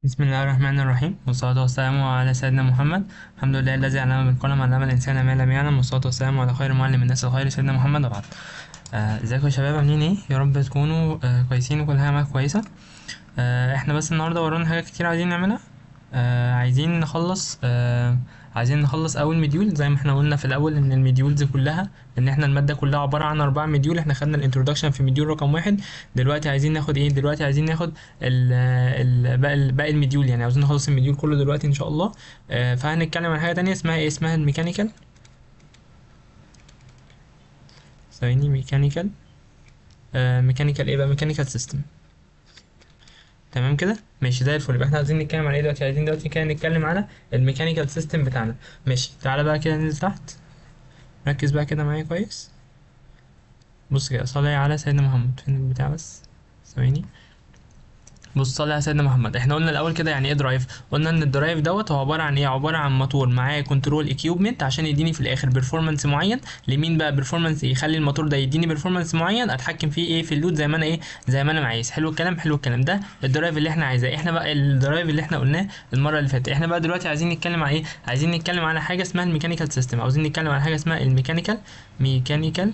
بسم الله الرحمن الرحيم والصلاة والسلام على سيدنا محمد الحمد لله الذي علم بالقلم علم الإنسان ما لم يعلم والصلاة والسلام على خير معلم الناس الخير سيدنا محمد وبعد آه، ازيكم يا شباب عاملين ايه يا رب تكونوا آه كويسين وكل حاجة معاكم كويسة آه احنا بس النهاردة ورانا حاجات كتير عايزين نعملها آه عايزين نخلص آه عايزين نخلص اول مديول زي ما احنا قلنا في الاول ان المديولز كلها ان احنا الماده كلها عباره عن اربع مديول احنا خدنا الانترودكشن في مديول رقم واحد دلوقتي عايزين ناخد ايه دلوقتي عايزين ناخد ال ال باقي باقي المديول يعني عاوزين نخلص المديول كله دلوقتي ان شاء الله آه فهنتكلم عن حاجه تانية اسمها ايه اسمها الميكانيكال ثواني ميكانيكال آه ميكانيكال ايه بقى ميكانيكال سيستم تمام كده ماشي زي الفل يبقى احنا عايزين نتكلم على ايه دلوقتي عايزين دلوقتي كده نتكلم على الميكانيكال سيستم بتاعنا ماشي تعالى بقى كده ننزل تحت ركز بقى كده معايا كويس بص كده صلي على سيدنا محمد فين البتاع بس ثواني بص صلي على سيدنا محمد احنا قلنا الاول كده يعني ايه درايف قلنا ان الدرايف دوت هو عباره عن ايه عباره عن موتور معاه كنترول اكيوبمنت عشان يديني في الاخر بيرفورمانس معين لمين بقى بيرفورمانس يخلي الموتور ده يديني بيرفورمانس معين اتحكم فيه ايه في اللود زي ما انا ايه زي ما انا عايز حلو الكلام حلو الكلام ده الدرايف اللي احنا عايزاه احنا بقى الدرايف اللي احنا قلناه المره اللي فاتت احنا بقى دلوقتي عايزين نتكلم على ايه عايزين نتكلم على حاجه اسمها الميكانيكال سيستم عاوزين نتكلم على حاجه اسمها الميكانيكال ميكانيكال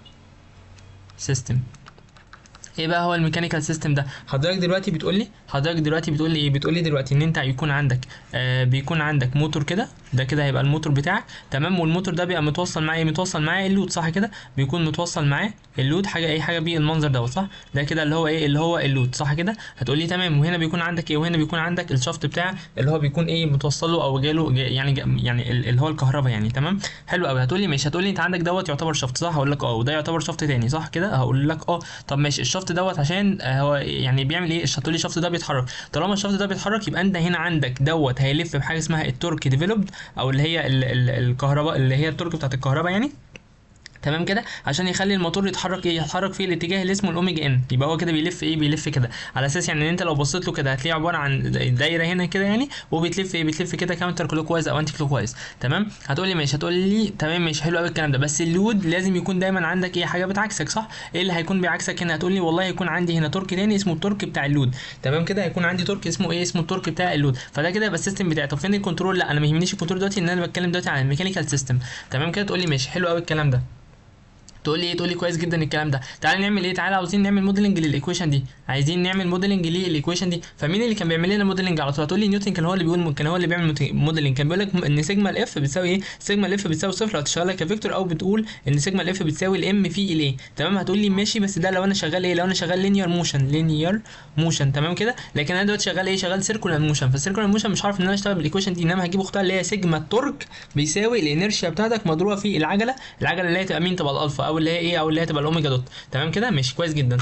سيستم ايه بقى هو الميكانيكال سيستم ده حضرتك دلوقتي بتقول لي حضرتك دلوقتي بتقول لي ايه بتقول لي دلوقتي ان انت يكون عندك آه بيكون عندك موتور كده ده كده هيبقى الموتور بتاعك تمام والموتور ده بيبقى متوصل معاه ايه متوصل معاه اللود صح كده بيكون متوصل معاه اللود حاجه اي حاجه بالمنظر دوت صح ده كده اللي هو ايه اللي هو اللود صح كده هتقول لي تمام وهنا بيكون عندك ايه وهنا بيكون عندك الشافت بتاع اللي هو بيكون ايه متوصل له او جاله جا يعني جا يعني ال- اللي هو الكهرباء يعني تمام حلو قوي هتقول لي ماشي هتقول لي انت عندك دوت يعتبر شافت صح هقول لك اه وده يعتبر شافت تاني صح كده هقول لك اه طب ماشي الشافت دوت عشان آه، هو يعني بيعمل ايه هتقول لي الشافت ده بيتحرك طالما الشافت ده بيتحرك يبقى انت هنا عندك دوت هيلف بحاجه اسمها التورك ديفلوبد او اللي هي ال- ال- الكهرباء اللي هي التورك بتاعت الكهرباء يعني تمام كده عشان يخلي الموتور يتحرك ايه يتحرك في الاتجاه اللي اسمه الاوميجا ان يبقى هو كده بيلف ايه بيلف كده على اساس يعني ان انت لو بصيت له كده هتلاقيه عباره عن دايره هنا كده يعني وبتلف ايه بتلف كده كاونتر كلوك وايز او انتي كلوك وايز تمام هتقول لي ماشي هتقول لي تمام ماشي حلو قوي الكلام ده بس اللود لازم يكون دايما عندك ايه حاجه بتعكسك صح ايه اللي هيكون بيعكسك هنا هتقول لي والله هيكون عندي هنا تورك تاني اسمه التورك بتاع اللود تمام كده هيكون عندي تورك اسمه ايه اسمه التورك بتاع اللود فده كده يبقى السيستم بتاعي طب فين الكنترول لا انا ما يهمنيش الكنترول دلوقتي ان انا بتكلم دلوقتي عن الميكانيكال سيستم تمام كده تقول لي ماشي حلو قوي الكلام ده تقول لي ايه تقول لي كويس جدا الكلام ده تعالى نعمل ايه تعالى عاوزين نعمل موديلنج للايكويشن دي عايزين نعمل موديلنج للايكويشن دي فمين اللي كان بيعمل لنا موديلنج على طول هتقول لي نيوتن كان هو اللي بيقول كان هو اللي بيعمل موديلنج كان بيقول لك ان سيجما الاف بتساوي ايه سيجما الاف بتساوي صفر لو تشتغلها كفيكتور او بتقول ان سيجما الاف بتساوي الام في الايه تمام هتقول لي ماشي بس ده لو انا شغال ايه لو انا شغال لينير موشن لينير موشن تمام كده لكن انا دلوقتي شغال ايه شغال سيركولار موشن فالسيركولار موشن مش عارف ان انا اشتغل بالايكويشن دي انما هجيب اختها اللي هي سيجما التورك بيساوي الانرشيا بتاعتك مضروبه في العجله العجله اللي هي تبقى مين تبقى الالفا او اللي هي ايه او اللي هي تبقى الاوميجا دوت تمام كده ماشي كويس جدا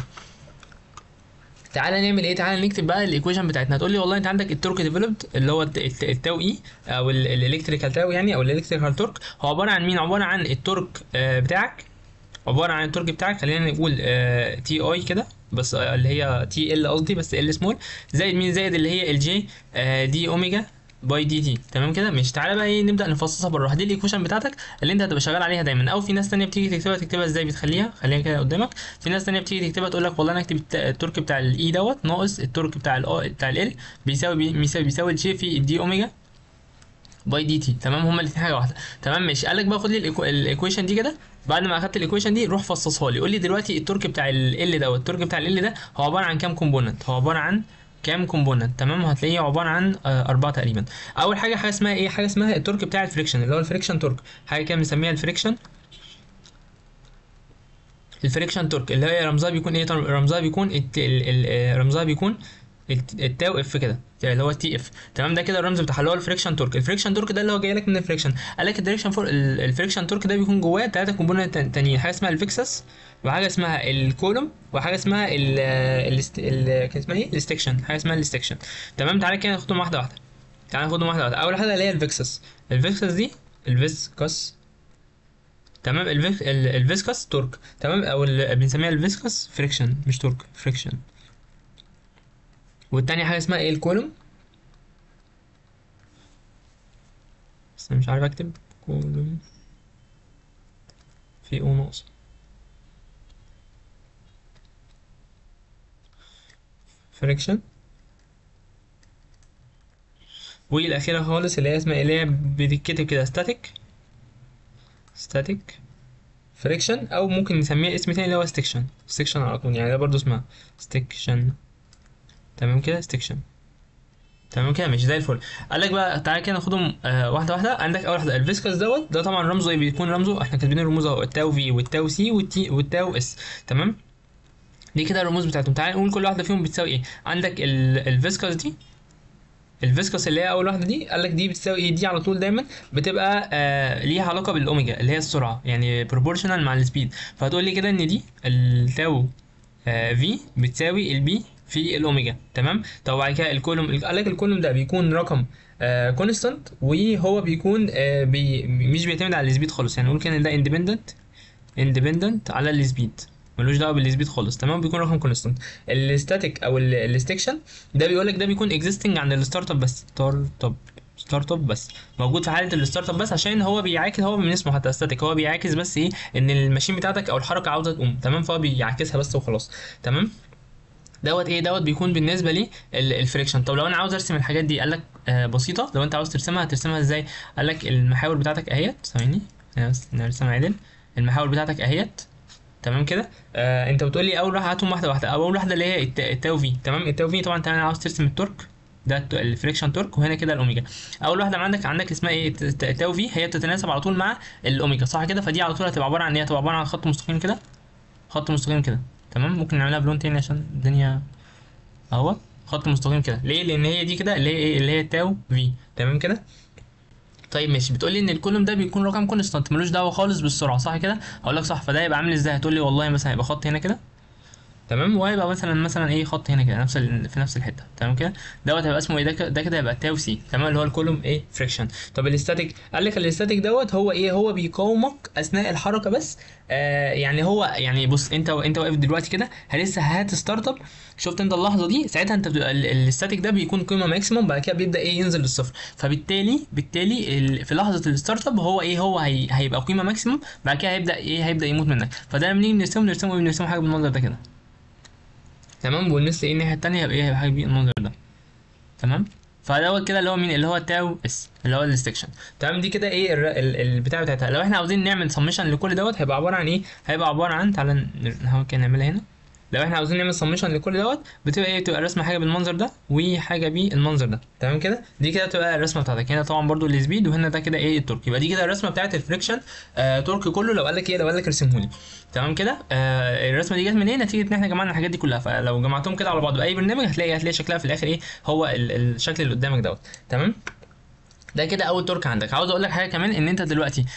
تعالى نعمل ايه تعالى نكتب بقى الايكويشن بتاعتنا هتقول لي والله انت عندك التورك ديفلوبد اللي هو الت- الت- التاو اي او الالكتريكال تاو يعني او الالكتريكال تورك هو عباره عن مين عباره عن التورك آه، بتاعك عباره عن التورك بتاعك خلينا نقول تي اي كده بس آه، اللي هي تي ال قصدي بس ال سمول زائد مين زائد اللي هي الجي دي اوميجا باي دي تي تمام كده مش تعالى بقى ايه نبدا نفصصها بالراحه دي الايكويشن بتاعتك اللي انت هتبقى شغال عليها دايما او في ناس تانية بتيجي تكتبها تكتبها ازاي بتخليها خليها كده قدامك في ناس تانية بتيجي تكتبها تقول لك والله انا اكتب الت- التورك بتاع الاي دوت ناقص التورك بتاع ال بتاع ال بيساوي بي- بيساوي بيساوي الجي في الدي اوميجا باي دي تي تمام هما الاثنين حاجه واحده تمام ماشي قال لك بقى خد لي الإيكو- الايكويشن دي كده بعد ما اخدت الايكويشن دي روح فصصها لي قول لي دلوقتي التورك بتاع ال دوت التورك بتاع ال ده هو عباره عن كام كومبوننت هو عباره عن كام كومبوننت تمام هتلاقيه عباره عن آه، اربعه تقريبا اول حاجه حاجه اسمها ايه حاجه اسمها التورك بتاع الفريكشن اللي هو الفريكشن تورك حاجه كده بنسميها الفريكشن الفريكشن تورك اللي هي رمزها بيكون ايه طب رمزها بيكون الت... ال... ال... آه، رمزها بيكون الت- التاو اف كده اللي هو تي اف تمام ده كده الرمز بتاعها اللي هو الفريكشن تورك الفريكشن تورك ده اللي هو جاي لك من الفريكشن قال لك الدايركشن فور ال- الفريكشن تورك ده بيكون جواه ثلاثه كومبوننت تانيين حاجه اسمها الفيكسس وحاجه اسمها الكولوم وحاجه اسمها ال ال ال- كان اسمها ايه الاستكشن حاجه اسمها الاستكشن تمام تعالى كده ناخدهم واحده واحده تعالى ناخدهم واحده واحده اول حاجه اللي هي الفيكسس الفيكسس دي الفيسكس تمام الفيك... ال- الفيسكس تورك تمام او ال... بنسميها الفيسكس فريكشن مش تورك فريكشن والتانية حاجة اسمها ايه الكولوم بس انا مش عارف اكتب كولوم في او ناقص فريكشن والاخيره خالص اللي هي اسمها اللي هي بتتكتب كده ستاتيك ستاتيك فريكشن او ممكن نسميها اسم تاني اللي هو ستيكشن ستيكشن على طول يعني ده برضو اسمها ستيكشن تمام كده ستيكشن تمام كده مش زي الفل قال لك بقى تعالى كده ناخدهم آه واحده واحده عندك اول واحده الفيسكس دوت ده طبعا رمزه ايه بيكون رمزه احنا كاتبين الرموز اهو التاو في والتاو سي والتي والتاو اس تمام دي كده الرموز بتاعتهم تعالى نقول كل واحده فيهم بتساوي ايه عندك الفيسكس دي الفيسكس اللي هي اول واحده دي قال لك دي بتساوي ايه دي على طول دايما بتبقى آه ليها علاقه بالاوميجا اللي هي السرعه يعني بروبورشنال مع السبيد فهتقول لي كده ان دي التاو آه في بتساوي البي في الاوميجا تمام طب بعد كده الكولوم قال لك الكولوم ده بيكون رقم كونستانت وهو بيكون آه بي مش بيعتمد على السبيد خالص يعني نقول كده ان ده اندبندنت اندبندنت على السبيد ملوش دعوه بالسبيد خالص تمام بيكون رقم كونستانت الستاتيك او الستيكشن ده بيقول لك ده بيكون اكزيستنج عند الستارت اب بس ستارت اب ستارت اب بس موجود في حاله الستارت اب بس عشان هو بيعاكس هو من اسمه حتى ستاتيك هو بيعاكس بس ايه ان الماشين بتاعتك او الحركه عاوزه تقوم تمام فهو بيعاكسها بس وخلاص تمام دوت ايه دوت بيكون بالنسبه لي الفريكشن طب لو انا عاوز ارسم الحاجات دي قال لك آه بسيطه لو انت عاوز ترسمها هترسمها ازاي قال لك المحاور بتاعتك اهيت ثواني نرسمها عدل المحاور بتاعتك اهيت تمام كده آه انت بتقول لي اول واحده هاتهم واحده واحده اول واحده اللي هي التاو في تمام التاو في طبعا انت عاوز ترسم التورك ده الفريكشن تورك وهنا كده الاوميجا اول واحده عندك عندك اسمها ايه تاو في هي بتتناسب على طول مع الاوميجا صح كده فدي على طول هتبقى عباره عن ايه هتبقى عباره عن خط مستقيم كده خط مستقيم كده تمام ممكن نعملها بلون تاني عشان الدنيا اهو خط مستقيم كده ليه لان هي دي كده اللي هي ايه اللي هي تاو في تمام كده طيب ماشي بتقول لي ان الكولوم ده بيكون رقم كونستانت ملوش دعوه خالص بالسرعه صح كده هقول لك صح فده يبقى عامل ازاي هتقول لي والله مثلا هيبقى خط هنا كده تمام وهيبقى مثلا مثلا ايه خط هنا كده نفس في نفس الحته تمام كده دوت هيبقى اسمه ايه ده ده كده هيبقى تاو سي تمام اللي هو الكولوم ايه فريكشن طب الاستاتيك قال لك الاستاتيك دوت هو ايه هو بيقاومك اثناء الحركه بس آه يعني هو يعني بص انت انت واقف دلوقتي كده لسه هات ستارت اب شفت انت اللحظه دي ساعتها انت بتبقى الاستاتيك ده بيكون قيمه ماكسيموم بعد كده بيبدا ايه ينزل للصفر فبالتالي بالتالي في لحظه الستارت اب هو ايه هو هي هيبقى قيمه ماكسيموم بعد كده هيبدا ايه هيبدا يموت منك فده لما نيجي نرسمه نرسمه نرسمه حاجه بالمنظر ده كده تمام والنسل ايه الناحيه التانيه هيبقى ايه هيبقى حاجه بالمنظر ده تمام فدوت كده اللي هو مين اللي هو تاو اس اللي هو الستكشن تمام دي كده ايه البتاع بتاعتها لو احنا عاوزين نعمل سمشن لكل دوت هيبقى عباره عن ايه هيبقى عباره عن تعالى نحاول كده نعملها هنا لو احنا عاوزين نعمل سمشن لكل دوت بتبقى ايه بتبقى الرسمه حاجه بالمنظر ده وحاجه بالمنظر ده تمام كده دي كده بتبقى الرسمه بتاعتك هنا طبعا برضو السبيد وهنا ده كده ايه التورك يبقى دي كده الرسمه بتاعت الفريكشن آه تورك كله لو قال لك ايه لو قال لك ارسمه لي تمام كده آه الرسمه دي جت من ايه نتيجه ان احنا جمعنا الحاجات دي كلها فلو جمعتهم كده على بعض باي برنامج هتلاقي هتلاقي شكلها في الاخر ايه هو الشكل اللي قدامك دوت تمام ده كده اول تورك عندك عاوز اقول لك حاجه كمان ان انت دلوقتي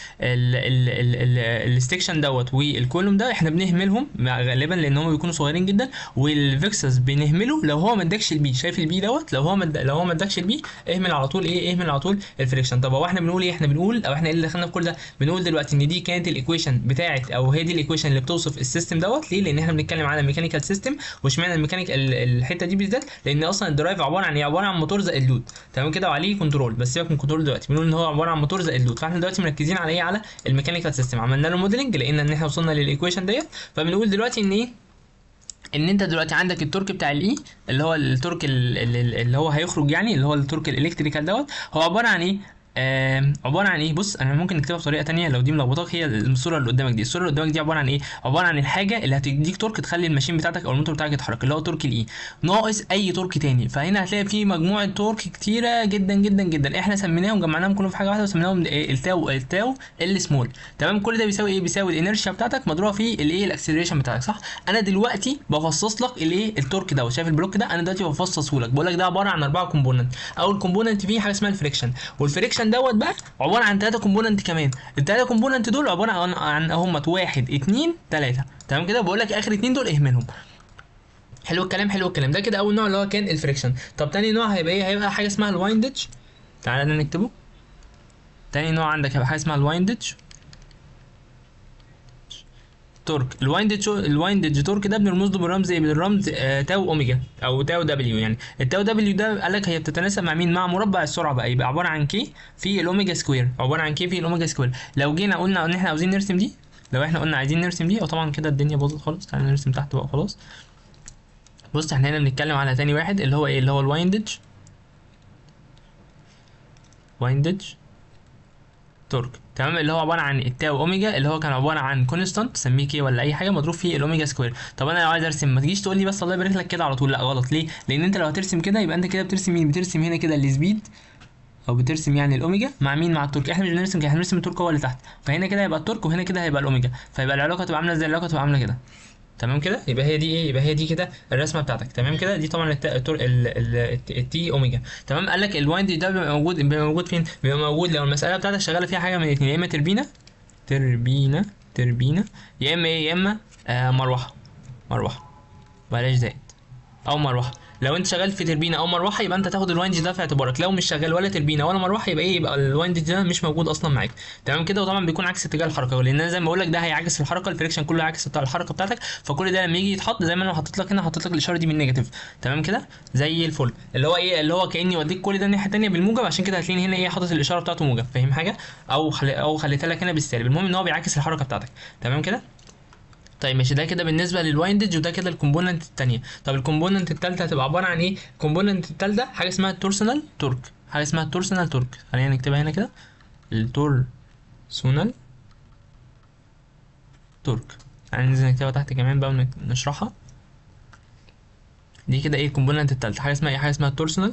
الستيكشن دوت والكولوم ده احنا بنهملهم غالبا لان هم بيكونوا صغيرين جدا والفيكسس بنهمله لو هو ما ادكش البي شايف البي دوت لو هو مد... لو هو ما ادكش البي اهمل على طول ايه اهمل على طول الفريكشن طب هو احنا بنقول ايه احنا بنقول او احنا ايه اللي دخلنا في كل ده بنقول دلوقتي ان دي كانت الايكويشن بتاعت او هي دي الايكويشن اللي بتوصف السيستم دوت ليه لان احنا بنتكلم على ميكانيكال سيستم واشمعنى الميكانيك الحته دي بالذات لان اصلا الدرايف عباره عن ايه عباره عن موتور زائد لود تمام كده وعليه كنترول بس سيبك من كنترول دلوقتي بنقول ان هو عباره عن موتور زائد لود فاحنا دلوقتي مركزين على ايه على الميكانيكال سيستم عملنا له موديلنج لقينا ان احنا وصلنا للايكويشن ديت فبنقول دلوقتي ان ايه ان انت دلوقتي عندك التورك بتاع الاي اللي هو التورك اللي هو هيخرج يعني اللي هو التورك الالكتريكال دوت هو عباره عن ايه آه عباره عن ايه بص انا ممكن نكتبها بطريقه تانية لو دي ملخبطاك هي الصوره اللي قدامك دي الصوره اللي قدامك دي عباره عن ايه عباره عن الحاجه اللي هتديك تورك تخلي الماشين بتاعتك او الموتور بتاعك يتحرك اللي هو تورك الاي ناقص اي تورك تاني فهنا هتلاقي في مجموعه تورك كتيره جدا جدا جدا احنا سميناهم جمعناهم كلهم في حاجه واحده وسميناهم إيه التاو التاو السمول تمام كل ده بيساوي ايه بيساوي الانرشيا بتاعتك مضروبه في الايه الاكسلريشن بتاعك صح انا دلوقتي بفصص لك الايه التورك دوت شايف البلوك ده انا دلوقتي بفصصه لك بقول لك ده عباره عن اربعه كومبوننت اول كومبوننت فيه حاجه اسمها الفريكشن والفريكشن دوت بقى عباره عن ثلاثه كومبوننت كمان الثلاثه كومبوننت دول عباره عن عن هم واحد اتنين تلاته تمام كده بقول لك اخر اتنين دول اهملهم حلو الكلام حلو الكلام ده كده اول نوع اللي هو كان الفريكشن طب تاني نوع هيبقى ايه هيبقى حاجه اسمها الوايندج تعالى نكتبه تاني نوع عندك هيبقى حاجه اسمها الوايندج تورك الوايندج الوايندج تورك ده بنرمز له بالرمز ايه بالرمز آه تاو اوميجا او تاو دبليو يعني التاو دبليو ده قال لك هي بتتناسب مع مين مع مربع السرعه بقى يبقى عباره عن كي في الاوميجا سكوير عباره عن كي في الاوميجا سكوير لو جينا قلنا ان احنا عاوزين نرسم دي لو احنا قلنا عايزين نرسم دي وطبعا كده الدنيا باظت خالص تعالى نرسم تحت بقى خلاص بص احنا هنا بنتكلم على تاني واحد اللي هو ايه اللي هو الوايندج وايندج تورك تمام اللي هو عباره عن التاو اوميجا اللي هو كان عباره عن كونستانت تسميه كي ولا اي حاجه مضروب في الاوميجا سكوير طب انا لو عايز ارسم ما تجيش تقول لي بس الله يبارك لك كده على طول لا غلط ليه لان انت لو هترسم كده يبقى انت كده بترسم مين بترسم هنا كده السبيد او بترسم يعني الاوميجا مع مين مع التورك احنا مش بنرسم كده احنا بنرسم التورك هو اللي تحت فهنا كده هيبقى التورك وهنا كده هيبقى الاوميجا فيبقى العلاقه تبقى عامله ازاي العلاقه تبقى عامله كده تمام كده يبقى هي دي ايه يبقى هي دي كده الرسمه بتاعتك تمام كده دي طبعا الت- التور ال- ال- التي اوميجا تمام قال لك الوايند ده بيبقى موجود بيبقى موجود فين بيبقى موجود لو المساله بتاعتك شغاله فيها حاجه من الاثنين يا اما تربينه تربينه تربينه يا اما ايه يا اما آه مروحه مروحه بلاش زائد او مروحه لو انت شغال في تربينه او مروحه يبقى انت تاخد الوايندج ده في اعتبارك لو مش شغال ولا تربينه ولا مروحه يبقى ايه يبقى الوايندج ده مش موجود اصلا معاك تمام كده وطبعا بيكون عكس اتجاه الحركه لان انا زي ما بقول لك ده هيعكس الحركه الفريكشن كله هيعكس بتاع الحركه بتاعتك فكل ده لما يجي يتحط زي ما انا حطيت لك هنا حطيت لك الاشاره دي بالنيجاتيف تمام كده زي الفل اللي هو ايه اللي هو كاني وديك كل ده الناحيه الثانيه بالموجب عشان كده هتلاقيني هنا ايه حاطط الاشاره بتاعته موجب فاهم حاجه او خلي او خليتها لك هنا بالسالب المهم ان هو بيعكس الحركه بتاعتك تمام كده طيب ماشي ده كده بالنسبه للوايندج وده كده الكومبوننت الثانيه طب الكومبوننت الثالثه هتبقى عباره عن ايه الكومبوننت الثالثه حاجه اسمها التورسونال تورك حاجه اسمها التورسونال تورك خلينا نكتبها هنا كده التورسونال تورك يعني ننزل نكتبها تحت كمان بقى ونشرحها دي كده ايه الكومبوننت الثالثه حاجه اسمها ايه حاجه اسمها التورسونال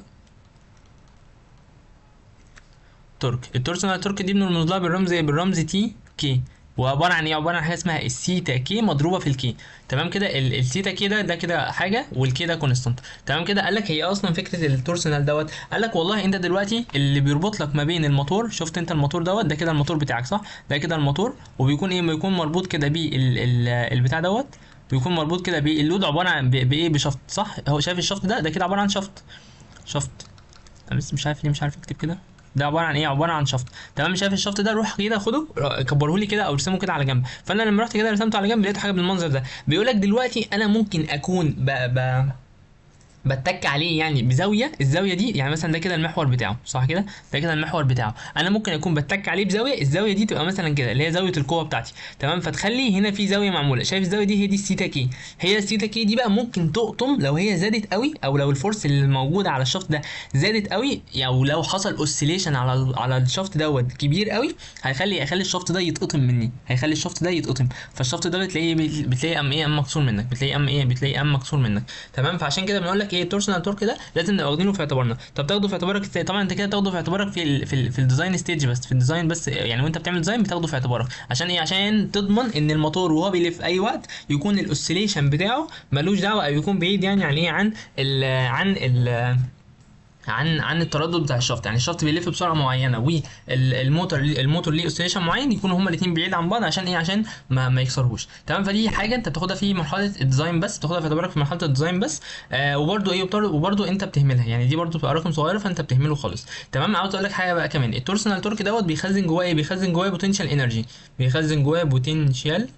تورك التورسونال تورك دي بنرمز لها بالرمز ايه بالرمز تي كي وعباره عن ايه عباره عن حاجه اسمها السيتا كي مضروبه في الكي تمام كده ال- السيتا كي ده ده كده حاجه والكي ده كونستانت تمام كده قال لك هي اصلا فكره التورسونال دوت قال لك والله انت دلوقتي اللي بيربط لك ما بين الموتور شفت انت الموتور دوت ده كده الموتور بتاعك صح ده كده الموتور وبيكون ايه بيكون مربوط كده بيه ال- ال- البتاع دوت بيكون مربوط كده باللود عباره عن ب- بايه بشفط صح هو شايف الشفط ده ده كده عباره عن شفط شفط انا بس مش عارف ليه مش عارف اكتب كده ده عباره عن ايه عباره عن شفط تمام شايف الشفط ده روح كده خده كبره لي كده او ارسمه كده على جنب فانا لما رحت كده رسمته على جنب لقيت حاجه بالمنظر ده بيقول لك دلوقتي انا ممكن اكون ب... ب... بتك عليه يعني بزاويه الزاويه دي يعني مثلا ده كده المحور بتاعه صح كده ده كده المحور بتاعه انا ممكن اكون بتك عليه بزاويه الزاويه دي تبقى مثلا كده اللي هي زاويه القوه بتاعتي تمام فتخلي هنا في زاويه معموله شايف الزاويه دي هي دي السيتا كي هي السيتا كي دي بقى ممكن تقطم لو هي زادت قوي او لو الفورس اللي موجوده على الشفط ده زادت قوي او لو حصل اوسيليشن على على الشفط دوت كبير قوي هيخلي هيخلي الشفط ده يتقطم مني هيخلي الشفط ده يتقطم فالشفط ده بتلاقيه بتلاقيه ام ايه ام مكسور منك بتلاقيه ام ايه بتلاقيه ام مكسور منك تمام فعشان كده بنقول لك ايه التورشنال تورك ده لازم نبقى واخدينه في اعتبارنا طب تاخده في اعتبارك ازاي طبعا انت كده تاخده في اعتبارك في ال في, ال في الديزاين ستيج بس في الديزاين بس يعني وانت بتعمل ديزاين بتاخده في اعتبارك عشان ايه عشان تضمن ان الموتور وهو بيلف اي وقت يكون الاوسيليشن بتاعه ملوش دعوه او يكون بعيد يعني عن ايه عن ال عن ال عن عن التردد بتاع الشفط يعني الشفط بيلف بسرعه معينه والموتور الموتور ليه اوسيليشن معين يكونوا هما الاثنين بعيد عن بعض عشان ايه عشان ما, ما يكسرهوش تمام فدي حاجه انت بتاخدها في مرحله الديزاين بس بتاخدها في اعتبارك في مرحله الديزاين بس آه وبرده ايه وبرده انت بتهملها يعني دي برده بتبقى رقم صغيره فانت بتهمله خالص تمام عاوز اقول لك حاجه بقى كمان التورسونال تورك دوت بيخزن جواه ايه بيخزن جواه بوتنشال انرجي بيخزن جواه بوتنشال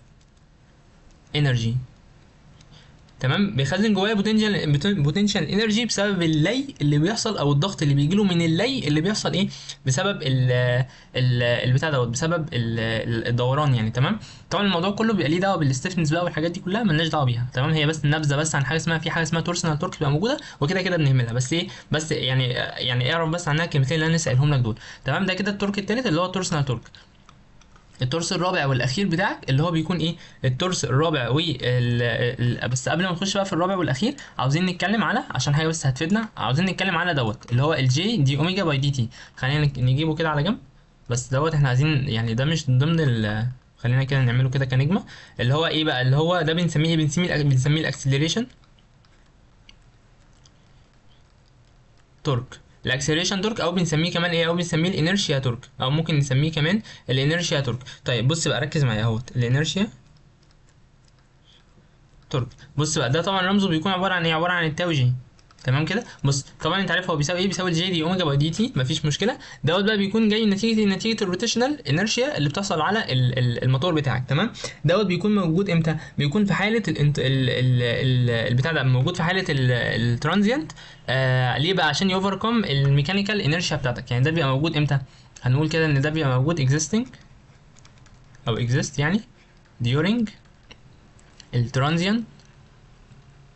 انرجي تمام بيخزن جواه بوتنشال بوتنشال انرجي بسبب اللي اللي بيحصل او الضغط اللي بيجي له من اللي اللي بيحصل ايه بسبب ال ال البتاع دوت بسبب ال الدوران يعني تمام طبعا الموضوع كله بيبقى ليه دعوه بالستيفنس بقى والحاجات دي كلها مالناش دعوه بيها تمام هي بس نبذه بس عن حاجه اسمها في حاجه اسمها تورسونال تورك بتبقى موجوده وكده كده بنهملها بس ايه بس يعني يعني اعرف بس عنها الكلمتين اللي انا سائلهم لك دول تمام ده كده التورك الثالث اللي هو التورسونال تورك التورس الرابع والاخير بتاعك اللي هو بيكون ايه التورس الرابع وال بس قبل ما نخش بقى في الرابع والاخير عاوزين نتكلم على عشان حاجه بس هتفيدنا عاوزين نتكلم على دوت اللي هو الجي دي اوميجا باي دي تي خلينا نجيبه كده على جنب بس دوت احنا عايزين يعني ده مش ضمن ال خلينا كده نعمله كده كنجمه اللي هو ايه بقى اللي هو ده بنسميه بنسميه بنسميه الاكسلريشن تورك الاكسلريشن تورك او بنسميه كمان ايه او بنسميه الانرشيا تورك او ممكن نسميه كمان الانرشيا تورك طيب بص بقى ركز معايا اهوت الانرشيا تورك بص بقى ده طبعا رمزه بيكون عباره عن ايه عباره عن التاو جي تمام كده بص طبعا انت عارف هو بيساوي ايه بيساوي الجي دي اوميجا باي دي تي مفيش مشكله دوت بقى بيكون جاي نتيجه نتيجه الروتيشنال انرشيا اللي بتحصل على ال ال الموتور بتاعك تمام دوت بيكون موجود امتى بيكون في حاله ال ال ال البتاع ده موجود في حاله الترانزيانت آه ليه بقى عشان يوفركم الميكانيكال انرشيا بتاعتك يعني ده بيبقى موجود امتى هنقول كده ان ده بيبقى موجود existing او exist يعني during الترانزيانت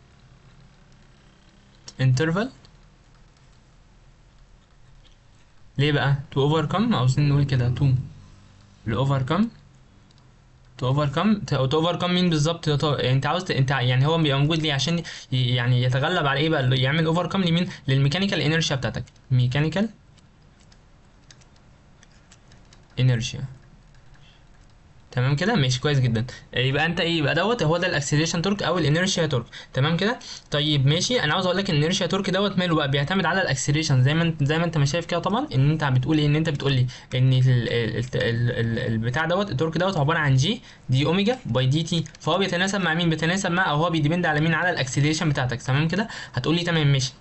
interval ليه بقى تو اوفركم عاوزين نقول كده تو لاوفركم تو اوفركم تو اوفركم مين بالظبط يا تو- انت عاوز ت- انت يعني هو بيبقى موجود ليه عشان ي- يعني يتغلب على ايه بقى يعمل اوفركم لمين للميكانيكال انرشيا بتاعتك ميكانيكال انرشيا تمام كده ماشي كويس جدا يبقى انت ايه يبقى دوت هو ده الاكسلريشن تورك او الانرشيا تورك تمام كده طيب ماشي انا عاوز اقول لك ان الانرشيا تورك دوت ماله بقى بيعتمد على الاكسلريشن زي ما انت زي ما انت ما شايف كده طبعا ان انت بتقول ايه ان انت بتقول لي ان ال- ال- ال- ال- البتاع دوت التورك دوت عباره عن جي دي اوميجا باي دي تي فهو بيتناسب مع مين بيتناسب مع او هو بيديبند على مين على الاكسلريشن بتاعتك تمام كده هتقول لي تمام ماشي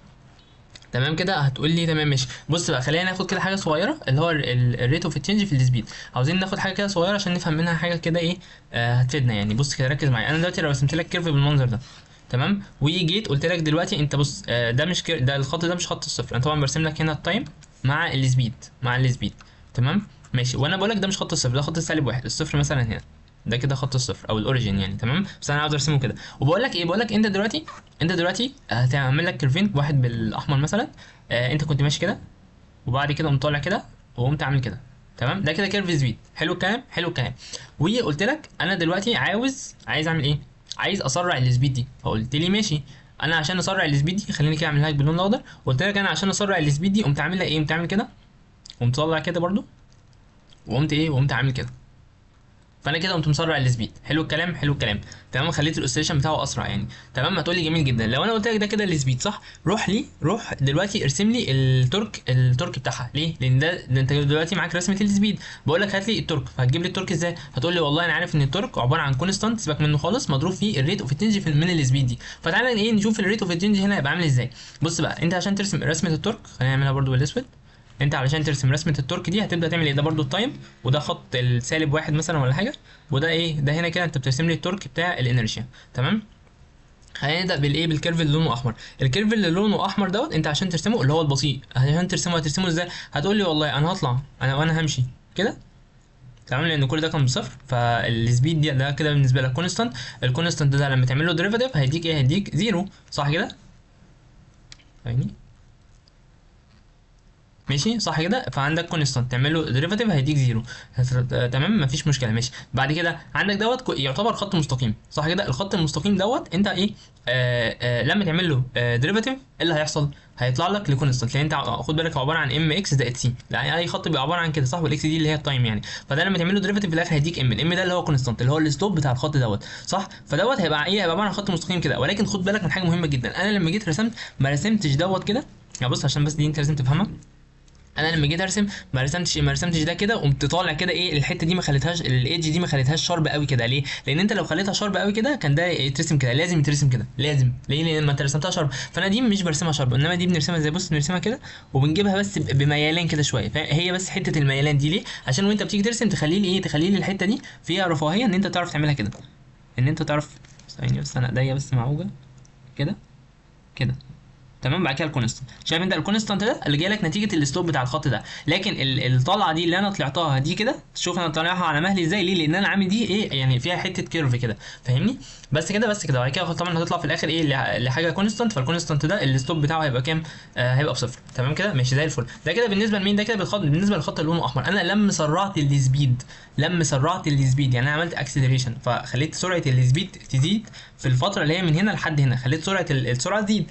تمام كده هتقول لي تمام ماشي بص بقى خلينا ناخد كده حاجه صغيره اللي هو الريت اوف تشينج في السبيد عاوزين ناخد حاجه كده صغيره عشان نفهم منها حاجه كده ايه آه هتفيدنا يعني بص كده ركز معايا انا دلوقتي لو رسمت لك كيرف بالمنظر ده تمام وجيت قلت لك دلوقتي انت بص آه ده مش كير ده الخط ده مش خط الصفر انا طبعا برسم لك هنا التايم مع السبيد مع السبيد تمام ماشي وانا بقول لك ده مش خط الصفر ده خط السالب واحد الصفر مثلا هنا ده كده خط الصفر او الاوريجين يعني تمام بس انا عاوز ارسمه كده وبقول لك ايه بقول لك انت دلوقتي انت دلوقتي هتعمل لك كيرفين واحد بالاحمر مثلا آه انت كنت ماشي كده وبعد كده قمت طالع كده وقمت عامل كده تمام ده كده كيرف سبيد حلو الكلام حلو الكلام وقلت لك انا دلوقتي عاوز عايز اعمل ايه عايز اسرع السبيد دي فقلت لي ماشي انا عشان اسرع السبيد دي خليني كده اعملها لك باللون الاخضر قلت لك انا عشان اسرع السبيد دي قمت عاملها ايه قمت عامل كده قمت طالع كده برضو وقمت ايه وقمت عامل كده فانا كده قمت مسرع السبيد حلو الكلام حلو الكلام تمام خليت الاوسيليشن بتاعه اسرع يعني تمام هتقول لي جميل جدا لو انا قلت لك ده كده السبيد صح روح لي روح دلوقتي ارسم لي التورك التورك بتاعها ليه لان ده, ده انت دلوقتي معاك رسمه السبيد بقول لك هات لي التورك فهتجيب لي التورك ازاي هتقول لي والله انا عارف ان التورك عباره عن كونستانت سيبك منه خالص مضروب فيه الريت اوف تنج من السبيد دي فتعالى ايه نشوف الريت اوف تنج هنا هيبقى عامل ازاي بص بقى انت عشان ترسم رسمه التورك خلينا نعملها برده بالاسود انت علشان ترسم رسمه التورك دي هتبدا تعمل ايه ده برده التايم وده خط السالب واحد مثلا ولا حاجه وده ايه ده هنا كده انت بترسم لي التورك بتاع الانرشيا تمام خلينا نبدا بالايه بالكيرف اللي لونه احمر الكيرف اللي لونه احمر دوت انت عشان ترسمه اللي هو البطيء عشان ترسمه هترسمه ازاي هتقول لي والله انا هطلع انا وانا همشي كده تمام لان كل ده كان بصفر فالسبيد دي ده كده بالنسبه لك كونستانت الكونستانت ده لما تعمل له ديريفاتيف هيديك ايه هيديك زيرو صح كده فاهمني ماشي صح كده فعندك كونستانت تعمل له ديريفاتيف هيديك زيرو تمام مفيش مشكله ماشي بعد كده عندك دوت كو- يعتبر خط مستقيم صح كده الخط المستقيم دوت انت ايه آه آه لما تعمل له آه ديريفاتيف ايه اللي هيحصل هيطلع لك لكونستانت لان انت ع- خد بالك عباره عن ام اكس زائد سي يعني اي خط بيبقى عباره عن كده صح والاكس دي اللي هي التايم يعني فده لما تعمل له ديريفاتيف في الاخر هيديك ام الام ده اللي هو كونستانت اللي هو السلوب بتاع الخط دوت صح فدوت هيبقى ايه هيبقى عباره عن خط مستقيم كده ولكن خد بالك من حاجه مهمه جدا انا لما جيت رسمت ما رسمتش دوت كده يعني بص عشان بس دي انت لازم تفهمها انا لما جيت ارسم ما رسمتش ما رسمتش ده كده قمت طالع كده ايه الحته دي ما خليتهاش الايدج دي ما خليتهاش شارب قوي كده ليه لان انت لو خليتها شارب قوي كده كان ده يترسم كده لازم يترسم كده لازم ليه لان ما انت رسمتها شارب فانا دي مش برسمها شارب انما دي بنرسمها زي بص بنرسمها كده وبنجيبها بس ب- بميلان كده شويه فهي بس حته الميلان دي ليه عشان وانت بتيجي ترسم تخلي لي ايه تخلي لي الحته دي فيها رفاهيه ان انت تعرف تعملها كده ان انت تعرف ثانيه بس انا ايديا بس معوجه كده كده تمام بعد كده الكونستانت شايف انت الكونستانت ده اللي جاي لك نتيجه الاسلوب بتاع الخط ده لكن ال- الطلعه دي اللي انا طلعتها دي كده شوف انا طالعها على مهلي ازاي ليه لان انا عامل دي ايه يعني فيها حته كيرف كده فاهمني بس كده بس كده وبعد كده طبعا هتطلع في الاخر ايه لح- لحاجه كونستانت فالكونستانت ده الاسلوب بتاعه هيبقى كام آه هيبقى بصفر تمام كده ماشي زي الفل ده كده بالنسبه لمين ده كده بالخط بالنسبه للخط اللي لونه احمر انا لما سرعت السبيد لما سرعت السبيد يعني انا عملت اكسلريشن فخليت سرعه السبيد تزيد في الفتره اللي هي من هنا لحد هنا خليت سرعه ال- السرعه تزيد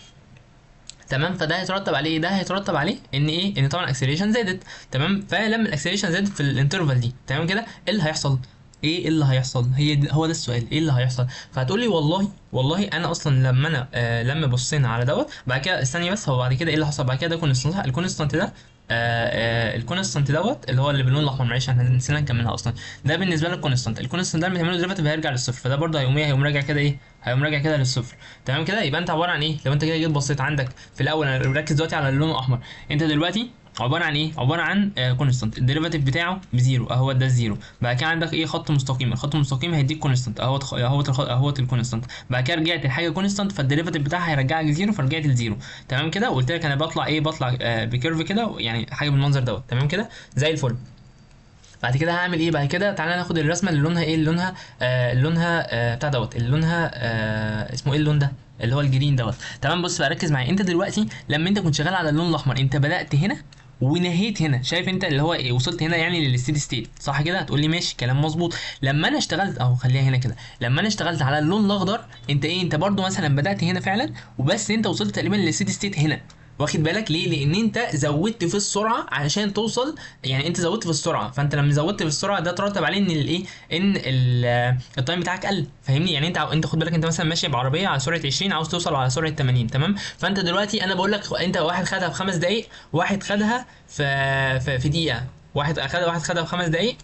تمام فده هيترتب عليه ايه ده هيترتب عليه ان ايه ان طبعا الاكسلريشن زادت تمام فلما الاكسلريشن زادت في الانترفال دي تمام كده ايه اللي هيحصل ايه اللي هيحصل هي دي هو ده السؤال ايه اللي هيحصل فهتقول لي والله والله انا اصلا لما انا آه لما بصينا على دوت بعد كده استني بس هو بعد كده ايه اللي حصل بعد كده ده كونستانت الكونستانت ده آه آه الكونستانت دوت اللي هو اللي باللون الاحمر معلش احنا نسينا نكملها اصلا ده بالنسبه لنا الكونستانت الكونستانت ده لما تعمله ديريفاتيف هيرجع للصفر فده برضه هيقوم ايه هيقوم راجع كده ايه هيقوم راجع كده للصفر تمام كده يبقى انت عباره عن ايه لو انت كده جيت بصيت عندك في الاول انا ركز دلوقتي على اللون الاحمر انت دلوقتي عباره عن ايه عباره عن كونستانت الديريفاتيف بتاعه بزيرو اهو ده الزيرو بعد كده عندك ايه خط مستقيم الخط المستقيم هيديك كونستانت اهو اهو اهو الكونستانت بعد كده رجعت لحاجه كونستانت فالديريفاتيف بتاعها هيرجعك زيرو فرجعت لزيرو تمام كده وقلت لك انا بطلع ايه بطلع آه بكيرف كده يعني حاجه بالمنظر دوت تمام كده زي الفل بعد كده هعمل ايه بعد كده تعالى ناخد الرسمه اللي لونها ايه اللي لونها آه اللي لونها آه بتاع دوت اللي لونها آه اسمه ايه اللون ده اللي هو الجرين دوت تمام بص بقى ركز معايا انت دلوقتي لما انت كنت شغال على اللون الاحمر انت بدات هنا ونهيت هنا شايف انت اللي هو ايه وصلت هنا يعني للستيدي ستيت صح كده هتقول لي ماشي كلام مظبوط لما انا اشتغلت اهو خليها هنا كده لما انا اشتغلت على اللون الاخضر انت ايه انت برضو مثلا بدات هنا فعلا وبس انت وصلت تقريبا للستيدي ستيت هنا واخد بالك ليه؟ لان انت زودت في السرعه علشان توصل يعني انت زودت في السرعه فانت لما زودت في السرعه ده ترتب عليه ان الايه؟ ان ال- التايم بتاعك قل فاهمني؟ يعني انت انت خد بالك انت مثلا ماشي بعربيه على سرعه 20 عاوز توصل على سرعه 80 تمام؟ فانت دلوقتي انا بقول لك انت واحد خدها في خمس دقائق واحد خدها في في, في دقيقه واحد اخدها واحد خدها في خمس دقائق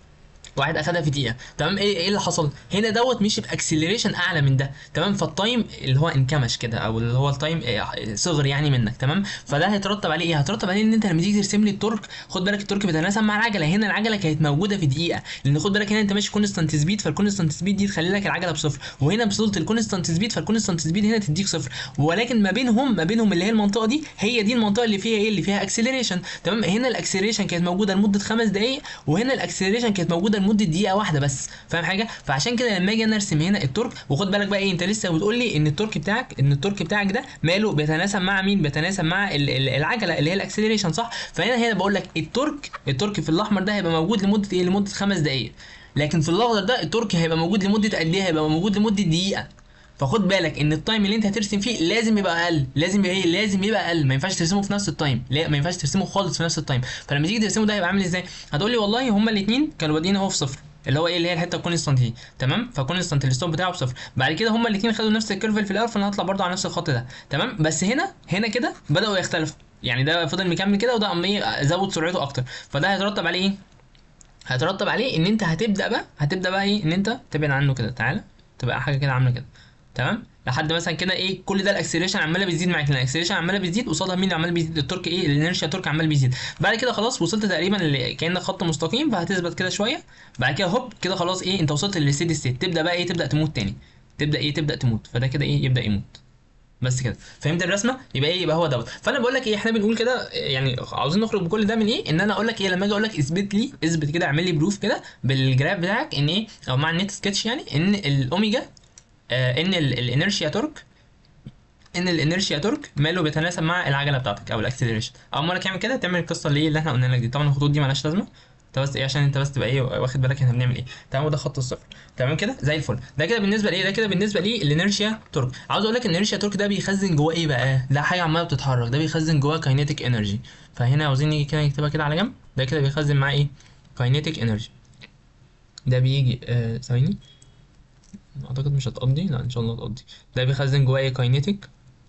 واحد اخدها في دقيقه تمام ايه ايه اللي حصل هنا دوت مشي باكسلريشن اعلى من ده تمام فالتايم اللي هو انكمش كده او اللي هو التايم إيه، صغر يعني منك تمام فده هيترتب عليه ايه هيترتب عليه ان انت لما تيجي ترسم لي التورك خد بالك التورك بيتناسب مع العجله هنا العجله كانت موجوده في دقيقه لان خد بالك هنا انت ماشي كونستانت سبيد فالكونستانت سبيد دي تخلي لك العجله بصفر وهنا وصلت الكونستانت سبيد فالكونستانت سبيد هنا تديك صفر ولكن ما بينهم ما بينهم اللي هي المنطقه دي هي دي المنطقه اللي فيها ايه اللي فيها اكسلريشن تمام هنا الاكسلريشن كانت موجوده لمده خمس دقائق وهنا الاكسلريشن كانت موجوده لمده دقيقه واحده بس فاهم حاجه فعشان كده لما اجي انا ارسم هنا التورك وخد بالك بقى ايه انت لسه بتقول لي ان التورك بتاعك ان التورك بتاعك ده ماله بيتناسب مع مين بيتناسب مع ال- ال- العجله اللي هي الاكسلريشن صح فهنا هنا بقول لك التورك التورك في الاحمر ده هيبقى موجود لمده ايه لمده خمس دقائق لكن في الاخضر ده التورك هيبقى موجود لمده قد ايه هيبقى موجود لمده دقيقه فخد بالك ان التايم اللي انت هترسم فيه لازم يبقى اقل لازم يبقى ايه لازم يبقى اقل ما ينفعش ترسمه في نفس التايم لا ما ينفعش ترسمه خالص في نفس التايم فلما تيجي ترسمه ده هيبقى عامل ازاي هتقول لي والله هما الاثنين كانوا بادئين اهو في صفر اللي هو ايه اللي هي الحته الكونستانت دي تمام فكونستانت الستوب بتاعه بصفر بعد كده هما الاثنين خدوا نفس الكيرف اللي في الاول فانا هطلع برضو على نفس الخط ده تمام بس هنا هنا كده بداوا يختلفوا يعني ده فضل مكمل كده وده قام ايه زود سرعته اكتر فده هيترتب عليه ايه هيترتب عليه ان انت هتبدا بقى هتبدا بقى ايه ان انت تبعد عنه كده تعالى تبقى حاجه كده عامله كده تمام لحد مثلا كده ايه كل ده الاكسلريشن عماله بتزيد معاك الاكسلريشن عماله بتزيد قصادها مين اللي عمال بيزيد التورك ايه الانرشيا تورك عمال بيزيد بعد كده خلاص وصلت تقريبا اللي كانك خط مستقيم فهتثبت كده شويه بعد كده هوب كده خلاص ايه انت وصلت للستيدي ستيت تبدا بقى ايه تبدا تموت تاني تبدا ايه تبدا تموت فده كده ايه يبدا يموت بس كده فهمت الرسمه يبقى ايه يبقى هو دوت فانا بقول لك ايه احنا بنقول كده يعني عاوزين نخرج بكل ده من ايه ان انا اقول لك ايه لما اجي اقول لك اثبت لي اثبت كده اعمل لي بروف كده بالجراف بتاعك ان ايه او مع النت سكتش يعني ان الاوميجا آه ان ال- الانرشيا تورك ان الانرشيا تورك ماله بيتناسب مع العجله بتاعتك او الاكسلريشن اول مره تعمل كده تعمل القصه اللي, اللي احنا قلنا لك دي طبعا الخطوط دي مالهاش لازمه انت بس ايه عشان انت بس تبقى ايه واخد بالك احنا بنعمل ايه تمام وده خط الصفر تمام كده زي الفل ده كده بالنسبه لايه ده كده بالنسبه لي الانرشيا تورك عاوز اقول لك الانرشيا تورك ده بيخزن جواه ايه بقى ده حاجه عماله بتتحرك ده بيخزن جواه كاينيتيك انرجي فهنا عاوزين نيجي كده نكتبها كده على جنب ده كده بيخزن معاه ايه كاينيتيك انرجي ده بيجي آه، ثواني اعتقد مش هتقضي لا ان شاء الله هتقضي ده بيخزن جواه ايه كاينيتيك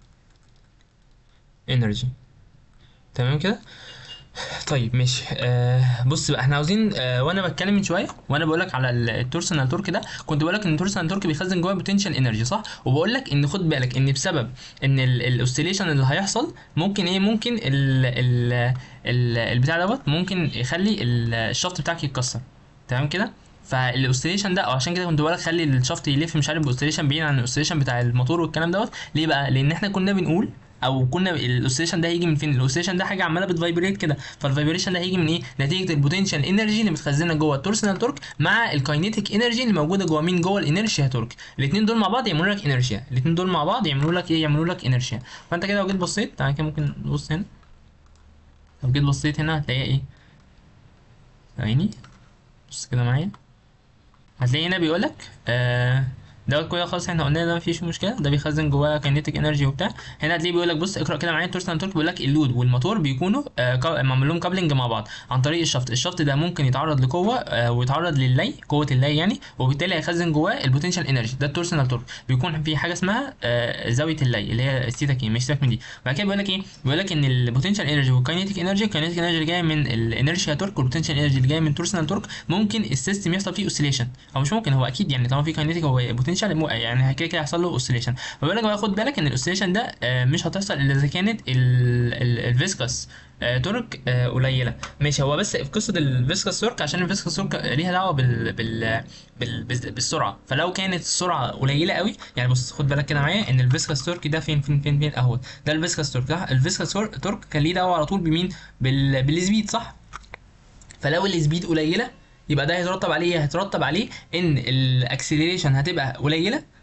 انرجي تمام كده طيب ماشي آه بص بقى احنا عاوزين آه وانا بتكلم من شويه وانا بقول لك على ال- التورسونال تورك ده كنت بقول لك ان التورسونال تورك بيخزن جواه بوتنشال انرجي صح وبقول لك ان خد بالك ان بسبب ان الاوسيليشن اللي هيحصل ممكن ايه ممكن ال ال ال البتاع دوت ممكن يخلي ال- الشفط بتاعك يتكسر تمام كده فالاوسيليشن ده او عشان كده كنت بقول لك خلي الشفط يلف مش عارف باوسيليشن بعيد عن الاوسيليشن بتاع الموتور والكلام دوت ليه بقى لان احنا كنا بنقول او كنا الاوسيليشن ده هيجي من فين الاوسيليشن ده حاجه عماله بتفايبريت كده فالفايبريشن ده هيجي من ايه نتيجه البوتنشال انرجي اللي متخزنه جوه التورسونال تورك مع الكاينيتيك انرجي اللي موجوده جوه مين جوه الانرشيا تورك الاثنين دول مع بعض يعملوا لك انرشيا الاثنين دول مع بعض يعملوا لك ايه يعملوا لك انرشيا فانت كده لو جيت بصيت تعالى كده ممكن نبص هنا لو جيت بصيت هنا هتلاقيها ايه ثواني بص كده معايا هتلاقي هنا بيقول لك آه دوت كده خلاص احنا قلنا ده مفيش مشكله ده بيخزن جواه كاينيتيك انرجي وبتاع هنا هتلاقيه بيقول لك بص اقرا كده معايا التورسنال تورك بيقول لك اللود والموتور بيكونوا آه كا- معمول لهم كابلنج مع بعض عن طريق الشفط الشفط ده ممكن يتعرض لقوه آه ويتعرض للي قوه اللي يعني وبالتالي هيخزن جواه البوتنشال انرجي ده التورسنال تورك بيكون في حاجه اسمها آه زاويه اللي اللي هي الثيتا كي مش سيبك من دي بعد كده بيقول لك ايه بيقول لك ان البوتنشال انرجي والكاينيتيك انرجي الكاينيتيك انرجي اللي جايه من الانرشيا تورك والبوتنشال انرجي اللي جايه من تورسنال تورك ممكن السيستم يحصل فيه اوسيليشن او مش ممكن هو اكيد يعني طالما في كاينيتيك هو بوتنشال يعني كده كده هيحصل له اوسيليشن فبيقول لك بقى خد بالك ان الاوسيليشن ده آه، مش هتحصل الا اذا كانت الفيسكس تورك آه، قليله ماشي هو بس في قصه الفيسكس تورك عشان الفيسكس تورك ليها دعوه بال بال بال بال- بالسرعه فلو كانت السرعه قليله قوي يعني بص خد بالك كده معايا ان الفيسكس تورك ده فين فين فين فين اهو ده الفيسكس تورك ده الفيسكس تورك كان ليه دعوه على طول بمين بال بالسبيد صح فلو السبيد قليله يبقى ده هيترتب عليه إيه؟ هيترتب عليه ان الاكسلريشن هتبقى قليله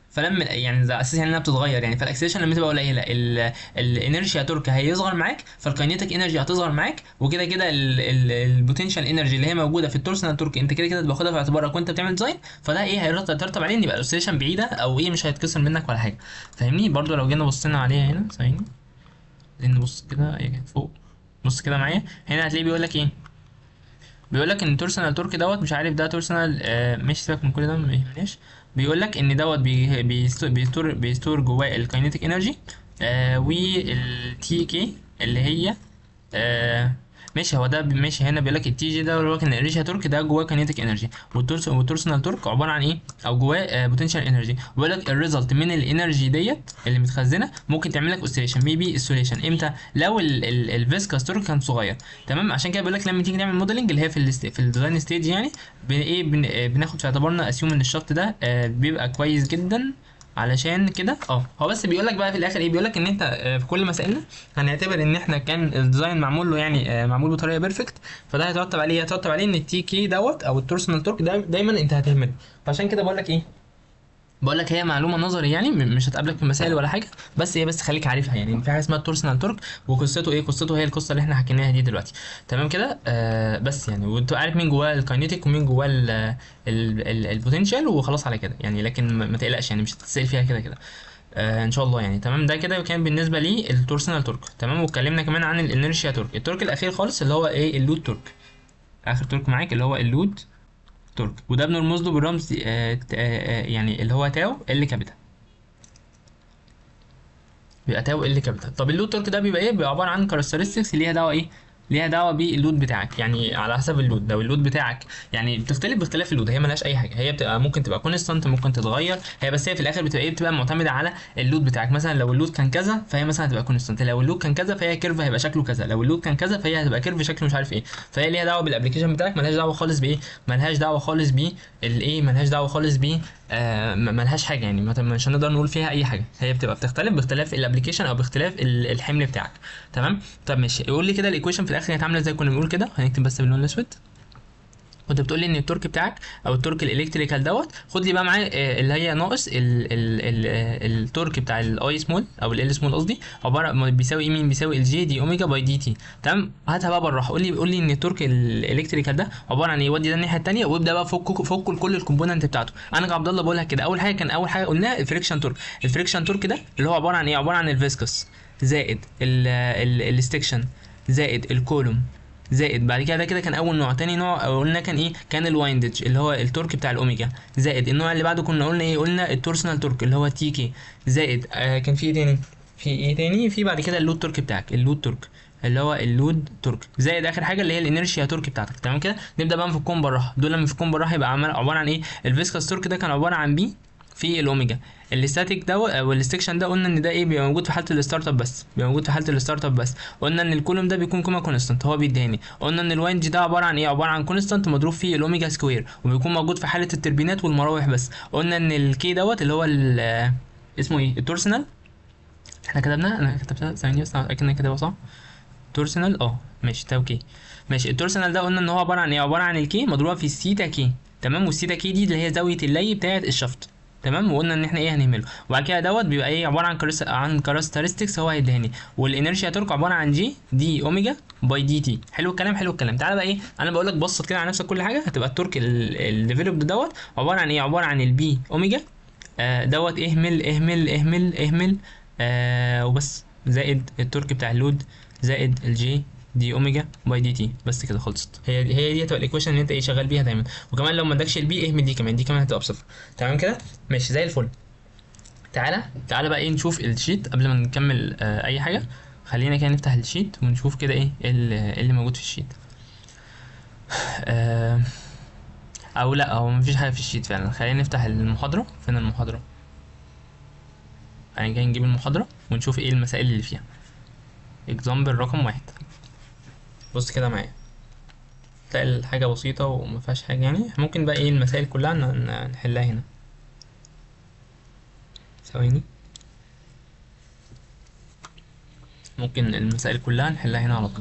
فلما يعني ده اساسا انها بتتغير يعني فالاكسلريشن لما تبقى قليله الانرجي تورك هيصغر معاك فالكاينيتيك انرجي هتصغر معاك وكده كده البوتنشال انرجي اللي هي موجوده في التورسنال تورك انت كده كده باخدها في اعتبارك وانت بتعمل ديزاين فده ايه هيترتب عليه ان يبقى الاكسلريشن بعيده او ايه مش هيتكسر منك ولا حاجه فاهمني برضو لو جينا بصينا عليها هنا ثواني عايزين نبص كده هي كانت فوق بص كده معايا هنا هتلاقيه بيقول لك ايه بيقول لك ان التورسنال تورك دوت مش عارف ده تورسنال آه مش سيبك من كل ده ما يهمناش بيقول لك ان دوت بي بيستور بيستور, بيستور جواه الكاينيتيك انرجي آه والتي كي اللي هي آه ماشي هو ده ماشي هنا بيقول لك التي جي ده اللي هو كان الريشيا تورك ده جواه كاينيتيك انرجي والتورس والتورسنال تورك عباره عن ايه او جواه بوتنشال انرجي بيقول لك الريزلت من الانرجي ديت اللي متخزنه ممكن تعمل لك اوسيليشن ميبي اوسيليشن امتى لو الفيسكاس تورك كان صغير تمام عشان كده بيقول لك لما تيجي نعمل موديلنج اللي هي في ال في الديزاين ستيج يعني بن ايه بن بناخد في اعتبارنا اسيوم ان الشفط ده آه بيبقى كويس جدا علشان كده اه هو بس بيقول لك بقى في الاخر ايه بيقول لك ان انت في كل مسائلنا هنعتبر ان احنا كان الديزاين معمول له يعني معمول بطريقه بيرفكت فده هيترتب عليه هيترتب عليه ان التي كي دوت او التورسنال تورك ده دايما انت هتهمله فعشان كده بقول لك ايه بقول لك هي معلومه نظري يعني مش هتقابلك في المسائل ولا حاجه بس هي بس خليك عارفها يعني في حاجه اسمها التورسنال تورك وقصته ايه قصته هي القصه اللي احنا حكيناها دي دلوقتي تمام كده آه بس يعني وانت عارف مين جواه الكاينيتيك ومين جواه البوتنشال وخلاص على كده يعني لكن ما تقلقش يعني مش هتتسال فيها كده كده آه ان شاء الله يعني تمام ده كده كان بالنسبه لي التورسنال تورك تمام واتكلمنا كمان عن الانرشيا تورك التورك الاخير خالص اللي هو ايه اللود تورك اخر تورك معاك اللي هو اللود تورك وده بنرمز له بالرمز آه آه يعني اللي هو تاو ال كابيتال بيبقى تاو ال كابيتال طب اللود تورك ده بيبقى ايه بيبقى عباره عن كاركترستكس ليها دعوه ايه ليها دعوه باللود بتاعك يعني على حسب اللود لو اللود بتاعك يعني بتختلف باختلاف اللود هي ملهاش اي حاجه هي بتبقى ممكن تبقى كونستانت ممكن تتغير هي بس هي في الاخر بتبقى ايه بتبقى معتمده على اللود بتاعك مثلا لو اللود كان كذا فهي مثلا هتبقى كونستانت لو اللود كان كذا فهي كيرف هيبقى شكله كذا لو اللود كان كذا فهي هتبقى كيرف شكله مش عارف ايه فهي ليها دعوه بالابلكيشن بتاعك ملهاش دعوه خالص بايه ملهاش دعوه خالص بالايه ملهاش دعوه خالص ب آه ملهاش حاجه يعني مش هنقدر نقول فيها اي حاجه هي بتبقى بتختلف باختلاف الابلكيشن او باختلاف الحمل بتاعك تمام طب ماشي يقول لي كده الايكويشن في الاخر كانت عامله ازاي كنا بنقول كده هنكتب بس باللون الاسود كنت بتقول لي ان التورك بتاعك او التورك الالكتريكال دوت خد لي بقى معاه اللي هي ناقص ال ال ال التورك بتاع الاي سمول او ال سمول قصدي عباره بيساوي ايه مين بيساوي الجي دي اوميجا باي دي تي تمام هاتها بقى بالراحه قول لي قول لي ان التورك الالكتريكال ده عباره عن ايه ودي ده الناحيه الثانيه وابدا بقى فك فك كل الكومبوننت بتاعته انا كعبد الله بقولها كده اول حاجه كان اول حاجه قلناها الفريكشن تورك الفريكشن تورك ده اللي هو عباره عن ايه عباره عن الفيسكس زائد الاستكشن زائد الكولوم زائد بعد كده ده كده كان اول نوع تاني نوع قلنا كان ايه كان الوايندج اللي هو التورك بتاع الاوميجا زائد النوع اللي بعده كنا قلنا ايه قلنا التورسنال تورك اللي هو تي كي زائد آه كان في ايه تاني في ايه تاني في بعد كده اللود تورك بتاعك اللود تورك اللي هو اللود تورك زائد اخر حاجه اللي هي الانرشيا تورك بتاعتك تمام كده نبدا بقى نفكهم بالراحه دول لما نفكهم بالراحه يبقى عباره عن ايه الفيسكاس تورك ده كان عباره عن بي في الاوميجا الاستاتيك ده والاستكشن ده قلنا ان ده ايه بيبقى موجود في حاله الستارت اب بس بيبقى موجود في حاله الستارت اب بس قلنا ان الكولوم ده بيكون كوما كونستانت هو بيديهاني قلنا ان الواينج ده عباره عن ايه عباره عن كونستانت مضروب فيه الاوميجا سكوير وبيكون موجود في حاله التربينات والمراوح بس قلنا ان الكي دوت اللي هو اسمه ايه التورسنال احنا كتبناه انا كتبتها ثانيه بس اتاكد ان كاتبها صح تورسنال اه ماشي ده اوكي ماشي التورسنال ده قلنا ان هو عباره عن ايه عباره عن الكي مضروبه في السيتا كي تمام والسيتا كي دي اللي هي زاويه اللي بتاعه الشفط تمام وقلنا ان احنا ايه هنهمله وبعد كده دوت بيبقى ايه عباره عن كرس... عن كاركترستكس هو هيديهاني والانرشيا تورك عباره عن جي دي اوميجا باي دي تي حلو الكلام حلو الكلام تعالى بقى ايه انا بقول لك بسط كده على نفسك كل حاجه هتبقى التورك الديفلوبد دوت عباره عن ايه عباره عن البي اوميجا آه دوت اهمل اهمل اهمل اهمل آه وبس زائد التورك بتاع اللود زائد الجي دي اوميجا باي دي تي بس كده خلصت هي هي دي هتبقى الايكويشن اللي انت ايه شغال بيها دايما وكمان لو ما ادكش البي اهمل دي كمان دي كمان هتبقى بصفر تمام كده ماشي زي الفل تعالى تعالى بقى ايه نشوف الشيت قبل ما نكمل آه اي حاجه خلينا كده نفتح الشيت ونشوف كده ايه اللي, اللي موجود في الشيت آه او لا هو مفيش حاجه في الشيت فعلا خلينا نفتح المحاضره فين المحاضره خلينا كده نجيب المحاضره ونشوف ايه المسائل اللي فيها اكزامبل رقم واحد بص كده معايا تلاقي الحاجة بسيطة وما فيهاش حاجة يعني ممكن بقى ايه المسائل كلها نحلها هنا ثواني ممكن المسائل كلها نحلها هنا على طول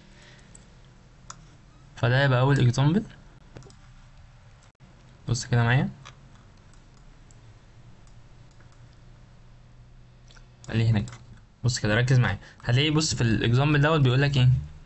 فده يبقى أول اكزامبل بص كده معايا خليه هناك بص كده ركز معايا هتلاقي بص في الاكزامبل دوت بيقول لك ايه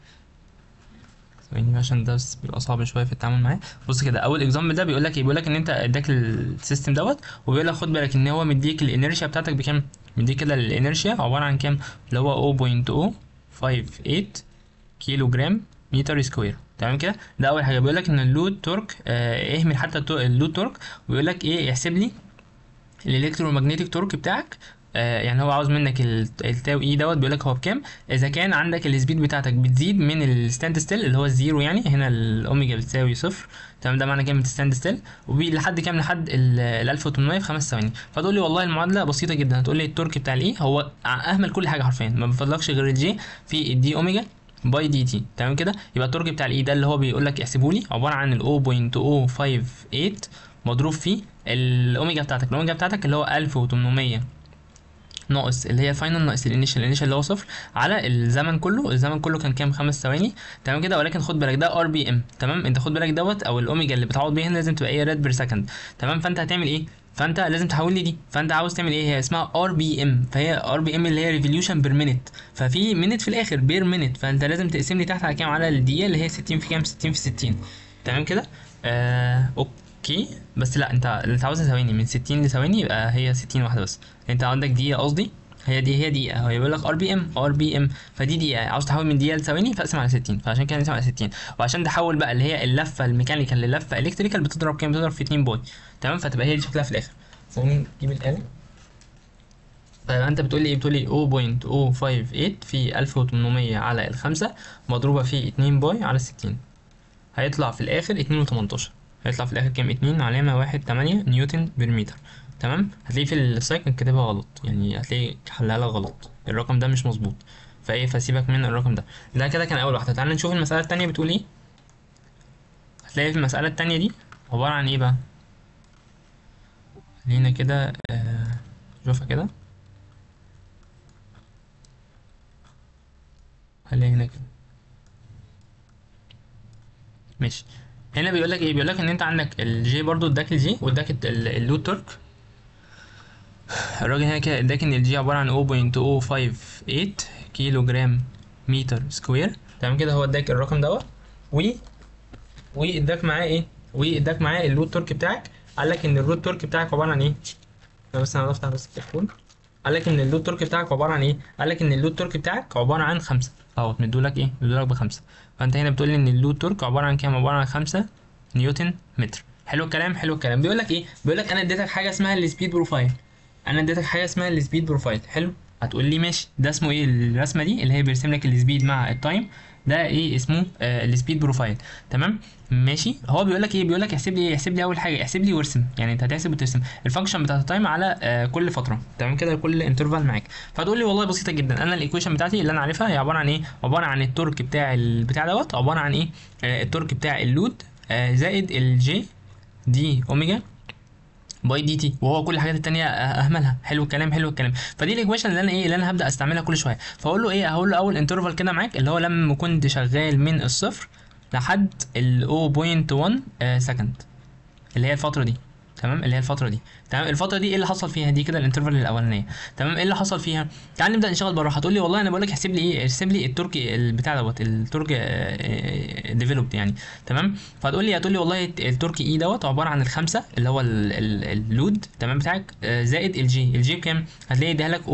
ثواني عشان ده بس بيبقى صعب شويه في التعامل معاه بص كده اول اكزامبل ده بيقول لك ايه بيقول لك ان انت اداك السيستم دوت وبيقول لك خد بالك ان هو مديك الانرشيا بتاعتك بكام مديك كده الانرشيا عباره عن كام اللي هو 0.058 كيلو جرام متر سكوير تمام كده ده اول حاجه بيقول لك ان اللود تورك آه اهمل حتى التو- اللود تورك ويقول لك ايه احسب لي الالكترومagnetic تورك بتاعك آه يعني هو عاوز منك ال- التاو اي دوت بيقول لك هو بكام اذا كان عندك السبيد بتاعتك بتزيد من الستاند ستيل اللي هو الزيرو يعني هنا الاوميجا بتساوي صفر تمام ده معنى كلمه ستاند ستيل ولحد كام لحد ال 1800 في خمس ثواني فتقول لي والله المعادله بسيطه جدا هتقول لي التورك بتاع الاي هو اهمل كل حاجه حرفيا ما بفضلكش غير الجي في الدي اوميجا باي دي تي تمام كده يبقى التورك بتاع الاي ده اللي هو بيقول لك احسبه لي عباره عن ال 0.058 مضروب في الاوميجا بتاعتك الاوميجا بتاعتك اللي هو 1800 ناقص اللي هي فاينل ناقص الانيشال الانيشال اللي هو صفر على الزمن كله الزمن كله كان كام خمس ثواني تمام كده ولكن خد بالك ده ار بي ام تمام انت خد بالك دوت او الاوميجا اللي بتعوض بيها هنا لازم تبقى ايه ريد بير سكند تمام فانت هتعمل ايه فانت لازم تحول لي دي فانت عاوز تعمل ايه هي اسمها ار بي ام فهي ار بي ام اللي هي ريفوليوشن بير مينيت ففي مينيت في الاخر بير مينيت فانت لازم تقسم لي تحت على كام على الدقيقه اللي هي 60 في كام 60 في 60 تمام كده آه اوكي بس لا انت انت عاوزها ثواني من 60 لثواني يبقى هي 60 واحده بس انت عندك دقيقه قصدي هي دي هي دقيقة هو بيقول لك ار بي ام ار بي ام فدي دقيقة عاوز تحول من دقيقة لثواني فاقسم على 60 فعشان كده نقسم على 60 وعشان تحول بقى اللي هي اللفة الميكانيكال للفة الكتريكال بتضرب كام بتضرب في 2 باي تمام فتبقى هي دي شكلها في الاخر ثواني نجيب الآلة فانت بتقول لي ايه بتقول لي 0.058 في 1800 على الخمسة مضروبة في 2 باي على 60 هيطلع في الاخر 2 و18 هيطلع في الاخر كام 2 علامة واحد تمانية نيوتن بالمتر تمام هتلاقيه في السايكل كاتبها غلط يعني هتلاقي حلها لك غلط الرقم ده مش مظبوط فايه فسيبك من الرقم ده ده كده كان اول واحده تعال نشوف المساله التانية بتقول ايه هتلاقي في المساله التانية دي عباره عن ايه بقى خلينا كده آه، نشوفها كده خليها هنا كده ماشي هنا بيقول لك ايه بيقول لك ان انت عندك الجي برضو اداك الجي واداك ال- ال- اللود تورك الراجل هنا كده اداك ان الجي عباره عن 0.058 كيلو جرام متر سكوير تمام كده هو اداك الرقم دوت و واداك معاه ايه واداك معاه اللود تورك بتاعك قال لك ان اللود تورك بتاعك عباره عن ايه طب بس انا بفتح بس التليفون قال لك ان اللود تورك بتاعك عباره عن ايه قال لك ان اللود تورك بتاعك عباره عن خمسة اهو مدولك ايه مدولك بخمسة فانت هنا بتقول لي ان اللود تورك عباره عن كام عباره عن خمسة نيوتن متر حلو الكلام حلو الكلام بيقول لك ايه بيقول لك انا اديتك حاجه اسمها السبيد بروفايل انا اديتك حاجه اسمها السبيد بروفايل حلو هتقول لي ماشي ده اسمه ايه الرسمه دي اللي هي بيرسم لك السبيد مع التايم ده ايه اسمه آه السبيد بروفايل تمام ماشي هو بيقول لك ايه بيقول لك احسب لي ايه احسب لي اول حاجه احسب لي وارسم يعني انت هتحسب وترسم الفانكشن بتاعت التايم على آه كل فتره تمام كده كل انترفال معاك فتقول لي والله بسيطه جدا انا الايكويشن بتاعتي اللي انا عارفها هي عباره عن ايه عباره عن التورك بتاع البتاع دوت عباره عن ايه آه التورك بتاع اللود آه زائد الجي دي اوميجا باي دي تي وهو كل الحاجات التانية اهملها حلو الكلام حلو الكلام فدي الايكويشن اللي انا ايه اللي انا هبدا استعملها كل شويه فاقول له ايه هقول له اول انترفال كده معاك اللي هو لما كنت شغال من الصفر لحد ال 0.1 سكند اللي هي الفتره دي تمام اللي هي الفتره دي تمام الفتره دي ايه اللي حصل فيها دي كده الانترفال الاولانيه تمام ايه اللي حصل فيها تعال نبدا نشتغل بالراحه هتقول لي والله انا بقول لك احسب لي ايه احسب لي التركي البتاع دوت التركي ديفلوبد يعني تمام فهتقول لي هتقول لي والله التركي اي دوت عباره عن الخمسه اللي هو ال- ال- اللود تمام بتاعك آه، زائد الجي الجي بكام هتلاقي اديها لك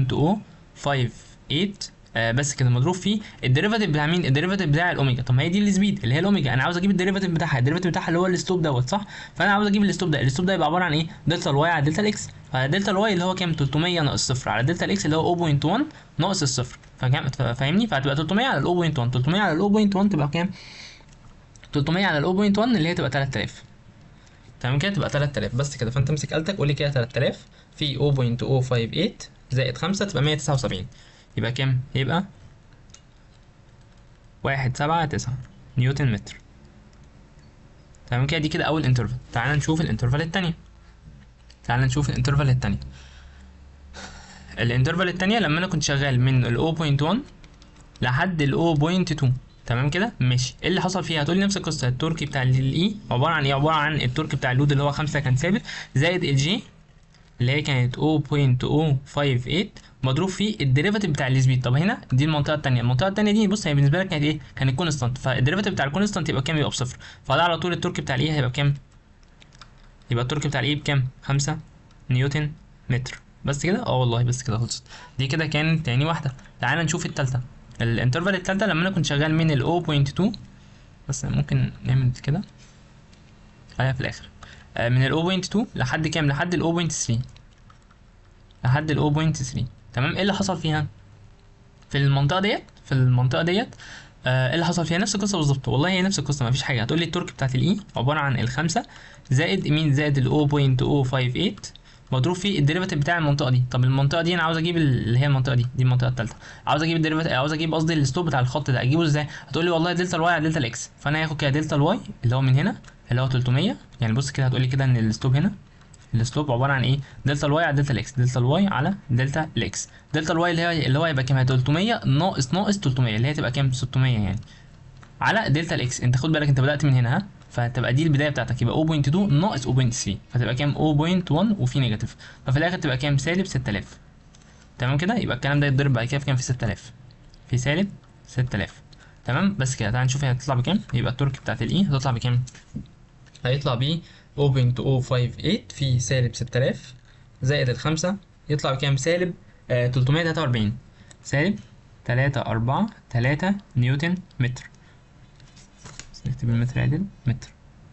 0.058 آه بس كده مضروب في الديريفاتيف بتاع مين الديريفاتيف بتاع الاوميجا طب ما هي دي السبيد اللي هي الاوميجا انا عاوز اجيب الديريفاتيف بتاعها الديريفاتيف بتاعها اللي هو السلوب دوت صح فانا عاوز اجيب السلوب ده السلوب ده يبقى عباره عن ايه دلتا الواي على دلتا الاكس فدلتا الواي اللي هو كام 300 ناقص صفر على دلتا الاكس اللي هو 0.1 ناقص الصفر فكام ف- فاهمني فهتبقى 300 على ال 0.1 300 على ال 0.1 تبقى كام 300 على ال 0.1 اللي هي تبقى 3000 تمام كده تبقى 3000 بس كده فانت امسك آلتك قول لي كده 3000 في 0.058 زائد 5 تبقى 179 يبقى كام يبقى واحد سبعة تسعة نيوتن متر تمام كده دي كده أول انترفال تعال نشوف الانترفال التانية تعال نشوف الانترفال التانية الانترفال التانية لما أنا كنت شغال من ال 0.1 لحد ال 0.2 تمام كده ماشي ايه اللي حصل فيها هتقولي نفس القصه التورك بتاع الاي عباره عن ايه عباره عن التورك بتاع اللود اللي هو 5 كان ثابت زائد الجي اللي هي كانت 0.058 مضروب في الديريفاتيف بتاع السبيد طب هنا دي المنطقه الثانيه المنطقه الثانيه دي بص هي بالنسبه لك كانت ايه كانت كونستانت فالديريفاتيف بتاع الكونستانت يبقى كام يبقى بصفر فده على طول التورك بتاع الايه هيبقى بكام يبقى التورك بتاع الايه بكام 5 نيوتن متر بس كده اه والله بس كده خلصت دي كده كانت تاني واحده تعالى نشوف التالتة الانترفال التالتة لما انا كنت شغال من ال 0.2 بس ممكن نعمل كده خليها في الاخر آه، من ال 0.2 لحد كام لحد ال 0.3 لحد ال 0.3 تمام ايه اللي حصل فيها في المنطقه ديت في المنطقه ديت آه، ايه اللي حصل فيها نفس القصه بالظبط والله هي نفس القصه مفيش حاجه هتقول لي التورك بتاعت الاي عباره عن الخمسة زائد مين زائد ال 0.058 مضروب في الديريفاتيف بتاع المنطقه دي طب المنطقه دي انا عاوز اجيب اللي هي المنطقه دي دي المنطقه الثالثه عاوز اجيب الديريفاتيف عاوز اجيب قصدي السلوب بتاع الخط ده اجيبه ازاي هتقول لي والله دلتا الواي على دلتا الاكس فانا هاخد كده دلتا الواي اللي هو من هنا اللي هو 300 يعني بص كده هتقول لي كده ان السلوب هنا السلوب عباره عن ايه دلتا الواي على دلتا الاكس دلتا الواي على دلتا الاكس دلتا الواي اللي هي اللي هو هيبقى كام 300 ناقص ناقص 300 اللي هي تبقى كام 600 يعني على دلتا الاكس انت خد بالك انت بدات من هنا ها فتبقى دي البدايه بتاعتك يبقى 0.2 ناقص 0.3 فتبقى كام 0.1 وفي نيجاتيف ففي الاخر تبقى كام سالب 6000 تمام كده يبقى الكلام ده يتضرب بعد كده في كام في 6000 في سالب 6000 تمام بس كده تعال نشوف هي هتطلع بكام يبقى التورك بتاعت الاي هتطلع بكام هيطلع ب 0.058 في سالب 6000 زائد الخمسة يطلع بكام سالب آه 343 سالب 3 4 3 نيوتن متر بس نكتب المتر عدل متر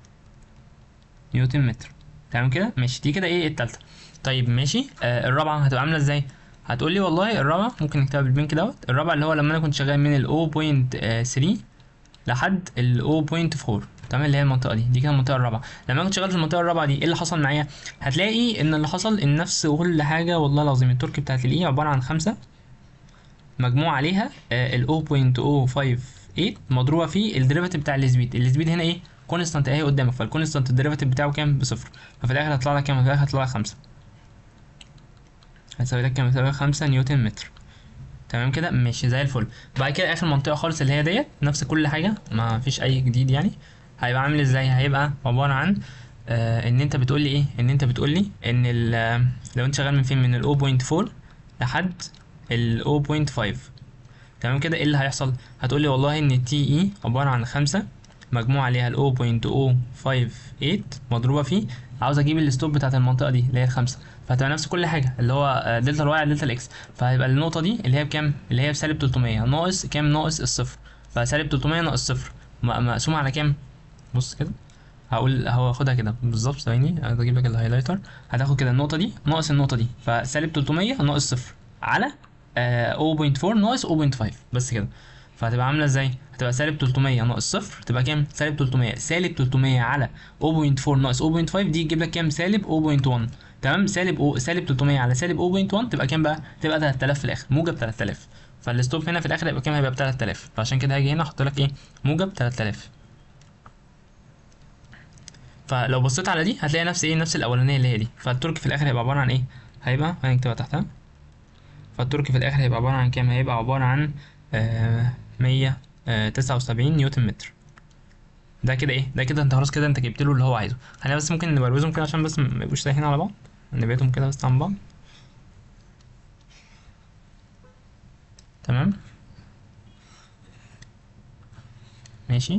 نيوتن متر تمام كده ماشي دي كده ايه التالتة طيب ماشي آه الرابعة هتبقى عاملة ازاي هتقول لي والله الرابعة ممكن نكتبها بالبنك دوت الرابعة اللي هو لما انا كنت شغال من ال 0.3 لحد ال 0.4 تمام اللي هي المنطقة دي دي كده المنطقة الرابعة لما انا كنت شغال في المنطقة الرابعة دي ايه اللي حصل معايا هتلاقي ان اللي حصل ان نفس كل حاجة والله العظيم التورك بتاعت الاي عبارة عن خمسة مجموع عليها ال 0.058 مضروبة في الديريفاتيف بتاع السبيد السبيد هنا ايه كونستانت اهي قدامك فالكونستانت الديريفاتيف بتاعه كام بصفر ففي الاخر هيطلع لك كام في الاخر هيطلع لك خمسة هتساوي لك كام هتساوي لك خمسة نيوتن متر تمام كده ماشي زي الفل بعد كده اخر منطقه خالص اللي هي ديت نفس كل حاجه ما فيش اي جديد يعني هيبقى عامل ازاي هيبقى عباره عن آه ان انت بتقول لي ايه ان انت بتقول لي ان ال- لو انت شغال من فين من ال 0.4 لحد ال 0.5 تمام كده ايه اللي هيحصل هتقول لي والله ان التي اي عباره عن خمسة مجموع عليها ال 0.058 مضروبه في عاوز اجيب الستوب بتاعت المنطقه دي اللي هي الخمسة فهتبقى نفس كل حاجه اللي هو آه، دلتا الواي على دلتا الاكس فهيبقى النقطه دي اللي هي بكام اللي هي بسالب 300 ناقص كام ناقص الصفر فسالب 300 ناقص صفر م- مقسوم على كام بص كده هقول هو هاخدها كده بالظبط ثواني عايز اجيب لك الهايلايتر هتاخد كده النقطه دي ناقص النقطه دي فسالب 300 ناقص صفر على آه 0.4 ناقص 0.5 بس كده فهتبقى عامله ازاي هتبقى سالب 300 ناقص صفر تبقى كام سالب 300 سالب 300 على 0.4 ناقص 0.5 دي تجيب لك كام سالب 0.1 تمام سالب أو سالب 300 على سالب 0.1 تبقى كام بقى تبقى 3000 في الاخر موجب 3000 فالستوب هنا في الاخر هيبقى كام هيبقى ب 3000 فعشان كده هاجي هنا احط لك ايه موجب 3000 فلو بصيت على دي هتلاقي نفس ايه نفس الاولانيه اللي هي دي فالترك في الاخر هيبقى عباره عن ايه هيبقى هنكتبها تحتها فالترك في الاخر هيبقى عباره عن كام هيبقى عباره عن آه 179 نيوتن متر ده كده ايه ده كده انت خلاص كده انت جبت له اللي هو عايزه احنا بس ممكن نبروزهم كده عشان بس ما يبقوش سايحين على بعض نبعدهم كده بس عن بعض تمام ماشي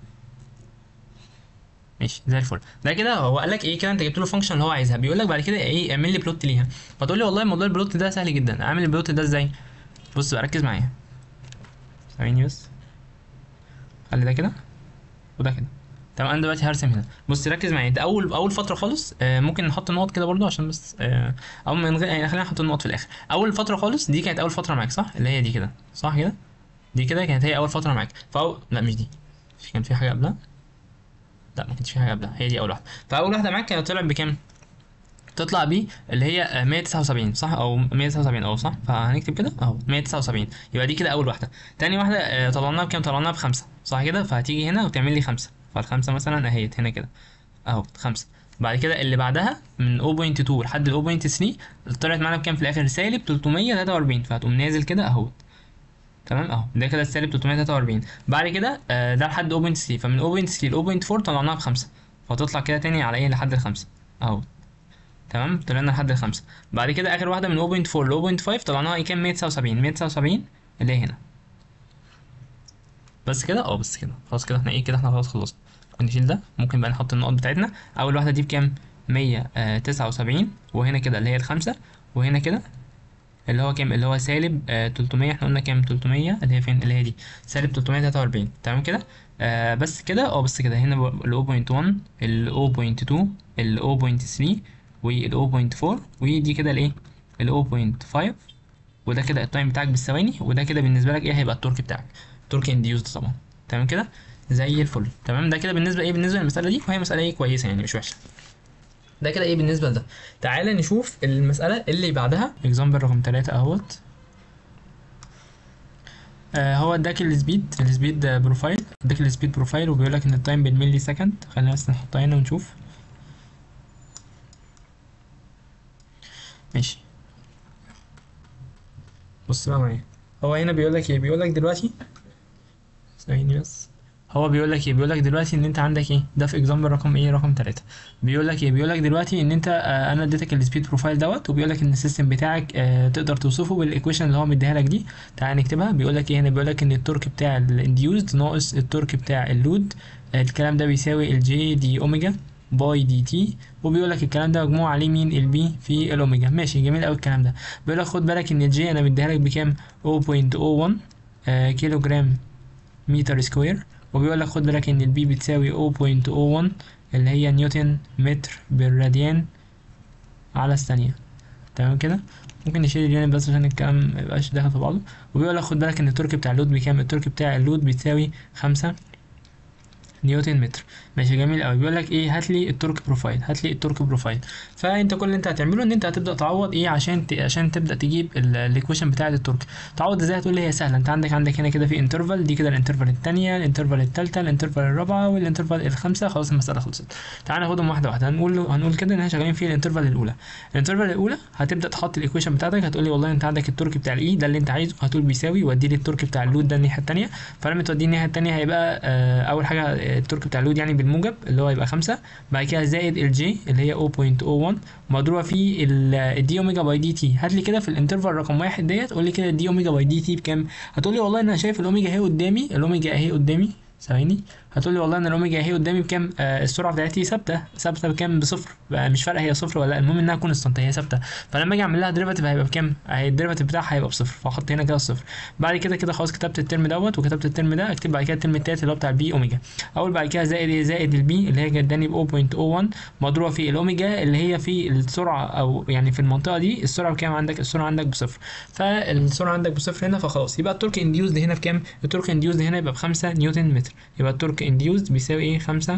ماشي زي الفل ده كده هو قال لك ايه كده انت جبت له الفانكشن اللي هو عايزها بيقول لك بعد كده ايه اعمل لي بلوت ليها فتقول لي والله موضوع البلوت ده سهل جدا اعمل البلوت ده ازاي بص بقى ركز معايا ثواني بس خلي ده كده وده كده تمام انا دلوقتي هرسم هنا بص ركز معايا ده اول اول فتره خالص آه ممكن نحط النقط كده برضو عشان بس آه او من غير يعني خلينا نحط النقط في الاخر اول فتره خالص دي كانت اول فتره معاك صح اللي هي دي كده صح كده دي كده كانت هي اول فتره معاك فأو... لا مش دي في كان في حاجه قبلها لا ما كانش في حاجه قبلها هي دي اول واحده فاول واحده معاك كانت طلعت بكام تطلع بيه اللي هي آه، 179 صح او 179 اه صح فهنكتب كده اهو 179 يبقى دي كده اول واحده تاني واحده آه، طلعناها بكام طلعناها بخمسه صح كده فهتيجي هنا وتعمل لي خمسه فالخمسه مثلا اهيت هنا كده اهو خمسه بعد كده اللي بعدها من 0.2 لحد ال 0.3 طلعت معانا بكام في الاخر سالب 343 فهتقوم نازل كده اهو تمام اهو ده كده السالب 343 بعد كده آه، ده لحد 0.3 فمن 0.3 ل 0.4 طلعناها بخمسه فتطلع كده تاني على ايه لحد الخمسه اهو تمام طلعنا لحد الخمسة بعد كده اخر واحده من 0.4 ل 0.5 طلعناها ايه كام 179 179 اللي هي هنا بس كده اه بس كده خلاص كده احنا ايه كده احنا خلاص خلصنا ممكن نشيل ده ممكن بقى نحط النقط بتاعتنا اول واحده دي بكام 179 وهنا كده اللي هي الخمسة وهنا كده اللي هو كام اللي هو سالب آه 300 احنا قلنا كام 300 اللي هي فين اللي هي دي سالب 343 تمام كده آه بس كده اه بس كده هنا ال 0.1 ال 0.2 ال 0.3 وال 0.4 ودي كده الايه ال 0.5 وده كده التايم بتاعك بالثواني وده كده بالنسبه لك ايه هيبقى التورك بتاعك تورك انديوزد طبعا تمام كده زي الفل تمام ده كده بالنسبه ايه بالنسبه للمساله دي وهي مساله ايه كويسه يعني مش وحشه ده كده ايه بالنسبه لده تعالى نشوف المساله اللي بعدها اكزامبل رقم 3 اهوت آه هو اداك السبيد السبيد بروفايل اداك السبيد بروفايل وبيقول لك ان التايم بالملي سكند خلينا بس نحطها هنا ونشوف ماشي بص بقى معايا هو هنا بيقول لك ايه بيقول لك دلوقتي ثواني بس هو بيقول لك ايه بيقول لك دلوقتي ان انت عندك ايه ده في اكزامبل رقم ايه رقم 3 بيقول لك ايه بيقول لك دلوقتي ان انت آه انا اديتك السبيد بروفايل دوت وبيقول لك ان السيستم بتاعك آه تقدر توصفه بالايكويشن اللي هو مديها لك دي تعال نكتبها بيقول لك ايه هنا بيقول لك ان التورك بتاع الانديوزد ناقص التورك بتاع اللود آه الكلام ده بيساوي الجي دي اوميجا باي دي تي وبيقول لك الكلام ده مجموع عليه مين البي في الاوميجا ماشي جميل قوي الكلام ده بيقول لك خد بالك ان الجي انا مديها لك بكام 0.01 آه كيلو جرام متر سكوير وبيقول لك خد بالك ان البي بتساوي 0.01 اللي هي نيوتن متر بالراديان على الثانية تمام كده ممكن نشيل اليونت بس عشان الكلام ميبقاش داخل في بعضه وبيقول لك خد بالك ان التورك بتاع اللود بكام التورك بتاع اللود بتساوي خمسة نيوتن متر ماشي جميل قوي بيقول لك ايه هات لي التورك بروفايل هات لي التورك بروفايل فانت كل اللي انت هتعمله ان انت هتبدا تعوض ايه عشان ت... عشان تبدا تجيب الايكويشن بتاعه التورك تعوض ازاي هتقول لي هي سهله انت عندك عندك هنا كده في انترفال دي كده الانترفال الثانيه الانترفال الثالثه الانترفال الرابعه والانترفال الخامسه خلاص المساله خلصت تعال ناخدهم واحده واحده هنقول هنقول كده ان احنا شغالين في الانترفال الاولى الانترفال الاولى هتبدا تحط الايكويشن بتاعتك هتقول لي والله انت عندك التورك بتاع الاي ده اللي انت عايزه هتقول بيساوي وادي لي التورك بتاع اللود ده الناحيه الثانيه فلما توديه الناحيه الثانيه هيبقى آه اول حاجه التورك بتاع اللود يعني بالموجب اللي هو يبقى خمسة بعد كده زائد الجي اللي هي 0.01 مضروبه في الدي اوميجا باي دي تي هات لي كده في الانترفال رقم واحد ديت قول لي كده الدي اوميجا باي دي تي بكام هتقول لي والله انا شايف الاوميجا اهي قدامي الاوميجا اهي قدامي ثواني هتقول لي والله انا الاوميجا اهي قدامي بكام آه السرعه بتاعتي ثابته ثابته بكام بصفر بقى مش فارقه هي صفر ولا لا المهم انها كونستانت هي ثابته فلما اجي اعمل لها ديريفاتيف هيبقى بكام اهي الديريفاتيف بتاعها هيبقى بصفر فاحط هنا كده الصفر بعد كده كده خلاص كتبت الترم دوت وكتبت الترم ده اكتب بعد كده الترم التالت اللي هو بتاع البي اوميجا اول بعد كده زائد ايه زائد البي اللي هي اداني ب 0.01 مضروبه في الاوميجا اللي هي في السرعه او يعني في المنطقه دي السرعه بكام عندك السرعه عندك بصفر فالسرعه عندك بصفر هنا فخلاص يبقى التورك انديوزد هنا بكام التورك انديوزد هنا يبقى ب 5 نيوتن متر يبقى التورك انديوزد بيساوي ايه خمسة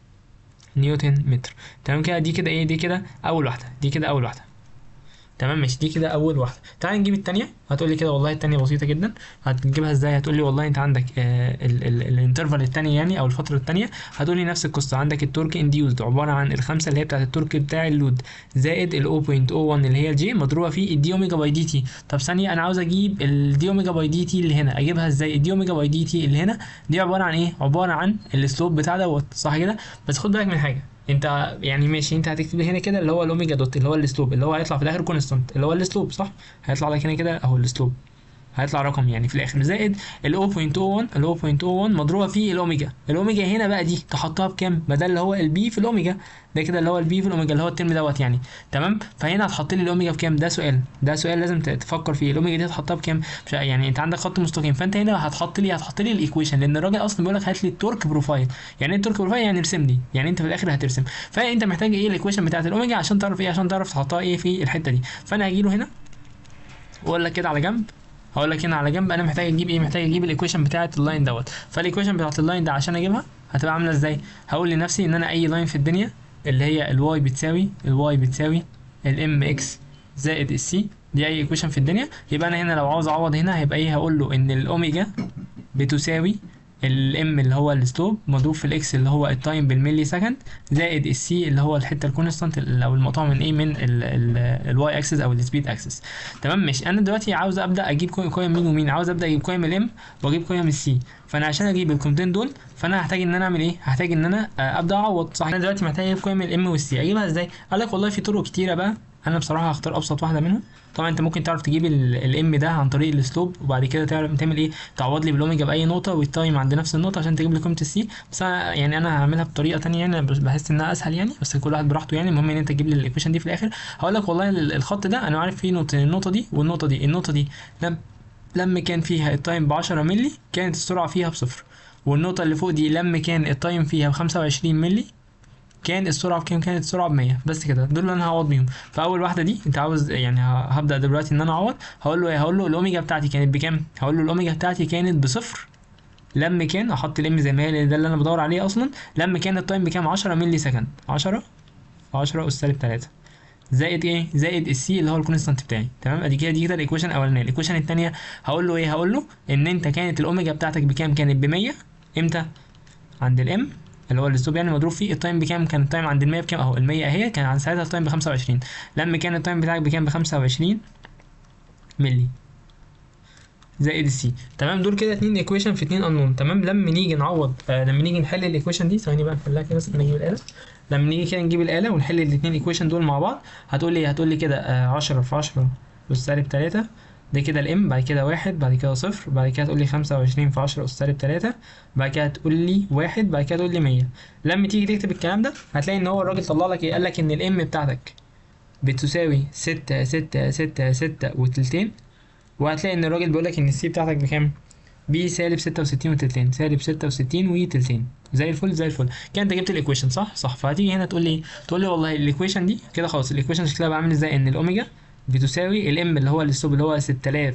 نيوتن متر تمام كده دي كده ايه دي كده اول واحده دي كده اول واحده تمام ماشي دي كده اول واحده تعال نجيب الثانيه هتقول لي كده والله الثانيه بسيطه جدا هتجيبها ازاي هتقول لي والله انت عندك آه الانترفال الثاني يعني او الفتره الثانيه هتقول لي نفس القصه عندك التورك انديوزد عباره عن الخمسه اللي هي بتاعت التورك بتاع اللود زائد ال 0.01 اللي هي الجي مضروبه في الدي اوميجا باي دي تي طب ثانيه انا عاوز اجيب الدي اوميجا باي دي تي اللي هنا اجيبها ازاي الدي اوميجا باي دي تي اللي هنا دي عباره عن ايه عباره عن السلوب بتاع دوت صح كده بس خد بالك من حاجه انت يعني ماشي انت هتكتب هنا كده اللي هو الاوميجا دوت اللي هو السلوب اللي هو هيطلع في الاخر كونستانت اللي هو السلوب صح هيطلع لك هنا كده اهو السلوب هيطلع رقم يعني في الاخر زائد ال 0.01 ال 0.01 مضروبه في الاوميجا الاوميجا هنا بقى دي تحطها بكام ما ده اللي هو البي في الاوميجا ده كده اللي هو البي في الاوميجا اللي هو الترم دوت يعني تمام فهنا هتحط لي الاوميجا بكام ده سؤال ده سؤال لازم تفكر فيه الاوميجا دي هتحطها بكام مش يعني انت عندك خط مستقيم فانت هنا هتحط لي هتحط لي الايكويشن لان الراجل اصلا بيقول لك هات لي التورك بروفايل يعني ايه التورك بروفايل يعني ارسم لي يعني انت في الاخر هترسم فانت محتاج ايه الايكويشن بتاعت الاوميجا عشان تعرف ايه عشان تعرف تحطها ايه في الحته دي فانا هجي له هنا واقول لك كده على جنب هقول لك هنا على جنب انا محتاج اجيب ايه محتاج اجيب الايكويشن بتاعه اللاين دوت فالايكويشن بتاعه اللاين ده عشان اجيبها هتبقى عامله ازاي هقول لنفسي ان انا اي لاين في الدنيا اللي هي الواي بتساوي الواي بتساوي الام اكس زائد السي دي اي ايكويشن في الدنيا يبقى انا هنا لو عاوز اعوض هنا هيبقى ايه هقول له ان الاوميجا بتساوي الام اللي هو السلوب مضروب في الاكس اللي هو التايم بالملي سكند زائد السي اللي هو الحته الكونستانت او المقطوع من ايه من الواي اكسس او السبيد اكسس تمام ماشي انا دلوقتي عاوز ابدا اجيب قيم مين ومين عاوز ابدا اجيب قيم الام واجيب قيم السي فانا عشان اجيب القيمتين دول فانا هحتاج ان انا اعمل ايه هحتاج ان انا آه، ابدا اعوض صح انا دلوقتي محتاج اجيب قيم الام والسي اجيبها ازاي قال لك والله في طرق كتيره بقى انا بصراحه هختار ابسط واحده منهم طبعا انت ممكن تعرف تجيب الام ده عن طريق السلوب وبعد كده تعرف تعمل ايه تعوض لي بالاوميجا باي نقطه والتايم عند نفس النقطه عشان تجيب لي قيمه السي بس أنا يعني انا هعملها بطريقه تانية يعني بس بحس انها اسهل يعني بس كل واحد براحته يعني المهم ان انت تجيب لي الايكويشن دي في الاخر هقول لك والله ال- الخط ده انا عارف فيه نقطتين النقطه دي والنقطه دي النقطه دي لم لما كان فيها التايم ب 10 مللي كانت السرعه فيها بصفر والنقطه اللي فوق دي لما كان التايم فيها ب 25 مللي كان السرعه بكام كانت السرعه ب 100 بس كده دول اللي انا هعوض بيهم فاول واحده دي انت عاوز يعني ه- هبدا دلوقتي ان انا اعوض هقول له ايه هقول له الاوميجا بتاعتي كانت بكام هقول له الاوميجا بتاعتي كانت بصفر لما كان احط الام زي ما هي لأن ده اللي انا بدور عليه اصلا لما كان التايم بكام 10 مللي سكند 10 في 10 اس سالب 3 زائد ايه زائد السي اللي هو الكونستانت بتاعي تمام ادي كده دي كده الايكويشن الاولانيه الايكويشن الثانيه هقول له ايه هقول له ان انت كانت الاوميجا بتاعتك بكام كانت ب 100 امتى عند الام اللي هو الستوب يعني مضروب فيه التايم بكام كان التايم عند ال 100 بكام اهو ال 100 اهي كان عند ساعتها التايم ب 25 لما كان التايم بتاعك بكام ب 25 ملي زائد السي تمام دول كده اتنين ايكويشن في اتنين انون تمام لما نيجي نعوض آه لما نيجي نحل الايكويشن دي ثواني بقى نحلها كده بس نجيب الاله لما نيجي كده نجيب الاله ونحل الاتنين ايكويشن دول مع بعض هتقول لي هتقول لي كده آه 10 في 10 أس سالب 3 ده كده الام بعد كده واحد بعد كده صفر بعد كده تقول لي 25 في 10 أس سالب 3 بعد كده تقول لي واحد بعد كده تقول لي 100 لما تيجي تكتب الكلام ده هتلاقي ان هو الراجل طلع لك ايه قال لك ان الام بتاعتك بتساوي ستة ستة ستة ستة وتلتين وهتلاقي ان الراجل بيقول لك ان السي بتاعتك بكام ب سالب 66 وتلتين سالب 66 وتلتين زي الفل زي الفل كده انت جبت الايكويشن صح صح فهتيجي هنا تقول لي ايه تقول لي والله الايكويشن دي كده خلاص الايكويشن شكلها بقى عامل ازاي ان الاوميجا بتساوي الام اللي هو الستوب اللي هو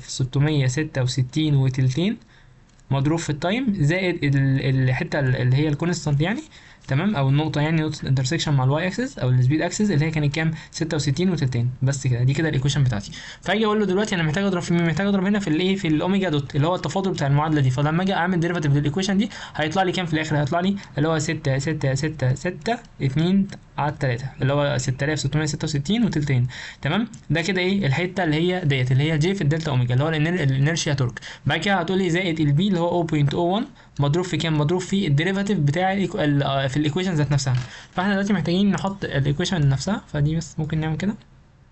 6666 وتلتين مضروب في التايم زائد ال- الحته اللي هي الكونستانت يعني تمام او النقطه يعني نقطه الانترسكشن مع الواي اكسس او السبيد اكسس اللي هي كانت كام 66 وتلتين بس كده دي كده الايكويشن بتاعتي فاجي اقول له دلوقتي انا محتاج اضرب في مين محتاج اضرب هنا في الايه في الاوميجا دوت اللي هو التفاضل بتاع المعادله دي فلما اجي اعمل ديريفاتيف للايكويشن دي هيطلع لي كام في الاخر هيطلع لي اللي هو 6 6 6 6 2 على 3 اللي هو 6666 وتلتين تمام ده كده ايه الحته اللي هي ديت اللي هي جي في الدلتا اوميجا اللي هو الإنر- الانرشيا تورك بعد كده هتقول لي زائد البي اللي هو 0.01 مضروب في كام مضروب في الديريفاتيف بتاع الإيكو- ال- آه، في الايكويشن ذات نفسها فاحنا دلوقتي محتاجين نحط الايكويشن نفسها فدي بس ممكن نعمل كده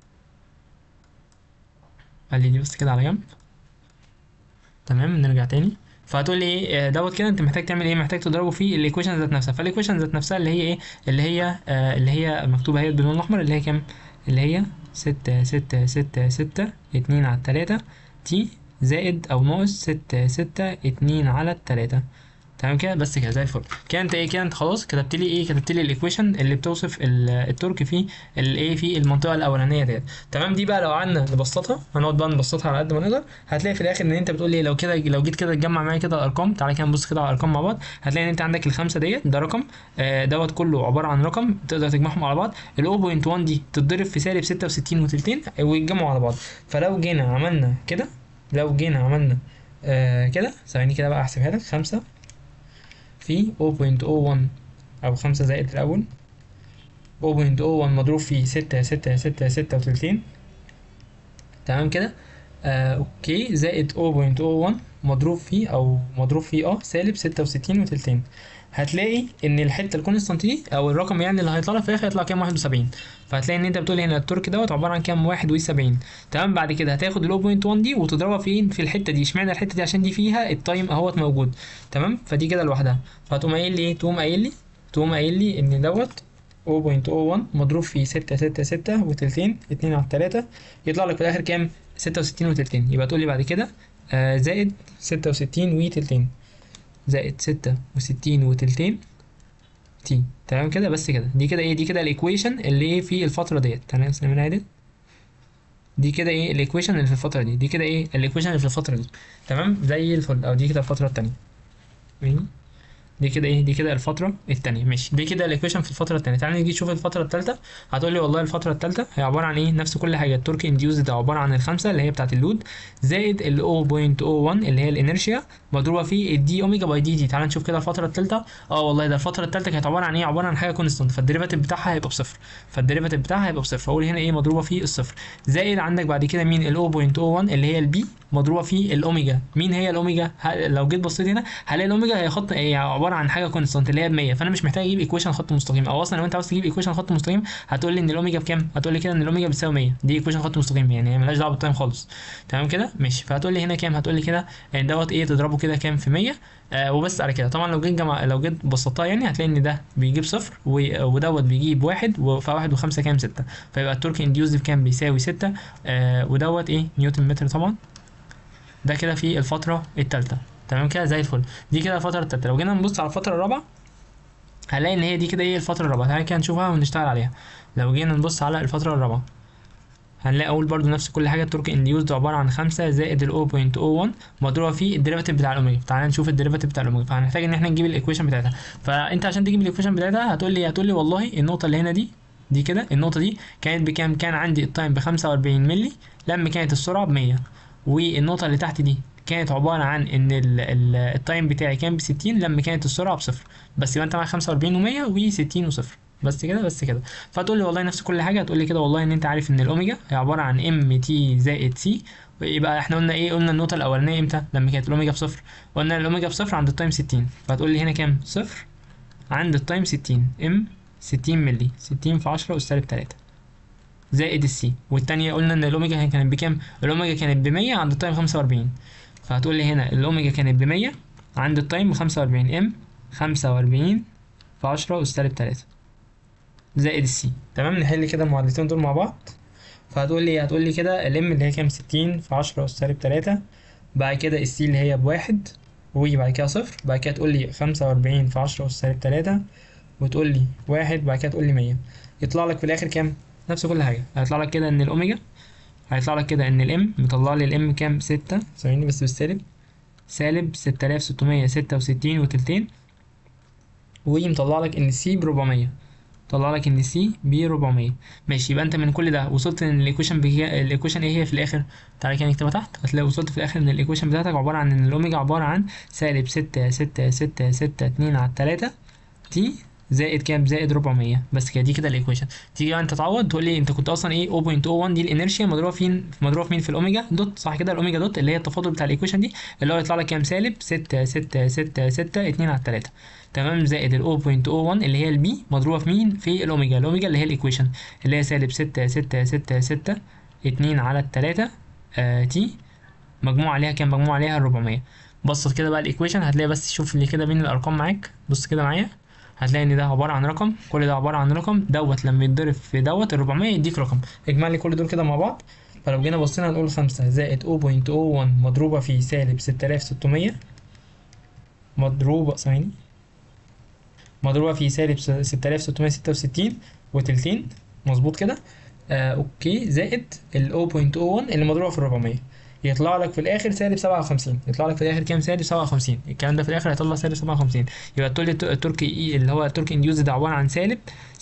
خلي دي بس كده على جنب تمام نرجع تاني فهتقول لي ايه آه، دوت كده انت محتاج تعمل ايه محتاج تضربه في الايكويشن ذات نفسها فالايكويشن ذات نفسها اللي هي ايه اللي هي آه اللي هي مكتوبه اهي باللون الاحمر اللي هي كام اللي هي ستة ستة ستة ستة اتنين على التلاتة تي زائد او ناقص ستة ستة اتنين على التلاتة تمام كده بس كده زي الفل كده انت ايه كده انت خلاص كتبت لي ايه كتبت لي الايكويشن اللي بتوصف ال- التورك في الايه في المنطقه الاولانيه ديت تمام دي بقى لو قعدنا نبسطها هنقعد بقى نبسطها على قد ما نقدر هتلاقي في الاخر ان انت بتقول لي لو كده لو جيت كده تجمع معايا كده الارقام تعالى كده نبص كده على الارقام مع بعض هتلاقي ان انت عندك الخمسه ديت ده رقم آه دوت كله عباره عن رقم تقدر تجمعهم على بعض ال 0.1 دي تتضرب في سالب 66 وتلتين ويتجمعوا على بعض فلو جينا عملنا كده لو جينا عملنا آه كده ثواني كده بقى احسبها لك خمسة في 0.01 أو خمسة زائد الأول 0.01 مضروب في ستة ستة ستة ستة وتلتين تمام كده آه أوكي زائد 0.01 مضروب فيه أو مضروب فيه اه سالب ستة وستين وتلتين هتلاقي ان الحته الكونستانت دي او الرقم يعني اللي هيطلع لك في الاخر هيطلع كام 71 فهتلاقي ان انت بتقول هنا التورك دوت عباره عن كام 71 تمام بعد كده هتاخد ال 0.1 دي وتضربها فين في الحته دي اشمعنى الحته دي عشان دي فيها التايم اهوت موجود تمام فدي كده لوحدها فهتقوم قايل لي ايه تقوم قايل لي تقوم قايل لي ان دوت 0.01 مضروب في 6 6 6 وتلتين 2 على 3 يطلع لك في الاخر كام 66 وتلتين يبقى تقول لي بعد كده آه زائد 66 وتلتين زائد ستة وستين وتلتين تي تمام كده بس كده دي كده ايه دي كده الايكويشن اللي ايه في الفترة ديت تمام سلام عادل دي كده ايه الايكويشن اللي في الفترة دي دي كده ايه الايكويشن اللي في الفترة دي تمام زي الفل او دي كده الفترة التانية ماشي دي كده ايه دي كده الفتره الثانيه ماشي دي كده الايكويشن في الفتره الثانيه تعالى نيجي نشوف الفتره الثالثه هتقول لي والله الفتره الثالثه هي عباره عن ايه نفس كل حاجه التورك انديوز ده عباره عن الخمسه اللي هي بتاعه اللود زائد ال 0.01 اللي هي الانرشيا مضروبه في الدي اوميجا باي دي دي تعالى نشوف كده الفتره الثالثه اه والله ده الفتره الثالثه كانت عباره عن ايه عباره عن حاجه كونستانت فالديريفاتيف بتاعها هيبقى بصفر فالديريفاتيف بتاعها هيبقى بصفر فاقول هنا ايه مضروبه في الصفر زائد عندك بعد كده مين ال 0.01 اللي هي البي مضروبه في الاوميجا مين هي الاوميجا ه- لو جيت بصيت هنا هلاقي الاوميجا هي خط هي عباره عن حاجه كونستانت اللي هي ب 100 فانا مش محتاج اجيب ايكويشن خط مستقيم او اصلا لو انت عاوز تجيب ايكويشن خط مستقيم هتقول لي ان الاوميجا بكام هتقول لي كده ان الاوميجا بتساوي 100 دي ايكويشن خط مستقيم يعني هي مالهاش دعوه بالتايم خالص تمام كده ماشي فهتقول لي هنا كام هتقول لي كده ان دوت ايه تضربه كده كام في 100 آه وبس على كده طبعا لو جيت جمع لو جيت بسطتها يعني هتلاقي ان ده بيجيب صفر و- ودوت بيجيب واحد وفواحد وخمسه كام ستة فيبقى التورك انديوز بكام بيساوي ستة آه ودوت ايه نيوتن متر طبعا ده كده في الفترة التالتة تمام كده زي الفل دي كده الفترة التالتة لو جينا نبص على الفترة الرابعة هنلاقي ان هي دي كده ايه الفترة الرابعة تعالى كده نشوفها ونشتغل عليها لو جينا نبص على الفترة الرابعة هنلاقي اول برضو نفس كل حاجه التورك انديوزد عباره عن 5 زائد ال 0.01 مضروبه في الديريفاتيف بتاع الاوميجا تعالى نشوف الديريفاتيف بتاع الاوميجا فهنحتاج ان احنا نجيب الايكويشن بتاعتها فانت عشان تجيب الايكويشن بتاعتها هتقول لي هتقول لي والله النقطه اللي هنا دي دي كده النقطه دي كانت بكام كان عندي التايم ب 45 مللي لما كانت السرعه ب 100 والنقطه اللي تحت دي كانت عباره عن ان ال- ال- التايم بتاعي كان ب 60 لما كانت السرعه بصفر بس يبقى انت معاك 45 و100 و60 وصفر بس كده بس كده فتقول لي والله نفس كل حاجه هتقول لي كده والله ان انت عارف ان الاوميجا هي عباره عن ام تي زائد سي ويبقى احنا قلنا ايه قلنا النقطه الاولانيه امتى لما كانت الاوميجا بصفر قلنا الاوميجا بصفر عند التايم 60 فهتقول لي هنا كام صفر عند التايم 60 ام 60 مللي 60 في 10 اس سالب 3 زائد السي والتانية قلنا ان الاوميجا كانت بكام الاوميجا كانت ب 100 عند التايم 45 فهتقول لي هنا الاوميجا كانت ب 100 عند التايم ب 45 ام 45 في 10 اس سالب 3 زائد السي تمام نحل كده المعادلتين دول مع بعض فهتقول لي هتقول لي كده الام اللي هي كام 60 في 10 اس سالب 3 بعد كده السي اللي هي بواحد وبعد كده صفر بعد كده تقول لي 45 في 10 اس سالب 3 وتقول لي واحد بعد كده تقول لي 100 يطلع لك في الاخر كام نفس كل حاجه هيطلع لك كده ان الاوميجا هيطلع لك كده ان الام مطلع لي الام كام 6 ثواني بس بالسالب سالب 6666 وتلتين ومطلع لك ان السي ب 400 طلع لك ان سي ب 400 ماشي يبقى انت من كل ده وصلت ان الايكويشن بهي... الايكويشن ايه هي في الاخر تعالى كده نكتبها تحت هتلاقي وصلت في الاخر ان الايكويشن بتاعتك عباره عن ان الاوميجا عباره عن سالب 6 6 6 6 2 على 3 تي زائد كام زائد 400 بس كده دي كده الايكويشن تيجي بقى انت تعوض تقول لي انت كنت اصلا ايه 0.01 دي الانرشيا مضروبه فين مضروبه في مين في الاوميجا دوت صح كده الاوميجا دوت اللي هي التفاضل بتاع الايكويشن دي اللي هو يطلع لك كام سالب 6 6 6 6 2 على 3 تمام زائد ال 0.01 اللي هي البي مضروبه في مين في الاوميجا الاوميجا اللي هي الايكويشن اللي هي سالب 6 6 6 6 2 على 3 آه تي مجموع عليها كام مجموع عليها 400 بسط كده بقى الايكويشن هتلاقي بس شوف اللي كده بين الارقام معاك بص كده معايا هتلاقي ان ده عباره عن رقم كل ده عباره عن رقم دوت لما يتضرب في دوت ال 400 يديك رقم اجمع لي كل دول كده مع بعض فلو جينا بصينا هنقول 5 زائد 0.01 مضروبه في سالب 6600 مضروبه ثواني مضروبه في سالب 6666 وتلتين مظبوط كده آه اوكي زائد ال 0.01 اللي مضروبه في 400 يطلع لك في الاخر سالب 57 يطلع لك في الاخر كام سالب 57 الكلام ده في الاخر هيطلع سالب 57 يبقى تقول لي الت- التركي اي اللي هو التركي انديوز ده عباره عن سالب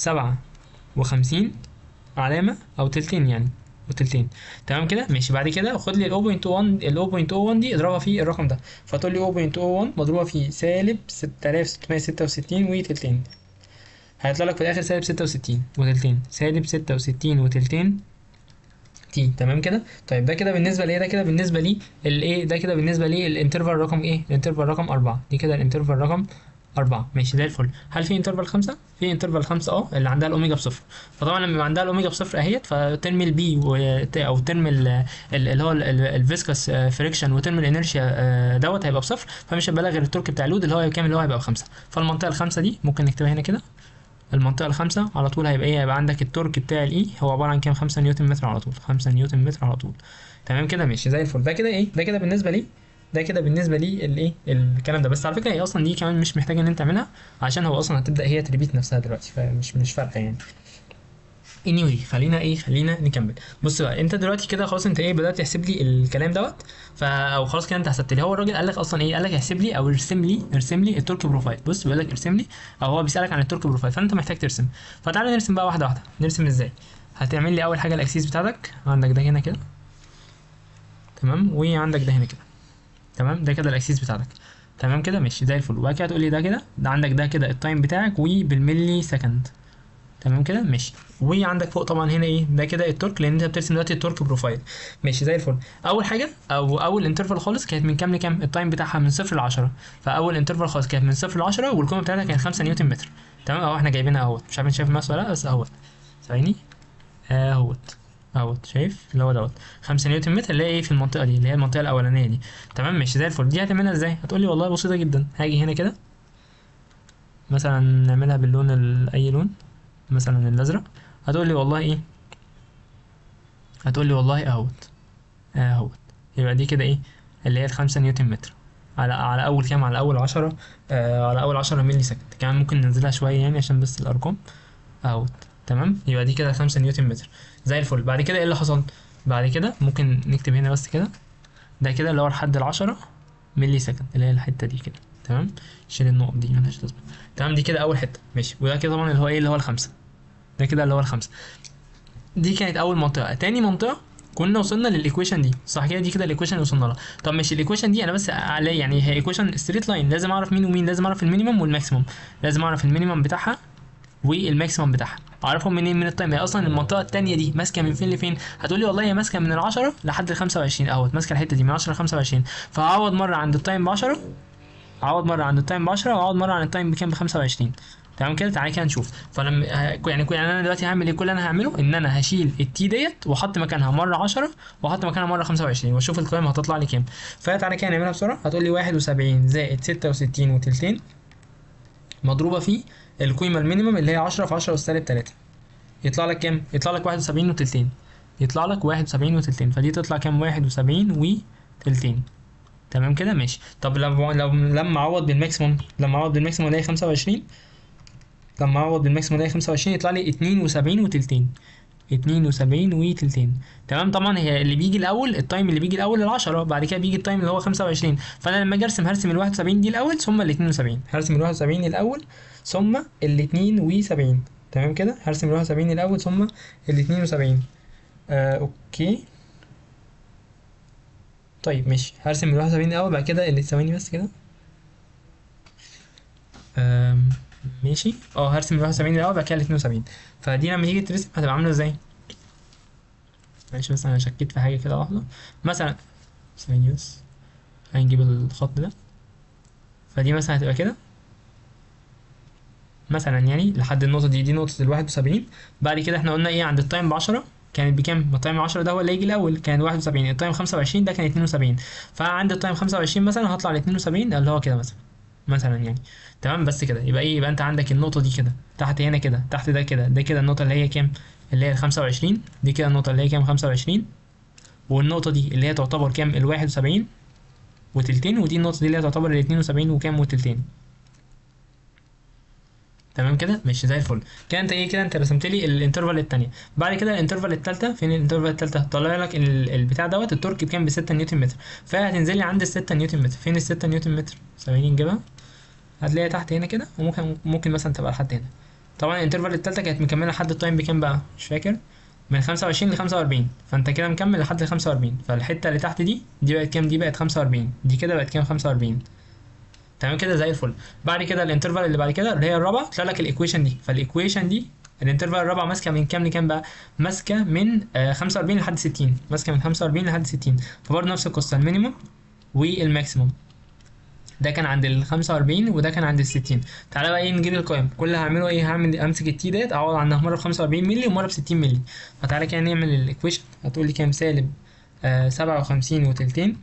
57 علامه او تلتين يعني وتلتين تمام كده ماشي بعد كده خد لي ال 0.1 ال 0.01 دي اضربها في الرقم ده فتقول لي 0.01 مضروبه في سالب 6666 وتلتين هيطلع لك في الاخر سالب 66 وتلتين سالب 66 وتلتين تي تمام كده طيب ده كده بالنسبه لايه ده كده بالنسبه لي الايه ده كده بالنسبه لي الانترفال رقم ايه الانترفال رقم 4 دي كده الانترفال رقم 4 ماشي زي الفل هل في انترفال 5 في انترفال 5 اه اللي عندها الاوميجا بصفر فطبعا لما يبقى عندها الاوميجا بصفر اهيت فترم البي او ترم ال- ال- اللي هو الفيسكس فريكشن وترم الانرشيا دوت هيبقى بصفر فمش هيبقى لها غير التورك بتاع اللود اللي هو كام اللي هو هيبقى بخمسه فالمنطقه الخامسه دي ممكن نكتبها هنا كده المنطقة الخامسة على طول هيبقى ايه هيبقى عندك التورك بتاع الاي هو عبارة عن كام 5 نيوتن متر على طول 5 نيوتن متر على طول تمام كده ماشي زي الفل ده كده ايه ده كده بالنسبة لي ده كده بالنسبة لي الايه الكلام ده بس على فكرة هي اصلا دي كمان مش محتاجة ان انت تعملها عشان هو اصلا هتبدأ هي تريبيت نفسها دلوقتي فمش مش فارقة يعني anyway خلينا ايه خلينا نكمل بص بقى انت دلوقتي كده خلاص انت ايه بدات تحسب لي الكلام دوت فا او خلاص كده انت حسبت لي هو الراجل قال لك اصلا ايه قال لك احسب لي او ارسم لي ارسم لي التورك بروفايل بص بيقول لك ارسم لي او هو بيسالك عن التورك بروفايل فانت محتاج ترسم فتعالى نرسم بقى واحده واحده نرسم ازاي هتعمل لي اول حاجه الاكسيس بتاعتك عندك ده هنا كده تمام وعندك ده هنا كده تمام ده كده الاكسيس بتاعتك تمام كده ماشي زي الفل وبعد كده تقول لي ده كده ده عندك ده كده التايم بتاعك وبالملي سكند تمام كده ماشي وعندك فوق طبعا هنا ايه ده كده التورك لان انت بترسم دلوقتي التورك بروفايل ماشي زي الفل اول حاجه او اول انترفال خالص كانت من كام لكام التايم بتاعها من صفر ل 10 فاول انترفال خالص كانت من صفر ل 10 والقيمه بتاعتها كانت 5 نيوتن متر تمام اهو احنا جايبينها اهوت مش عارف انت شايف الماس ولا لا بس اهوت ثواني اهوت اهوت شايف اللي هو دوت 5 نيوتن متر اللي هي ايه في المنطقه دي اللي هي المنطقه الاولانيه دي تمام ماشي زي الفل دي هتعملها ازاي هتقول لي والله بسيطه جدا هاجي هنا كده مثلا نعملها باللون ال- اي لون مثلا الازرق هتقول لي والله ايه هتقول لي والله اهوت اهوت يبقى دي كده ايه اللي هي الخمسة نيوتن متر على على اول كام على اول عشرة آه على اول عشرة ملي سكند كمان ممكن ننزلها شوية يعني عشان بس الارقام اهوت تمام يبقى دي كده خمسة نيوتن متر زي الفل بعد كده ايه اللي حصل بعد كده ممكن نكتب هنا بس كده ده كده اللي هو لحد العشرة ملي سكند اللي هي الحتة دي كده تمام شيل النقط دي ملهاش لازمة تمام دي كده اول حتة ماشي وده كده طبعا اللي هو ايه اللي هو الخمسة ده كده اللي هو الخمسة دي كانت اول منطقه تاني منطقه كنا وصلنا للايكويشن دي صح كده دي كده الايكويشن اللي وصلنا لها طب ماشي الايكويشن دي انا بس على يعني هي ايكويشن ستريت لاين لازم اعرف مين ومين لازم اعرف المينيمم والماكسيمم لازم اعرف المينيمم بتاعها والماكسيمم بتاعها اعرفهم منين من التايم هي اصلا المنطقه الثانيه دي ماسكه من فين لفين هتقول لي والله هي ماسكه من ال 10 لحد ال 25 اهوت ماسكه الحته دي من 10 ل 25 فهعوض مره عند التايم ب 10 اعوض مره عند التايم ب 10 واعوض مره عن التايم بكام ب 25 تمام كده تعالى كده نشوف فلما ه- يعني يعني انا دلوقتي هعمل ايه كل اللي انا هعمله ان انا هشيل التي ديت واحط مكانها مره 10 واحط مكانها مره 25 واشوف القيمه هتطلع لي كام فتعالى كده نعملها بسرعه هتقول لي 71 زائد 66 وتلتين مضروبه في القيمه المينيمم اللي هي 10 في 10 اس سالب 3 يطلع لك كام يطلع لك 71 وتلتين يطلع لك 71 وتلتين فدي تطلع كام 71 وتلتين تمام كده ماشي طب لو لو لما اعوض بالماكسيموم لما اعوض بالماكسيموم اللي هي 25 لما اعوض بالماكسيموم اللي هي 25 يطلع لي 72 وتلتين 72 وتلتين تمام طبعا هي اللي بيجي الاول التايم اللي بيجي الاول ال 10 بعد كده بيجي التايم اللي هو 25 فانا لما اجي ارسم هرسم ال 71 دي الاول ثم ال 72 هرسم ال 71 الاول ثم ال 72 تمام كده هرسم ال 71 الاول ثم ال 72 آه اوكي طيب ماشي هرسم ال 71 الاول بعد كده ال ثواني بس كده آم، ماشي اه هرسم ال 71 الاول بعد كده ال 72 فدي لما تيجي ترسم هتبقى عامله ازاي معلش بس انا شكيت في حاجه كده واحده مثلا ثواني بس هنجيب الخط ده فدي مثلا هتبقى كده مثلا يعني لحد النقطه دي دي نقطه ال 71 بعد كده احنا قلنا ايه عند التايم ب 10 كانت بكام؟ ما التايم 10 ده هو اللي هيجي الاول كان 71 التايم 25 ده كان 72 فعند التايم 25 مثلا هطلع ل 72 اللي هو كده مثلا مثلا يعني تمام بس كده يبقى ايه يبقى انت عندك النقطه دي كده تحت هنا كده تحت ده كده ده كده النقطه اللي هي كام اللي هي ال 25 دي كده النقطه اللي هي كام 25 والنقطه دي اللي هي تعتبر كام ال 71 وتلتين ودي النقطه دي اللي هي تعتبر ال 72 وكام وتلتين تمام كده ماشي زي الفل كده انت ايه كده انت رسمت لي الانترفال الثانيه بعد كده الانترفال الثالثه فين الانترفال الثالثه طلع لك ال- البتاع دوت التورك بكام ب 6 نيوتن متر فهتنزل لي عند ال 6 نيوتن متر فين ال 6 نيوتن متر ثواني نجيبها هتلاقيها تحت هنا كده وممكن ممكن مثلا تبقى لحد هنا طبعا الانترفال الثالثه كانت مكمله لحد التايم بكام بقى مش فاكر من 25 ل 45 فانت كده مكمل لحد ال 45 فالحته اللي تحت دي دي بقت كام دي بقت 45 دي كده بقت كام 45 تمام كده زي الفل بعد كده الانترفال اللي بعد كده اللي هي الرابعه طلع لك الايكويشن دي فالايكويشن دي الانترفال الرابعه ماسكه من كام لكام بقى ماسكه من آه 45 لحد 60 ماسكه من 45 لحد 60 فبرضه نفس القصه المينيموم والماكسيموم ده كان عند ال 45 وده كان عند ال 60 تعالى بقى ايه نجيب القيم كل اللي هعمله ايه هعمل امسك التي ديت اعوض عنها مره ب 45 مللي ومره ب 60 مللي فتعالى كده نعمل الايكويشن هتقول لي كام سالب آه 57 وتلتين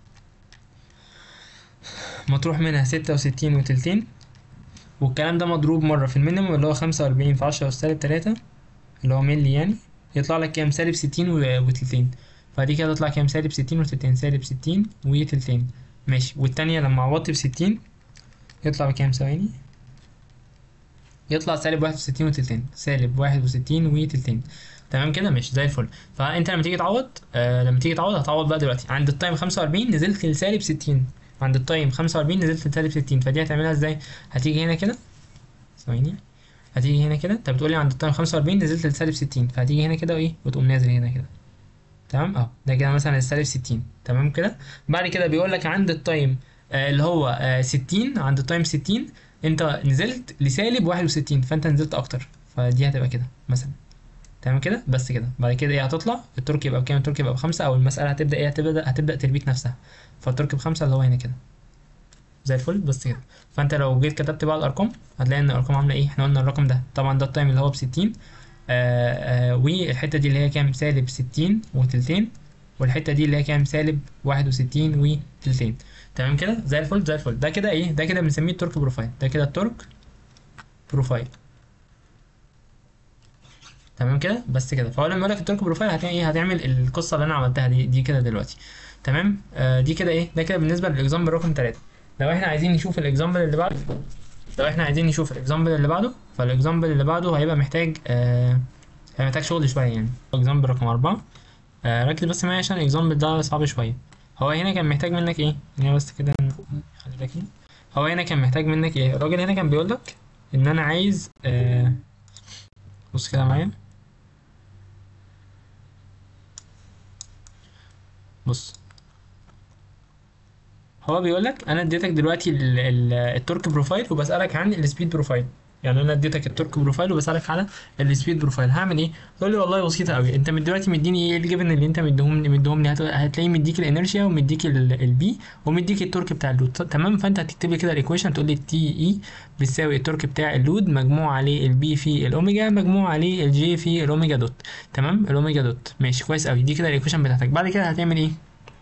مطروح منها ستة وستين وتلتين والكلام ده مضروب مرة في المينيموم اللي هو خمسة وأربعين في عشرة أس سالب تلاتة اللي هو ملي يعني يطلع لك كام سالب ستين و- وتلتين فدي كده تطلع كام سالب ستين وتلتين سالب ستين وتلتين ماشي والتانية لما عوضت بستين يطلع بكام ثواني يطلع سالب 61 وتلتين سالب 61 وتلتين تمام كده ماشي زي الفل فانت لما تيجي تعوض آه لما تيجي تعوض هتعوض بقى دلوقتي عند التايم 45 نزلت لسالب 60 عند التايم 45 نزلت لسالب 60 فدي هتعملها ازاي هتيجي هنا كده ثواني هتيجي هنا كده انت بتقولي عند التايم 45 نزلت لسالب 60 فهتيجي هنا كده وايه وتقوم نازل هنا كده تمام اه ده كده مثلا السالب 60 تمام كده بعد كده بيقول لك عند التايم آه اللي هو آه 60 عند التايم 60 انت نزلت لسالب 61 فانت نزلت اكتر فدي هتبقى كده مثلا تمام كده بس كده بعد كده ايه هتطلع التورك يبقى بكام التورك يبقى بخمسة او المسألة هتبدأ ايه هتبدأ هتبدأ تربيك نفسها فالتورك بخمسة اللي هو هنا كده زي الفل بس كده فانت لو جيت كتبت بقى الارقام هتلاقي ان الارقام عامله ايه احنا قلنا الرقم ده طبعا ده التايم اللي هو ب 60 آه آه والحته دي اللي هي كام سالب 60 وتلتين والحته دي اللي هي كام سالب 61 وتلتين تمام كده زي الفل زي الفل ده كده ايه ده كده بنسميه التورك بروفايل ده كده التورك بروفايل تمام كده بس كده فهو لما يقول لك التورك بروفايل هتعمل ايه هتعمل القصه اللي انا عملتها دي دي كده دلوقتي تمام آه دي كده ايه ده كده بالنسبه للاكزامبل رقم 3 لو احنا عايزين نشوف الاكزامبل اللي بعده لو احنا عايزين نشوف الاكزامبل اللي بعده فالاكزامبل اللي بعده هيبقى محتاج آه هيبقى محتاج شغل شويه يعني اكزامبل رقم أربعة آه ركز بس معايا عشان الاكزامبل ده صعب شويه هو هنا كان محتاج منك ايه هنا بس كده خلي بالك هنا. هو هنا كان محتاج منك ايه الراجل هنا كان بيقول لك ان انا عايز آه بص كده معايا بص هو بيقول لك انا اديتك دلوقتي ال- ال- التورك بروفايل وبسالك عن السبيد بروفايل يعني انا اديتك التورك بروفايل وبسالك على السبيد بروفايل هعمل ايه تقول لي والله بسيطه قوي انت من دلوقتي مديني ايه الجبن اللي انت مديهم مديهم لي هت- هتلاقيه مديك الانرشيا ومديك البي ومديك التورك بتاع اللود تمام فانت هتكتب لي كده الايكويشن تقول لي تي اي بتساوي التورك بتاع اللود مجموع عليه البي في الاوميجا مجموع عليه الجي في الاوميجا دوت تمام الاوميجا دوت ماشي كويس قوي دي كده الايكويشن بتاعتك بعد كده هتعمل ايه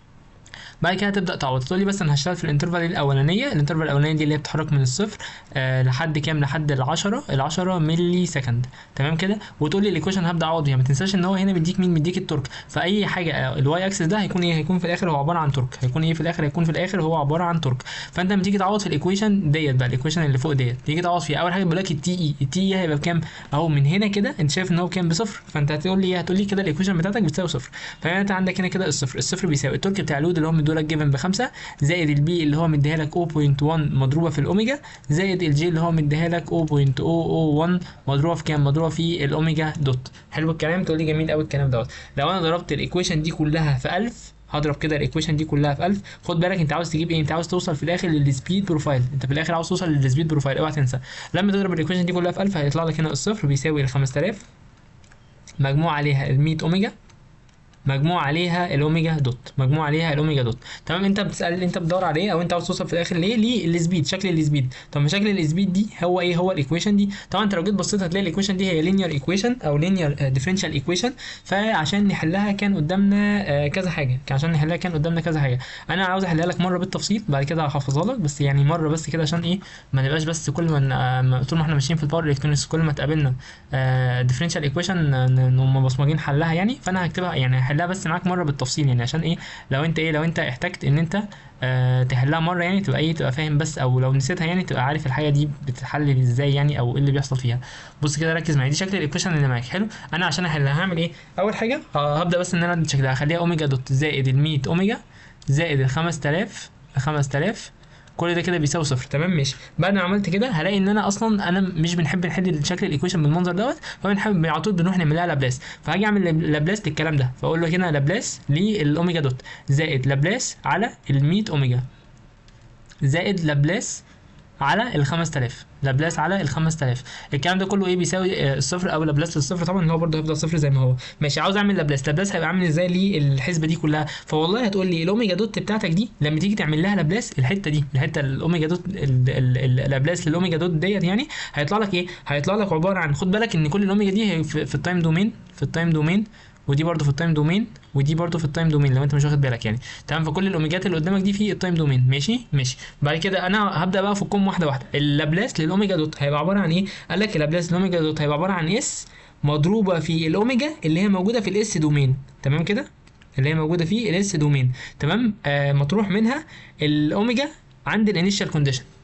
بعد كده هتبدا تعوض تقول لي بس انا هشتغل في الانترفال الاولانيه الانترفال الاولانيه دي اللي هي بتتحرك من الصفر آه لحد كام لحد ال 10 ال 10 ملي سكند تمام كده وتقول لي الايكويشن هبدا اعوض بيها ما تنساش ان هو هنا مديك مين مديك التورك فاي حاجه الواي اكسس ده هيكون ايه هيكون في الاخر هو عباره عن تورك هيكون ايه في الاخر هيكون في الاخر هو عباره عن تورك فانت لما تيجي تعوض في الايكويشن ديت بقى الايكويشن اللي فوق ديت تيجي تعوض فيها اول حاجه بيقول لك التي اي التي اي هيبقى بكام اهو من هنا كده انت شايف ان هو بكام بصفر فانت هتقول لي ايه هتقول لي كده الايكويشن بتاعتك بتساوي صفر فانت عندك هنا كده الصفر الصفر بيساوي التورك بتاع اللود اللي هو مدولك جيفن بخمسة زائد البي اللي هو مديها لك 0.1 مضروبه في الاوميجا زائد الجي اللي هو مديها لك 0.001 مضروبه في كام مضروبه في الاوميجا دوت حلو الكلام تقول لي جميل قوي الكلام دوت لو انا ضربت الايكويشن دي كلها في 1000 هضرب كده الايكويشن دي كلها في 1000 خد بالك انت عاوز تجيب ايه انت عاوز توصل في الاخر للسبيد بروفايل انت في الاخر عاوز توصل للسبيد بروفايل اوعى تنسى لما تضرب الايكويشن دي كلها في 1000 هيطلع لك هنا الصفر بيساوي ال 5000 مجموع عليها ال 100 اوميجا مجموع عليها الاوميجا دوت مجموع عليها الاوميجا دوت تمام انت بتسال اللي انت بتدور عليه او انت عاوز توصل في الاخر ليه للسبيد شكل السبيد طب ما شكل السبيد دي هو ايه هو الايكويشن دي طبعا انت لو جيت بصيت هتلاقي الايكويشن دي هي لينير ايكويشن او لينير ديفرنشال ايكويشن فعشان نحلها كان قدامنا آه، كذا حاجه عشان نحلها كان قدامنا كذا حاجه انا عاوز احلها لك مره بالتفصيل بعد كده هحفظها لك بس يعني مره بس كده عشان ايه ما نبقاش بس كل ما ن- ما- طول ما احنا ماشيين في الباور الكترونكس كل ما تقابلنا ديفرنشال ايكويشن هم مصمجين حلها يعني فانا هكتبها يعني هحلها بس معاك مره بالتفصيل يعني عشان ايه لو انت ايه لو انت احتجت ان انت آه تحلها مره يعني تبقى ايه تبقى فاهم بس او لو نسيتها يعني تبقى عارف الحاجه دي بتتحل ازاي يعني او ايه اللي بيحصل فيها بص كده ركز معايا دي شكل الايكويشن اللي معاك حلو انا عشان احلها هعمل ايه اول حاجه ه- هبدا بس ان انا ادي شكلها هخليها اوميجا دوت زائد ال 100 اوميجا زائد ال 5000 ال 5000 كل ده كده بيساوي صفر تمام ماشي بعد ما عملت كده هلاقي ان انا اصلا انا مش بنحب نحل شكل الايكويشن بالمنظر دوت فبنحب على طول بنروح نعملها لابلاس فهاجي اعمل لابلاس للكلام ده فاقول له هنا لابلاس للاوميجا دوت زائد لابلاس على ال 100 اوميجا زائد لابلاس على ال 5000 لابلاس على ال 5000 الكلام ده كله ايه بيساوي آه، الصفر او لابلاس للصفر طبعا اللي هو برضه هيفضل صفر زي ما هو ماشي عاوز اعمل لابلاس لابلاس هيبقى عامل ازاي للحسبه دي كلها فوالله هتقول لي الاوميجا دوت بتاعتك دي لما تيجي تعمل لها لابلاس الحته دي الحته الاوميجا دوت ال- ال- ال- اللابلاس للاوميجا دوت ديت يعني هيطلع لك ايه هيطلع لك عباره عن خد بالك ان كل الاوميجا دي هي في, في التايم دومين في التايم دومين ودي برضه في التايم دومين ودي برضه في التايم دومين لو انت مش واخد بالك يعني تمام فكل الاوميجات اللي قدامك دي في التايم دومين ماشي ماشي بعد كده انا هبدا بقى افكهم واحده واحده اللابلاس للاوميجا دوت هيبقى عباره عن ايه قال لك اللابلاس للاوميجا دوت هيبقى عباره عن اس مضروبه في الاوميجا اللي هي موجوده في الاس دومين تمام كده اللي هي موجوده في الاس دومين تمام آه مطروح منها الاوميجا عند الانيشال كونديشن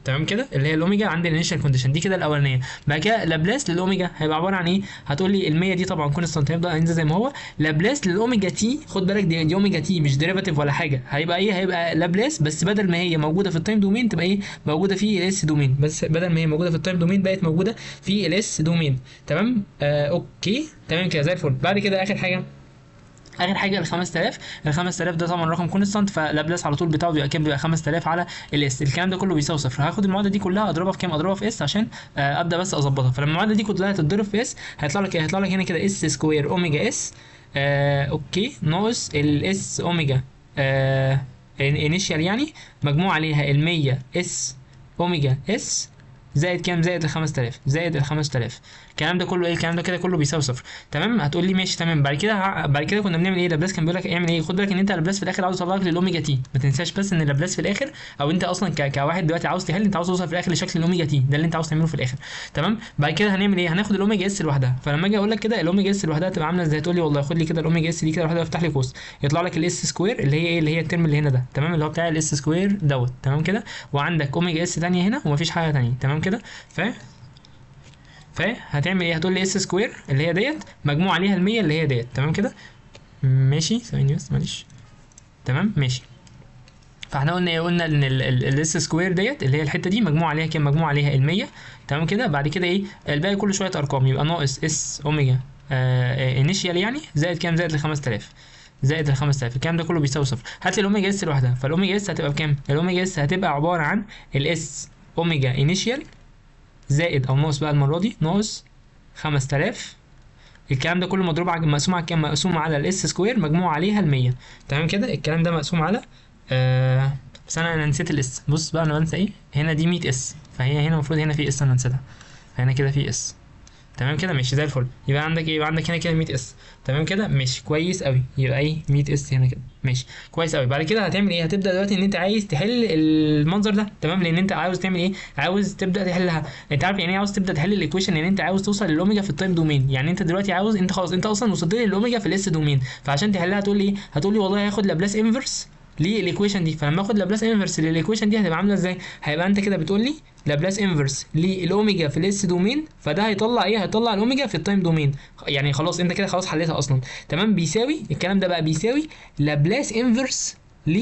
تمام كده اللي هي الاوميجا عند الانيشال كونديشن دي كده الاولانيه بعد كده لابلاس للاوميجا هيبقى عباره عن ايه هتقول لي ال 100 دي طبعا كونستانت هيفضل ينزل زي ما هو لابلاس للاوميجا تي خد بالك دي, دي اوميجا تي مش ديريفاتيف ولا حاجه هيبقى ايه هيبقى لابلاس بس بدل ما هي موجوده في التايم دومين تبقى ايه موجوده في الاس دومين بس بدل ما هي موجوده في التايم دومين بقت موجوده في الاس دومين تمام آه اوكي تمام كده زي الفل بعد كده اخر حاجه اخر حاجه ال 5000 ال 5000 ده طبعا رقم كونستانت فلابلاس على طول بتاعه بيبقى كام بيبقى 5000 على الاس الكلام ده كله بيساوي صفر هاخد المعادله دي كلها اضربها في كام اضربها في اس عشان آه ابدا بس اظبطها فلما المعادله دي كلها تتضرب في اس هيطلع لك هيطلع لك هنا كده اس سكوير اوميجا اس آه اوكي ناقص الاس اوميجا آه انيشال يعني مجموع عليها ال 100 اس اوميجا اس زائد كام زائد ال 5000 زائد ال 5000 الكلام ده كله ايه الكلام ده كده كله بيساوي صفر تمام هتقول لي ماشي تمام بعد كده ه- بعد كده كنا بنعمل ايه لابلاس كان بيقول لك اعمل ايه خد بالك ان انت لابلاس في الاخر عاوز يطلع لك للاوميجا تي ما تنساش بس ان لابلاس في الاخر او انت اصلا ك... كواحد دلوقتي عاوز تحل انت عاوز توصل في الاخر لشكل الاوميجا تي ده اللي انت عاوز تعمله في الاخر تمام بعد كده هنعمل ايه هناخد الاوميجا اس لوحدها فلما اجي اقول لك كده الاوميجا اس لوحدها تبقى عامله ازاي تقول لي والله خد لي كده الاوميجا اس دي كده لوحدها افتح لي قوس يطلع لك الاس سكوير اللي هي ايه اللي هي الترم اللي هنا ده تمام اللي هو بتاع الاس سكوير دوت تمام كده وعندك اوميجا اس ثانيه هنا ومفيش حاجه ثانيه تمام كده ف فهتعمل ايه هتقول لي اس سكوير اللي هي ديت مجموع عليها ال 100 اللي هي ديت تمام كده ماشي ثواني بس معلش تمام ماشي فاحنا قلنا ايه قلنا ان الاس سكوير ديت اللي هي الحته دي مجموع عليها كام مجموع عليها ال 100 تمام كده بعد كده ايه الباقي كله شويه ارقام يبقى ناقص اس اوميجا انيشيال يعني زائد كام زائد ال 5000 زائد ال 5000 الكلام ده كله بيساوي صفر هات لي الاوميجا اس لوحدها فالاوميجا اس هتبقى بكام الاوميجا اس هتبقى عباره عن الاس اوميجا انيشيال زائد او ناقص بقى المره دي ناقص 5000 الكلام ده كله مضروب على مقسوم على كام مقسوم على الاس سكوير مجموع عليها ال 100 تمام كده الكلام ده مقسوم على آه بس انا انا نسيت الاس بص بقى انا بنسى ايه هنا دي 100 اس فهي هنا المفروض هنا في اس انا نسيتها فهنا كده في اس تمام كده ماشي زي الفل يبقى عندك ايه يبقى عندك هنا كده 100 اس تمام كده ماشي كويس قوي يبقى ايه 100 اس هنا كده ماشي كويس قوي بعد كده هتعمل ايه هتبدا دلوقتي ان انت عايز تحل المنظر ده تمام لان انت عاوز تعمل ايه عاوز تبدا تحلها انت عارف يعني ايه عاوز تبدا تحل الايكويشن ان انت عاوز توصل للاوميجا في التايم دومين يعني انت دلوقتي عاوز انت خلاص انت اصلا وصلت لي للاوميجا في الاس دومين فعشان تحلها هتقول لي ايه هتقول لي والله هاخد لابلاس انفرس للايكويشن دي فلما اخد لابلاس انفرس للايكويشن دي هتبقى عامله ازاي هيبقى انت كده بتقول لي لابلاس انفرس للاوميجا في الاس دومين فده هيطلع ايه هيطلع الاوميجا في التايم دومين يعني خلاص انت كده خلاص حليتها اصلا تمام بيساوي الكلام ده بقى بيساوي لابلاس انفرس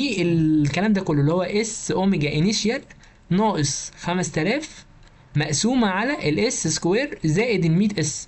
للكلام ده كله اللي هو اس اوميجا انيشيال ناقص 5000 مقسومه على الاس سكوير زائد ال 100 اس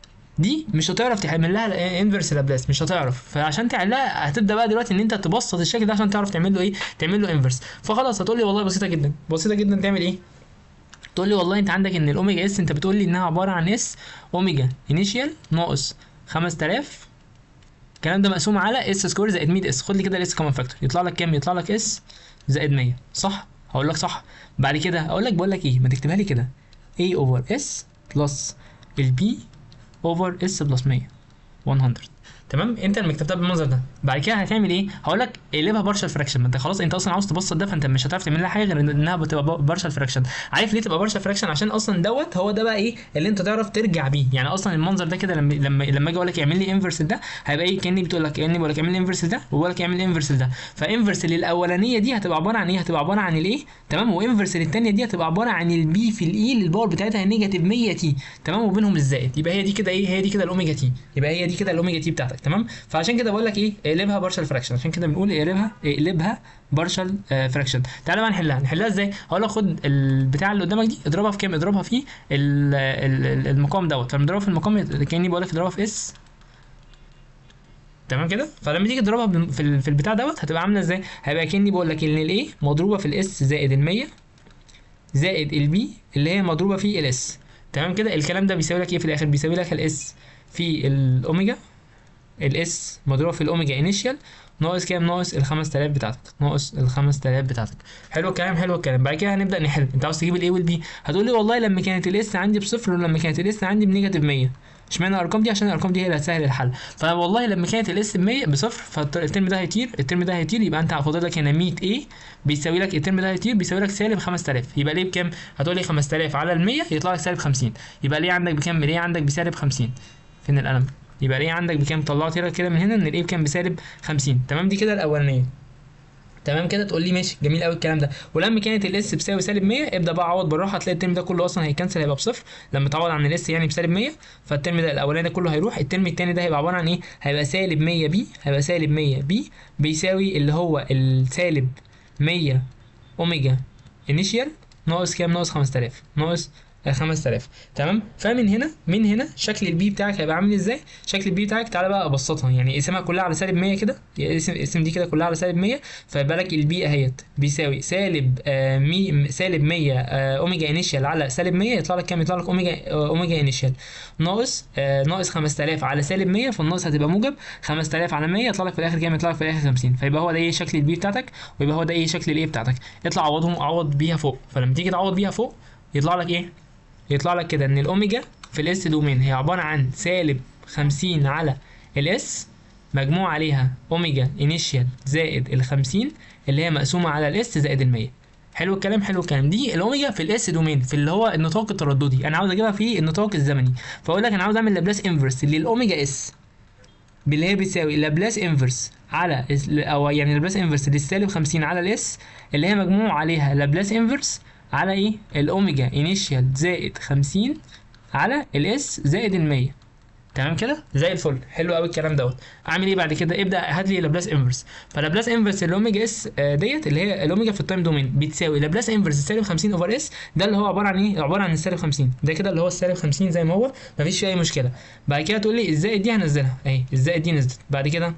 دي مش هتعرف تعمل لها انفرس لابلاس مش هتعرف فعشان تعملها هتبدا بقى دلوقتي ان انت تبسط الشكل ده عشان تعرف تعمل له ايه تعمل له انفرس فخلاص هتقول لي والله بسيطه جدا بسيطه جدا تعمل ايه تقول لي والله انت عندك ان الاوميجا اس انت بتقول لي انها عباره عن اس اوميجا انيشيال ناقص 5000 الكلام ده مقسوم على اس سكوير زائد 100 اس خد لي كده الاس كومن فاكتور يطلع لك كام يطلع لك اس زائد 100 صح هقول لك صح بعد كده اقول لك بقول لك ايه ما تكتبها لي كده a اوفر اس بلس البي اوفر اس بلس 100 100 تمام انت لما كتبتها بالمنظر ده بعد كده هتعمل ايه هقول لك اقلبها بارشال فراكشن ما انت خلاص انت اصلا عاوز تبسط ده فانت مش هتعرف تعمل لها حاجه غير انها بتبقى بارشال فراكشن عارف ليه تبقى بارشال فراكشن عشان اصلا دوت هو ده بقى ايه اللي انت تعرف ترجع بيه يعني اصلا المنظر ده كده لما لما لما اجي اقول لك اعمل لي انفرس ده هيبقى ايه كاني بتقول لك كاني بقول لك اعمل لي انفرس ده وبقول لك اعمل لي انفرس ده فانفرس للاولانيه دي هتبقى عباره عن ايه هتبقى عباره عن الايه تمام وانفرس للثانيه دي هتبقى عباره عن البي في الاي اللي الباور بتاعتها نيجاتيف 100 تي تمام وبينهم الزائد يبقى هي دي كده ايه هي دي كده الاوميجا تي يبقى هي دي كده الاوميجا تي بتاعتك تمام فعشان كده بقول لك ايه اقلبها بارشال فراكشن عشان كده بنقول اقلبها اقلبها بارشال فراكشن تعالى بقى نحلها نحلها ازاي هقول لك خد البتاع اللي قدامك دي اضربها في كام اضربها في ال- ال- ال- المقام دوت فلما اضربها في المقام كاني بقول لك اضربها في اس تمام كده فلما تيجي تضربها بال- في ال- في البتاع دوت هتبقى عامله ازاي هيبقى كاني بقول لك ان الايه مضروبه في الاس زائد ال 100 زائد البي اللي هي مضروبه في الاس تمام كده الكلام ده بيساوي لك ايه في الاخر بيساوي لك الاس في الاوميجا الاس مضروبه في الاوميجا انيشال ناقص كام ناقص ال 5000 بتاعتك ناقص ال 5000 بتاعتك حلو الكلام حلو الكلام بعد كده هنبدا نحل انت عاوز تجيب الاي والبي هتقول لي والله لما كانت الاس عندي بصفر ولما كانت الاس عندي بنيجاتيف 100 اشمعنى الارقام دي عشان الارقام دي هي اللي هتسهل الحل فوالله لما كانت الاس ب 100 بصفر فالترم ده هيطير الترم ده هيطير يبقى انت فاضل لك هنا 100 ايه بيساوي لك الترم ده هيطير بيساوي لك سالب 5000 يبقى ليه بكام هتقول لي 5000 على ال 100 يطلع لك سالب 50 يبقى ليه عندك بكام ليه عندك بسالب 50 فين القلم يبقى ليه عندك بكام طلعت لك كده من هنا ان الايه بكام بسالب 50 تمام دي كده الاولانيه تمام كده تقول لي ماشي جميل قوي الكلام ده ولما كانت الاس بتساوي سالب 100 ابدا بقى عوض بالراحه هتلاقي الترم ده كله اصلا هيكنسل هيبقى بصفر لما تعوض عن الاس يعني بسالب 100 فالترم ده الاولاني ده كله هيروح الترم الثاني ده هيبقى عباره عن ايه هيبقى سالب 100 بي هيبقى سالب 100 بي بيساوي اللي هو السالب 100 اوميجا انيشيال ناقص كام ناقص 5000 ناقص آه، 5000 تمام فمن هنا من هنا شكل البي بتاعك هيبقى عامل ازاي شكل البي بتاعك تعالى بقى ابسطها يعني اقسمها كلها على سالب 100 كده يعني اقسم اقسم دي كده كلها على سالب 100 فيبقى لك البي اهيت بيساوي سالب آه مي سالب 100 آه اوميجا انيشيال على سالب 100 يطلع لك كام يطلع لك اوميجا آه اوميجا انيشيال ناقص آه ناقص 5000 على سالب 100 فالناقص هتبقى موجب 5000 على 100 يطلع لك في الاخر كام يطلع لك في الاخر 50 فيبقى هو ده ايه شكل البي بتاعتك ويبقى هو ده ايه شكل الايه بتاعتك اطلع عوضهم عوض بيها فوق فلما تيجي تعوض بيها فوق يطلع لك ايه يطلع لك كده ان الاوميجا في الاس دومين هي عباره عن سالب 50 على الاس مجموع عليها اوميجا انيشيال زائد ال 50 اللي هي مقسومه على الاس زائد ال 100 حلو الكلام حلو الكلام دي الاوميجا في الاس دومين في اللي هو النطاق الترددي انا عاوز اجيبها في النطاق الزمني فاقول لك انا عاوز اعمل لابلاس انفرس للاوميجا اس باللي هي بتساوي لابلاس انفرس على او يعني لابلاس انفرس للسالب 50 على الاس اللي هي مجموع عليها لابلاس انفرس على ايه الاوميجا انيشيال زائد 50 على الاس زائد ال 100 تمام كده زي الفل حلو قوي الكلام دوت اعمل ايه بعد كده ابدا هات لي لابلاس انفرس فلابلاس انفرس الاوميجا اس آه، ديت اللي هي الاوميجا في التايم دومين بتساوي لابلاس انفرس سالب 50 اوفر اس ده اللي هو عباره عن ايه عباره عن السالب 50 ده كده اللي هو السالب 50 زي ما هو مفيش فيه اي مشكله بعد كده تقول لي الزائد دي هنزلها اهي الزائد دي نزلت بعد كده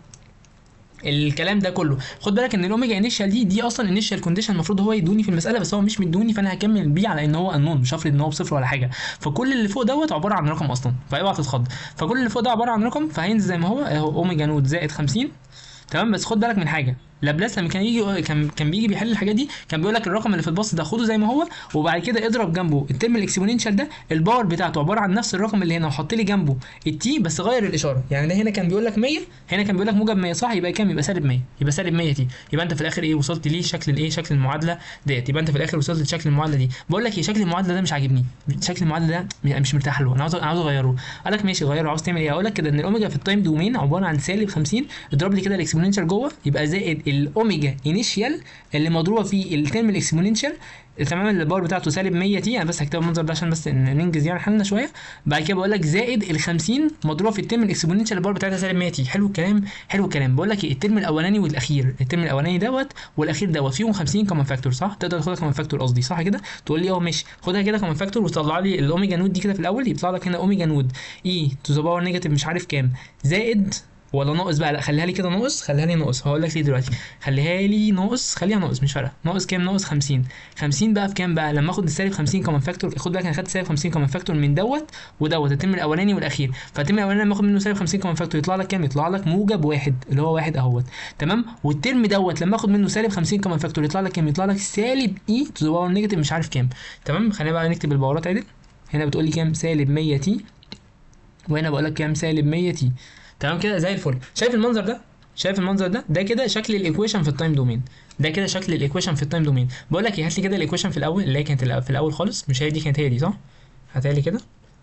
الكلام ده كله خد بالك ان الاوميجا انيشال دي دي اصلا انيشال كونديشن المفروض هو يدوني في المساله بس هو مش مدوني فانا هكمل بيه على ان هو انون مش هفرض ان هو بصفر ولا حاجه فكل اللي فوق دوت عباره عن رقم اصلا فاوعى تتخض فكل اللي فوق ده عباره عن رقم فهينزل زي ما هو اهو اوميجا نود زائد 50 تمام بس خد بالك من حاجه لابلاس لما كان يجي كان كان بيجي بيحل الحاجات دي كان بيقول لك الرقم اللي في الباص ده خده زي ما هو وبعد كده اضرب جنبه الترم الاكسبوننشال ده الباور بتاعته عباره عن نفس الرقم اللي هنا وحط لي جنبه التي بس غير الاشاره يعني ده هنا كان بيقول لك 100 هنا كان بيقول لك موجب 100 صح يبقى كام يبقى سالب 100 يبقى سالب 100 تي يبقى انت في الاخر ايه وصلت ليه شكل الايه شكل المعادله ديت يبقى انت في الاخر وصلت لشكل المعادله دي بقول لك ايه شكل المعادله ده مش عاجبني شكل المعادله ده مش مرتاح له انا عاوز انا عاوز اغيره قال لك ماشي غيره عاوز تعمل ايه اقول لك كده ان الاوميجا في التايم دومين عباره عن سالب 50 اضرب لي كده الاكسبوننشال جوه يبقى زائد الاوميجا انيشيال اللي مضروبه في الترم الاكسبوننشال تمام الباور بتاعته سالب 100 تي انا بس هكتب المنظر ده عشان بس إن ننجز يعني حالنا شويه بعد كده بقول لك زائد ال 50 مضروبه في الترم الاكسبوننشال الباور بتاعتها سالب 100 تي حلو الكلام حلو الكلام بقول لك ايه الترم الاولاني والاخير الترم الاولاني دوت والاخير دوت فيهم 50 كومن فاكتور صح تقدر تاخدها كومن فاكتور قصدي صح كده تقول لي اه ماشي خدها كده كومن فاكتور وطلع لي الاوميجا نود دي كده في الاول يطلع لك هنا اوميجا نود اي تو ذا باور نيجاتيف مش عارف كام زائد ولا ناقص بقى لا خليها لي كده ناقص خليها لي ناقص هقول لك ليه دلوقتي خليها لي ناقص خليها ناقص مش فارقه ناقص كام ناقص 50 50 بقى في كام بقى لما اخد السالب 50 كومن فاكتور خد بالك انا خدت سالب 50 كومن فاكتور من دوت ودوت الترم الاولاني والاخير فالترم الاولاني لما اخد منه سالب 50 كومن فاكتور يطلع لك كام يطلع لك موجب واحد اللي هو واحد اهوت تمام والترم دوت لما اخد منه سالب 50 كومن فاكتور يطلع لك كام يطلع لك سالب اي تو ذا باور نيجاتيف مش عارف كام تمام خلينا بقى نكتب الباورات عدل هنا بتقول لي كام سالب 100 تي وهنا بقول لك كام سالب 100 تي تمام كده زي الفل شايف المنظر ده شايف المنظر ده ده كده شكل الايكويشن في التايم دومين ده كده شكل الايكويشن في التايم دومين بقول لك ايه هات لي كده الايكويشن في الاول اللي هي كانت في الاول خالص مش هي دي كانت هي دي صح هاتها لي كده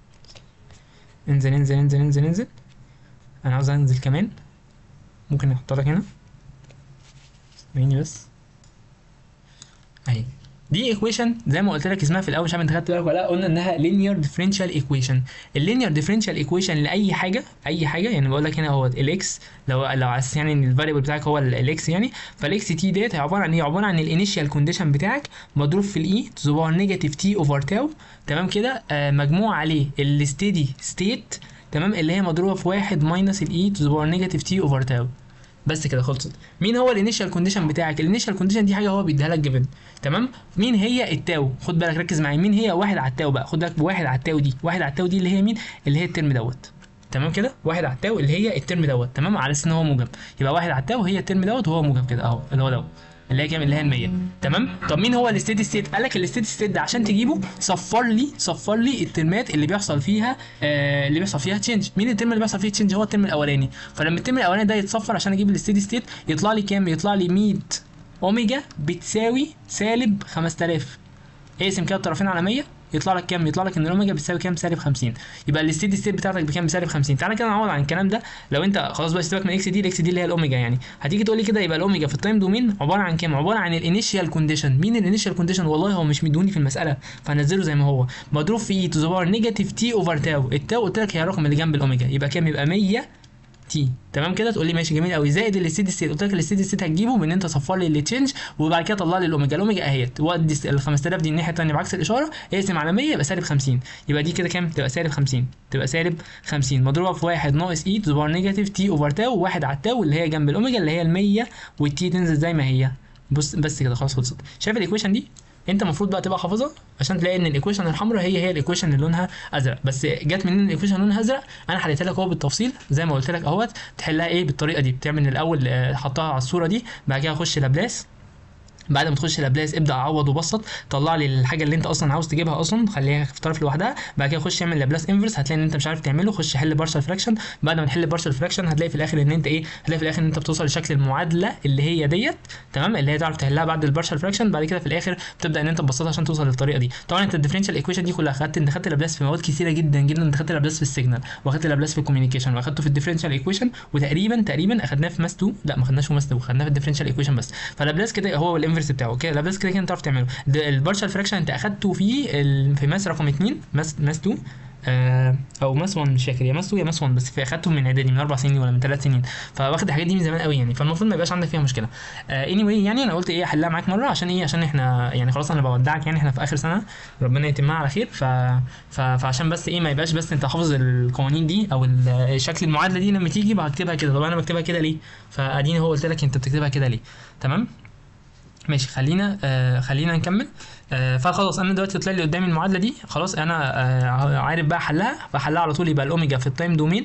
انزل انزل انزل انزل انزل انا عاوز انزل كمان ممكن احط لك هنا ثواني بس اهي دي ايكويشن زي ما قلت لك اسمها في الاول مش عارف انت خدت بالك ولا لا قلنا انها لينير ديفرنشال ايكويشن اللينير ديفرنشال ايكويشن لاي حاجه اي حاجه يعني بقول لك هنا هو الاكس لو لو على اساس يعني ان الفاريبل بتاعك هو الاكس يعني فالاكس تي ديت هي عباره عن ايه عباره عن الانيشال كونديشن بتاعك مضروب في الاي تو ذا باور نيجاتيف تي اوفر تاو تمام كده آه مجموع عليه الستيدي ستيت تمام اللي هي مضروبه في واحد ماينس الاي تو ذا باور نيجاتيف تي اوفر تاو بس كده خلصت مين هو الانيشال كونديشن بتاعك الانيشال كونديشن دي حاجه هو بيديها لك جيفن تمام مين هي التاو خد بالك ركز معايا مين هي واحد على التاو بقى خد بالك بواحد على التاو دي واحد على التاو دي اللي هي مين اللي هي الترم دوت تمام كده واحد على التاو اللي هي الترم دوت تمام على اساس ان هو موجب يبقى واحد على التاو هي الترم دوت وهو موجب كده اهو اللي هو دوت اللي هي كام اللي هي ال 100 تمام طب مين هو الستيدي ستيت قال لك الستيدي ستيت ده عشان تجيبه صفر لي صفر لي الترمات اللي بيحصل فيها آه اللي بيحصل فيها تشينج مين الترم اللي بيحصل فيه تشينج هو الترم الاولاني فلما الترم الاولاني ده يتصفر عشان اجيب الستيدي ستيت يطلع لي كام يطلع لي 100 اوميجا بتساوي سالب 5000 اقسم كده الطرفين على 100 يطلع لك كام يطلع لك ان الاوميجا بتساوي كام سالب 50 يبقى الستيدي ستيت بتاعتك بكام بسالب 50 تعالى كده نعوض عن الكلام ده لو انت خلاص بقى سيبك من اكس دي الاكس دي اللي هي الاوميجا يعني هتيجي تقول لي كده يبقى الاوميجا في التايم دومين عباره عن كام عباره عن الانيشال كونديشن مين الانيشال كونديشن والله هو مش مدوني في المساله فهنزله زي ما هو مضروب في اي تو ذا باور نيجاتيف تي اوفر تاو التاو قلت لك هي الرقم اللي جنب الاوميجا يبقى كام يبقى 100 تي تمام كده تقول لي ماشي جميل قوي زائد الستيدي ستيت قلت لك الستيدي ستيت هتجيبه بان انت تصفر لي التشينج وبعد كده طلع لي الاوميجا الاوميجا اهيت ودي ال 5000 دي الناحيه الثانيه بعكس الاشاره اقسم على 100 يبقى سالب 50 يبقى دي كده كام تبقى سالب 50 تبقى سالب 50 مضروبه في 1 ناقص اي تو باور نيجاتيف تي اوفر تاو وواحد على التاو اللي هي جنب الاوميجا اللي هي ال 100 والتي تنزل زي ما هي بص بس كده خلاص خلصت شايف الايكويشن دي انت المفروض بقى تبقى حافظها عشان تلاقي ان الايكويشن الحمراء هي هي الايكويشن اللي لونها ازرق بس جت منين الايكويشن لونها ازرق انا حليتها لك اهو بالتفصيل زي ما قلت لك اهوت تحلها ايه بالطريقه دي بتعمل الاول آه، حطها على الصوره دي بعد كده اخش لابلاس بعد ما تخش لابلاس ابدا عوض وبسط طلع لي الحاجه اللي انت اصلا عاوز تجيبها اصلا خليها في طرف لوحدها بعد كده خش اعمل لابلاس انفرس هتلاقي ان انت مش عارف تعمله خش حل بارشال فراكشن بعد ما تحل بارشال فراكشن هتلاقي في الاخر ان انت ايه هتلاقي في الاخر ان انت بتوصل لشكل المعادله اللي هي ديت تمام اللي هي تعرف تحلها بعد البارشال فراكشن بعد كده في الاخر بتبدا ان انت تبسطها عشان توصل للطريقه دي طبعا انت الديفرنشال ايكويشن دي كلها خدت انت خدت لابلاس في مواد كثيره جدا جدا انت خدت لابلاس في السيجنال واخدت لابلاس في الكوميونيكيشن واخدته في الديفرنشال ايكويشن وتقريبا تقريبا اخدناه في ماس 2 لا ما خدناش في ماس 2 خدناه في الديفرنشال ايكويشن بس فلابلاس كده هو الانفرس بتاعه كده لابلاس كده كده انت تعرف تعمله ده البارشال فراكشن انت اخدته في ال- في ماس رقم 2 ماس ماس 2 آه او ماس 1 مش فاكر يا ماس 2 يا ماس 1 بس في اخدته من اعدادي من اربع سنين ولا من ثلاث سنين فواخد الحاجات دي من زمان قوي يعني فالمفروض ما يبقاش عندك فيها مشكله اني anyway يعني انا قلت ايه احلها معاك مره عشان ايه عشان احنا يعني خلاص انا بودعك يعني احنا في اخر سنه ربنا يتمها على خير ف... ف... فعشان بس ايه ما يبقاش بس انت حافظ القوانين دي او ال- شكل المعادله دي لما تيجي بكتبها كده طب انا بكتبها كده ليه فاديني هو قلت لك انت بتكتبها كده ليه تمام ماشي خلينا آه خلينا نكمل آه فخلاص انا دلوقتي طلع لي قدامي المعادله دي خلاص انا آه عارف بقى حلها فحلها على طول يبقى الاوميجا في التايم دومين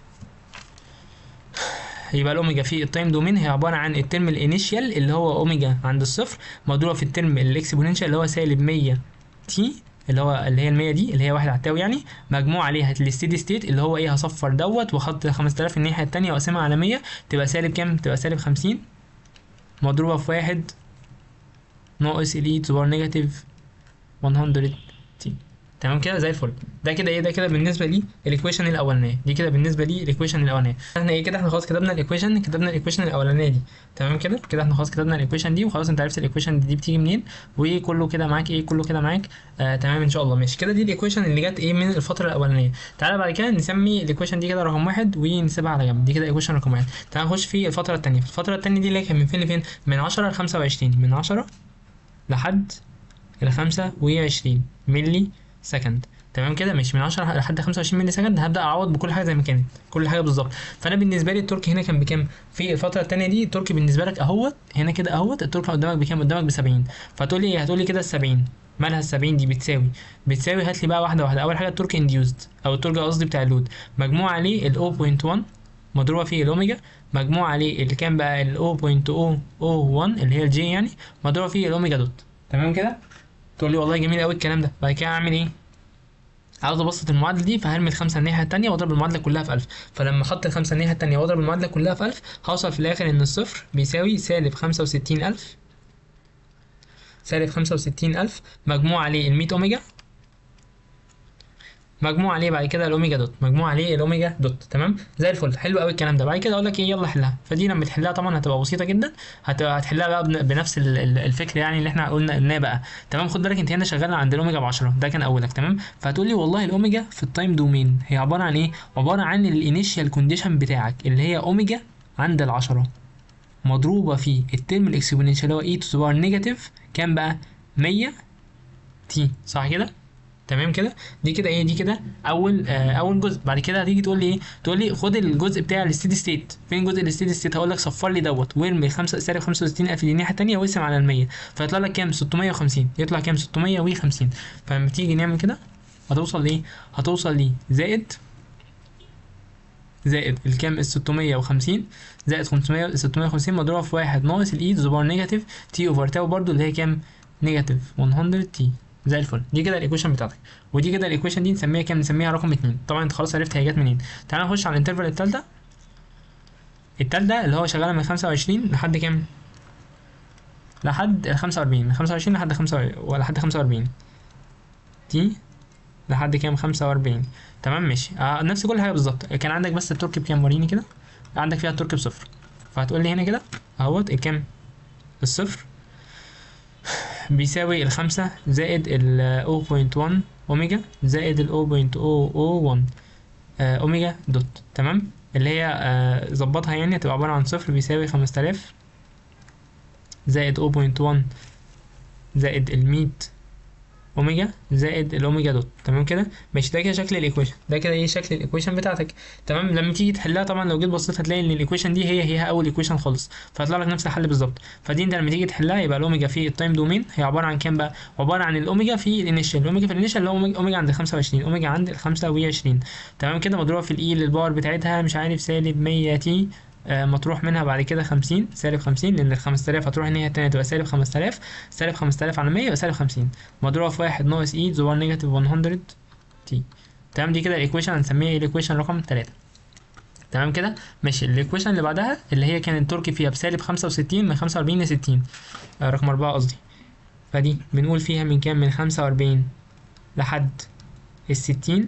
يبقى الاوميجا في التايم دومين هي عباره عن الترم الانيشيال اللي هو اوميجا عند الصفر مضروبه في الترم الاكسبوننشال اللي هو سالب 100 تي اللي هو اللي هي ال 100 دي اللي هي واحد على التاو يعني مجموع عليها الستيدي ستيت اللي هو ايه هصفر دوت واحط 5000 الناحيه الثانيه واقسمها على 100 تبقى سالب كام؟ تبقى سالب 50 مضروبه في واحد ناقص الاي تو باور نيجاتيف 100 تي تمام كده زي الفل ده كده ايه ده كده بالنسبه لي الايكويشن الاولانيه دي كده بالنسبه لي الايكويشن الاولانيه احنا ايه كده احنا خلاص كتبنا الايكويشن كتبنا الايكويشن الاولانيه دي تمام كده كده احنا خلاص كتبنا الايكويشن دي وخلاص انت عرفت الايكويشن دي بتيجي منين وكله كده معاك ايه كله كده معاك آه تمام ان شاء الله ماشي كده دي الايكويشن اللي جت ايه من الفتره الاولانيه تعالى بعد كده نسمي الايكويشن دي كده رقم واحد ونسيبها على جنب دي كده ايكويشن رقم واحد تعالى نخش في الفتره الثانيه في الفتره الثانيه دي اللي هي كان من فين لفين من 10 ل 25 من 10 لحد ال 25 ملي سكند تمام كده مش من 10 لحد 25 ملي سكند هبدا اعوض بكل حاجه زي ما كانت كل حاجه بالظبط فانا بالنسبه لي التورك هنا كان بكام في الفتره الثانيه دي التورك بالنسبه لك اهوت هنا كده اهوت التورك قدامك بكام قدامك ب 70 فتقول لي ايه هتقول لي كده ال 70 مالها ال 70 دي بتساوي بتساوي هات لي بقى واحده واحده اول حاجه التورك انديوزد او التورك قصدي بتاع اللود مجموع عليه ال 0.1 مضروبه فيه الاوميجا مجموع عليه اللي كان بقى ال 0.001 اللي هي الجي يعني مضروبه فيه الاوميجا دوت تمام كده تقول لي والله جميل قوي الكلام ده بعد كده اعمل ايه عاوز ابسط المعادله دي فهرمي الخمسه الناحيه الثانيه واضرب المعادله كلها في 1000 فلما احط الخمسه الناحيه الثانيه واضرب المعادله كلها في 1000 هوصل في الاخر ان الصفر بيساوي سالب 65000 سالب 65000 مجموع عليه ال 100 اوميجا مجموع عليه بعد كده الاوميجا دوت مجموع عليه الاوميجا دوت تمام زي الفل حلو قوي الكلام ده بعد كده اقول لك ايه يلا حلها فدي لما تحلها طبعا هتبقى بسيطه جدا هتبقى هتحلها بقى بن- بنفس ال- ال- الفكر يعني اللي احنا قلنا قلناه بقى تمام خد بالك انت هنا شغال عند الاوميجا ب 10 ده كان اولك تمام فهتقول لي والله الاوميجا في التايم دومين هي عباره عن ايه عباره عن الانيشال كونديشن بتاعك اللي هي اوميجا عند ال 10 مضروبه في الترم الاكسبوننشال اللي هو اي تو ذا باور نيجاتيف كام بقى 100 تي صح كده تمام كده دي كده ايه دي كده اول آه اول جزء بعد كده هتيجي تقول لي ايه تقول لي خد الجزء بتاع الستيدي ستيت فين جزء الستيدي ستيت هقول لك صفر لي دوت وارمي 5 سالب 65000 دي الناحيه الثانيه واقسم على ال 100 فيطلع لك كام 650 يطلع كام 650 فلما تيجي نعمل كده هتوصل لايه هتوصل ليه زائد زائد الكام ال 650 زائد 500 650 مضروبه في واحد ناقص الاي تو ذا باور نيجاتيف تي اوفر تاو برضو اللي هي كام نيجاتيف 100 تي زي الفل دي كده الايكويشن بتاعتك ودي كده الايكويشن دي نسميها كام نسميها رقم 2 طبعا انت خلاص عرفت هي جت منين تعال نخش على الانترفال التالتة التالتة اللي هو شغاله من 25 لحد كام لحد ال 45 من 25 لحد 5 ولا لحد 45 تي لحد كام خمسة وأربعين تمام ماشي آه نفس كل حاجة بالظبط كان عندك بس التورك بكام وريني كده عندك فيها التورك بصفر فهتقول لي هنا كده اهوت الكام الصفر بيساوي الخمسة زائد ال 0.1 أوميجا زائد ال 0.001 آه، أوميجا دوت تمام اللي هي آه، ظبطها يعني هتبقى عبارة عن صفر بيساوي 5000 زائد 0.1 زائد المية اوميجا زائد الاوميجا دوت تمام كده ماشي ده كده شكل الايكويشن ده كده ايه شكل الايكويشن بتاعتك تمام لما تيجي تحلها طبعا لو جيت بصيت هتلاقي ان الايكويشن دي هي هي اول ايكويشن خالص فهيطلع لك نفس الحل بالظبط فدي انت لما تيجي تحلها يبقى الاوميجا في التايم دومين هي عباره عن كام بقى عباره عن الاوميجا في الانيشال الاوميجا في الانيشال اللي هو اوميجا أوميجا عند ال 25 اوميجا عند ال 25 تمام كده مضروبه في الاي للباور بتاعتها مش عارف سالب 100 تي آه، مطروح منها بعد كده 50 سالب 50 لان ال 5000 هتروح الناحيه التانيه تبقى سالب 5000 سالب 5000 على 100 يبقى سالب 50 مضروبه في 1 ناقص اي زوار نيجاتيف 100 تي تمام دي كده الايكويشن هنسميها ايه الايكويشن رقم 3 تمام كده ماشي الايكويشن اللي بعدها اللي هي كان التركي فيها بسالب 65 من 45 ل 60 آه، رقم 4 قصدي فدي بنقول فيها من كام من 45 لحد ال 60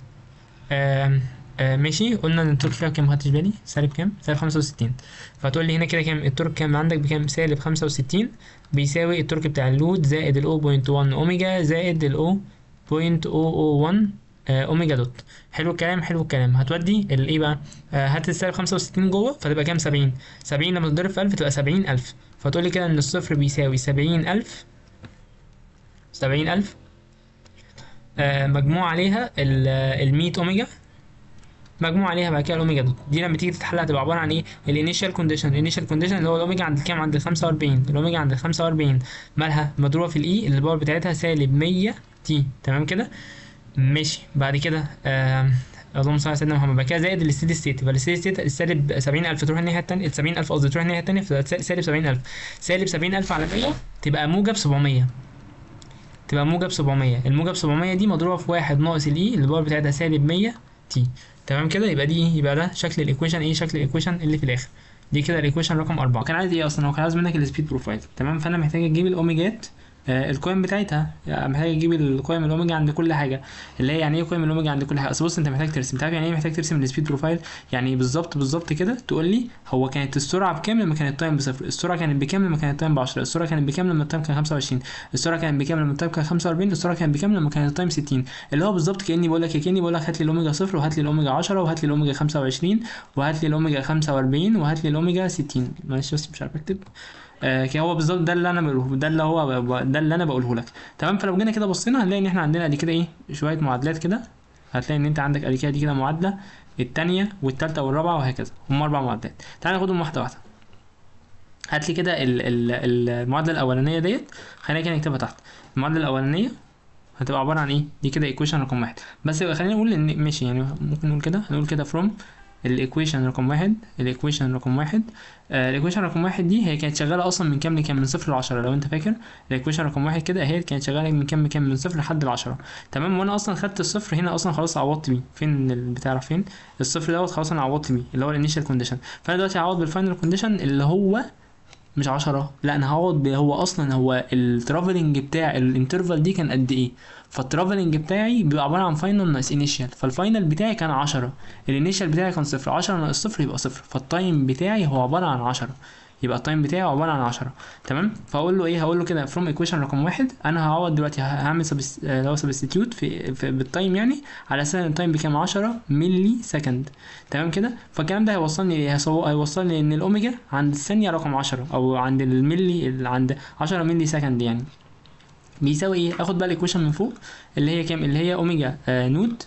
آم، آه ماشي قلنا ان التورك فيها كام خدتش بالي سالب كام سالب 65 فتقول لي هنا كده كام التورك كام عندك بكام سالب 65 بيساوي التورك بتاع اللود زائد ال 0.1 اوميجا زائد ال 0.001 آه اوميجا دوت حلو الكلام حلو الكلام هتودي الايه بقى آه هات السالب 65 جوه فتبقى كام 70 70 لما تضرب في 1000 تبقى 70000 فتقول لي كده ان الصفر بيساوي 70000 70000 آه مجموع عليها ال 100 اوميجا مجموع عليها بعد كده الاوميجا دوت دي لما تيجي تتحل هتبقى عباره عن ايه الانيشال كونديشن الانيشال كونديشن اللي هو الاوميجا عند كام عند ال 45 الاوميجا عند ال 45 مالها مضروبه في الاي اللي الباور بتاعتها سالب 100 تي تمام كده ماشي بعد كده آم، اللهم صل على سيدنا محمد بعد كده زائد الستيدي ستيت يبقى الستيدي ستيت السالب 70000 تروح الناحيه الثانيه 70000 قصدي تروح الناحيه الثانيه فتبقى سالب 70000 سالب 70000 على 100 تبقى موجب 700 تبقى موجب 700 الموجب 700 دي مضروبه في واحد ناقص الاي اللي الباور بتاعتها سالب 100 تي تمام كده يبقى دي يبقى ده شكل الايكويشن ايه شكل الايكويشن اللي في الاخر دي كده الايكويشن رقم 4 كان عايز ايه اصلا هو كان عايز منك السبيد بروفايل تمام فانا محتاج اجيب الاوميجات آه القيم بتاعتها يعني محتاج اجيب القيم الاوميجا عند كل حاجه اللي هي يعني ايه قيم الاوميجا عند كل حاجه اصل بص انت محتاج ترسم تعرف يعني ايه محتاج ترسم السبيد بروفايل يعني بالظبط بالظبط كده تقول لي هو كانت السرعه بكام لما كان التايم بصفر السرعه كانت بكام لما كان التايم ب 10 السرعه كانت بكام لما التايم كان 25 السرعه كانت بكام لما التايم كان 45 السرعه كانت بكام لما كان التايم 60 اللي هو بالظبط كاني بقول لك كاني بقول لك هات لي الاوميجا صفر وهات لي الاوميجا 10 وهات لي الاوميجا 25 وهات لي الاوميجا 45 وهات لي الاوميجا 60 معلش بس مش عارف اكتب آه كده هو بالظبط ده اللي انا بقوله ده اللي هو ب- ده اللي انا بقوله لك تمام فلو جينا كده بصينا هنلاقي ان احنا عندنا ادي كده ايه شويه معادلات كده هتلاقي ان انت عندك ادي كده دي كده معادله الثانيه والثالثه والرابعه وهكذا هم اربع معادلات تعال ناخدهم واحده واحده هات لي كده ال- ال- المعادله الاولانيه ديت خلينا كده نكتبها تحت المعادله الاولانيه هتبقى عباره عن ايه دي كده ايكويشن رقم واحد بس يبقى خلينا نقول ان ماشي يعني ممكن نقول كده نقول كده فروم الايكويشن رقم واحد الايكويشن رقم واحد آه الايكويشن رقم واحد دي هي كانت شغاله اصلا من كام لكام من صفر لعشرة لو انت فاكر الايكويشن رقم واحد كده هي كانت شغاله من كام لكام من صفر لحد العشرة تمام وانا اصلا خدت الصفر هنا اصلا خلاص عوضت بيه فين البتاع راح فين الصفر دوت خلاص انا عوضت بيه اللي هو الانيشال كونديشن فانا دلوقتي هعوض بالفاينل كونديشن اللي هو مش عشرة لا انا هقعد ب- هو اصلا هو الترافلنج بتاع الانترفال دي كان قد ايه فالترافلنج بتاعي بيبقى عباره عن فاينل ناقص انيشال فالفاينل بتاعي كان عشرة الانيشال بتاعي كان صفر عشرة ناقص صفر يبقى صفر فالتايم بتاعي هو عباره عن عشرة يبقى التايم بتاعي عباره عن 10 تمام فاقول له ايه هقول له كده فروم ايكويشن رقم واحد انا هعوض دلوقتي ه- هعمل سبس... آه، اللي هو سبستيتيوت في... في بالتايم يعني على اساس ان التايم بكام 10 ملي سكند تمام كده فالكلام ده هيوصلني لإيه؟ هيصو- هيوصلني ان الاوميجا عند الثانيه رقم 10 او عند الملي اللي عند 10 ملي سكند يعني بيساوي ايه اخد بقى الايكويشن من فوق اللي هي كام اللي هي اوميجا آه نود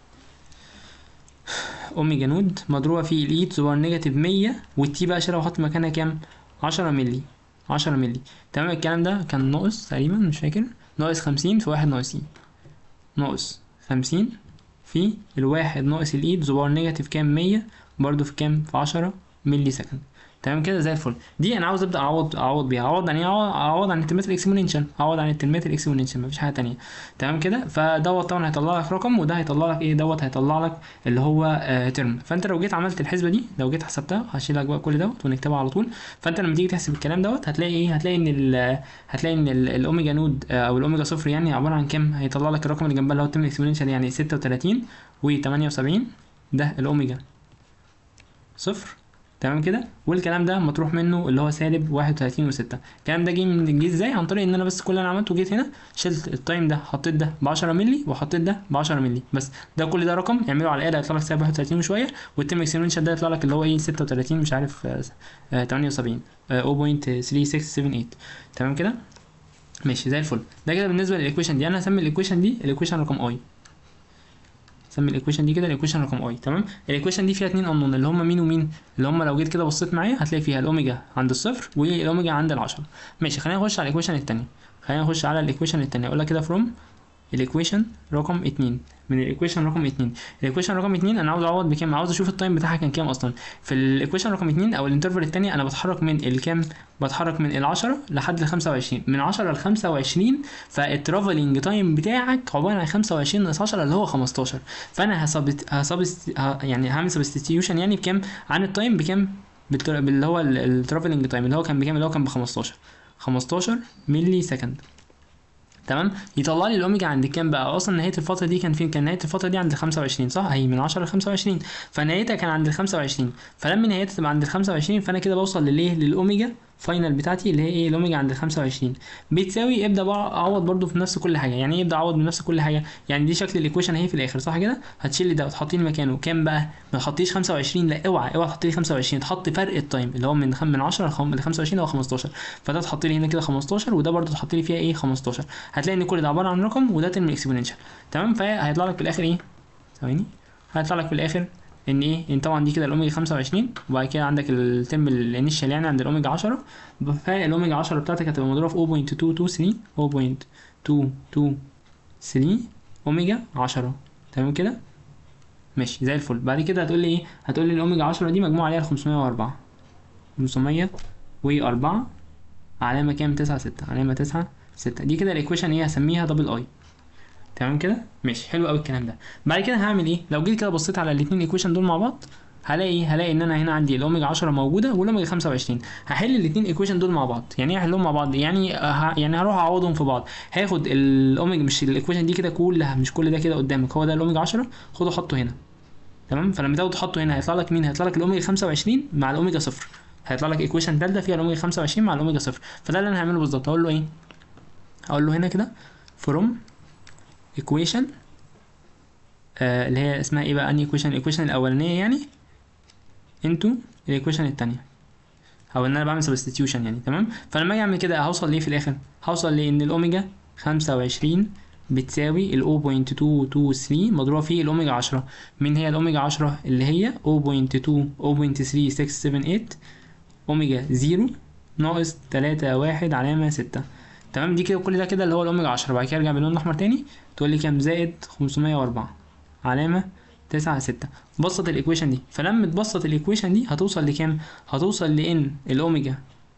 اوميجا نود مضروبه في الاي تبقى نيجاتيف 100 والتي بقى شيلها واحط مكانها كام 10 ملي 10 ملي تمام الكلام ده كان ناقص تقريبا مش فاكر ناقص 50 في واحد ناقص اي ناقص 50 في الواحد ناقص الاي بزبار نيجاتيف كام 100 برضو في كام في 10 ملي سكند تمام كده زي الفل دي انا عاوز ابدا اعوض اعوض بيها اعوض عن ايه اعوض أعوض عن الترمات الاكسبوننشال اعوض عن الترمات الاكسبوننشال مفيش حاجه تانية تمام كده فدوت طبعا هيطلع لك رقم وده هيطلع لك ايه دوت هيطلع لك اللي هو آه ترم فانت لو جيت عملت الحسبه دي لو جيت حسبتها هشيل لك بقى كل دوت ونكتبها على طول فانت لما تيجي تحسب الكلام دوت هتلاقي ايه هتلاقي ان ال هتلاقي ان ال- الاوميجا نود آه، او الاوميجا صفر يعني عباره عن كام هيطلع لك الرقم اللي جنبها اللي هو الترم الاكسبوننشال يعني 36 و78 ده الاوميجا صفر تمام كده والكلام ده مطروح منه اللي هو سالب 31 و6 الكلام ده جه من جه ازاي عن طريق ان انا بس كل اللي انا عملته جيت هنا شلت التايم ده حطيت ده ب 10 مللي وحطيت ده ب 10 مللي بس ده كل ده رقم اعمله على الاله هيطلع لك سالب 31 وشويه والتم اكسبوننشال ده يطلع لك اللي هو ايه 36 مش عارف آه، آه، 78 آه، 0.3678 تمام كده ماشي زي الفل ده كده بالنسبه للايكويشن دي انا هسمي الايكويشن دي الايكويشن رقم اي سمي الايكويشن دي كده الايكويشن رقم اي تمام الايكويشن دي فيها اتنين انون اللي هم مين ومين اللي هم لو جيت كده بصيت معايا هتلاقي فيها الاوميجا عند الصفر والاوميجا عند العشرة ماشي خلينا نخش على الايكويشن التانية خلينا نخش على الايكويشن التانية اقول لك كده فروم الايكويشن رقم اتنين من الايكويشن رقم اتنين الايكويشن رقم اتنين انا عاوز اعوض بكام عاوز اشوف التايم بتاعها كان كام اصلا في الايكويشن رقم اتنين او الانترفال التاني انا بتحرك من الكام بتحرك من العشرة لحد ال 25 من 10 ل 25 فالترافلنج تايم بتاعك عباره عن 25 ناقص 10 اللي هو 15 فانا هسبت هسبست ه- يعني هعمل سبستيوشن يعني بكام عن التايم بكام بالتر- باللي هو الترافلنج تايم اللي هو كان بكام اللي هو كان ب 15 15 ملي سكند تمام يطلع لي الاوميجا عند كام بقى اصلا نهايه الفتره دي كان فين كان نهايه الفتره دي عند ال 25 صح هي من 10 ل 25 فنهايتها كان عند ال 25 فلما نهايتها تبقى عند ال 25 فانا كده بوصل للايه للاوميجا فاينل بتاعتي اللي هي ايه الاوميجا عند ال 25 بتساوي ابدا بقى اعوض برده في نفس كل حاجه يعني ايه ابدا اعوض بنفس كل حاجه يعني دي شكل الايكويشن اهي في الاخر صح كده هتشيل لي ده وتحطي لي مكانه كام بقى ما تحطيش 25 لا اوعى اوعى تحطي لي 25 تحط فرق التايم اللي هو من خم من 10 ل 25 او 15 فده تحط لي هنا كده 15 وده برده تحط لي فيها ايه 15 هتلاقي ان كل ده عباره عن رقم وده ترم اكسبوننشال تمام فهيطلع لك في الاخر ايه ثواني هيطلع لك في الاخر ان ايه ان طبعا دي كده الاوميجا 25 وبعد كده عندك الترم الانيشال يعني عند الاوميجا 10 فالاوميجا 10 بتاعتك هتبقى مضروبه في 0.223 0.223 اوميجا 10 تمام كده ماشي زي الفل بعد كده هتقول لي ايه هتقول لي الاوميجا 10 دي مجموع عليها 504 504 علامه كام 9 6 علامه 9 6 دي كده الايكويشن ايه هسميها دبل اي تمام كده ماشي حلو قوي الكلام ده بعد كده هعمل ايه لو جيت كده بصيت على الاثنين ايكويشن دول مع بعض هلاقي ايه هلاقي ان انا هنا عندي الاوميجا 10 موجوده والاوميجا 25 هحل الاثنين ايكويشن دول مع بعض يعني ايه احلهم مع بعض يعني ه... يعني هروح اعوضهم في بعض هاخد الاوميجا مش الايكويشن دي كده كلها مش كل ده كده قدامك هو ده الاوميجا 10 خده حطه هنا تمام فلما تاخده تحطه هنا هيطلع لك مين هيطلع لك الاوميجا 25 مع الاوميجا 0 هيطلع لك ايكويشن ثالثه فيها الاوميجا 25 مع الاوميجا 0 فده اللي انا هعمله بالظبط هقول له ايه هقول له هنا كده from equation آه اللي هي اسمها ايه بقى انهي equation الايكويشن الاولانيه يعني into الايكويشن الثانيه او ان انا بعمل substitution يعني تمام فلما اجي اعمل كده هوصل ليه في الاخر هوصل لان الاوميجا 25 بتساوي ال 0.223 مضروبه في الاوميجا 10 مين هي الاوميجا 10 اللي هي 0.2 0.3678 اوميجا 0 ناقص 3 1 علامه 6 تمام دي كده كل ده كده اللي هو الاوميجا 10 بعد كده ارجع باللون الاحمر تاني تقول لي كام زائد 504 علامه 9 6 بسط الايكويشن دي فلما تبسط الايكويشن دي هتوصل لكام هتوصل لان الاوميجا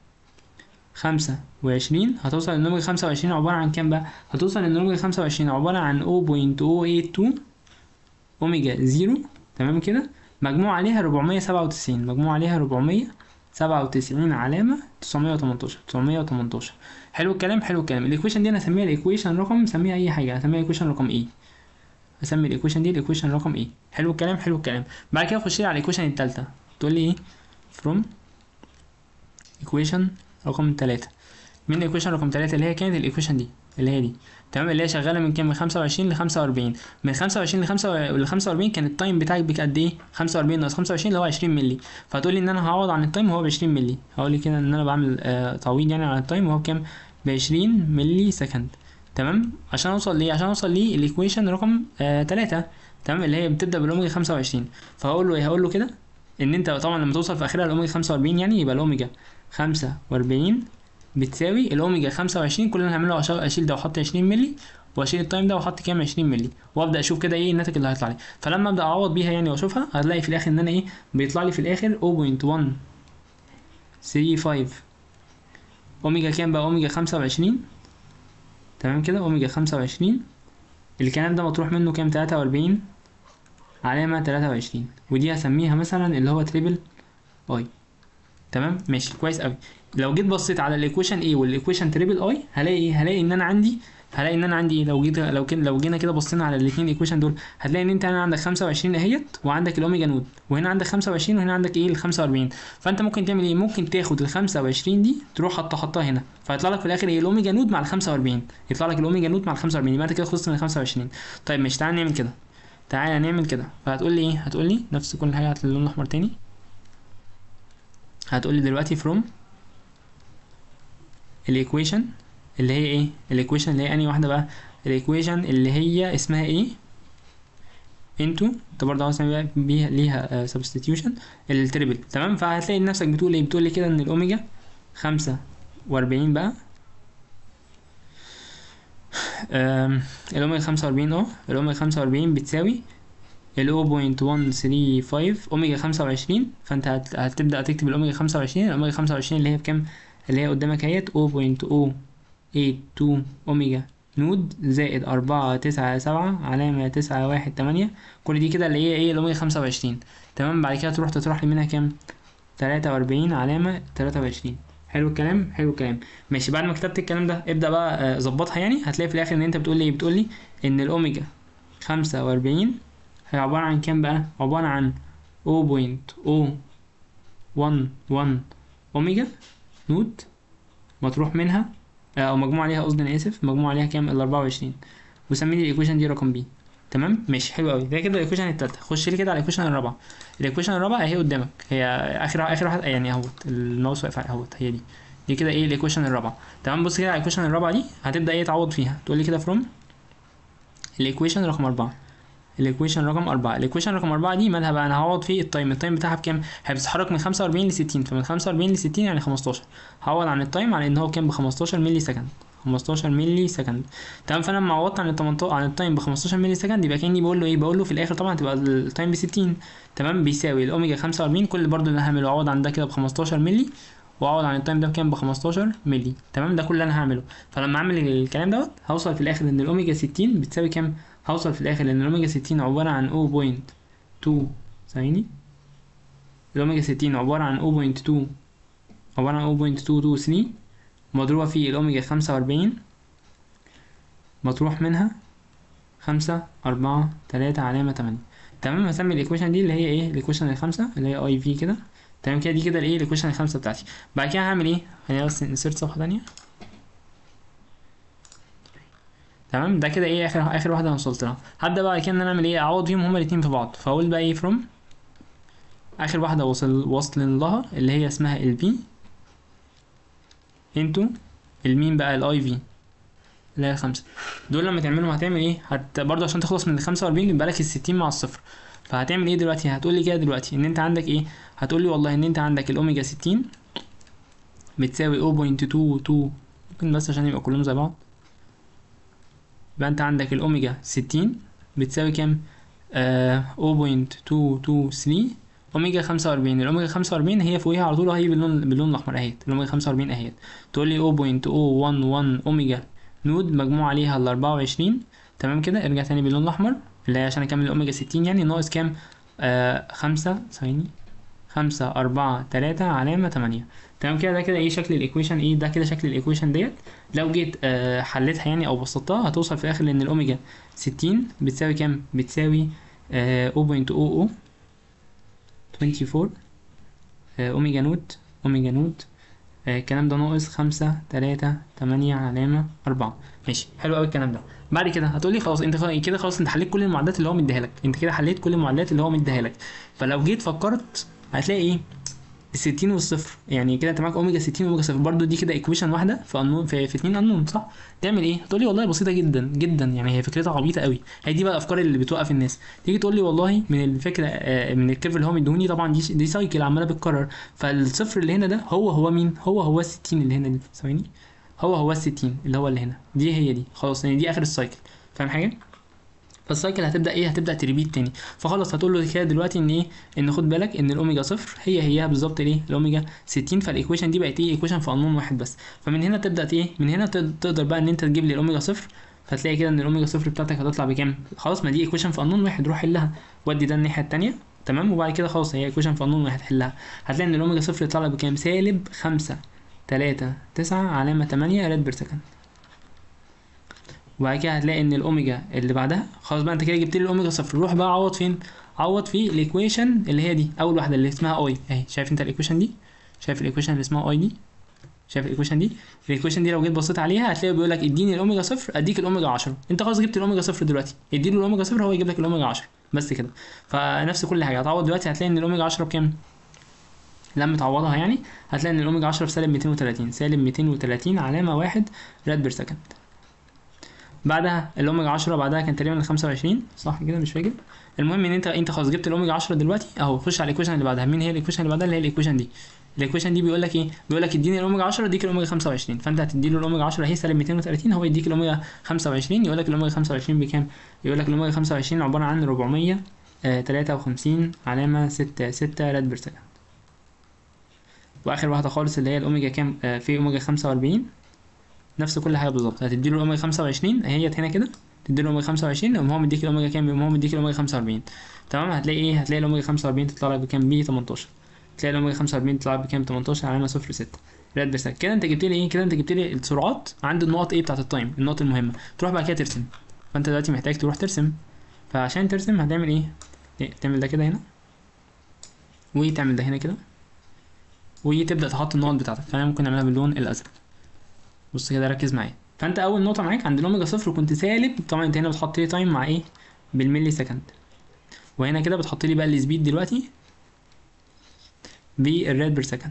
25 هتوصل ان الاوميجا 25 عباره عن كام بقى هتوصل ان الاوميجا 25 عباره عن 0.082 اوميجا 0 تمام كده مجموع عليها 497 مجموع عليها 497 علامه 918 918 حلو الكلام حلو الكلام الايكويشن دي انا هسميها الايكويشن رقم سميها اي حاجه هسميها الايكويشن رقم ايه اسمي الايكويشن دي الايكويشن رقم ايه حلو الكلام حلو الكلام بعد كده خش لي على الايكويشن الثالثه تقول لي ايه from ايكويشن رقم 3 من الايكويشن رقم 3 اللي هي كانت الايكويشن دي اللي هي دي تمام اللي هي شغاله من كام من 25 ل 45 من 25 ل 5 ل 45 كان التايم بتاعك بقد ايه 45 ناقص 25 اللي هو 20 مللي فهتقول لي ان انا هعوض عن التايم وهو ب 20 مللي هقول لي كده ان انا بعمل آه تعويض يعني عن التايم وهو بكام ب 20 مللي سكند تمام عشان اوصل ليه عشان اوصل ليه الايكويشن رقم 3 آه تمام اللي هي بتبدا بالاوميجا 25 فهقول له ايه هقول له كده ان انت طبعا لما توصل في اخرها الاوميجا 45 يعني يبقى الاوميجا 45 بتساوي الاوميجا 25 كل اللي انا هعمله عشان اشيل ده واحط 20 مللي واشيل التايم ده واحط كام 20 مللي وابدا اشوف كده ايه الناتج اللي هيطلع لي فلما ابدا اعوض بيها يعني واشوفها هتلاقي في الاخر ان انا ايه بيطلع لي في الاخر 3 5 اوميجا كام بقى اوميجا 25 تمام كده اوميجا 25 الكلام ده مطروح منه كام 43 علامة 23 ودي هسميها مثلا اللي هو تريبل اي تمام ماشي كويس قوي لو جيت بصيت على الايكويشن ايه والايكويشن تريبل اي هلاقي ايه هلاقي ان انا عندي هلاقي ان انا عندي ايه لو جيت لو كده لو جينا كده بصينا على الاثنين ايكويشن دول هتلاقي ان انت هنا عندك 25 اهيت وعندك الاوميجا نود وهنا عندك 25 وهنا عندك ايه ال 45 فانت ممكن تعمل ايه ممكن تاخد ال 25 دي تروح حط حطها هنا فيطلع لك في الاخر ايه الاوميجا نود مع ال 45 يطلع لك الاوميجا نود مع ال 45 يبقى انت كده خلصت من ال 25 طيب ماشي تعالى نعمل كده تعالى نعمل كده فهتقول لي ايه هتقول لي نفس كل حاجه هات اللون الاحمر تاني هتقول لي دلوقتي from الايكويشن اللي هي ايه الايكويشن اللي هي انهي واحده بقى الايكويشن اللي هي اسمها ايه انتو انت برضه عاوز تعمل بيها ليها سبستيتيوشن التريبل تمام فهتلاقي نفسك بتقول ايه بتقول لي كده ان الاوميجا خمسة واربعين بقى آم، الاوميجا خمسة واربعين اه الاوميجا خمسة واربعين بتساوي ال 0.135 اوميجا 25 فانت هت- هتبدا تكتب الاوميجا 25 الاوميجا 25 اللي هي بكام اللي هي قدامك اهيت 0.082 اوميجا نود زائد 4 9 7 علامة 9 1 8 كل دي كده اللي هي ايه الاوميجا 25 تمام بعد كده تروح تطرح لي منها كام 43 علامة 23 حلو الكلام حلو الكلام ماشي بعد ما كتبت الكلام ده ابدا بقى آه، ظبطها يعني هتلاقي في الاخر ان انت بتقول لي بتقول لي ان الاوميجا 45 هي عبارة عن كام بقى؟ عبارة عن 0.011 أوميجا نود مطروح منها آه، أو مجموع عليها قصدي أنا آسف مجموع عليها كام؟ ال 24 وسمي لي الإيكويشن دي رقم بي تمام ماشي حلو قوي ده كده الايكويشن التالتة خش لي كده على الايكويشن الرابعة الايكويشن الرابعة اهي قدامك هي اخر اخر واحد يعني اهوت الماوس واقف عليها اهوت هي دي دي كده ايه الايكويشن الرابعة تمام بص كده على الايكويشن الرابعة دي هتبدأ ايه تعوض فيها تقول لي كده فروم الايكويشن رقم أربعة الايكويشن رقم أربعة الايكويشن رقم أربعة دي مالها بقى انا هعوض فيه التايم التايم بتاعها بكام هي بتتحرك من 45 ل 60 فمن 45 ل 60 يعني 15 هعوض عن التايم على ان هو كام ب 15 ملي سكند 15 ملي سكند تمام فانا لما عوضت عن ال 18 عن التايم ب 15 ملي سكند يبقى كاني بقول له ايه بقول له في الاخر طبعا هتبقى التايم ب 60 تمام بيساوي الاوميجا 45 كل برضو اللي هعمله اعوض عن ده كده ب 15 ملي واعوض عن التايم ده بكام ب 15 ملي تمام ده كل اللي انا هعمله فلما اعمل الكلام دوت هوصل في الاخر ان الاوميجا 60 بتساوي كام هوصل في الاخر ان الاوميجا 60 عباره عن 0.2 ثواني الاوميجا 60 عباره عن 0.2 عباره عن 0.223 مضروبه في الاوميجا 45 مطروح منها خمسة أربعة تلاتة علامة تمانية تمام هسمي الإيكويشن دي اللي هي إيه الإيكويشن الخامسة اللي هي أي في كده تمام كده دي كده الإيه الإيكويشن الخامسة بتاعتي بعد كده هعمل إيه خلينا بس نسيرت صفحة تانية تمام ده كده إيه آخر آخر واحدة أنا وصلت لها هبدأ بقى كده إن أنا أعمل إيه أعوض فيهم هما الاتنين في بعض فأقول بقى إيه فروم آخر واحدة وصل وصل لها اللي هي اسمها ال V انتو المين بقى الاي في اللي هي خمسة دول لما تعملهم هتعمل ايه هت برضه عشان تخلص من ال 45 يبقى لك ال 60 مع الصفر فهتعمل ايه دلوقتي هتقول لي كده دلوقتي ان انت عندك ايه هتقول لي والله ان انت عندك الاوميجا 60 بتساوي 0.22 ممكن بس عشان يبقى كلهم زي بعض يبقى انت عندك الاوميجا 60 بتساوي كام آه 0.223 اوميجا 45 الاوميجا 45 هي فوقيها على طول اهي باللون باللون الاحمر اهيت الاوميجا 45 اهيت تقول لي 0.011 اوميجا نود مجموع عليها ال 24 تمام كده ارجع تاني باللون الاحمر اللي هي عشان اكمل الاوميجا 60 يعني ناقص كام آه خمسة ثواني خمسة أربعة تلاتة علامة تمانية تمام كده ده كده ايه شكل الايكويشن ايه ده كده شكل الايكويشن ديت لو جيت آه حليتها يعني او بسطتها هتوصل في الاخر لان الاوميجا 60 بتساوي كام بتساوي آه 0.00 24 آه اوميجا نوت اوميجا نوت آه الكلام ده ناقص خمسة تلاتة تمانية علامة أربعة ماشي حلو أوي الكلام ده بعد كده هتقولي خلاص انت خلاص كده خلاص انت حليت كل المعادلات اللي هو مديها لك انت كده حليت كل المعادلات اللي هو مديها لك فلو جيت فكرت هتلاقي ايه الستين والصفر يعني كده انت معاك اوميجا 60 واوميجا صفر برضو دي كده ايكويشن واحده في انون في, في اتنين انون صح تعمل ايه تقول لي والله بسيطه جدا جدا يعني هي فكرتها عبيطه قوي هي دي بقى الافكار اللي بتوقف الناس تيجي تقول لي والله من الفكره آه، من الكيرف اللي هو مديهوني طبعا دي دي سايكل عماله بتكرر فالصفر اللي هنا ده هو هو مين هو هو ال 60 اللي هنا دي ثواني هو هو ال 60 اللي هو اللي هنا دي هي دي خلاص يعني دي اخر السايكل فاهم حاجه فالسايكل هتبدا ايه هتبدا تريبيت تاني فخلاص هتقول له كده دلوقتي ان ايه ان خد بالك ان الاوميجا صفر هي هي بالظبط ايه الاوميجا 60 فالايكويشن دي بقت ايه ايكويشن في قانون واحد بس فمن هنا تبدا ايه من هنا تقد- تقدر بقى ان انت تجيب لي الاوميجا صفر فتلاقي كده ان الاوميجا صفر بتاعتك هتطلع بكام خلاص ما دي ايكويشن في قانون واحد روح حلها ودي ده الناحيه التانيه تمام وبعد كده خلاص هي ايكويشن في قانون واحد حلها هتلاقي ان الاوميجا صفر يطلع لك بكام سالب 5 3 9 علامه 8 راد بير سكند وبعد كده هتلاقي ان الاوميجا اللي بعدها خلاص بقى انت كده جبت لي الاوميجا صفر روح بقى عوض فين عوض في الايكويشن اللي هي دي اول واحده اللي اسمها اي اهي شايف انت الايكويشن دي شايف الايكويشن اللي اسمها اي دي شايف الايكويشن دي الايكويشن دي لو جيت بصيت عليها هتلاقي بيقول لك اديني الاوميجا صفر اديك الاوميجا 10 انت خلاص جبت الاوميجا صفر دلوقتي اديله الاوميجا صفر هو يجيب لك الاوميجا 10 بس كده فنفس كل حاجه هتعوض دلوقتي هتلاقي ان الاوميجا 10 بكام لما تعوضها يعني هتلاقي ان الاوميجا 10 بسالب 230 سالب 230 علامه واحد راد بير سكند بعدها الاوميجا 10 بعدها كان تقريبا ال 25 صح كده مش فاكر المهم ان انت انت خلاص جبت الاوميجا 10 دلوقتي اهو خش على الايكويشن اللي بعدها مين هي الايكويشن اللي بعدها اللي هي الايكويشن دي الايكويشن دي بيقول لك ايه بيقول لك اديني الاوميجا 10 اديك الاوميجا 25 فانت هتدي له الاوميجا 10 اهي سالب 230 هو يديك الاوميجا 25 يقول لك الاوميجا 25 بكام يقول لك الاوميجا 25 عباره عن 453 علامه 6 6 راد بير سكند واخر واحده خالص اللي هي الاوميجا كام آه في اوميجا 45 نفس كل حاجه بالظبط هتدي له الاوميجا 25 هي هنا كده تدي له اوميجا 25 يقوم هو مديك الاوميجا كام يقوم هو مديك الاوميجا 45 تمام هتلاقي ايه هتلاقي الاوميجا 45 تطلع لك بكام ب 18 تلاقي الاوميجا 45 تطلع لك بكام 18 علامه 0 6 راد بير سكند كده انت جبت لي ايه كده انت جبت لي السرعات عند النقط ايه بتاعت التايم النقط المهمه تروح بعد كده ترسم فانت دلوقتي محتاج تروح ترسم فعشان ترسم هتعمل ايه إيه، تعمل ده كده هنا وتعمل ده هنا كده وتبدا تحط النقط بتاعتك فانا ممكن نعملها باللون الازرق بص كده ركز معايا فانت اول نقطه معاك عند الاوميجا صفر كنت سالب طبعا انت هنا بتحط لي تايم مع ايه بالملي سكند وهنا كده بتحط لي بقى السبيد دلوقتي بالراد بير سكند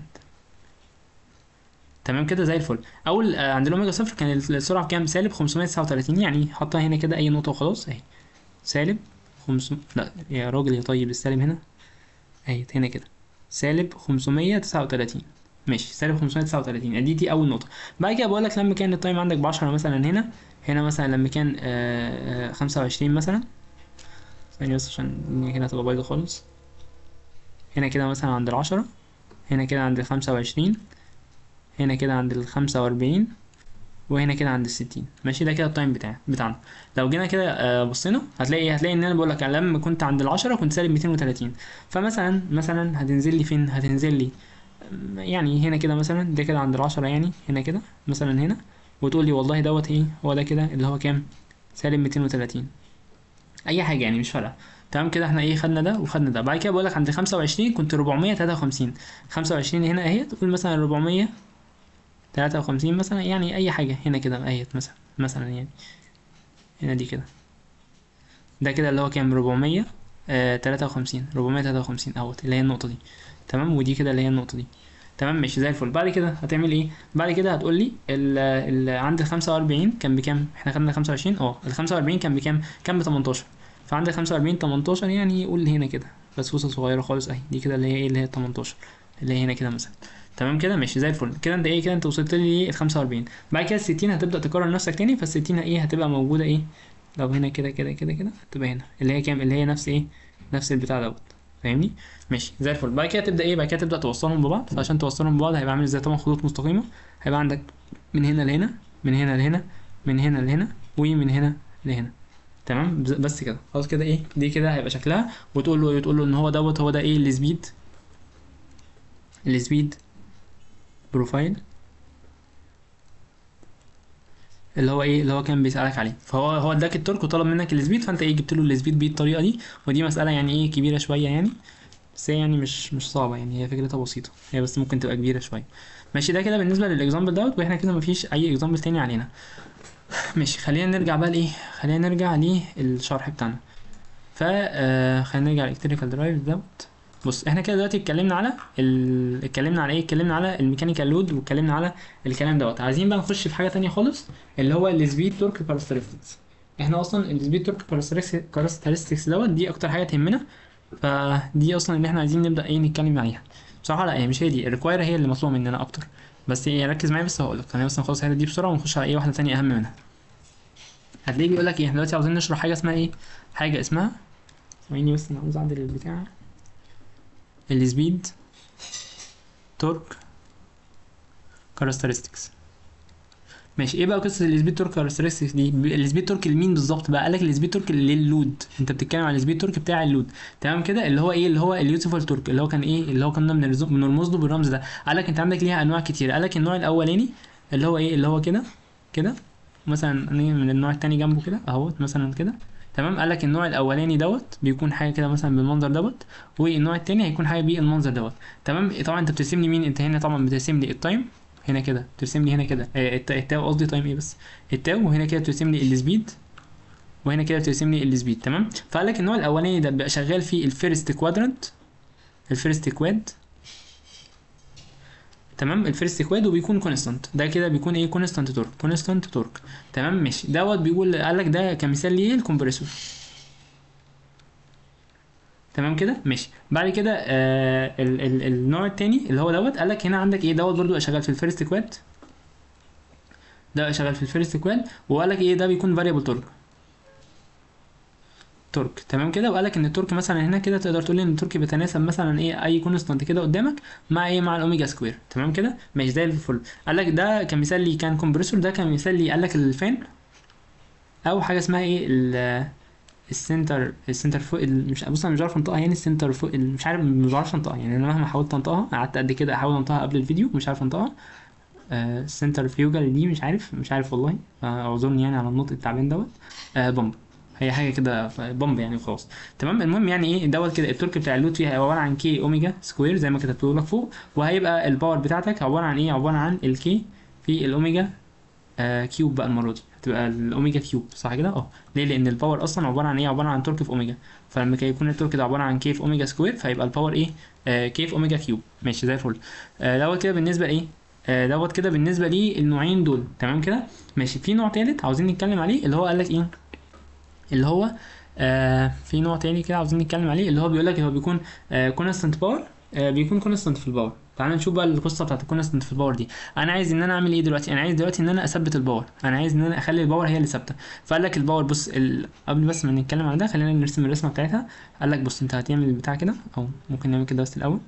تمام كده زي الفل اول آه، عند الاوميجا صفر كان السرعه بكام سالب 539 يعني حطها هنا كده اي نقطه وخلاص اهي سالب 500 لا يا راجل يا طيب السالب هنا اهي هنا كده سالب 539 ماشي سالب 539 دي دي اول نقطه بعد كده بقول لك لما كان التايم عندك ب 10 مثلا هنا هنا مثلا لما كان آه، آه، 25 مثلا ثانية بس عشان هنا تبقى بايظة خالص هنا كده مثلا عند العشرة هنا كده عند الخمسة وعشرين هنا كده عند الخمسة وأربعين وهنا كده عند الستين ماشي ده كده التايم بتاعي بتاعنا لو جينا كده آه، بصينا هتلاقي ايه هتلاقي ان انا بقول لك لما كنت عند العشرة كنت سالب 230 فمثلا مثلا هتنزل لي فين هتنزل لي أم، يعني هنا كده مثلا ده كده عند العشرة يعني هنا كده مثلا هنا وتقول لي والله دوت ايه هو ده كده اللي هو كام سالب 230 اي حاجه يعني مش فارقه تمام كده احنا ايه خدنا ده وخدنا ده بعد كده بقول لك عند 25 كنت 453 25 هنا اهي تقول مثلا 453 مثلا يعني اي حاجه هنا كده اهيت مثلا مثلا يعني هنا دي كده ده كده اللي هو كام 400 آه 53 453 اهوت اللي هي النقطه دي تمام ودي كده اللي هي النقطه دي تمام ماشي زي الفل بعد كده هتعمل ايه بعد كده هتقول لي ال ال عند ال 45 كان بكام احنا خدنا 25 اه ال 45 كان بكام كان ب 18 فعند ال 45 18 يعني قول هنا كده بسبوسه صغيره خالص اهي دي كده اللي هي ايه اللي هي 18 اللي هي هنا كده مثلا تمام كده ماشي زي الفل كده انت ايه كده انت وصلت لي ال 45 بعد كده ال 60 هتبدا تكرر نفسك تاني فال 60 ايه هتبقى موجوده ايه لو هنا كده كده كده كده هتبقى هنا اللي هي كام اللي هي نفس ايه نفس البتاع دوت فاهمني ماشي زي الفل بعد كده تبدا ايه بعد كده تبدا توصلهم ببعض فعشان توصلهم ببعض هيبقى عامل ازاي طبعا خطوط مستقيمه هيبقى عندك من هنا لهنا من هنا لهنا من هنا لهنا ومن هنا لهنا تمام بز- بس كده خلاص كده ايه دي كده هيبقى شكلها وتقول له تقول له ان هو دوت هو ده ايه السبيد السبيد بروفايل اللي هو ايه اللي هو كان بيسألك عليه فهو هو اداك التورك وطلب منك السبيد فانت ايه جبت له السبيد بيه الطريقه دي ودي مسألة يعني ايه كبيرة شوية يعني بس هي يعني مش مش صعبة يعني هي فكرتها بسيطة هي بس ممكن تبقى كبيرة شوية ماشي ده كده بالنسبة للاكزامبل دوت واحنا كده مفيش اي اكزامبل تاني علينا ماشي خلينا نرجع بقى لايه خلينا نرجع للشرح بتاعنا ف آه، خلينا نرجع الالكتريكال درايف دوت بص احنا كده دلوقتي اتكلمنا على ال... اتكلمنا على ايه اتكلمنا على الميكانيكال لود واتكلمنا على الكلام دوت عايزين بقى نخش في حاجه تانية خالص اللي هو السبيد تورك كاركترستكس احنا اصلا السبيد تورك كاركترستكس دوت دي اكتر حاجه تهمنا فدي اصلا اللي احنا عايزين نبدا ايه نتكلم عليها بصراحه لا هي مش هي دي الريكواير هي اللي مطلوبه مننا اكتر بس ايه ركز معايا بس هقول لك خلينا بس نخلص الحته دي بسرعه ونخش على ايه واحده تانية اهم منها هتلاقيه بيقول لك ايه احنا دلوقتي عاوزين نشرح حاجه اسمها ايه حاجه اسمها ثواني بس انا عاوز اعدل البتاع السبيد تورك كاركترستكس ماشي ايه بقى قصه السبيد تورك كاركترستكس دي ب- السبيد تورك لمين بالظبط بقى قال لك السبيد تورك لللود انت بتتكلم على السبيد تورك بتاع اللود تمام كده اللي هو ايه اللي هو اليوسفول تورك اللي هو كان ايه اللي هو كنا بنرز- بنرمز له بالرمز ده قال لك انت عندك ليها انواع كتير قال لك النوع الاولاني اللي هو ايه اللي هو كده كده مثلا نيجي من النوع التاني جنبه كده اهوت مثلا كده تمام قال لك النوع الاولاني دوت بيكون حاجه كده مثلا بالمنظر دوت والنوع التاني هيكون حاجه بالمنظر دوت تمام طبعا انت بترسم لي مين انت هنا طبعا بترسم لي التايم هنا كده بترسم لي هنا كده آه، الت- التاو قصدي تايم ايه بس التاو وهنا كده بترسم لي السبيد وهنا كده بترسم لي السبيد تمام فقال لك النوع الاولاني ده بيبقى شغال فيه الفيرست كوادرنت الفيرست كواد تمام الفيرست كواد وبيكون كونستانت ده كده بيكون ايه كونستانت تورك كونستانت تورك تمام ماشي دوت بيقول قال لك ده كمثال ليه الكمبريسور تمام كده ماشي بعد كده آه ال ال النوع التاني اللي هو دوت قال لك هنا عندك ايه دوت برضو شغال في الفيرست كواد ده شغال في الفيرست كواد وقال لك ايه ده بيكون فاريبل تورك تورك تمام كده وقال لك ان التورك مثلا هنا كده تقدر تقول ان التورك بيتناسب مثلا ايه اي كونستانت كده قدامك مع ايه مع الاوميجا سكوير تمام كده ماشي زي الفل قال لك ده كمثال لي كان كومبريسور ده كمثال لي قال لك الفان او حاجه اسمها ايه ال السنتر السنتر فوق ال- مش بص انا مش عارف انطقها يعني السنتر فوق ال- مش عارف مش عارف انطقها يعني انا مهما حاولت انطقها قعدت قد كده احاول انطقها قبل الفيديو مش عارف انطقها آه سنتر فيوجل دي مش عارف مش عارف والله آه اعذرني يعني على النطق التعبان دوت آه بامب هي حاجه كده ف- بامب يعني وخلاص تمام المهم يعني ايه دوت كده التورك بتاع اللود فيها عباره عن كي اوميجا سكوير زي ما كتبت لك فوق وهيبقى الباور بتاعتك عباره عن ايه عباره عن الكي في الاوميجا آه كيوب بقى المره دي هتبقى الاوميجا كيوب صح كده اه ليه لان الباور اصلا عباره عن ايه عباره عن تورك في اوميجا فلما كي يكون التورك ده عباره عن كي في اوميجا سكوير فيبقى الباور ايه آه كي في اوميجا كيوب ماشي زي الفل آه دوت كده بالنسبه لايه آه دوت كده بالنسبه للنوعين دول تمام كده ماشي في نوع تالت عاوزين نتكلم عليه اللي هو قال لك ايه اللي هو آه في نوع تاني كده عاوزين نتكلم عليه اللي هو بيقول لك هو بيكون آه كونستانت باور آه بيكون كونستانت في الباور تعال نشوف بقى القصه بتاعت الكونستانت في الباور دي انا عايز ان انا اعمل ايه دلوقتي انا عايز دلوقتي ان انا اثبت الباور انا عايز ان انا اخلي الباور هي اللي ثابته فقال لك الباور بص ال... قبل بس ما نتكلم عن ده خلينا نرسم الرسمه بتاعتها قال لك بص انت هتعمل البتاع كده او ممكن نعمل كده بس الاول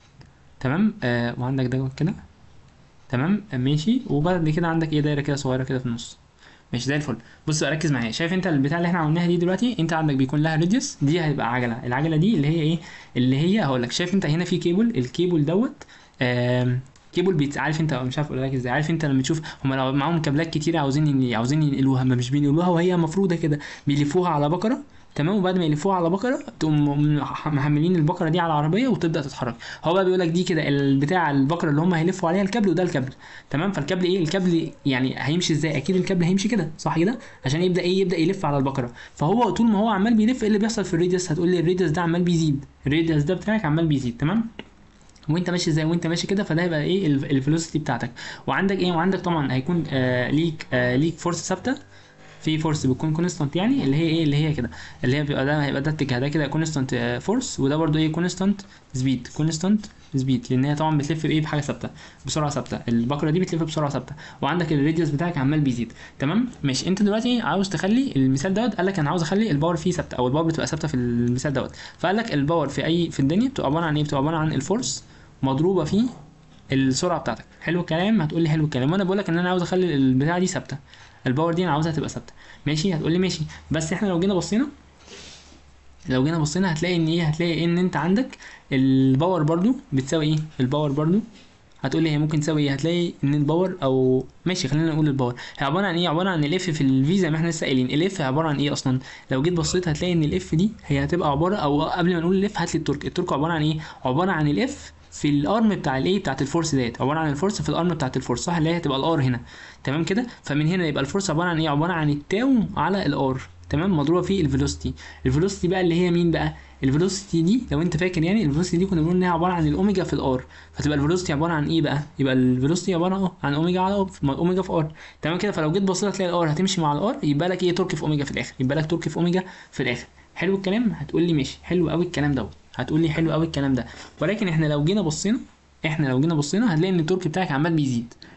تمام آه وعندك ده كده تمام آه، ماشي وبعد كده عندك ايه دايره كده صغيره كده في النص ماشي زي الفل بص بقى ركز معايا شايف انت البتاع اللي احنا عملناها دي دلوقتي انت عندك بيكون لها راديوس دي هتبقى عجله العجله دي اللي هي ايه اللي هي هقول لك شايف انت هنا في كيبل الكيبل دوت آم، كيبل بيت عارف انت مش عارف اقول لك ازاي عارف انت لما تشوف هم لو معاهم كابلات كتير عاوزين ين- عاوزين ينقلوها ما مش بينقلوها وهي مفروده كده بيلفوها على بكره تمام وبعد ما يلفوها على بكره تقوم محملين البكره دي على العربيه وتبدا تتحرك هو بقى بيقول لك دي كده البتاع البكره اللي هم هيلفوا عليها الكابل وده الكابل تمام فالكابل ايه الكابل يعني هيمشي ازاي اكيد الكابل هيمشي كده صح كده عشان يبدا ايه يبدا يلف على البكره فهو طول ما هو عمال بيلف ايه اللي بيحصل في الراديوس هتقول لي الراديوس ده عمال بيزيد الراديوس ده بتاعك عمال بيزيد تمام وانت ماشي ازاي وانت ماشي كده فده هيبقى ايه الفيلوسيتي بتاعتك وعندك ايه وعندك طبعا هيكون آه ليك آه ليك فورس ثابته في فورس بتكون كونستانت يعني اللي هي ايه اللي هي كده اللي هي بيبقى ده هيبقى ده اتجاه ده كده كونستانت فورس وده برضو ايه كونستانت سبيد كونستانت سبيد لان هي طبعا بتلف بايه بحاجه ثابته بسرعه ثابته البكره دي بتلف بسرعه ثابته وعندك الراديوس بتاعك عمال بيزيد تمام ماشي انت دلوقتي عاوز تخلي المثال دوت قال لك انا عاوز اخلي الباور فيه ثابته او الباور بتبقى ثابته في المثال دوت فقال لك الباور في اي في الدنيا بتبقى عباره عن ايه بتبقى عباره عن الفورس مضروبه في السرعه بتاعتك حلو الكلام هتقول لي حلو الكلام وانا بقول لك ان انا عاوز اخلي البتاعه دي ثابته الباور دي انا عاوزها تبقى ثابته ماشي هتقول لي ماشي بس احنا لو جينا بصينا لو جينا بصينا هتلاقي ان ايه هتلاقي ان انت عندك الباور برضو بتساوي ايه الباور برضو هتقول لي هي ممكن تساوي ايه هتلاقي ان الباور او ماشي خلينا نقول الباور هي عباره عن ايه عباره عن الاف في الفي زي ما احنا لسه قايلين الاف عباره عن ايه اصلا لو جيت بصيت هتلاقي ان الاف دي هي هتبقى عباره او قبل ما نقول الاف هات لي التورك التورك عباره عن ايه عباره عن الاف في الارم بتاع الايه بتاعت الفورس ديت عباره عن الفورس في الارم بتاعت الفورس صح اللي هي هتبقى الار هنا تمام كده فمن هنا يبقى الفورس عباره عن ايه عباره عن التاو على الار تمام مضروبه في الفيلوسيتي الفيلوسيتي بقى اللي هي مين بقى الفيلوسيتي دي لو انت فاكر يعني الفيلوسيتي دي كنا بنقول انها عباره عن الاوميجا في الار فتبقى الفيلوسيتي عباره عن ايه بقى يبقى الفيلوسيتي عباره اه عن اوميجا على اوميجا في ار تمام كده فلو جيت بصيت هتلاقي الار هتمشي مع الار يبقى لك ايه تورك في اوميجا في الاخر يبقى لك تورك في اوميجا في الاخر حلو الكلام هتقول لي ماشي حلو قوي الكلام دوت هتقول لي حلو قوي الكلام ده ولكن احنا لو جينا بصينا احنا لو جينا بصينا هنلاقي ان التورك بتاعك عمال بيزيد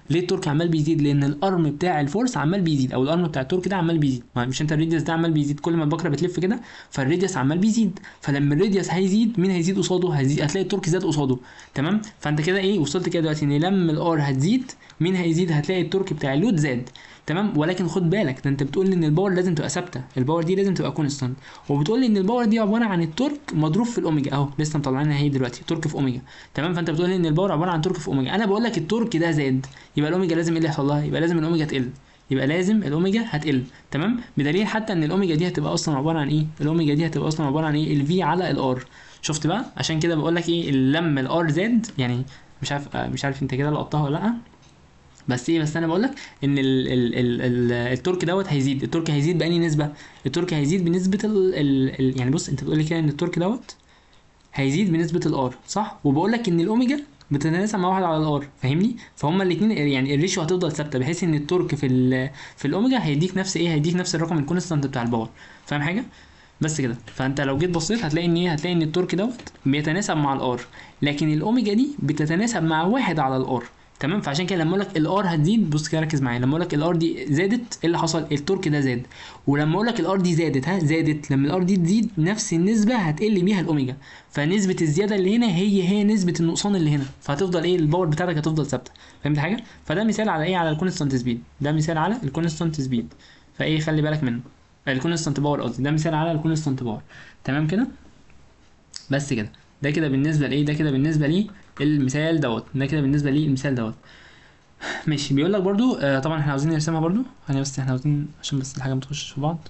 ليه التورك عمال بيزيد لان الارم بتاع الفورس عمال بيزيد او الارم بتاع التورك ده عمال بيزيد ما مش انت الراديوس ده عمال بيزيد كل ما البكره بتلف كده فالراديوس عمال بيزيد فلما الراديوس هيزيد مين هيزيد قصاده هيزيد هتلاقي التورك زاد قصاده تمام فانت كده ايه وصلت كده دلوقتي ان لما الار هتزيد مين هيزيد هتلاقي التورك بتاع اللود زاد تمام ولكن خد بالك ده انت بتقول لي ان الباور لازم تبقى ثابته الباور دي لازم تبقى كونستانت وبتقول لي ان الباور دي عباره عن التورك مضروب في الاوميجا اهو لسه مطلعينها اهي دلوقتي تورك في اوميجا تمام فانت بتقول لي ان الباور عباره عن تورك في اوميجا انا بقول لك التورك ده زاد يبقى الاوميجا لازم ايه اللي يحصل لها يبقى لازم الاوميجا تقل يبقى لازم الاوميجا هتقل تمام بدليل حتى ان الاوميجا دي هتبقى اصلا عباره عن ايه الاوميجا دي هتبقى اصلا عباره عن ايه الفي على الار شفت بقى عشان كده بقول لك ايه لما الار زاد يعني مش عارف مش عارف انت كده لقطتها ولا لا بس ايه بس انا بقول لك ان ال ال ال ال التورك دوت هيزيد التورك هيزيد بأني نسبه التورك هيزيد بنسبه ال ال ال يعني بص انت بتقول لي كده ان التورك دوت هيزيد بنسبه الار صح وبقول لك ان الاوميجا بتتناسب مع واحد على الار فاهمني فهما الاثنين يعني الريشيو هتفضل ثابته بحيث ان التورك في ال في الاوميجا هيديك نفس ايه هيديك نفس الرقم الكونستانت بتاع الباور فاهم حاجه بس كده فانت لو جيت بصيت هتلاقي ان ايه هتلاقي ان التورك دوت بيتناسب مع الار لكن الاوميجا دي بتتناسب مع واحد على الار تمام فعشان كده لما اقول لك الار هتزيد بص كده ركز معايا لما اقول لك الار دي زادت ايه اللي حصل التورك ده زاد ولما اقول لك الار دي زادت ها زادت لما الار دي تزيد نفس النسبه هتقل بيها الاوميجا فنسبه الزياده اللي هنا هي هي نسبه النقصان اللي هنا فهتفضل ايه الباور بتاعتك هتفضل ثابته فهمت حاجه فده مثال على ايه على الكونستانت سبيد ده مثال على الكونستانت سبيد فايه خلي بالك منه الكونستانت باور قصدي ده مثال على الكونستانت باور تمام كده بس كده ده كده بالنسبه لايه ده كده بالنسبه ليه المثال دوت ده كده بالنسبه ليه المثال دوت ماشي بيقول لك برضو آه طبعا احنا عاوزين نرسمها برضو يعني بس احنا عاوزين عشان بس الحاجه ما تخشش في بعض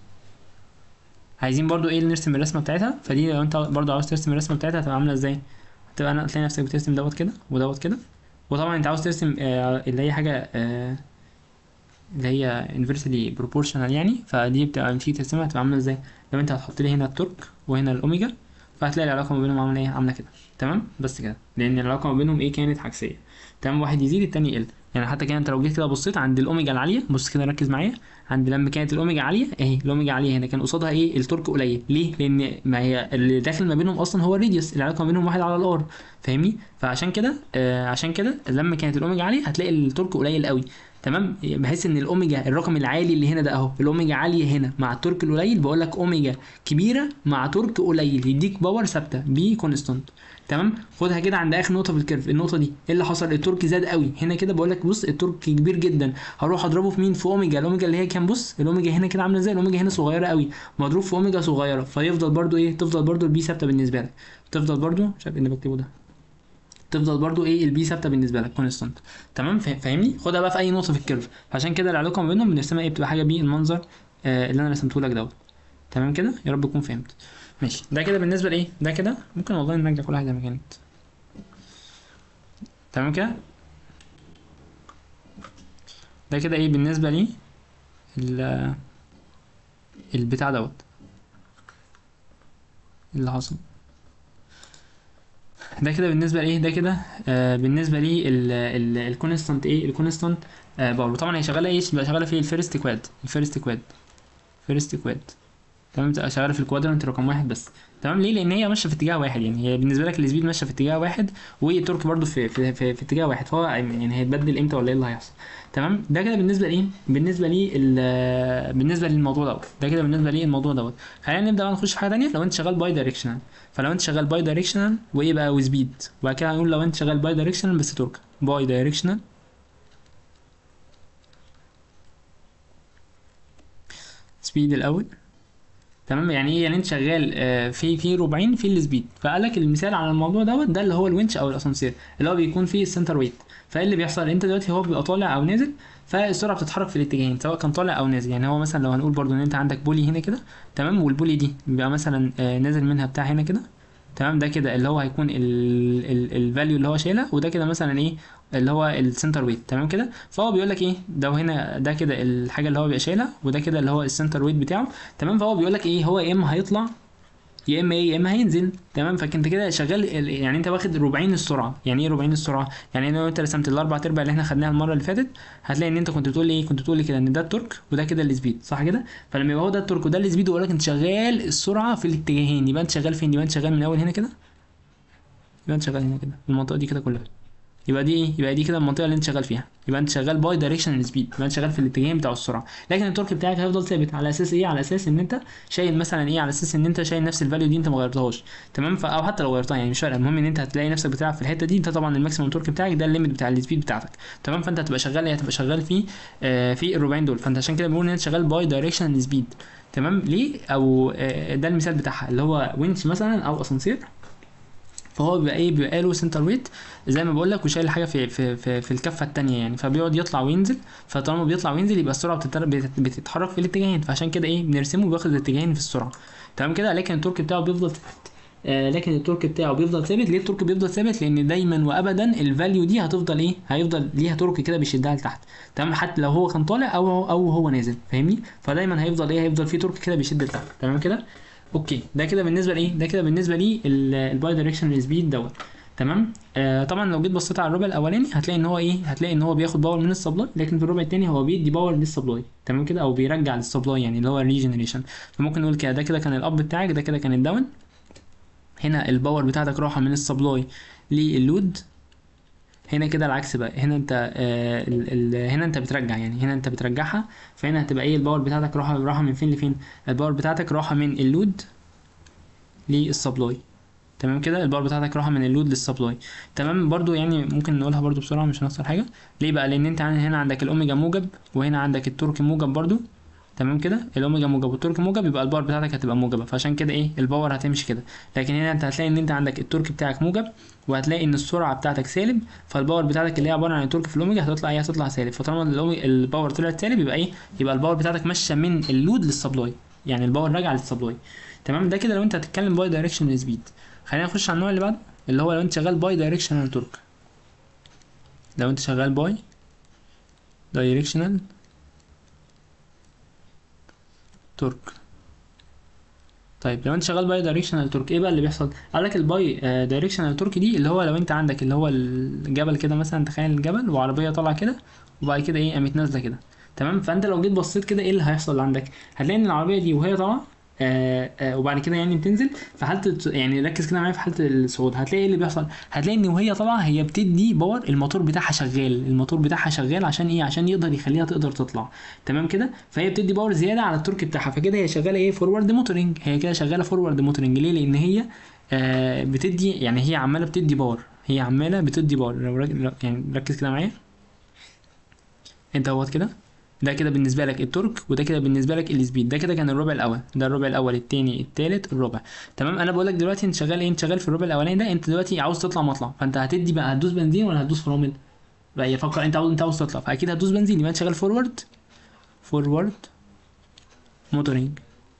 عايزين برضو ايه نرسم الرسمه بتاعتها فدي لو انت برضو عاوز ترسم الرسمه بتاعتها هتبقى عامله ازاي هتبقى انا تلاقي نفسك بترسم دوت كده ودوت كده وطبعا انت عاوز ترسم آه اللي هي حاجه آه اللي هي inversely proportional يعني فدي بتبقى لما تيجي ترسمها هتبقى عامله ازاي لو انت هتحط لي هنا التورك وهنا الاوميجا فهتلاقي العلاقه ما بينهم عامله ايه عامله كده تمام بس كده لان العلاقه ما بينهم ايه كانت عكسيه تمام واحد يزيد التاني يقل يعني حتى كده انت لو جيت كده بصيت عند الاوميجا العاليه بص كده ركز معايا عند لما كانت الاوميجا عاليه اهي الاوميجا عاليه هنا كان قصادها ايه التورك قليل ليه لان ما هي اللي داخل ما بينهم اصلا هو الراديوس العلاقه ما بينهم واحد على الار فاهمني فعشان كده آه عشان كده لما كانت الاوميجا عاليه هتلاقي التورك قليل قوي تمام بحيث ان الاوميجا الرقم العالي اللي هنا ده اهو الاوميجا عاليه هنا مع التورك القليل بقول لك اوميجا كبيره مع تورك قليل يديك باور ثابته بي كونستانت تمام خدها كده عند اخر نقطه في الكيرف النقطه دي ايه اللي حصل التورك زاد قوي هنا كده بقول لك بص التورك كبير جدا هروح اضربه في مين في اوميجا الاوميجا اللي هي كام بص الاوميجا هنا كده عامله ازاي الاوميجا هنا صغيره قوي مضروب في اوميجا صغيره فيفضل برده ايه تفضل برده البي ثابته بالنسبه لك تفضل برده مش عارف ايه اللي بكتبه ده تفضل برضو ايه البي ثابته بالنسبه لك كونستانت تمام فاهمني خدها بقى في اي نقطه في الكيرف عشان كده العلاقه ما بينهم بنرسمها ايه بتبقى حاجه بي المنظر آه اللي انا رسمته لك دوت تمام كده يا رب تكون فهمت ماشي ده كده بالنسبه لايه ده كده ممكن والله نرجع كل حاجه زي ما كانت تمام كده ده كده ايه بالنسبه لي ال البتاع دوت اللي حصل ده كده بالنسبه لايه ده كده آه بالنسبه لي الكونستانت ايه الكونستانت آه باور طبعا هي شغاله ايه بقى شغاله في الفيرست كواد الفيرست كواد فيرست كواد تمام بتبقى شغاله في الكوادرنت رقم واحد بس تمام ليه لان هي ماشيه في اتجاه واحد يعني هي بالنسبه لك السبيد ماشيه في اتجاه واحد والتورك برضو في في, في, في اتجاه واحد فهو يعني هيتبدل امتى ولا ايه اللي هيحصل تمام ده كده بالنسبه لايه بالنسبه لي بالنسبه للموضوع دوت ده كده بالنسبه لي الموضوع دوت خلينا نبدا بقى نخش في حاجه ثانيه لو انت شغال باي دايركشنال فلو انت شغال باي دايركشنال وايه بقى وسبيد وبعد كده هنقول لو انت شغال باي دايركشنال بس تورك باي دايركشنال سبيد الاول تمام يعني ايه يعني انت شغال آه في في ربعين في السبيد فقال لك المثال على الموضوع دوت ده اللي هو الونش او الاسانسير اللي هو بيكون فيه السنتر ويت فايه اللي بيحصل انت دلوقتي هو بيبقى طالع او نازل فالسرعه بتتحرك في الاتجاهين سواء كان طالع او نازل يعني هو مثلا لو هنقول برضو ان انت عندك بولي هنا كده تمام والبولي دي بيبقى مثلا آه نازل منها بتاع هنا كده تمام ده كده اللي هو هيكون الفاليو اللي هو شايلها وده كده مثلا ايه اللي هو السنتر ويت تمام كده فهو بيقول لك ايه ده هنا ده كده الحاجه اللي هو بيبقى شايلها وده كده اللي هو السنتر ويت بتاعه تمام فهو بيقول لك ايه هو يا اما هيطلع يا اما ايه يا اما هينزل تمام فانت كده شغال يعني انت واخد ربعين السرعه يعني ايه ربعين السرعه يعني لو انت رسمت الاربع ارباع اللي احنا خدناها المره اللي فاتت هتلاقي ان انت كنت بتقول ايه كنت بتقول لي كده ان ده التورك وده كده السبيد صح كده فلما يبقى هو ده التورك وده السبيد ويقول لك انت شغال السرعه في الاتجاهين يبقى انت شغال فين يبقى انت شغال من اول هنا كده يبقى انت شغال هنا كده المنطقه دي كده كلها يبقى دي ايه يبقى دي كده المنطقه اللي انت شغال فيها يبقى انت شغال باي دايركشنال سبيد يبقى انت شغال في الاتجاهين بتاع السرعه لكن التورك بتاعك هيفضل ثابت على اساس ايه على اساس ان انت شايل مثلا ايه على اساس ان انت شايل نفس الفاليو دي انت ما غيرتهاش تمام ف... او حتى لو غيرتها يعني مش فارقه المهم ان انت هتلاقي نفسك بتلعب في الحته دي ده طبعا الماكسيمم تورك بتاعك ده الليميت بتاع السبيد بتاعتك تمام فانت هتبقى شغال ايه هتبقى شغال في آه في الربعين دول فانت عشان كده بنقول ان انت شغال باي دايركشنال سبيد تمام ليه او آه ده المثال بتاعها اللي هو وينش مثلا او اسانسير فهو بيبقى ايه بيبقى له سنتر ويت زي ما بقول لك وشايل حاجه في في في, في الكفه الثانيه يعني فبيقعد يطلع وينزل فطالما بيطلع وينزل يبقى السرعه بتتر- بتت- بتتحرك في الاتجاهين فعشان كده ايه بنرسمه بياخد الاتجاهين في السرعه تمام كده لكن التورك بتاعه بيفضل ثابت آه لكن التورك بتاعه بيفضل ثابت ليه التورك بيفضل ثابت لان دايما وابدا الفاليو دي هتفضل ايه هيفضل ليها تورك كده بيشدها لتحت تمام حتى لو هو كان طالع او هو او هو نازل فاهمني فدايما هيفضل ايه هيفضل فيه تورك كده بيشد لتحت تمام كده اوكي ده كده بالنسبه لايه ده كده بالنسبه لي الباي دايركشنال سبيد دوت تمام آه طبعا لو جيت بصيت على الربع الاولاني هتلاقي ان هو ايه هتلاقي ان هو بياخد باور من السبلاي لكن في الربع الثاني هو بيدي باور للسبلاي تمام كده او بيرجع للسبلاي يعني اللي هو الريجنريشن فممكن نقول كده ده كده كان الاب بتاعك ده كده كان الداون هنا الباور بتاعتك راحه من السبلاي للود هنا كده العكس بقى هنا انت آه ال ال هنا انت بترجع يعني هنا انت بترجعها فهنا هتبقى ايه الباور بتاعتك راحه راحه من فين لفين الباور بتاعتك راحه من اللود للسبلاي تمام كده الباور بتاعتك راحه من اللود للسبلاي تمام برضو يعني ممكن نقولها برضو بسرعه مش هنخسر حاجه ليه بقى لان انت عن- هنا عندك الاوميجا موجب وهنا عندك التورك موجب برضو تمام كده الاوميجا موجب والتورك موجب يبقى الباور بتاعتك هتبقى موجبه فعشان كده ايه الباور هتمشي كده لكن هنا انت هتلاقي ان انت عندك التورك بتاعك موجب وهتلاقي ان السرعه بتاعتك سالب فالباور بتاعتك اللي هي عباره عن التورك في الاوميجا هتطلع ايه هتطلع سالب فطالما الأومي- الباور طلعت سالب يبقى ايه يبقى الباور بتاعتك ماشيه من اللود للسبلاي يعني الباور راجع للسبلاي تمام ده كده لو انت هتتكلم باي دايركشن سبيد خلينا نخش على النوع اللي بعده اللي هو لو انت شغال باي دايركشنال تورك لو انت شغال باي دايركشنال تورك طيب لو انت شغال باي دايركشنال تورك ايه بقى اللي بيحصل قال لك الباي دايركشنال تورك دي اللي هو لو انت عندك اللي هو الجبل كده مثلا تخيل الجبل وعربيه طالعه كده وبعد كده ايه قامت نازله كده تمام فانت لو جيت بصيت كده ايه اللي هيحصل عندك هتلاقي ان العربيه دي وهي طالعه آه آه وبعد كده يعني بتنزل في حاله الت- يعني ركز كده معايا في حاله الصعود هتلاقي ايه اللي بيحصل هتلاقي ان وهي طالعه هي بتدي باور الموتور بتاعها شغال الموتور بتاعها شغال عشان ايه عشان يقدر يخليها تقدر تطلع تمام كده فهي بتدي باور زياده على التورك بتاعها فكده هي شغاله ايه فورورد موتورنج هي كده شغاله فورورد موتورنج ليه لان هي آه بتدي يعني هي عماله بتدي باور هي عماله بتدي باور لو رك- لو- يعني ركز كده معايا انت اهوت كده ده كده بالنسبه لك التورك وده كده بالنسبه لك السبيد ده كده كان الربع الاول ده الربع الاول التاني التالت الربع تمام انا بقول لك دلوقتي انت شغال ايه انت شغال في الربع الاولاني ده انت دلوقتي عاوز تطلع مطلع فانت هتدي بقى هتدوس بنزين ولا هتدوس فرامل بقى يفكر انت عاوز انت عاوز تطلع فاكيد هتدوس بنزين يبقى انت شغال فورورد فورورد موتورنج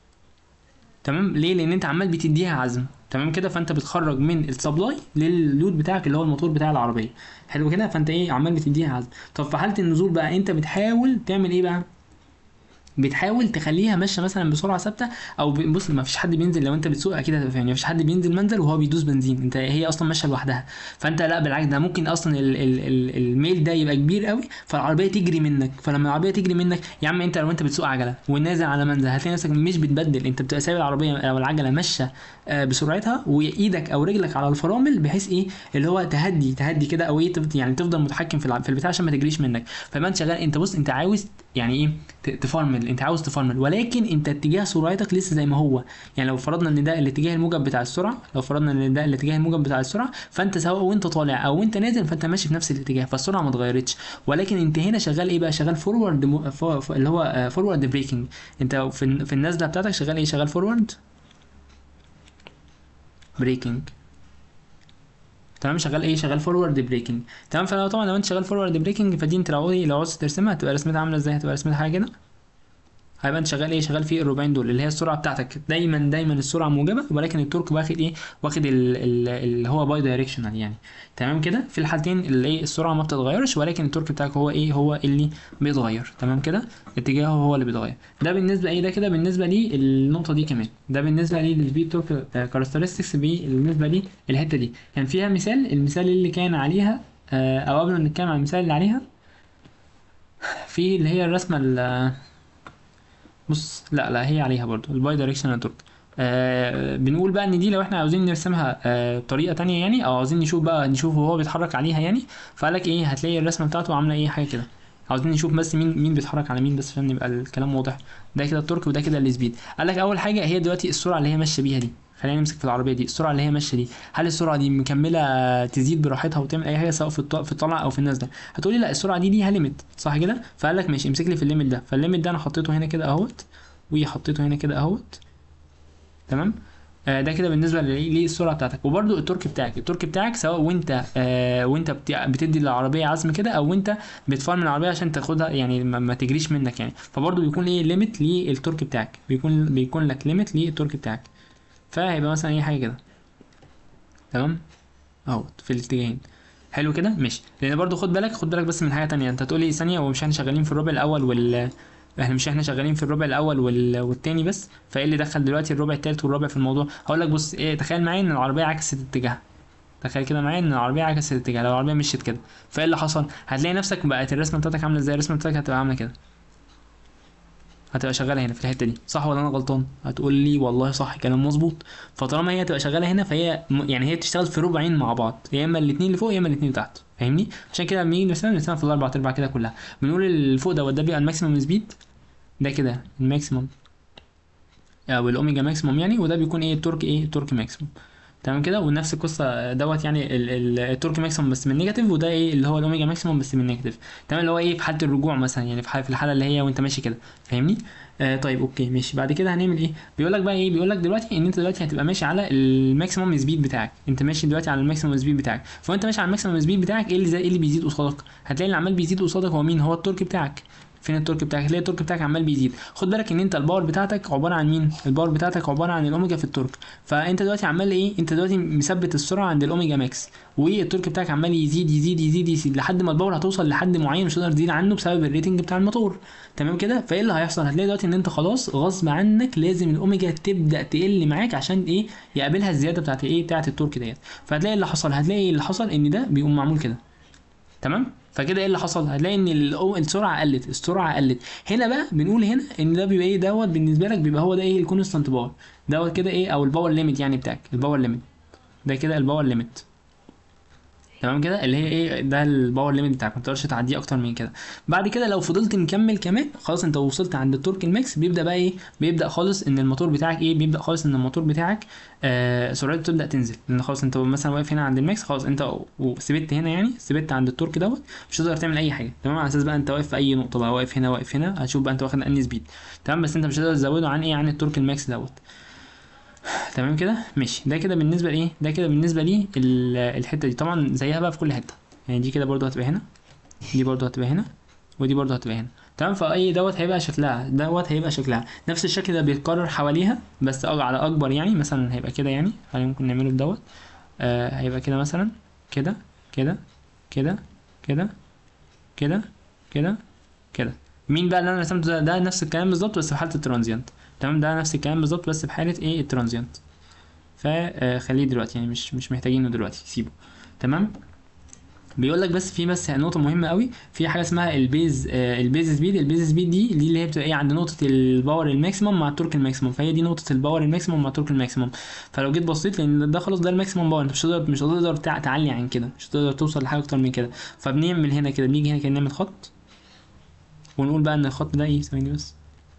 تمام ليه لان انت عمال بتديها عزم تمام كده فانت بتخرج من السبلاي لللود بتاعك اللي هو الموتور بتاع العربيه حلو كده فانت ايه عمال بتديها عزم طب في حاله النزول بقى انت بتحاول تعمل ايه بقى بتحاول تخليها ماشيه مثلا بسرعه ثابته او ب- بص ما فيش حد بينزل لو انت بتسوق اكيد هتبقى فاهم ما فيش حد بينزل منزل وهو بيدوس بنزين انت هي اصلا ماشيه لوحدها فانت لا بالعكس ده ممكن اصلا ال ال ال الميل ده يبقى كبير قوي فالعربيه تجري منك فلما العربيه تجري منك يا عم انت لو انت بتسوق عجله ونازل على منزل هتلاقي نفسك مش بتبدل انت بتبقى سايب العربيه او العجله ماشيه آه، بسرعتها وايدك او رجلك على الفرامل بحيث ايه اللي هو تهدي تهدي كده او ايه تفضل- يعني تفضل متحكم في الع- في البتاع عشان ما تجريش منك فما انت شغال انت بص انت عاوز يعني ايه ت- تفرمل انت عاوز تفرمل ولكن انت اتجاه سرعتك لسه زي ما هو يعني لو فرضنا ان ده الاتجاه الموجب بتاع السرعه لو فرضنا ان ده الاتجاه الموجب بتاع السرعه فانت سواء وانت طالع او وانت نازل فانت ماشي في نفس الاتجاه فالسرعه ما اتغيرتش ولكن انت هنا شغال ايه بقى شغال فورورد مو... ف... ف... اللي هو فورورد بريكنج انت في الن- في النازله بتاعتك شغال ايه شغال فورورد بريكنج تمام شغال ايه شغال فورورد بريكنج تمام فلو طبعا لو انت شغال فورورد بريكنج فدي انت لو ايه لو عاوز ترسمها هتبقى رسمتها عامله ازاي هتبقى رسمتها حاجه كده هيبقى انت شغال ايه شغال في الربعين دول اللي هي السرعه بتاعتك دايما دايما السرعه موجبه ولكن التورك واخد ايه واخد ال- ال- اللي هو باي دايركشنال يعني تمام كده في الحالتين اللي ايه السرعه ما بتتغيرش ولكن التورك بتاعك هو ايه هو اللي بيتغير تمام كده اتجاهه هو اللي بيتغير ده بالنسبه ايه ده كده بالنسبه لي النقطه دي كمان ده بالنسبه لي للسبيد تورك كاركترستكس بالنسبه لي الحته دي كان فيها مثال المثال اللي كان عليها آه، او قبل ما نتكلم عن المثال اللي عليها في اللي هي الرسمه ال- بص لا لا هي عليها برضو الباي دايركشنال تورك آه بنقول بقى ان دي لو احنا عاوزين نرسمها آه بطريقه تانية يعني او عاوزين نشوف بقى نشوف وهو بيتحرك عليها يعني فقال لك ايه هتلاقي الرسمه بتاعته عامله ايه حاجه كده عاوزين نشوف بس مين مين بيتحرك على مين بس عشان يبقى الكلام واضح ده كده التورك وده كده السبيد قال لك اول حاجه هي دلوقتي السرعه اللي هي ماشيه بيها دي خلينا نمسك في العربيه دي السرعه اللي هي ماشيه دي هل السرعه دي مكمله تزيد براحتها وتعمل اي حاجه سواء في الط- في الطلع او في النازله هتقولي لا السرعه دي ليها ليميت صح كده فقال لك ماشي امسك لي في الليميت ده فالليميت ده انا حطيته هنا كده اهوت وحطيته هنا كده اهوت تمام آه، ده كده بالنسبه لل- للسرعه بتاعتك وبرده التورك بتاعك التورك بتاعك سواء وانت آه وانت بت- بتدي للعربيه عزم كده او انت بتفرم العربيه عشان تاخدها يعني ما, ما تجريش منك يعني فبرضه بيكون ايه ليميت للتورك بتاعك بيكون بيكون لك ليميت للتورك بتاعك فهيبقى مثلا اي حاجه كده تمام اهوت في الاتجاهين حلو كده ماشي لان برضو خد بالك خد بالك بس من حاجه تانية انت هتقولي ثانيه هو مش احنا شغالين في الربع الاول وال احنا مش احنا شغالين في الربع الاول وال... والتاني بس فايه اللي دخل دلوقتي الربع التالت والرابع في الموضوع هقول لك بص ايه تخيل معايا ان العربيه عكست اتجاهها تخيل كده معايا ان العربيه عكست اتجاهها لو العربيه مشيت كده فايه اللي حصل هتلاقي نفسك بقت الرسمه بتاعتك عامله ازاي الرسمه بتاعتك هتبقى عامله كده هتبقى شغاله هنا في الحته دي صح ولا انا غلطان هتقول لي والله صح كلام مظبوط فطالما هي تبقى شغاله هنا فهي م- يعني هي بتشتغل في ربعين مع بعض يا اما الاثنين اللي فوق يا اما الاثنين اللي تحت فاهمني عشان كده لما نيجي نرسمها نرسمها في الاربع ارباع كده كلها بنقول اللي فوق دوت ده بيبقى الماكسيمم سبيد ده كده الماكسيمم او الاوميجا ماكسيمم يعني وده بيكون ايه التورك ايه التورك ماكسيمم تمام كده ونفس القصه دوت يعني ال- ال- التورك ماكسيمم بس من نيجاتيف وده ايه اللي هو الاوميجا ماكسيمم بس من نيجاتيف تمام اللي هو ايه في حاله الرجوع مثلا يعني في حاله في الحاله اللي هي وانت ماشي كده فاهمني آه طيب اوكي ماشي بعد كده هنعمل ايه بيقول لك بقى ايه بيقول لك دلوقتي ان انت دلوقتي هتبقى ماشي على الماكسيمم سبيد بتاعك انت ماشي دلوقتي على الماكسيمم سبيد بتاعك فانت ماشي على الماكسيمم سبيد بتاعك ايه اللي زي ايه اللي بيزيد قصادك هتلاقي اللي عمال بيزيد قصادك هو مين هو التورك بتاعك فين التورك بتاعك هتلاقي التورك بتاعك عمال بيزيد خد بالك ان انت الباور بتاعتك عباره عن مين الباور بتاعتك عباره عن الاوميجا في التورك فانت دلوقتي عمال ايه انت دلوقتي مثبت السرعه عند الاوميجا ماكس والتورك بتاعك عمال يزيد يزيد يزيد يزيد لحد ما الباور هتوصل لحد معين مش هتقدر تزيد عنه بسبب الريتنج بتاع الموتور تمام كده فايه اللي هيحصل هتلاقي دلوقتي ان انت خلاص غصب عنك لازم الاوميجا تبدا تقل معاك عشان ايه يقابلها الزياده بتاعت ايه بتاعت التورك ديت فهتلاقي اللي حصل هتلاقي اللي حصل ان ده بيقوم معمول كده تمام فكده ايه اللي حصل هتلاقي ان الأو- السرعه قلت السرعه قلت هنا بقى بنقول هنا ان ده بيبقى ايه دوت بالنسبه لك بيبقى هو ده ايه الكونستانت باور دوت كده ايه او الباور ليميت يعني بتاعك الباور ليميت ده كده الباور ليميت تمام كده اللي هي ايه ده الباور ليميت بتاعك ما تقدرش تعديه اكتر من كده بعد كده لو فضلت مكمل كمان خلاص انت وصلت عند التورك الماكس بيبدا بقى ايه بيبدا خالص ان الموتور بتاعك ايه بيبدا خالص ان الموتور بتاعك آه سرعته تبدا تنزل لان خلاص انت مثلا واقف هنا عند الماكس خلاص انت وثبت هنا يعني ثبت عند التورك دوت مش هتقدر تعمل اي حاجه تمام على اساس بقى انت واقف في اي نقطه بقى واقف هنا واقف هنا هتشوف بقى انت واخد انهي سبيد تمام بس انت مش هتقدر تزوده عن ايه عن التورك الماكس دوت تمام كده ماشي ده كده بالنسبه لايه ده كده بالنسبه لي ال- الحته دي طبعا زيها بقى في كل حته يعني دي كده برضو هتبقى هنا دي برضو هتبقى هنا ودي برضو هتبقى هنا تمام فاي دوت هيبقى شكلها دوت هيبقى شكلها نفس الشكل ده بيتكرر حواليها بس أج- على اكبر يعني مثلا هيبقى كده يعني خلينا ممكن نعمله بدوت آه هيبقى كده مثلا كده كده كده كده كده كده كده مين بقى اللي انا رسمته ده ده نفس الكلام بالظبط بس في حاله الترانزيانت تمام ده نفس الكلام بالظبط بس في حاله ايه الترانزيانت فخليه دلوقتي يعني مش مش محتاجينه دلوقتي سيبه تمام بيقول لك بس في بس نقطه مهمه قوي في حاجه اسمها البيز آه البيز سبيد البيز سبيد دي دي اللي هي بتبقى ايه عند نقطه الباور الماكسيمم مع التورك الماكسيمم فهي دي نقطه الباور الماكسيمم مع التورك الماكسيمم فلو جيت بصيت لان ده خلاص ده الماكسيمم باور انت مش هتقدر مش هتقدر تع- تعلي عن كده مش هتقدر توصل لحاجه اكتر من كده فبنعمل هنا كده بنيجي هنا كده نعمل خط ونقول بقى ان الخط ده ايه ثواني بس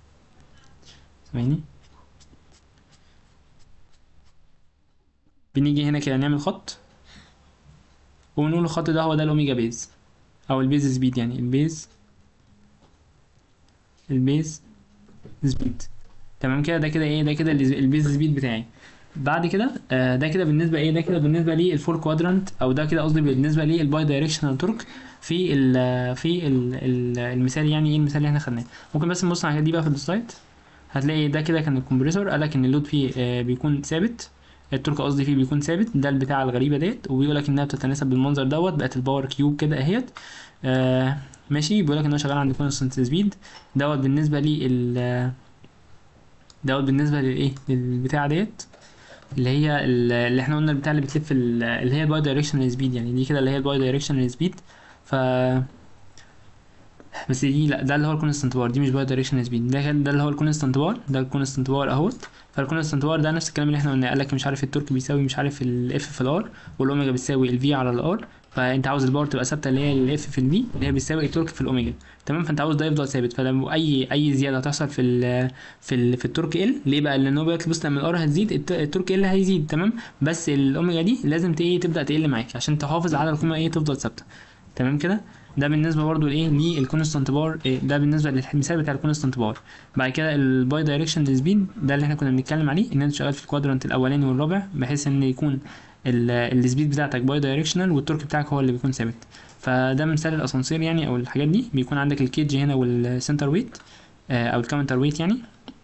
ثواني بنيجي هنا كده نعمل خط ونقول الخط ده هو ده الاوميجا بيز او البيز سبيد يعني البيز البيز سبيد تمام كده ده كده ايه ده كده ال- البيز سبيد بتاعي بعد كده آه ده كده بالنسبه ايه ده كده بالنسبه لي الفور كوادرانت او ده كده قصدي بالنسبه لي الباي دايركشنال تورك في ال في ال ال المثال يعني ايه المثال اللي احنا خدناه ممكن بس نبص على الحاجات دي بقى في السلايد هتلاقي ده كده كان الكمبريسور قالك ان اللود فيه آه بيكون ثابت التورك قصدي فيه بيكون ثابت ده البتاع الغريبه ديت وبيقول لك انها بتتناسب بالمنظر دوت بقت الباور كيوب كده اهيت آه ماشي بيقول لك ان هو شغال عند كونستنت سبيد دوت بالنسبه لي ال دوت بالنسبه للايه للبتاع ديت اللي هي ال- اللي احنا قلنا البتاع اللي بتلف ال- اللي هي الباي دايركشنال سبيد يعني دي كده اللي هي الباي دايركشنال سبيد ف بس دي لا ده اللي هو الكونستانت بار دي مش باي دايركشنال سبيد ده كان ده اللي هو الكونستانت بار ده الكونستانت بار اهوت فالكونستانت بار ده نفس الكلام اللي احنا قلناه قال لك مش عارف التورك بيساوي مش عارف الاف في الار والاوميجا بتساوي الفي على الار فانت عاوز الباور تبقى ثابته اللي هي الاف في الفي اللي هي بتساوي التورك في الاوميجا تمام فانت عاوز ده يفضل ثابت فلما اي اي زياده هتحصل في ال في ال في التورك ال ليه بقى لان هو بيقول لك بص لما الار هتزيد الت- التورك ال هيزيد تمام بس الاوميجا دي لازم ت- ايه تبدا تقل معاك عشان تحافظ على القيمه ايه تفضل ثابته تمام كده ده بالنسبه برضو لايه للكونستانت بار إيه ده بالنسبه للمثال بتاع الكونستانت بار بعد كده الباي دايركشن سبيد ده اللي احنا كنا بنتكلم عليه ان انت شغال في الكوادرانت الاولاني والرابع بحيث ان يكون السبيد بتاعتك باي دايركشنال والتورك بتاعك هو اللي بيكون ثابت فده مثال الاسانسير يعني او الحاجات دي بيكون عندك الكيج هنا والسنتر ويت آه او الكاونتر ويت يعني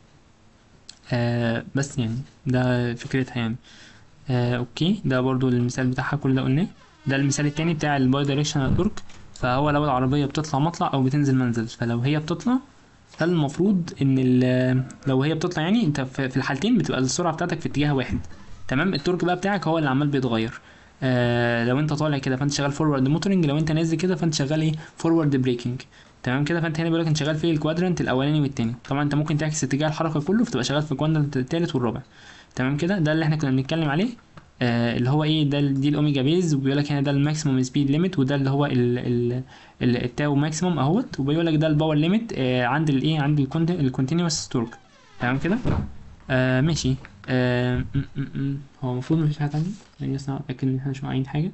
آه بس يعني ده فكرتها يعني آه اوكي ده برضو المثال بتاعها كل ده قلناه ده المثال التاني بتاع الباي دايركشنال تورك فهو لو العربية بتطلع مطلع أو بتنزل منزل فلو هي بتطلع فالمفروض إن ال- لو هي بتطلع يعني أنت في في الحالتين بتبقى السرعة بتاعتك في اتجاه واحد تمام التورك بقى بتاعك هو اللي عمال بيتغير آه لو انت طالع كده فانت شغال فورورد موتورنج لو انت نازل كده فانت شغال ايه فورورد بريكنج تمام كده فانت هنا بيقول لك انت شغال في الكوادرنت الاولاني والتاني طبعا انت ممكن تعكس اتجاه الحركه كله فتبقى شغال في الكوادرنت التالت والرابع تمام كده ده اللي احنا كنا بنتكلم عليه آه اللي هو ايه ده ال- دي الاوميجا بيز وبيقول لك هنا ده الماكسيموم سبيد ليميت وده اللي هو ال ال ال التاو ماكسيموم اهوت وبيقول لك ده الباور ليميت آه عند الايه عند الكونتينوس تورك تمام كده آه ماشي آه م- م- م. هو المفروض مفيش حاجه تانية يعني بس اتاكد ان احنا مش واقعين حاجه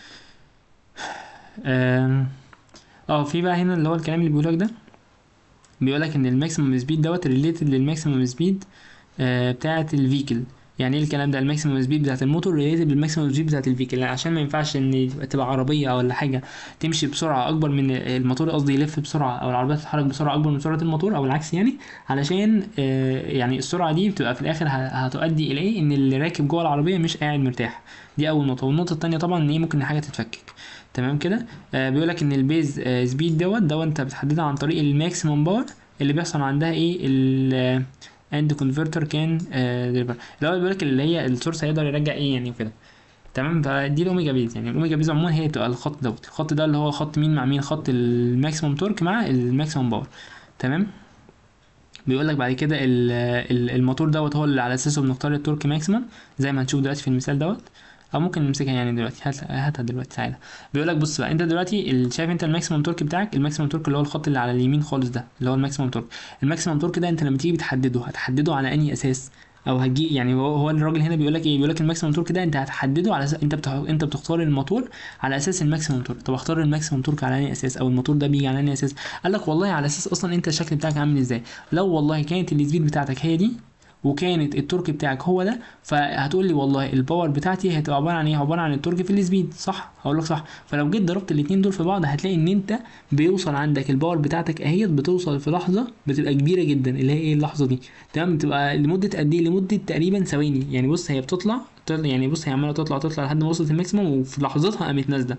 آم، اه في بقى هنا اللي هو الكلام اللي بيقولك ده بيقولك ان الماكسيمم سبيد دوت ريليتد للماكسيمم سبيد بتاعه الفيكل يعني ايه الكلام ده الماكسيمم سبيد بتاعه الموتور ريليتد بالماكسيمم سبيد بتاعه الفيكل يعني عشان ما ينفعش ان تبقى عربيه او ولا حاجه تمشي بسرعه اكبر من الموتور قصدي يلف بسرعه او العربيه تتحرك بسرعه اكبر من سرعه الموتور او العكس يعني علشان آه، يعني السرعه دي بتبقى في الاخر ه- هتؤدي الى ايه ان اللي راكب جوه العربيه مش قاعد مرتاح دي اول نقطه والنقطه التانية طبعا ان ايه ممكن حاجه تتفكك تمام كده آه بيقول لك ان البيز آه سبيد دوت دوت انت بتحددها عن طريق الماكسيمم باور اللي بيحصل عندها ايه ال اند كونفرتر كان ديليفر اللي هو بيقول لك اللي هي السورس هيقدر يرجع ايه يعني وكده تمام فدي الاوميجا بيز يعني الاوميجا بيز عموما هي بتبقى الخط دوت الخط ده اللي هو خط مين مع مين خط الماكسيمم تورك مع الماكسيمم باور تمام بيقول لك بعد كده ال- ال- الموتور دوت هو اللي على اساسه بنختار التورك ماكسيمم زي ما هنشوف دلوقتي في المثال دوت او ممكن نمسكها يعني دلوقتي هات هاتها دلوقتي تعالى بيقول لك بص بقى انت دلوقتي ال- شايف انت الماكسيمم تورك بتاعك الماكسيمم تورك اللي هو الخط اللي على اليمين خالص ده اللي هو الماكسيمم تورك الماكسيمم تورك ده انت لما تيجي بتحدده هتحدده على انهي اساس او هتجي يعني هو هو الراجل هنا بيقول لك ايه بيقول لك الماكسيمم تورك ده انت هتحدده على اساس انت بتح... انت بتختار الموتور على اساس الماكسيمم تورك طب اختار الماكسيمم تورك على انهي اساس او الموتور ده بيجي على انهي اساس قال لك والله على اساس اصلا انت الشكل بتاعك عامل ازاي لو والله كانت السبيد بتاعتك هي دي وكانت التورك بتاعك هو ده فهتقول لي والله الباور بتاعتي هتبقى عباره عن ايه عباره عن التورك في السبيد صح هقول لك صح فلو جيت ضربت الاثنين دول في بعض هتلاقي ان انت بيوصل عندك الباور بتاعتك اهيت بتوصل في لحظه بتبقى كبيره جدا اللي هي ايه اللحظه دي تمام بتبقى لمده قد ايه لمده تقريبا ثواني يعني بص هي بتطلع بتطلع- يعني بص هي عماله تطلع تطلع لحد ما وصلت الماكسيموم وفي لحظتها قامت نازله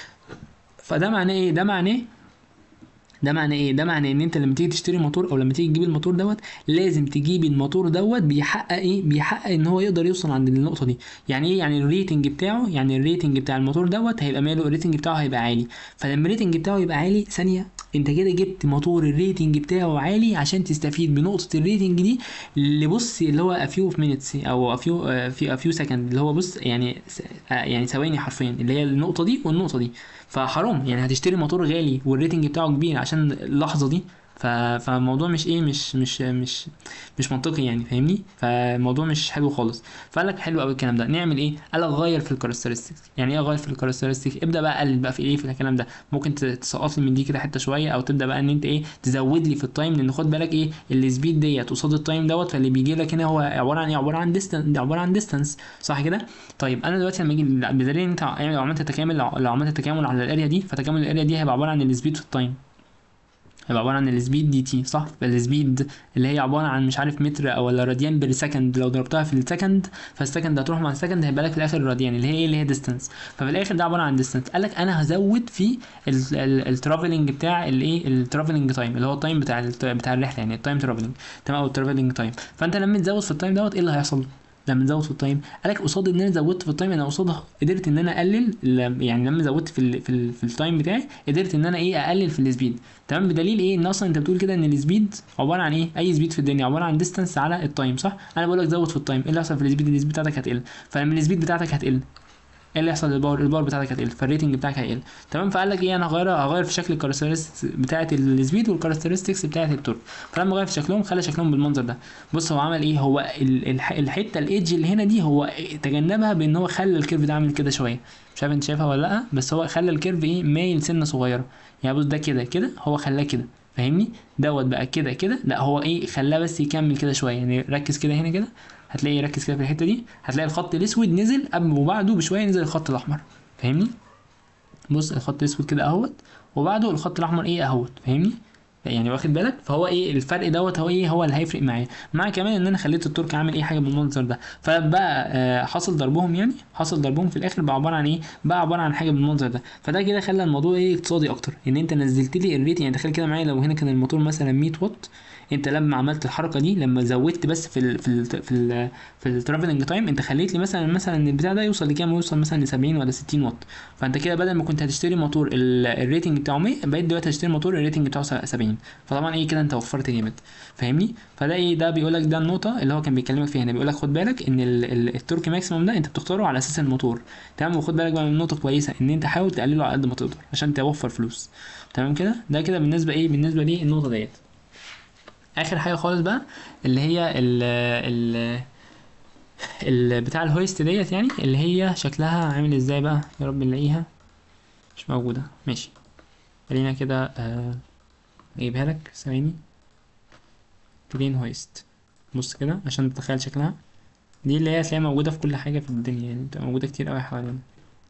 فده معناه ايه ده معناه ده معناه ايه ده معناه ان انت لما تيجي تشتري موتور او لما تيجي تجيب الموتور دوت لازم تجيب الموتور دوت بيحقق ايه بيحقق ان هو يقدر يوصل عند النقطه دي يعني ايه يعني الريتنج بتاعه يعني الريتنج بتاع الموتور دوت هيبقى ماله الريتنج بتاعه هيبقى عالي فلما الريتنج بتاعه يبقى عالي ثانيه انت كده جبت موتور الريتنج بتاعه عالي عشان تستفيد بنقطه الريتنج دي اللي بص اللي هو افيو في مينتس او افيو في افيو سكند اللي هو بص يعني س- آه يعني ثواني حرفيا اللي هي النقطه دي والنقطه دي فحرام يعني هتشتري موتور غالي والريتنج بتاعه كبير عشان اللحظه دي ف... فالموضوع مش ايه مش مش مش مش منطقي يعني فاهمني فالموضوع مش حلو خالص فقال لك حلو قوي الكلام ده نعمل ايه قال لك غير في الكاركترستكس يعني ايه اغير في الكاركترستكس ابدا بقى قلل بقى في ايه في الكلام ده ممكن ت- تسقط لي من دي كده حته شويه او تبدا بقى ان انت ايه تزود لي في التايم لان خد بالك ايه السبيد ديت قصاد التايم دوت فاللي بيجي لك هنا هو عباره عن ايه عباره عن ديستانس عباره عن ديستانس صح كده طيب انا دلوقتي لما اجي بدليل ان انت يعني لو عملت تكامل لو لو عملت تكامل على الاريا دي فتكامل الاريا دي هيبقى عباره عن السبيد في التايم هيبقى عباره عن السبيد دي تي صح السبيد اللي هي عباره عن مش عارف متر او ولا راديان بير سكند لو ضربتها في السكند فالسكند هتروح مع السكند هيبقى لك في الاخر الراديان اللي هي ايه اللي هي ديستانس ففي الاخر ده عباره عن ديستانس قال لك انا هزود في الترافلنج بتاع الايه الترافلنج تايم اللي هو التايم بتاع ال- بتاع الرحله يعني التايم ترافلنج تمام او الترافلنج تايم فانت لما تزود في التايم دوت ايه اللي هيحصل لما نزود في التايم قالك قصاد ان انا زودت في التايم انا قصادها قدرت ان انا اقلل لم- يعني لما زودت في ال في ال في التايم بتاعي قدرت ان انا ايه اقلل في السبيد تمام بدليل ايه ان اصلا انت بتقول كده ان السبيد عباره عن ايه اي سبيد في الدنيا عباره عن ديستانس على التايم صح انا بقول لك زود في التايم ايه اللي هيحصل في السبيد السبيد بتاعتك هتقل فلما السبيد بتاعتك هتقل ايه اللي يحصل للباور الباور بتاعتك هتقل فالريتنج بتاعك هيقل تمام فقال لك ايه انا هغير هغير في شكل الكاركترستكس بتاعه السبيد والكاركترستكس بتاعه التورك فلما غير في شكلهم خلى شكلهم بالمنظر ده بص هو عمل ايه هو ال- الح- الحته الايدج اللي هنا دي هو تجنبها بان هو خلى الكيرف ده عامل كده شويه مش عارف انت شايفها ولا لا بس هو خلى الكيرف ايه مايل سنه صغيره يعني بص ده كده كده هو خلاه كده فاهمني دوت بقى كده كده لا هو ايه خلاه بس يكمل كده شويه يعني ركز كده هنا كده هتلاقي ركز كده في الحته دي هتلاقي الخط الاسود نزل قبل وبعده بشويه نزل الخط الاحمر فاهمني بص الخط الاسود كده اهوت وبعده الخط الاحمر ايه اهوت فاهمني يعني واخد بالك فهو ايه الفرق دوت هو ايه هو اللي هيفرق معايا مع كمان ان انا خليت الترك عامل ايه حاجه بالمنظر ده فبقى آه حصل ضربهم يعني حصل ضربهم في الاخر بقى عباره عن ايه بقى عباره عن حاجه بالمنظر ده فده كده خلى الموضوع ايه اقتصادي اكتر ان انت نزلت لي الريت يعني تخيل كده معايا لو هنا كان الموتور مثلا 100 واط انت لما عملت الحركه دي لما زودت بس في ال في ال في ال في الترافلنج تايم انت خليت لي مثلا مثلا البتاع ده يوصل لكام يوصل مثلا ل 70 ولا 60 واط فانت كده بدل ما كنت هتشتري موتور ال- الريتنج بتاعه 100 بقيت دلوقتي هتشتري موتور الريتنج بتاعه 70 فطبعا ايه كده انت وفرت جامد فاهمني فده ايه ده بيقول لك ده النقطه اللي هو كان بيكلمك فيها هنا بيقول لك خد بالك ان ال- ال- التورك ماكسيموم ده انت بتختاره على اساس الموتور تمام وخد بالك بقى من نقطه كويسه ان انت حاول تقلله على قد ما تقدر عشان توفر فلوس تمام كده ده كده بالنسبه ايه بالنسبه ليه النقطه ديت اخر حاجه خالص بقى اللي هي ال ال ال بتاع الهويست ديت يعني اللي هي شكلها عامل ازاي بقى يا رب نلاقيها مش موجوده ماشي خلينا كده آه، اجيبها لك ثواني كلين هويست بص كده عشان تتخيل شكلها دي اللي هي هتلاقيها موجودة في كل حاجة في الدنيا يعني بتبقى موجودة كتير أوي حوالينا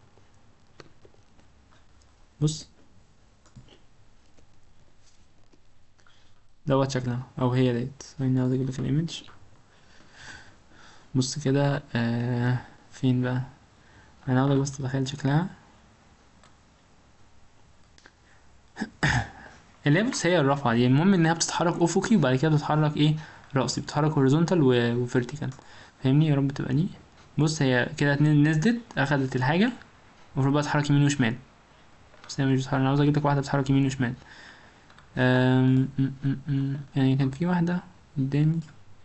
بص دوت شكلها أو هي ديت ثواني عاوز أجيب لك الإيمج بص كده آه فين بقى أنا عاوزك بس تتخيل شكلها اللي هي بص هي الرفعة دي المهم إنها بتتحرك أفقي وبعد كده بتتحرك إيه رأسي بتتحرك هوريزونتال وفيرتيكال فاهمني يا رب تبقى دي بص هي كده اتنين نزلت أخدت الحاجة المفروض بقى تتحرك يمين وشمال بس هي مش بتتحرك أنا عاوز أجيب لك واحدة بتتحرك يمين وشمال أم... م- م- م. يعني كان في واحدة قدامي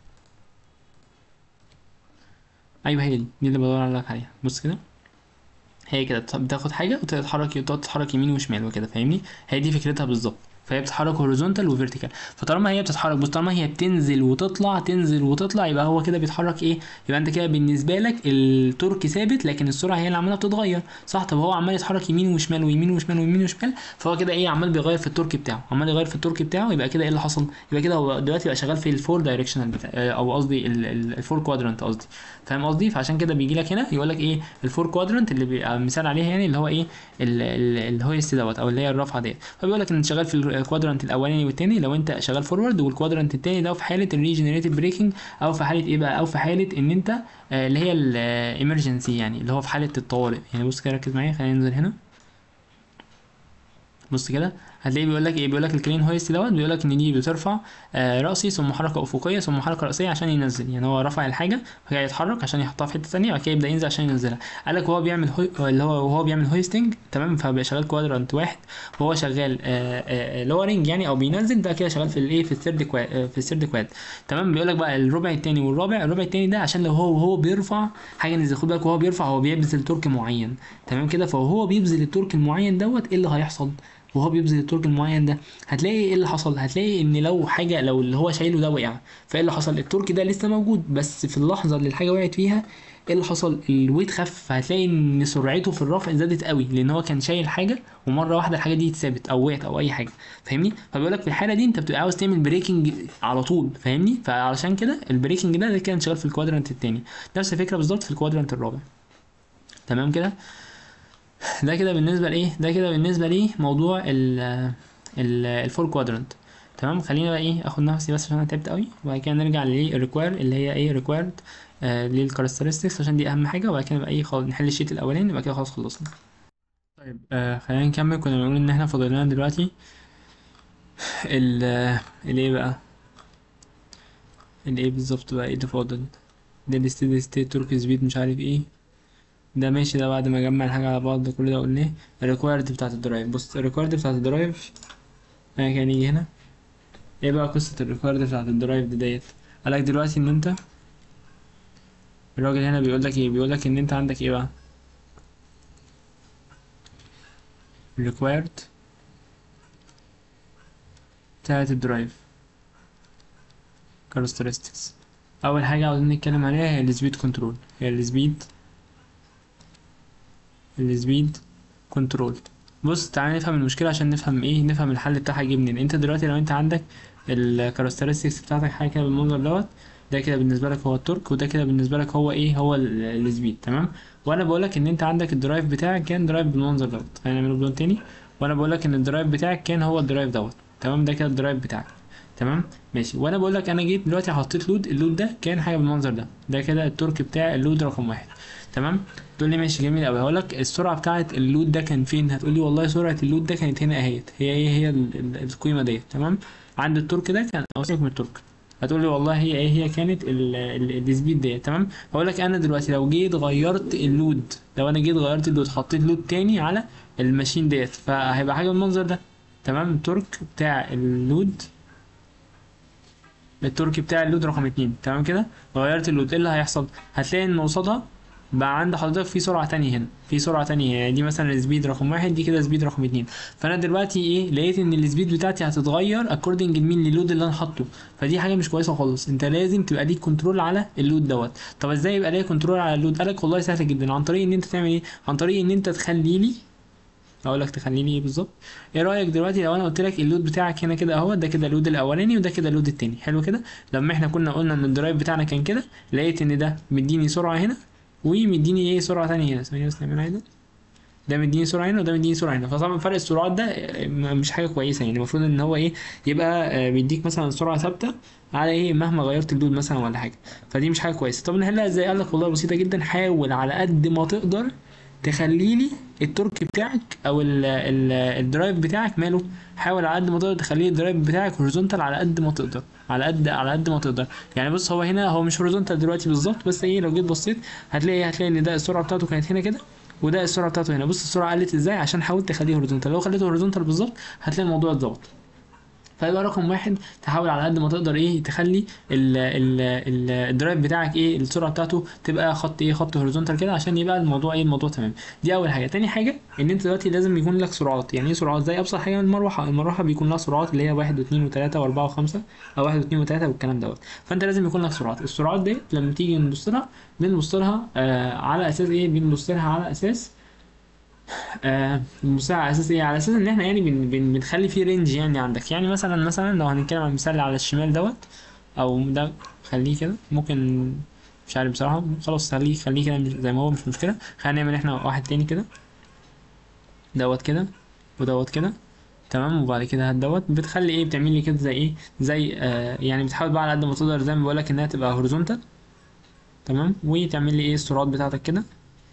أيوة هي دي دي اللي بدور لك عليها بص كده هي كده بت- بتاخد حاجة وتتحرك وتقعد تتحرك يمين وشمال وكده فاهمني هي دي فكرتها بالظبط فهي بتتحرك هوريزونتال وفيرتيكال فطالما هي بتتحرك بص طالما هي بتنزل وتطلع تنزل وتطلع يبقى هو كده بيتحرك ايه يبقى انت كده بالنسبه لك التورك ثابت لكن السرعه هي اللي عماله بتتغير صح طب هو عمال يتحرك يمين وشمال ويمين وشمال ويمين وشمال فهو كده ايه عمال بيغير في التورك بتاعه عمال يغير في التورك بتاعه يبقى كده ايه اللي حصل يبقى كده هو دلوقتي بقى شغال في الفور دايركشنال بتاع آه، او قصدي ال- ال- الفور كوادرانت قصدي فاهم قصدي فعشان كده بيجي لك هنا يقول لك ايه الفور كوادرانت اللي بيبقى مثال عليها يعني اللي هو ايه ال- ال- الهويست دوت او اللي هي الرفعه ديت فبيقول لك ان انت شغال في الكوادرانت الاولاني والتاني لو انت شغال فورورد والكوادرانت التاني ده في حاله الريجنريتيف بريكنج او في حاله ايه بقى او في حاله ان انت آه، اللي هي الامرجنسي يعني اللي هو في حاله الطوارئ يعني بص كده ركز معايا خلينا ننزل هنا بص كده هتلاقيه بيقول لك ايه بيقول لك الكلين هويست دوت بيقول لك ان دي بترفع آه راسي ثم حركه افقيه ثم حركه راسيه عشان ينزل يعني هو رفع الحاجه فجاي يتحرك عشان يحطها في حته ثانيه بعد كده يبدا ينزل عشان ينزلها قال لك وهو بيعمل هو اللي هو وهو بيعمل هويستنج تمام فبقى شغال كوادرانت واحد وهو شغال لورنج يعني او بينزل ده كده شغال في الايه في الثيرد كواد في الثيرد كواد تمام بيقول لك بقى الربع الثاني والرابع الربع الثاني ده عشان لو هو وهو بيرفع حاجه نزل خد بالك وهو بيرفع هو بيبذل تورك معين تمام كده فهو بيبذل التورك المعين دوت ايه اللي هيحصل وهو بيبذل التورك المعين ده هتلاقي ايه اللي حصل هتلاقي ان لو حاجه لو اللي هو شايله ده وقع فايه اللي حصل التورك ده لسه موجود بس في اللحظه اللي الحاجه وقعت فيها ايه اللي حصل الويت خف فهتلاقي ان سرعته في الرفع زادت قوي لان هو كان شايل حاجه ومره واحده الحاجه دي اتثابت او وقعت او اي حاجه فاهمني فبيقول لك في الحاله دي انت بتبقى عاوز تعمل بريكنج على طول فاهمني فعلشان كده البريكنج ده ده كان شغال في الكوادرانت التاني نفس الفكره بالظبط في الكوادرانت الرابع تمام كده ده كده بالنسبه لايه ده كده بالنسبه ليه موضوع ال ال الفور كوادرنت تمام خلينا بقى ايه اخد نفسي بس عشان انا تعبت قوي وبعد كده نرجع للريكوير اللي هي ايه ريكويرد آه للكاركترستكس عشان دي اهم حاجه وبعد كده بقى ايه خلاص نحل الشيت الاولاني وبعد كده خلاص خلصنا طيب آه خلينا نكمل كنا بنقول ان احنا فاضل لنا دلوقتي ال الايه بقى الايه بالظبط بقى ايه اللي فاضل ده الستيدي ستيت تورك سبيد مش عارف ايه ده ماشي ده بعد ما اجمع الحاجة على بعض ده كل ده قلناه الريكوايرد بتاعت الدرايف بص الريكوايرد بتاعت الدرايف انا كان يجي هنا ايه بقى قصة الريكوايرد بتاعت الدرايف دي ديت قالك دلوقتي ان انت الراجل هنا بيقول لك ايه بيقول لك ان انت عندك ايه بقى required بتاعت الدرايف characteristics اول حاجه عاوزين نتكلم عليها هي السبيد كنترول هي السبيد السبيد كنترول بص تعالى نفهم المشكله عشان نفهم ايه نفهم الحل بتاعها يجي منين انت دلوقتي لو انت عندك الكاركترستكس بتاعتك حاجه كده بالمنظر دوت ده كده بالنسبه لك هو التورك وده كده بالنسبه لك هو ايه هو ال- السبيد تمام وانا بقول لك ان انت عندك الدرايف بتاعك كان درايف بالمنظر دوت هنعمله بلون تاني وانا بقول لك ان الدرايف بتاعك كان هو الدرايف دوت تمام ده كده الدرايف بتاعك تمام ماشي وانا بقول لك انا جيت دلوقتي حطيت لود اللود ده كان حاجه بالمنظر ده ده كده التورك بتاع اللود رقم واحد تمام تقول لي ماشي جميل قوي هقول لك السرعه بتاعه اللود ده كان فين هتقول لي والله سرعه اللود ده كانت هنا اهيت هي ايه هي ال- ال- القيمه ديت تمام عند التورك ده كان او سيبك من التورك هتقول لي والله هي ايه هي كانت ال- ال- السبيد ديت تمام هقول لك انا دلوقتي لو جيت غيرت اللود لو انا جيت غيرت اللود حطيت لود تاني على الماشين ديت فهيبقى حاجه بالمنظر ده تمام التورك بتاع اللود التورك بتاع اللود رقم اتنين تمام كده غيرت اللود ايه اللي هيحصل هتلاقي ان قصادها بقى عند حضرتك في سرعة تانية هنا في سرعة تانية يعني دي مثلا السبيد رقم واحد دي كده سبيد رقم اتنين فانا دلوقتي ايه لقيت ان السبيد بتاعتي هتتغير اكوردنج لمين للود اللي انا حاطه فدي حاجة مش كويسة خالص انت لازم تبقى ليك كنترول على اللود دوت طب ازاي يبقى ليا كنترول على اللود قالك والله سهل جدا عن طريق ان انت تعمل ايه عن طريق ان انت تخلي لي اقول لك تخلي لي ايه بالظبط ايه رايك دلوقتي لو انا قلت لك اللود بتاعك هنا كده اهو ده كده اللود الاولاني وده كده اللود التاني حلو كده لما احنا كنا قلنا ان الدرايف بتاعنا كان كده لقيت ان ده مديني سرعه هنا ومديني ايه سرعه تانية هنا ثانيه بس نعملها هنا ده مديني سرعه هنا وده مديني سرعه هنا فطبعا فرق السرعات ده آه، م- مش حاجه كويسه يعني المفروض ان هو ايه يبقى آه، بيديك مثلا سرعه ثابته على ايه مهما غيرت اللود مثلا ولا حاجه فدي مش حاجه كويسه طب نحلها ازاي قال لك والله بسيطه جدا حاول على قد ما تقدر تخلي لي التورك بتاعك او ال ال الدرايف بتاعك ماله حاول على قد ما تقدر تخليه الدرايف بتاعك هوريزونتال على قد ما تقدر على قد على قد ما تقدر يعني بص هو هنا هو مش هوريزونتال دلوقتي بالظبط بس ايه لو جيت بصيت هتلاقي هتلاقي ان ده السرعه بتاعته كانت هنا كده وده السرعه بتاعته هنا بص السرعه قلت ازاي عشان حاولت تخليه هوريزونتال لو خليته هوريزونتال بالظبط هتلاقي الموضوع اتظبط فيبقى رقم واحد تحاول على قد ما تقدر ايه تخلي ال ال ال الدرايف بتاعك ايه السرعه بتاعته تبقى خط ايه خط هوريزونتال كده عشان يبقى الموضوع ايه الموضوع تمام دي اول حاجه تاني حاجه ان انت دلوقتي لازم يكون لك سرعات يعني ايه سرعات زي ابسط حاجه المروحه المروحه بيكون لها سرعات اللي هي واحد واثنين وثلاثه واربعه وخمسه او واحد واثنين وثلاثه والكلام دوت فانت لازم يكون لك سرعات السرعات دي لما تيجي نبص لها بنبص لها آه على اساس ايه بنبص لها على اساس آه بنبص لها على اساس ايه على اساس ان احنا يعني بن بن بنخلي فيه رينج يعني عندك يعني مثلا مثلا لو هنتكلم عن المثال اللي على الشمال دوت او ده خليه كده ممكن مش عارف بصراحه خلاص خليه خليه كده مش- زي ما هو مش مشكله خلينا نعمل احنا واحد تاني كده دوت كده ودوت كده تمام وبعد كده هات دوت بتخلي ايه بتعمل لي كده زي ايه زي آه يعني بتحاول بقى على قد ما تقدر زي ما بقول لك انها تبقى هوريزونتال تمام وتعمل لي ايه السرعات بتاعتك كده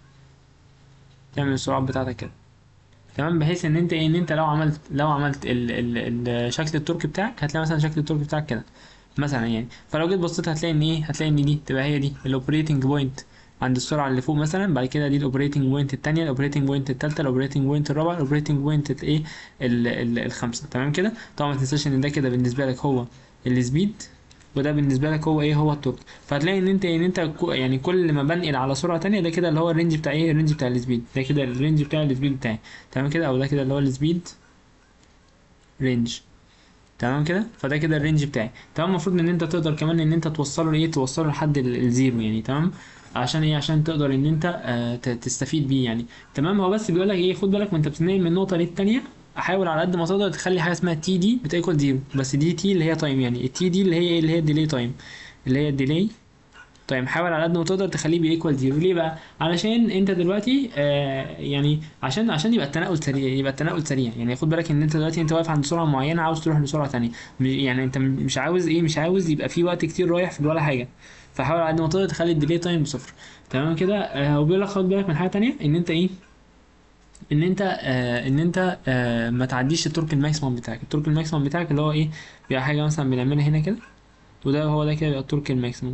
تعمل السرعات بتاعتك كده تمام بحيث ان انت ايه ان انت لو عملت لو عملت ال ال ال شكل التورك بتاعك هتلاقي مثلا شكل التورك بتاعك كده مثلا يعني فلو جيت بصيت هتلاقي ان ايه هتلاقي ان دي تبقى هي دي الاوبريتنج بوينت عند السرعه اللي فوق مثلا بعد كده دي الاوبريتنج بوينت الثانيه الاوبريتنج بوينت الثالثه الاوبريتنج بوينت الرابعه الاوبريتنج بوينت الايه ال- ال- الخامسه تمام كده طبعا ما تنساش ان ده كده بالنسبه لك هو السبيد وده بالنسبه لك هو ايه هو التورك فهتلاقي ان انت ان انت كو- يعني كل ما بنقل على سرعه تانية ده كده اللي هو الرينج بتاع ايه الرينج بتاع السبيد ده كده الرينج بتاع السبيد بتاعي تمام كده او ده كده اللي هو السبيد رينج تمام كده فده كده الرينج بتاعي تمام المفروض ان انت تقدر كمان ان انت توصله ايه توصله لحد ال- الزيرو يعني تمام عشان ايه عشان تقدر ان انت آه ت- تستفيد بيه يعني تمام هو بس بيقول لك ايه خد بالك وانت بتنقل من نقطه للتانيه حاول على قد ما تقدر تخلي حاجه اسمها تي دي بتايكوال زيرو بس دي تي اللي هي تايم يعني التي دي اللي هي ايه اللي هي الديلي تايم اللي هي الديلي طيب حاول على قد ما تقدر تخليه بيكوال زيرو ليه بقى علشان انت دلوقتي آه يعني عشان عشان يبقى التنقل سريع يبقى التنقل سريع يعني خد بالك ان انت دلوقتي انت واقف عند سرعه معينه عاوز تروح لسرعه تانية م- يعني انت م- مش عاوز ايه مش عاوز يبقى في وقت كتير رايح في ولا حاجه فحاول على قد ما تقدر تخلي الديلي تايم بصفر تمام كده آه وبيقول لك خد بالك من حاجه تانية ان انت ايه ان انت آه ان انت آه ما تعديش التورك الماكسيمم بتاعك التورك الماكسيمم بتاعك اللي هو ايه بيبقى حاجه مثلا بنعملها هنا كده وده هو ده كده بيبقى التورك الماكسيمم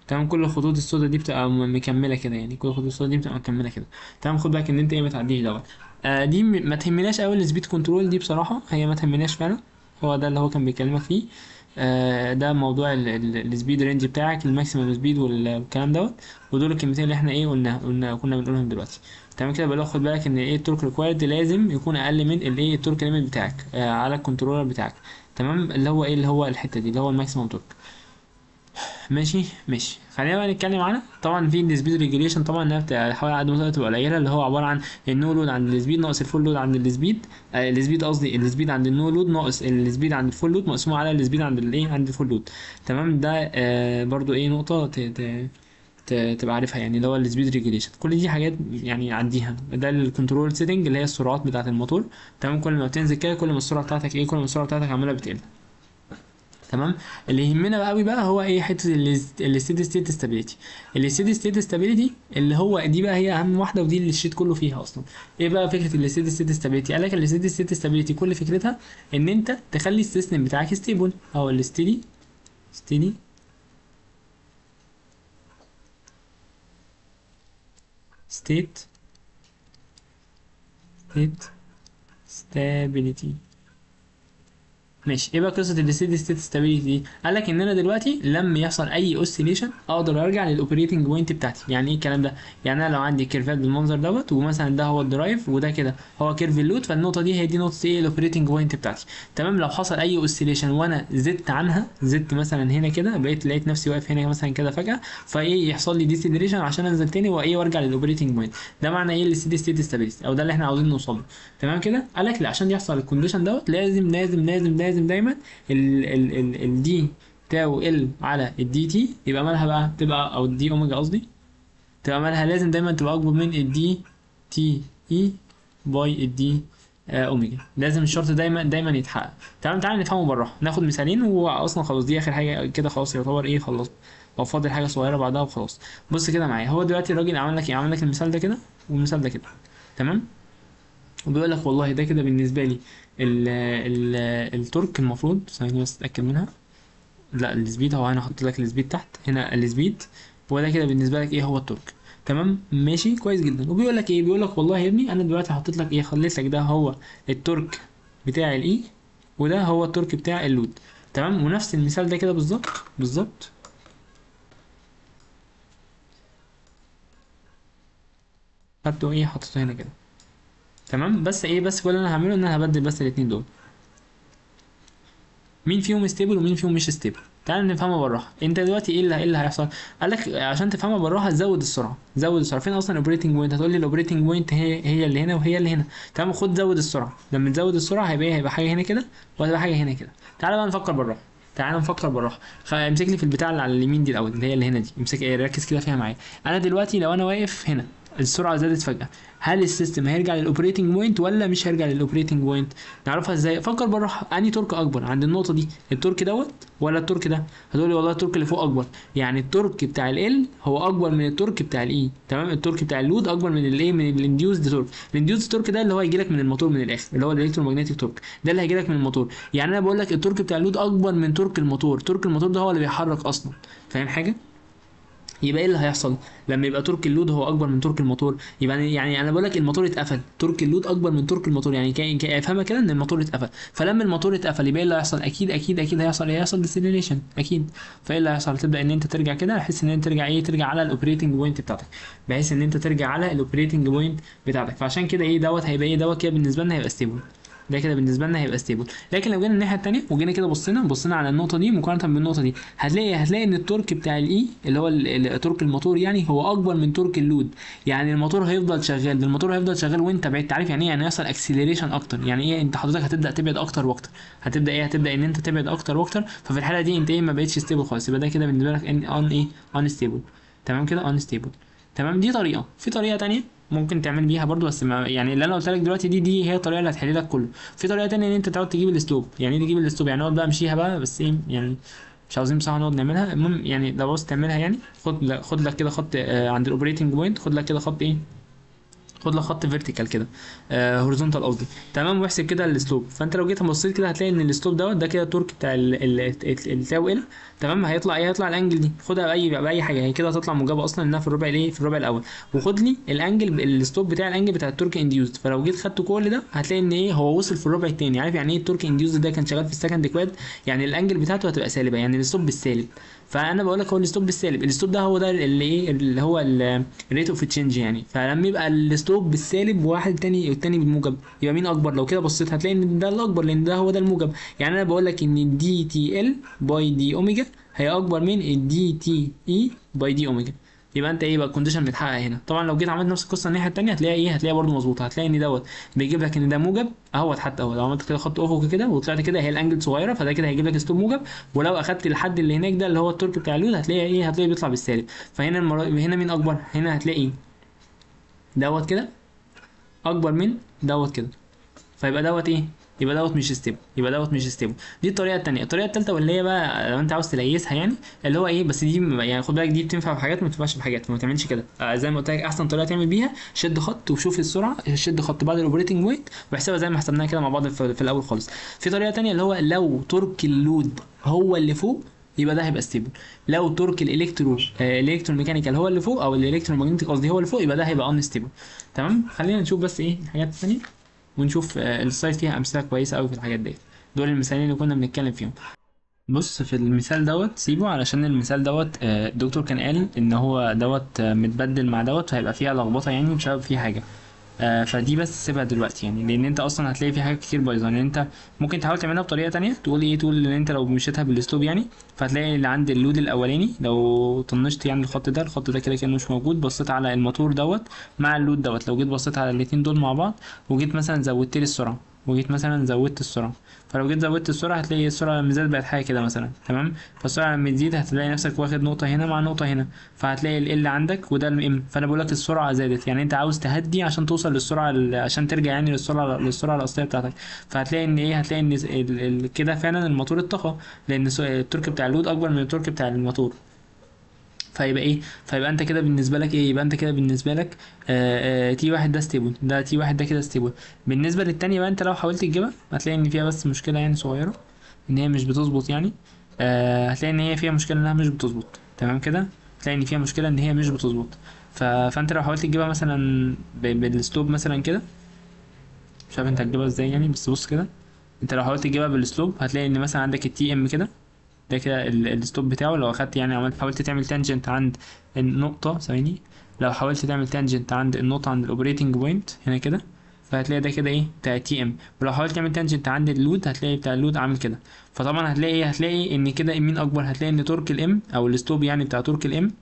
تمام كل الخطوط السوداء دي بتبقى م- مكمله كده يعني كل الخطوط السوداء دي بتبقى مكمله كده تمام خد بالك ان انت ايه ما تعديش دوت آه دي م- ما تهمناش قوي السبيد كنترول دي بصراحه هي ما تهمناش فعلا هو ده اللي هو كان بيكلمك فيه آه ده موضوع ال- ال- السبيد رينج بتاعك الماكسيمم سبيد والكلام دوت ودول الكلمتين اللي احنا ايه قلنا قلنا كنا بنقولهم دلوقتي تمام كده بقى خد بالك ان ايه التورك ريكوايرد لازم يكون اقل من الايه التورك ليميت بتاعك آه على الكنترولر بتاعك تمام اللي هو ايه اللي هو الحته دي اللي هو الماكسيمم تورك ماشي ماشي خلينا بقى نتكلم عنها طبعا في السبيد ريجوليشن طبعا انها بتبقى حوالي قد ما تقدر تبقى قليله اللي هو عباره عن النو لود عند السبيد ناقص الفول لود عند السبيد آه السبيد قصدي السبيد عند النو لود ناقص السبيد عند الفول لود مقسوم على السبيد عند الايه عند الفول لود تمام ده آه برضو ايه نقطه ت... ت... ت- تبقى عارفها يعني اللي هو السبيد ريجوليشن كل دي حاجات يعني عديها ده الكنترول سيتنج اللي هي السرعات بتاعه الموتور تمام كل ما بتنزل كده كل ما السرعه بتاعتك ايه كل ما السرعه بتاعتك عماله بتقل تمام اللي يهمنا بقى قوي بقى هو ايه حته الستيدي ستيت ستابيليتي الستيدي ستيت ستابيليتي اللي هو دي بقى هي اهم واحده ودي اللي الشيت كله فيها اصلا ايه بقى فكره الستيدي ستيت ستابيليتي قال لك الستيدي ستيت ستابيليتي كل فكرتها ان انت تخلي السيستم بتاعك ستيبل او الستيدي ستيدي ستيت ستيت ستابيليتي ماشي ايه بقى قصه الستيدي ستيت ستابيليتي دي قال لك ان انا دلوقتي لما يحصل اي اوسيليشن اقدر ارجع للاوبريتنج بوينت بتاعتي يعني ايه الكلام ده يعني انا لو عندي كيرفات بالمنظر دوت ومثلا ده هو الدرايف وده كده هو كيرف اللود فالنقطه دي هي دي نقطه ايه الاوبريتنج بوينت بتاعتي تمام لو حصل اي اوسيليشن وانا زدت عنها زدت مثلا هنا كده بقيت لقيت نفسي واقف هنا مثلا كده فجاه فايه يحصل لي ديسيلريشن عشان انزل تاني وايه وارجع للاوبريتنج بوينت ده معنى ايه الستيدي ستيت ستابيليتي او ده اللي احنا عاوزين نوصل له تمام كده قال لك لا عشان يحصل الكونديشن دوت لازم لازم لازم لازم دايما ال ال ال الدي تاو ال على الدي تي يبقى مالها بقى تبقى او الدي اوميجا قصدي تبقى مالها لازم دايما تبقى اكبر من الدي تي اي باي الدي آه، اوميجا لازم الشرط دايما دايما يتحقق تمام تعالى نفهمه بالراحه ناخد مثالين واصلا خلاص دي اخر حاجه كده خلاص يعتبر ايه خلص هو فاضل حاجه صغيره بعدها وخلاص بص كده معايا هو دلوقتي الراجل عمل لك ايه عمل لك المثال ده كده والمثال ده كده تمام وبيقول لك والله ده كده بالنسبه لي ال ال التورك المفروض ثانيه بس اتاكد منها لا السبيد هو انا هحط لك السبيد تحت هنا السبيد وده كده بالنسبه لك ايه هو التورك تمام ماشي كويس جدا وبيقول لك ايه بيقول لك والله يا ابني انا دلوقتي حطيت لك ايه خليت لك ده هو التورك بتاع الاي وده هو التورك بتاع اللود تمام ونفس المثال ده كده بالظبط بالظبط خدته ايه حطيته هنا كده تمام بس ايه بس كل اللي انا هعمله ان انا هبدل بس الاتنين دول مين فيهم ستيبل ومين فيهم مش ستيبل تعال نفهمها بالراحه انت دلوقتي ايه اللي ايه اللي هيحصل قال لك عشان تفهمها بالراحه زود السرعه زود السرعه فين اصلا الاوبريتنج بوينت هتقول لي الاوبريتنج بوينت هي هي اللي هنا وهي اللي هنا تمام خد زود السرعه لما تزود السرعه هيبقى ايه هيبقى حاجه هنا كده وهتبقى حاجه هنا كده تعال بقى نفكر بالراحه تعال نفكر بالراحه امسك لي في البتاع اللي على اليمين دي الاول اللي هي اللي هنا دي امسك ايه ركز كده فيها معايا انا دلوقتي لو انا واقف هنا السرعه زادت فجاه هل السيستم هيرجع للاوبريتنج بوينت ولا مش هيرجع للاوبريتنج بوينت نعرفها ازاي فكر بالراحه انهي تورك اكبر عند النقطه دي التورك دوت ولا التورك ده هتقول لي والله التورك اللي فوق اكبر يعني التورك بتاع ال هو اكبر من التورك بتاع الاي تمام التورك بتاع اللود اكبر من الايه من الانديوزد تورك الانديوزد تورك ده اللي هو هيجي لك من الموتور من الاخر اللي هو الالكترومagnetic تورك ده اللي هيجي لك من الموتور يعني انا بقول لك التورك بتاع اللود اكبر من تورك الموتور تورك الموتور ده هو اللي بيحرك اصلا فاهم حاجه يبقى ايه اللي هيحصل لما يبقى تورك اللود هو اكبر من تورك الموتور يبقى يعني انا بقول لك الموتور اتقفل تورك اللود اكبر من تورك الموتور يعني كان كان افهمها كده ان الموتور اتقفل فلما الموتور اتقفل يبقى ايه اللي هيحصل اكيد اكيد اكيد هيحصل ايه هيحصل ديسيلريشن اكيد فايه اللي هيحصل تبدا ان انت ترجع كده بحيث ان انت ترجع ايه ترجع على الاوبريتنج بوينت بتاعتك بحيث ان انت ترجع على الاوبريتنج بوينت بتاعتك فعشان كده ايه دوت هيبقى ايه دوت كده بالنسبه لنا هيبقى ستيبل ده كده بالنسبه لنا هيبقى ستيبل لكن لو جينا الناحيه الثانيه وجينا كده بصينا بصينا على النقطه دي مقارنه بالنقطه دي هتلاقي هتلاقي ان التورك بتاع الاي اللي هو ال- ال- تورك الموتور يعني هو اكبر من تورك اللود يعني الموتور هيفضل شغال ده الموتور هيفضل شغال وانت بعيد عارف يعني ايه يعني يحصل اكسلريشن اكتر يعني ايه انت حضرتك هتبدا تبعد اكتر واكتر هتبدا ايه هتبدا ان انت تبعد اكتر واكتر ففي الحاله دي انت ايه ما بقتش ستيبل خالص يبقى ده كده بالنسبه لك ان ان ايه ان ستيبل تمام كده ان ستيبل تمام دي طريقه في طريقه تانية ممكن تعمل بيها برضو بس ما يعني اللي انا قلت لك دلوقتي دي دي هي الطريقه اللي هتحل لك كله في طريقه تانية ان انت تقعد تجيب الاسلوب يعني ايه تجيب الاسلوب يعني نقعد بقى امشيها بقى بس ايه يعني مش عاوزين بصراحه نقعد نعملها المهم يعني لو عاوز تعملها يعني خد لك خد لك كده خط آه، عند الاوبريتنج بوينت خد لك كده خط ايه خد لك خط فيرتيكال كده آه هوريزونتال قصدي تمام واحسب كده السلوب فانت لو جيت بصيت كده هتلاقي ان السلوب دوت ده كده التورك بتاع ال- ال- ال- التاو ال تمام هيطلع ايه هيطلع الانجل دي خدها باي باي حاجه هي كده هتطلع موجبه اصلا انها في الربع الايه في الربع الاول وخد لي الانجل السلوب بتاع الانجل بتاع التورك انديوزد فلو جيت خدت كل ده هتلاقي ان ايه هو وصل في الربع الثاني عارف يعني ايه التورك انديوزد ده كان شغال في السكند كواد يعني الانجل بتاعته هتبقى سالبه يعني السلوب بالسالب فانا بقول لك هو الستوب بالسالب الستوب ده هو ده اللي ايه اللي هو الريت اوف تشينج يعني فلما يبقى الستوب بالسالب وواحد تاني والتاني بالموجب يبقى مين اكبر لو كده بصيت هتلاقي ان ده الاكبر لان ده هو ده الموجب يعني انا بقول لك ان الدي تي ال باي دي اوميجا هي اكبر من الدي تي اي باي دي اوميجا يبقى انت ايه بقى الكونديشن متحقق هنا طبعا لو جيت عملت نفس القصه الناحيه الثانيه هتلاقي ايه هتلاقي برده مظبوطه هتلاقي ان دوت بيجيب لك ان ده موجب اهوت حتى اهو لو عملت كده خط افقي كده وطلعت كده هي الانجل صغيره فده كده هيجيب لك ستوب موجب ولو اخدت الحد اللي هناك ده اللي هو التورك بتاع اللود هتلاقي ايه هتلاقي بيطلع بالسالب فهنا المر... هنا مين اكبر هنا هتلاقي دوت كده اكبر من دوت كده فيبقى دوت ايه يبقى دوت مش ستيبل يبقى دوت مش ستيبل دي الطريقه الثانيه الطريقه الثالثه واللي هي بقى لو انت عاوز تليسها يعني اللي هو ايه بس دي يعني خد بالك دي بتنفع في حاجات ما بتنفعش في حاجات فما تعملش كده آه زي ما قلت لك احسن طريقه تعمل بيها شد خط وشوف السرعه شد خط بعد الاوبريتنج بوينت واحسبها زي ما حسبناها كده مع بعض في, في الاول خالص في طريقه ثانيه اللي هو لو ترك اللود هو اللي فوق يبقى ده هيبقى ستيبل لو ترك الالكترو آه الالكترو ميكانيكال هو اللي فوق او الالكترو ماجنتيك قصدي هو اللي فوق يبقى ده هيبقى ان ستيبل تمام خلينا نشوف بس ايه الحاجات الثانيه ونشوف آه، السلايد فيها امثله كويسه قوي في الحاجات ديت دول المثالين اللي كنا بنتكلم فيهم بص في المثال دوت سيبه علشان المثال دوت آه، الدكتور كان قال ان هو دوت آه، متبدل مع دوت فهيبقى فيها لخبطه يعني بسبب فيه حاجه آه، فدي بس سيبها دلوقتي يعني لان انت اصلا هتلاقي في حاجات كتير بايظه يعني انت ممكن تحاول تعملها بطريقه تانية تقول ايه تقول ان انت لو مشيتها بالاسلوب يعني فهتلاقي اللي عند اللود الاولاني لو طنشت يعني الخط ده الخط ده كده كانه مش موجود بصيت على الموتور دوت مع اللود دوت لو جيت بصيت على الاتنين دول مع بعض وجيت مثلا زودت لي السرعه وجيت مثلا زودت السرعه فلو جيت زودت السرعه هتلاقي السرعه لما زادت بقت حاجه كده مثلا تمام فالسرعه لما تزيد هتلاقي نفسك واخد نقطه هنا مع نقطه هنا فهتلاقي ال ال عندك وده الام فانا بقول لك السرعه زادت يعني انت عاوز تهدي عشان توصل للسرعه ال- عشان ترجع يعني للسرعه للسرعه الاصليه بتاعتك فهتلاقي ان ايه هتلاقي ان ال- ال- كده فعلا الموتور اتطفى لان الس- التورك بتاع اللود اكبر من التورك بتاع الموتور فيبقى ايه فيبقى انت كده بالنسبه لك ايه يبقى انت كده بالنسبه لك آه آه تي واحد ده ستيبل ده تي واحد ده كده ستيبل بالنسبه للتانية بقى انت لو حاولت تجيبها هتلاقي ان فيها بس مشكله يعني صغيره ان هي مش بتظبط يعني آه هتلاقي ان هي فيها مشكله انها مش بتظبط تمام كده هتلاقي ان فيها مشكله ان هي مش بتظبط ف... فانت لو حاولت تجيبها مثلا ب... بالسلوب مثلا كده مش عارف انت هتجيبها ازاي يعني بس بص كده انت لو حاولت تجيبها بالسلوب هتلاقي ان مثلا عندك التي ام كده ده كده ال- الستوب بتاعه لو اخدت يعني عملت حاولت تعمل تانجنت عند النقطة ثواني لو حاولت تعمل تانجنت عند النقطة عند الاوبريتنج بوينت هنا كده فهتلاقي ده كده ايه بتاع تي ام ولو حاولت تعمل تانجنت عند اللود هتلاقي بتاع اللود عامل كده فطبعا هتلاقي ايه هتلاقي ان كده مين اكبر هتلاقي ان تورك الام او الستوب يعني بتاع تورك الام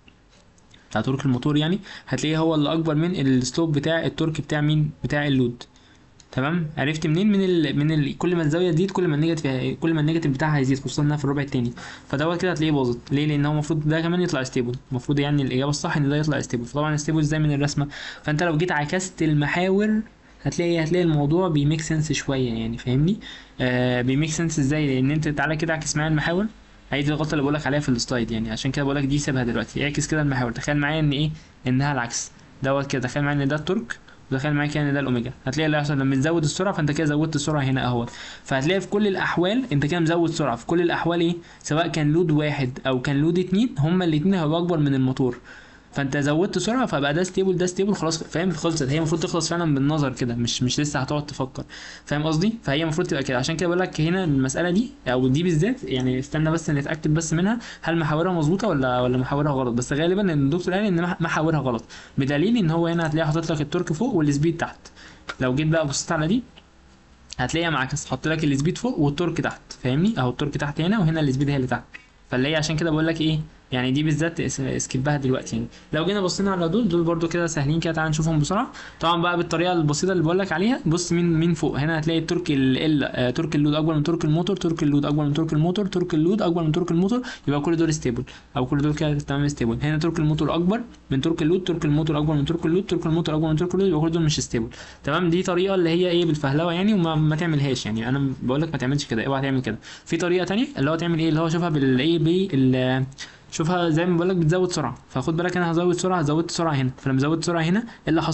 بتاع تورك الموتور يعني هتلاقيه هو اللي اكبر من السلوب بتاع التورك بتاع مين بتاع اللود تمام عرفت منين من ال... من ال... كل ما الزاويه تزيد كل ما النيجاتيف كل ما النيجاتيف بتاعها هيزيد خصوصا انها في الربع التاني فدوت كده هتلاقيه باظت ليه لان هو المفروض ده كمان يطلع ستيبل المفروض يعني الاجابه الصح ان ده يطلع ستيبل فطبعا ستيبل ازاي من الرسمه فانت لو جيت عكست المحاور هتلاقي هتلاقي الموضوع بيميك سنس شويه يعني فاهمني آه بيميك سنس ازاي لان انت تعالى كده اعكس معايا المحاور هي دي الغلطه اللي بقولك عليها في السلايد يعني عشان كده بقولك دي سيبها دلوقتي اعكس كده المحاور تخيل معايا ان ايه انها العكس دوت كده تخيل معايا ان ده التورك وتخيل معايا كده ان ده الاوميجا هتلاقي اللي هيحصل لما تزود السرعه فانت كده زودت السرعه هنا اهوت فهتلاقي في كل الاحوال انت كده مزود سرعه في كل الاحوال ايه سواء كان لود واحد او كان لود اتنين هما الاتنين هيبقوا اكبر من الموتور فانت زودت سرعه فبقى ده ستيبل ده ستيبل خلاص فاهم خلصت هي المفروض تخلص فعلا بالنظر كده مش مش لسه هتقعد تفكر فاهم قصدي فهي المفروض تبقى كده عشان كده بقول لك هنا المساله دي او دي بالذات يعني استنى بس نتاكد بس منها هل محاورها مظبوطه ولا ولا محاورها غلط بس غالبا ان الدكتور قال ان مح- محاورها غلط بدليل ان هو هنا هتلاقيه حاطط لك التورك فوق والسبيد تحت لو جيت بقى بصيت على دي هتلاقيها معاكس حط لك السبيد فوق والتورك تحت فاهمني اهو التورك تحت هنا وهنا السبيد هي اللي تحت فاللي هي عشان كده بقول لك ايه يعني دي بالذات اس- اسكيبها دلوقتي يعني لو جينا بصينا على دول دول برضو كده سهلين كده تعالى نشوفهم بسرعه طبعا بقى بالطريقه البسيطه اللي بقول لك عليها بص مين مين فوق هنا هتلاقي التورك ال ال آه، تورك اللود اكبر من تورك الموتور تورك اللود اكبر من تورك الموتور تورك اللود اكبر من تورك الموتور يبقى كل دول ستيبل او كل دول كده تمام ستيبل هنا تورك الموتور اكبر من تورك اللود تورك الموتور اكبر من تورك اللود تورك الموتور اكبر من تورك اللود يبقى كل دول مش ستيبل تمام دي طريقه اللي هي ايه بالفهلوه يعني وما ما تعملهاش يعني انا بقول لك ما تعملش كده اوعى تعمل كده في طريقه تانية اللي هو تعمل ايه اللي هو شوفها بالايه بال شوفها زي ما بقول لك بتزود سرعه فخد بالك انا هزود سرعه زودت سرعه هنا فلما زودت سرعه هنا ايه اللي حصل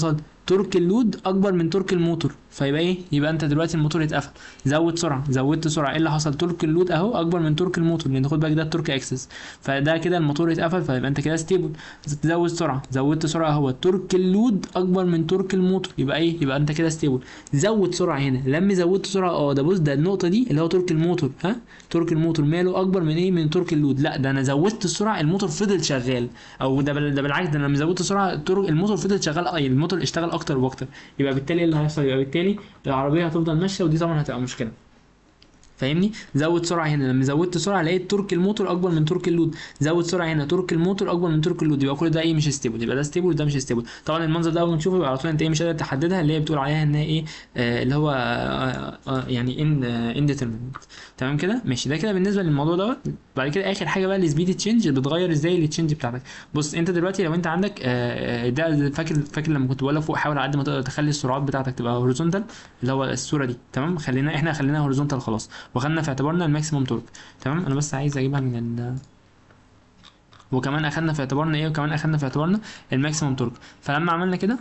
تورك اللود اكبر من تورك الموتور فيبقى ايه يبقى انت دلوقتي الموتور اتقفل زود سرعه زودت سرعه ايه اللي حصل تورك اللود اهو اكبر من تورك الموتور لان خد بالك ده التورك اكسس فده كده الموتور اتقفل فيبقى انت كده ستيبل تزود سرعه زودت سرعه اهو تورك اللود اكبر من تورك الموتور يبقى ايه يبقى انت كده ستيبل زود سرعه هنا لما زودت سرعه اه ده بص ده النقطه دي اللي هو تورك الموتور ها تورك الموتور ماله اكبر من ايه من تورك اللود لا ده انا زودت السرعه الموتور فضل شغال او ده بل ده بالعكس ده انا لما زودت السرعه التورك الموتور فضل شغال اه الموتور اشتغل اكتر واكتر يبقى بالتالي ايه اللي هيحصل يبقى بالتالي العربيه هتفضل ماشيه ودي طبعا هتبقى مشكله فاهمني زود سرعه هنا لما زودت سرعه لقيت تورك الموتور اكبر من تورك اللود زود سرعه هنا تورك الموتور اكبر من تورك اللود يبقى كل ده ايه مش ستيبل يبقى ده ستيبل وده مش ستيبل طبعا المنظر ده اول ما تشوفه يبقى على طول انت ايه مش قادر تحددها اللي هي بتقول عليها انها ايه آه اللي هو آه آه يعني ان انديترمنت تمام كده ماشي ده كده بالنسبه للموضوع دوت بعد كده اخر حاجه بقى السبيد تشينج بتغير ازاي التشينج بتاعتك بص انت دلوقتي لو انت عندك آه، آه، ده فاكر فاكر لما كنت بقول لك فوق حاول على قد ما تقدر تخلي السرعات بتاعتك تبقى هوريزونتال اللي هو الصوره دي تمام خلينا احنا خليناها هوريزونتال خلاص وخدنا في اعتبارنا الماكسيموم تورك تمام انا بس عايز اجيبها من ال وكمان اخدنا في اعتبارنا ايه وكمان اخدنا في اعتبارنا الماكسيموم تورك فلما عملنا كده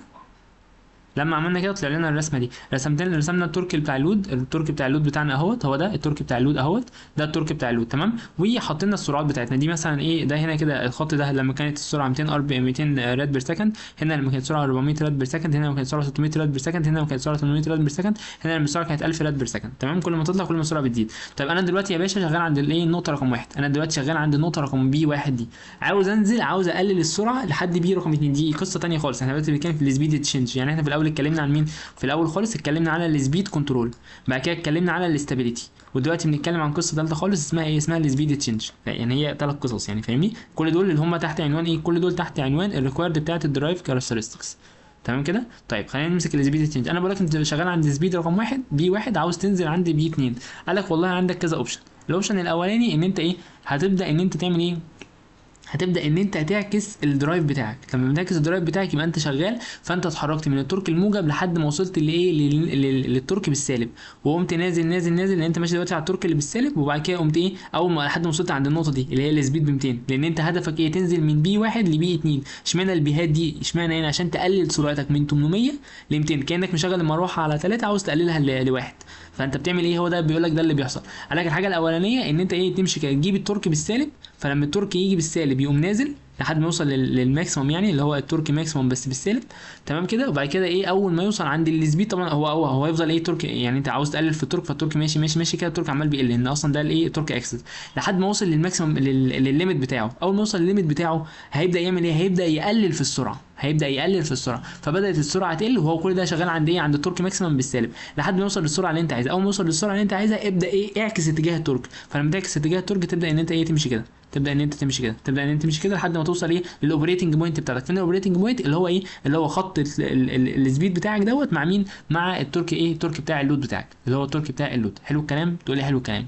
لما عملنا كده طلع لنا الرسمه دي رسمت لنا رسمنا التورك بتاع اللود التورك بتاع اللود بتاعنا اهوت هو ده التورك بتاع اللود اهوت ده التورك بتاع اللود تمام وحطينا السرعات بتاعتنا دي مثلا ايه ده هنا كده الخط ده لما كانت السرعه 200 ار 200 راد بير سكند هنا لما كانت السرعه 400 راد بير سكند هنا لما كانت السرعه 600 راد بير سكند هنا لما كانت السرعه 800 راد بير سكند هنا لما السرعه كانت 1000 راد بير سكند تمام كل ما تطلع كل ما السرعه بتزيد طيب انا دلوقتي يا باشا شغال عند الايه النقطه رقم واحد انا دلوقتي شغال عند النقطه رقم بي واحد دي عاوز انزل عاوز اقلل السرعه لحد بي رقم 2 دي قصه تانية خالص احنا دلوقتي بنتكلم في السبيد تشينج يعني احنا في الاول اتكلمنا عن مين في الاول خالص اتكلمنا على السبيد كنترول بعد كده اتكلمنا على الاستابيليتي ودلوقتي بنتكلم عن قصه ثالثه خالص اسمها ايه اسمها السبيد تشينج يعني هي ثلاث قصص يعني فاهمني كل دول اللي هم تحت عنوان ايه كل دول تحت عنوان الريكوايرد بتاعت الدرايف كاركترستكس تمام كده طيب خلينا نمسك السبيد تشينج انا بقول لك انت شغال عند السبيد رقم واحد بي واحد عاوز تنزل عند بي اتنين قال لك والله عندك كذا اوبشن الاوبشن الاولاني ان انت ايه هتبدا ان انت تعمل ايه هتبدا ان انت تعكس الدرايف بتاعك لما بتعكس الدرايف بتاعك يبقى انت شغال فانت اتحركت من التورك الموجب لحد ما وصلت لايه لل- لل- للتورك بالسالب وقمت نازل نازل نازل لان انت ماشي دلوقتي على التورك اللي بالسالب وبعد كده قمت ايه اول ما لحد ما وصلت عند النقطه دي اللي هي السبيد ب 200 لان انت هدفك ايه تنزل من بي 1 لبي 2 اشمعنى البيهات دي اشمعنى هنا عشان تقلل سرعتك من 800 ل 200 كانك مشغل المروحه على 3 عاوز تقللها ل- لواحد فانت بتعمل ايه هو ده بيقول لك ده اللي بيحصل قال لك الحاجه الاولانيه ان انت ايه تمشي كده تجيب التورك بالسالب فلما التورك يجي بالسالب يقوم نازل لحد ما يوصل لل- للماكسيموم يعني اللي هو التورك ماكسيموم بس بالسالب تمام كده وبعد كده ايه اول ما يوصل عند السبيد طبعا هو هو هو هيفضل ايه تورك يعني انت عاوز تقلل في التورك فالتورك ماشي ماشي ماشي كده التورك عمال بيقل لان اصلا ده الايه التورك اكسس لحد ما وصل للماكسيموم لل- للليميت بتاعه اول ما يوصل للليميت بتاعه هيبدا يعمل ايه هيبدا يقلل في السرعه هيبدا يقلل في السرعه فبدات السرعه تقل وهو كل ده شغال عند ايه عند التورك ماكسيمم بالسالب لحد ما يوصل للسرعه اللي انت عايزها اول ما يوصل للسرعه اللي انت عايزها ابدا ايه اعكس اتجاه التورك فلما تعكس اتجاه التورك تبدا ان انت ايه تمشي كده تبدا ان انت تمشي كده تبدا ان انت تمشي كده لحد ما توصل ايه للاوبريتنج بوينت بتاعتك فين الاوبريتنج بوينت اللي هو ايه اللي هو خط ال- ال- ال- السبيد بتاعك دوت مع مين مع التورك ايه التورك بتاع اللود بتاعك اللي هو التورك بتاع اللود حلو الكلام تقول لي حلو الكلام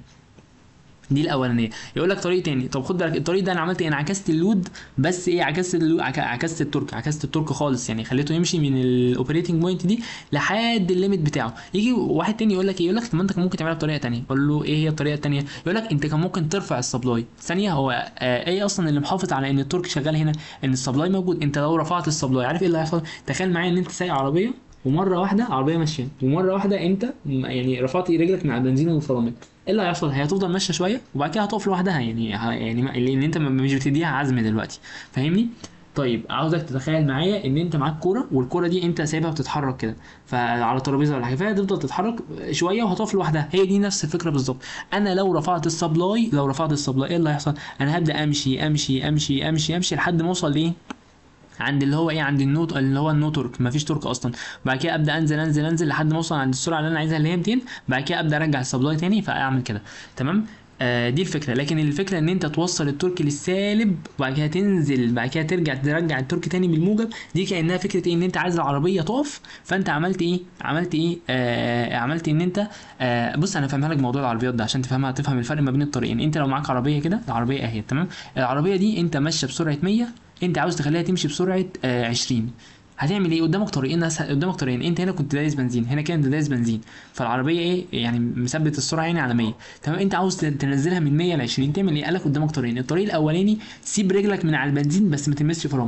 دي الاولانيه يقول لك طريق تاني طب خد بالك الطريق ده انا عملت ايه انا عكست اللود بس ايه عكست اللود عك- عكست التورك عكست التورك خالص يعني خليته يمشي من الاوبريتنج بوينت دي لحد الليميت بتاعه يجي واحد تاني يقول لك ايه يقول لك طب ما انت كان ممكن تعملها بطريقه تانيه اقول له ايه هي الطريقه التانيه يقول لك انت كان ممكن ترفع السبلاي ثانيه هو آه ايه اصلا اللي محافظ على ان التورك شغال هنا ان السبلاي موجود انت لو رفعت السبلاي عارف ايه اللي هيحصل تخيل معايا ان انت سايق عربيه ومره واحده عربيه ماشيه ومره واحده انت م- يعني رفعت رجلك من على البنزين والفرامل ايه اللي هيحصل هي هتفضل ماشيه شويه وبعد كده هتقف لوحدها يعني ه- يعني ما- لان انت م- مش بتديها عزم دلوقتي فاهمني طيب عاوزك تتخيل معايا ان انت معاك كوره والكوره دي انت سايبها بتتحرك كده فعلى ترابيزه ولا حاجه فهي تفضل تتحرك شويه وهتقف لوحدها هي دي نفس الفكره بالظبط انا لو رفعت السبلاي لو رفعت السبلاي ايه اللي هيحصل انا هبدا امشي امشي امشي امشي امشي لحد ما اوصل لايه عند اللي هو ايه عند النوت اللي هو النو تورك مفيش تورك اصلا بعد كده ابدا انزل انزل انزل لحد ما اوصل عند السرعه اللي انا عايزها اللي هي 200 بعد كده ابدا ارجع السبلاي تاني فاعمل كده تمام آه دي الفكره لكن الفكره ان انت توصل التورك للسالب وبعد كده تنزل بعد كده ترجع ترجع التورك تاني بالموجب دي كانها فكره ايه ان انت عايز العربيه تقف فانت عملت ايه عملت ايه آه عملت ان انت آه بص انا فاهمها لك موضوع العربيات ده عشان تفهمها تفهم الفرق ما بين الطريقين انت لو معاك عربيه كده العربيه اهي تمام العربيه دي انت ماشيه بسرعه 100 انت عاوز تخليها تمشي بسرعه آه 20 هتعمل ايه قدامك طريقين اسهل قدامك طريقين انت هنا كنت دايس بنزين هنا كانت دايس بنزين فالعربيه ايه يعني مثبت السرعه يعني على 100 تمام انت عاوز تنزلها من 100 ل 20 تعمل ايه قال لك قدامك طريقين الطريق الاولاني سيب رجلك من على البنزين بس ما تلمسش فرامل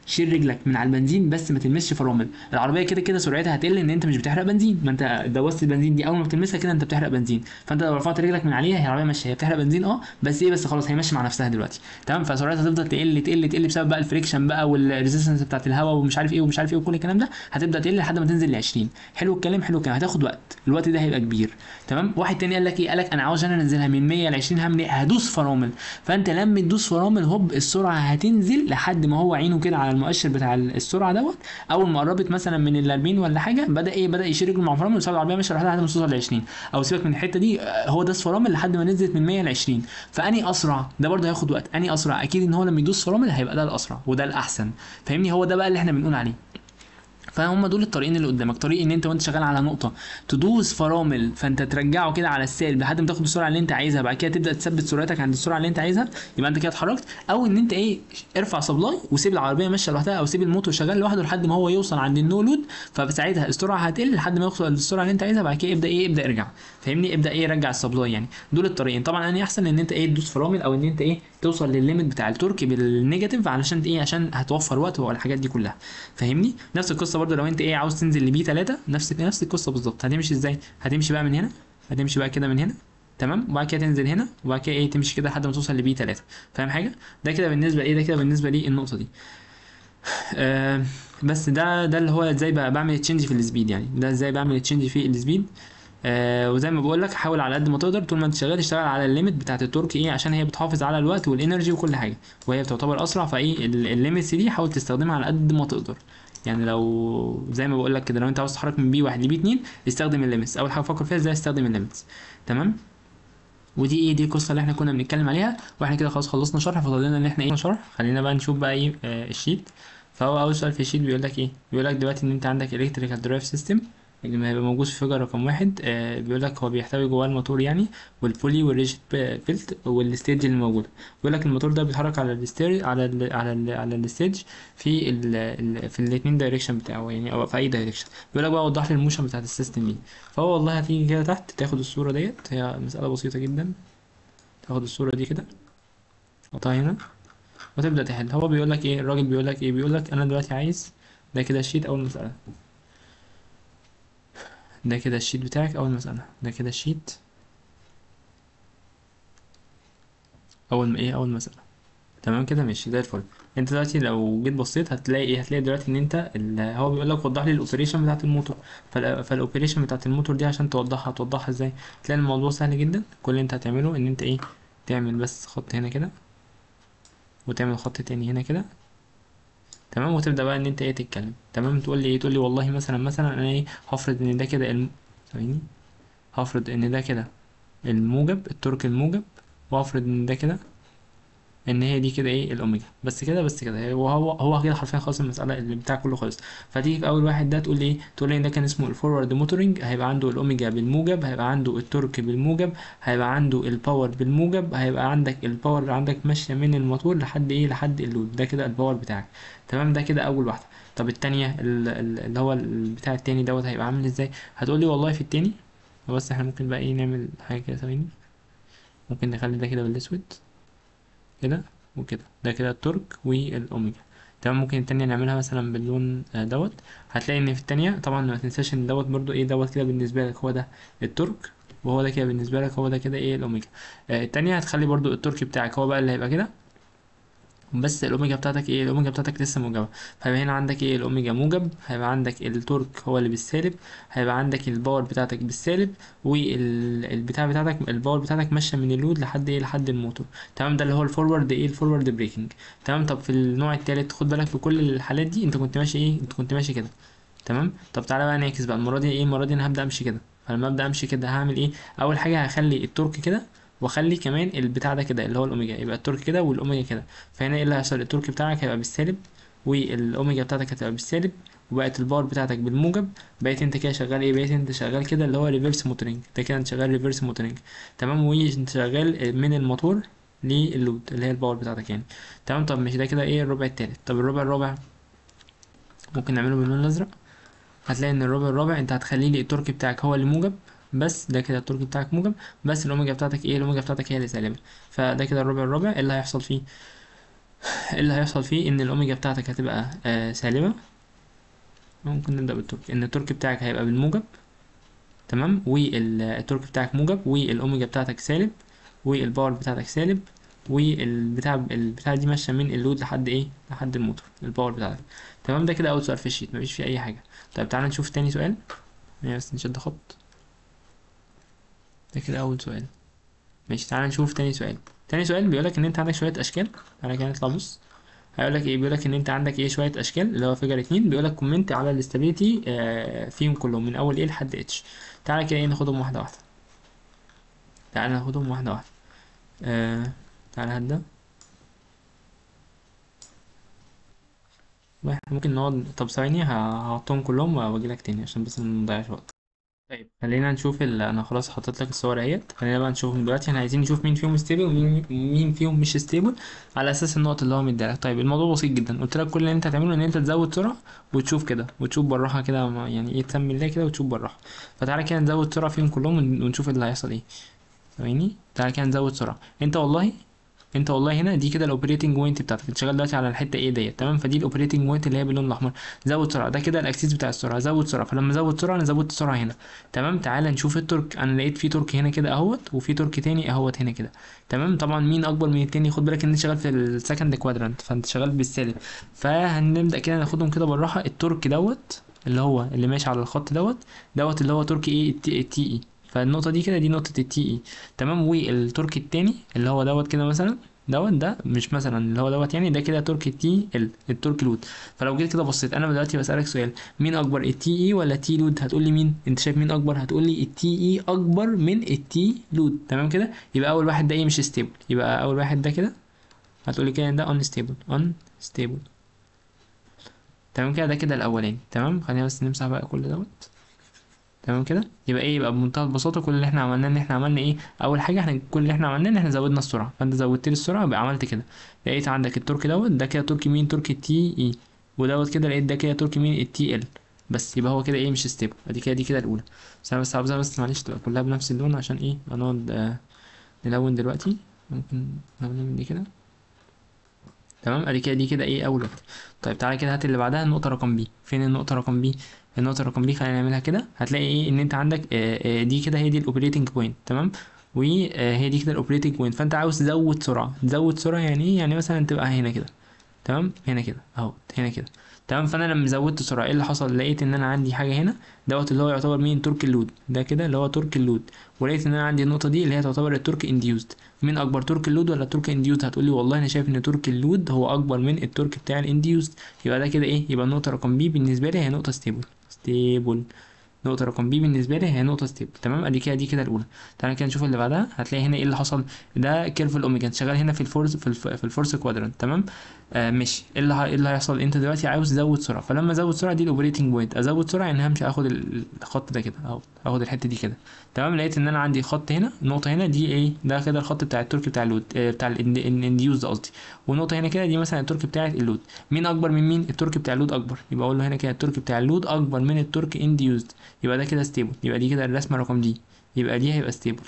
شيل رجلك من على البنزين بس ما تلمسش فرامل العربيه كده كده سرعتها هتقل ان انت مش بتحرق بنزين ما انت دوست البنزين دي اول ما بتلمسها كده انت بتحرق بنزين فانت لو رفعت رجلك من عليها هي العربيه ماشيه هي بتحرق بنزين اه بس ايه بس خلاص هي ماشيه مع نفسها دلوقتي تمام فسرعتها هتفضل تقل تقل تقل بسبب بقى الفريكشن بقى والريزيستنس بتاعت الهواء ومش عارف ايه ومش عارف ايه وكل الكلام ده هتبدا تقل لحد ما تنزل ل 20 حلو الكلام حلو الكلام هتاخد وقت الوقت ده هيبقى كبير تمام واحد تاني قال لك ايه قال لك انا عاوز انا انزلها من 100 ل 20 هعمل ايه هدوس فرامل فانت لما تدوس فرامل هوب السرعه هتنزل لحد ما هو عينه كده على المؤشر بتاع السرعه دوت اول ما قربت مثلا من ال 40 ولا حاجه بدا ايه بدا يشيل رجله مع فرامل وساب العربيه ماشيه لوحدها لحد ما توصل ل 20 او سيبك من الحته دي آه، هو داس فرامل لحد ما نزلت من 100 ل 20 فاني اسرع ده برضه هياخد وقت اني اسرع اكيد ان هو لما يدوس فرامل هيبقى ده الاسرع وده الاحسن فاهمني هو ده بقى اللي احنا بنقول عليه فهم دول الطريقين اللي قدامك طريق ان انت وانت شغال على نقطه تدوس فرامل فانت ترجعه كده على السالب لحد ما تاخد السرعه اللي انت عايزها بعد كده تبدا تثبت سرعتك عند السرعه اللي انت عايزها يبقى انت كده اتحركت او ان انت ايه ارفع سبلاي وسيب العربيه ماشيه لوحدها او سيب الموتور شغال لوحده لحد ما هو يوصل عند النو لود فساعتها السرعه هتقل لحد ما يوصل للسرعه اللي انت عايزها بعد كده ابدا ايه ابدا ارجع فاهمني ابدا ايه رجع السبلاي يعني دول الطريقين طبعا انا احسن ان انت ايه تدوس فرامل او ان انت ايه توصل للليميت بتاع التورك بالنيجاتيف علشان ايه عشان هتوفر وقت والحاجات دي كلها فاهمني نفس القصه برضو لو انت ايه عاوز تنزل لبي 3 نفس نفس القصه بالظبط هتمشي ازاي هتمشي بقى من هنا هتمشي بقى كده من هنا تمام وبعد كده تنزل هنا وبعد كده ايه تمشي كده لحد ما توصل لبي 3 فاهم حاجه ده كده بالنسبه ايه ده كده بالنسبه لي النقطه دي آه بس ده ده اللي هو ازاي بقى بعمل تشينج في السبيد يعني ده ازاي بعمل تشينج في السبيد آه وزي ما بقول لك حاول على قد ما تقدر طول ما انت شغال تشتغل على الليميت بتاعت التورك ايه عشان هي بتحافظ على الوقت والانرجي وكل حاجه وهي بتعتبر اسرع فايه الليميتس دي حاول تستخدمها على قد ما تقدر يعني لو زي ما بقول لك كده لو انت عاوز تتحرك من بي 1 لبي 2 استخدم الليميتس اول حاجه فكر فيها ازاي استخدم الليميتس تمام ودي ايه دي القصه اللي احنا كنا بنتكلم عليها واحنا كده خلاص خلصنا شرح فاضل لنا ان احنا ايه شرح خلينا بقى نشوف بقى ايه آه الشيت فهو اول سؤال في الشيت بيقول لك ايه بيقول لك دلوقتي ان انت عندك الكتريكال درايف سيستم اللي ما هيبقى موجود في فيجر رقم واحد آه بيقول لك هو بيحتوي جواه الموتور يعني والبولي والريجيت بيلت والستيج اللي موجوده بيقول لك الموتور ده بيتحرك على الستير على ال على ال على الستيج في ال ال في الاثنين دايركشن بتاعه يعني او في اي دايركشن بيقول لك بقى وضح لي الموشن بتاعت السيستم دي فهو والله هتيجي كده تحت تاخد الصوره ديت هي مساله بسيطه جدا تاخد الصوره دي كده تحطها هنا وتبدا تحل هو بيقول لك ايه الراجل بيقول لك ايه بيقول لك انا دلوقتي عايز ده كده الشيت اول مساله ده كده الشيت بتاعك اول مسألة ده كده الشيت اول ما ايه اول مسألة تمام كده ماشي زي الفل انت دلوقتي لو جيت بصيت هتلاقي ايه هتلاقي دلوقتي ان انت ال- هو بيقول لك وضح لي الاوبريشن بتاعت الموتور فال- فالاوبريشن بتاعت الموتور دي عشان توضحها توضحها ازاي تلاقي الموضوع سهل جدا كل اللي انت هتعمله ان انت ايه تعمل بس خط هنا كده وتعمل خط تاني هنا كده تمام وتبدا بقى ان انت ايه تتكلم تمام تقول لي ايه تقول لي والله مثلا مثلا انا ايه هفرض ان ده كده الم... ثواني هفرض ان ده كده الموجب الترك الموجب وهفرض ان ده كده ان هي دي كده ايه الاوميجا بس كده بس كده هو هو هو كده حرفيا خلاص المساله اللي بتاع كله خلص فتيجي في اول واحد ده تقول لي ايه تقول لي ان ده كان اسمه الفورورد موتورنج هيبقى عنده الاوميجا بالموجب هيبقى عنده التورك بالموجب هيبقى عنده الباور بالموجب هيبقى عندك الباور اللي عندك ماشيه من الموتور لحد ايه لحد اللود ده كده الباور بتاعك تمام ده كده اول واحده طب التانية ال- ال- اللي هو البتاع التاني دوت هيبقى عامل ازاي هتقول لي والله في التاني بس احنا ممكن بقى ايه نعمل حاجه كده ثواني ممكن نخلي ده كده بالاسود كده وكده ده كده التورك والاوميجا تمام ممكن التانية نعملها مثلا باللون آه، دوت هتلاقي ان في التانية طبعا ما تنساش ان دوت برضو ايه دوت كده بالنسبة لك هو ده التورك وهو ده كده بالنسبة لك هو ده كده ايه الاوميجا آه، التانية هتخلي برضو التورك بتاعك هو بقى اللي هيبقى كده بس الاوميجا بتاعتك ايه الاوميجا بتاعتك لسه موجبه فهيبقى هنا عندك ايه الاوميجا موجب هيبقى عندك التورك هو اللي بالسالب هيبقى عندك الباور بتاعتك بالسالب والبتاع بتاعتك الباور بتاعتك ماشيه من اللود لحد ايه لحد الموتور تمام ده اللي هو الفورورد ايه الفورورد بريكنج تمام طب في النوع التالت خد بالك في كل الحالات دي انت كنت ماشي ايه انت كنت ماشي كده تمام طب تعالى بقى نعكس بقى المره دي ايه المره دي انا هبدا امشي كده فلما ابدا امشي كده هعمل ايه اول حاجه هخلي التورك كده واخلي كمان البتاع ده كده اللي هو الاوميجا يبقى التورك كده والاوميجا كده فهنا ايه اللي هيحصل التورك بتاعك هيبقى بالسالب والاوميجا بتاعتك هتبقى بالسالب وبقت الباور بتاعتك بالموجب بقيت انت كده شغال ايه بقيت انت شغال كده اللي هو ريفرس موتورنج ده كده انت شغال ريفرس موتورنج تمام وانت شغال من الموتور للود اللي هي الباور بتاعتك يعني تمام طب مش ده كده ايه الربع التالت طب الربع الرابع ممكن نعمله باللون الازرق هتلاقي ان الربع الرابع انت هتخلي لي التورك بتاعك هو اللي موجب بس ده كده التورك بتاعك موجب بس الاوميجا بتاعتك ايه الاوميجا بتاعتك هي اللي سالبه فده كده الربع الرابع ايه اللي هيحصل فيه اللي هيحصل فيه ان الاوميجا بتاعتك هتبقى آه سالبة ممكن نبدأ بالتورك ان التورك بتاعك هيبقى بالموجب تمام والتورك بتاعك موجب والاوميجا بتاعتك سالب والباور بتاعتك سالب والبتاع البتاع دي ماشيه من اللود لحد ايه لحد الموتور الباور بتاعتك تمام ده كده اول سؤال في الشيت مفيش فيه اي حاجه طيب تعالى نشوف تاني سؤال يعني بس نشد خط ده كده اول سؤال ماشي تعالى نشوف تاني سؤال تاني سؤال بيقولك ان انت عندك شويه اشكال تعالى كده نطلع بص هيقولك ايه بيقولك ان انت عندك ايه شويه اشكال اللي هو فيجر اتنين بيقولك كومنت على الاستابيليتي آه فيهم كلهم من اول ايه لحد اتش تعالى كده ايه ناخدهم واحده واحده تعالى ناخدهم واحده واحده آه تعالى هدا واحد ممكن نقعد طب ثواني هحطهم كلهم واجيلك تاني عشان بس منضيعش وقت طيب خلينا نشوف ال... انا خلاص حطيت لك الصور اهيت خلينا بقى نشوفهم دلوقتي احنا عايزين نشوف مين فيهم ستيبل ومين مين فيهم مش ستيبل على اساس النقط اللي هو مديها لك طيب الموضوع بسيط جدا قلت لك كل اللي انت هتعمله ان انت تزود سرعه وتشوف كده وتشوف بالراحه كده ما- يعني ايه تسمي الله كده وتشوف بالراحه فتعالى كده نزود سرعه فيهم كلهم ون- ونشوف اللي هيحصل ايه ثواني تعالى كده نزود سرعه انت والله انت والله هنا دي كده الاوبريتنج بوينت بتاعتك انت شغال دلوقتي على الحته ايه ديت تمام فدي الاوبريتنج بوينت اللي هي باللون الاحمر زود سرعه ده كده الاكسيس بتاع السرعه زود سرعه فلما ازود سرعه انا زودت سرعه هنا تمام تعالى نشوف التورك انا لقيت في تورك هنا كده اهوت وفي تورك تاني اهوت هنا كده تمام طبعا مين اكبر من التاني خد بالك ان انت شغال في السكند كوادرانت فانت شغال بالسالب فهنبدا كده ناخدهم كده بالراحه التورك دوت اللي هو اللي ماشي على الخط دوت دوت اللي هو تورك ايه التي اي فالنقطه دي كده دي نقطه التي اي تمام والتورك التاني اللي هو دوت كده مثلا دوت ده مش مثلا اللي هو دوت يعني ده كده تورك تي ال التورك لود فلو جيت كده بصيت انا دلوقتي بسالك سؤال مين اكبر التي اي ولا تي لود هتقول لي مين انت شايف مين اكبر هتقول لي التي اي اكبر من التي لود تمام كده يبقى اول واحد ده ايه مش ستيبل يبقى اول واحد ده كده هتقول لي كده إن ده unstable unstable تمام كده ده كده الاولاني تمام خلينا بس نمسح بقى كل دوت تمام كده يبقى ايه يبقى بمنتهى البساطه كل اللي احنا عملناه ان احنا عملنا ايه اول حاجه احنا كل اللي احنا عملناه ان احنا زودنا السرعه فانت زودت لي السرعه يبقى عملت كده لقيت عندك التورك دوت ده كده تورك مين تورك تي اي ودوت كده لقيت ده كده تورك مين التي ال بس يبقى هو كده ايه مش ستيبل ادي كده دي كده الاولى بس انا بس عاوزها بس معلش تبقى كلها بنفس اللون عشان ايه هنقعد آه نلون دلوقتي ممكن نلون من دي كده تمام ادي كده دي كده ايه اول واحده طيب تعالى كده هات اللي بعدها النقطه رقم بي فين النقطه رقم بي النقطه رقم بي خلينا نعملها كده هتلاقي ايه ان انت عندك آه، آه، دي كده هي دي الاوبريتنج بوينت تمام وهي دي كده الاوبريتنج بوينت فانت عاوز تزود سرعه تزود سرعه يعني ايه يعني مثلا تبقى هنا كده تمام هنا كده اهو هنا كده تمام فانا لما زودت سرعه ايه اللي حصل لقيت ان انا عندي حاجه هنا دوت اللي هو يعتبر مين تورك اللود ده كده اللي هو تورك اللود ولقيت ان انا عندي النقطه دي اللي هي تعتبر التورك انديوزد مين اكبر تورك اللود ولا التورك انديوزد هتقولي والله انا شايف ان تورك اللود هو اكبر من التورك بتاع الانديوزد يبقى ده كده ايه يبقى النقطه رقم بي بالنسبه لي هي نقطه ستيبل ستيبل نقطة رقم بي بالنسبة لي هي نقطة ستيبل تمام ادي كده دي كده الأولى تعالى كده نشوف اللي بعدها هتلاقي هنا ايه اللي حصل ده كيرف الأوميجا انت شغال هنا في الفورس في, الف... في الفورس كوادرانت تمام آه ماشي ايه اللي ه... ايه اللي هيحصل انت دلوقتي عاوز تزود سرعة فلما ازود سرعة دي الاوبريتنج بوينت ازود سرعة يعني همشي اخد ال- الخط ده كده اهو اخد الحتة دي كده تمام لقيت ان انا عندي خط هنا نقطة هنا دي ايه ده كده الخط بتاع التورك بتاع اللود آه بتاع الانديوز قصدي ونقطة هنا كده دي مثلا التورك بتاع اللود مين اكبر من مين التورك بتاع اللود اكبر يبقى اقول له هنا كده التورك بتاع اللود اكبر من التورك انديوزد يبقى ده كده ستيبل يبقى دي كده الرسمه رقم دي يبقى دي هيبقى ستيبل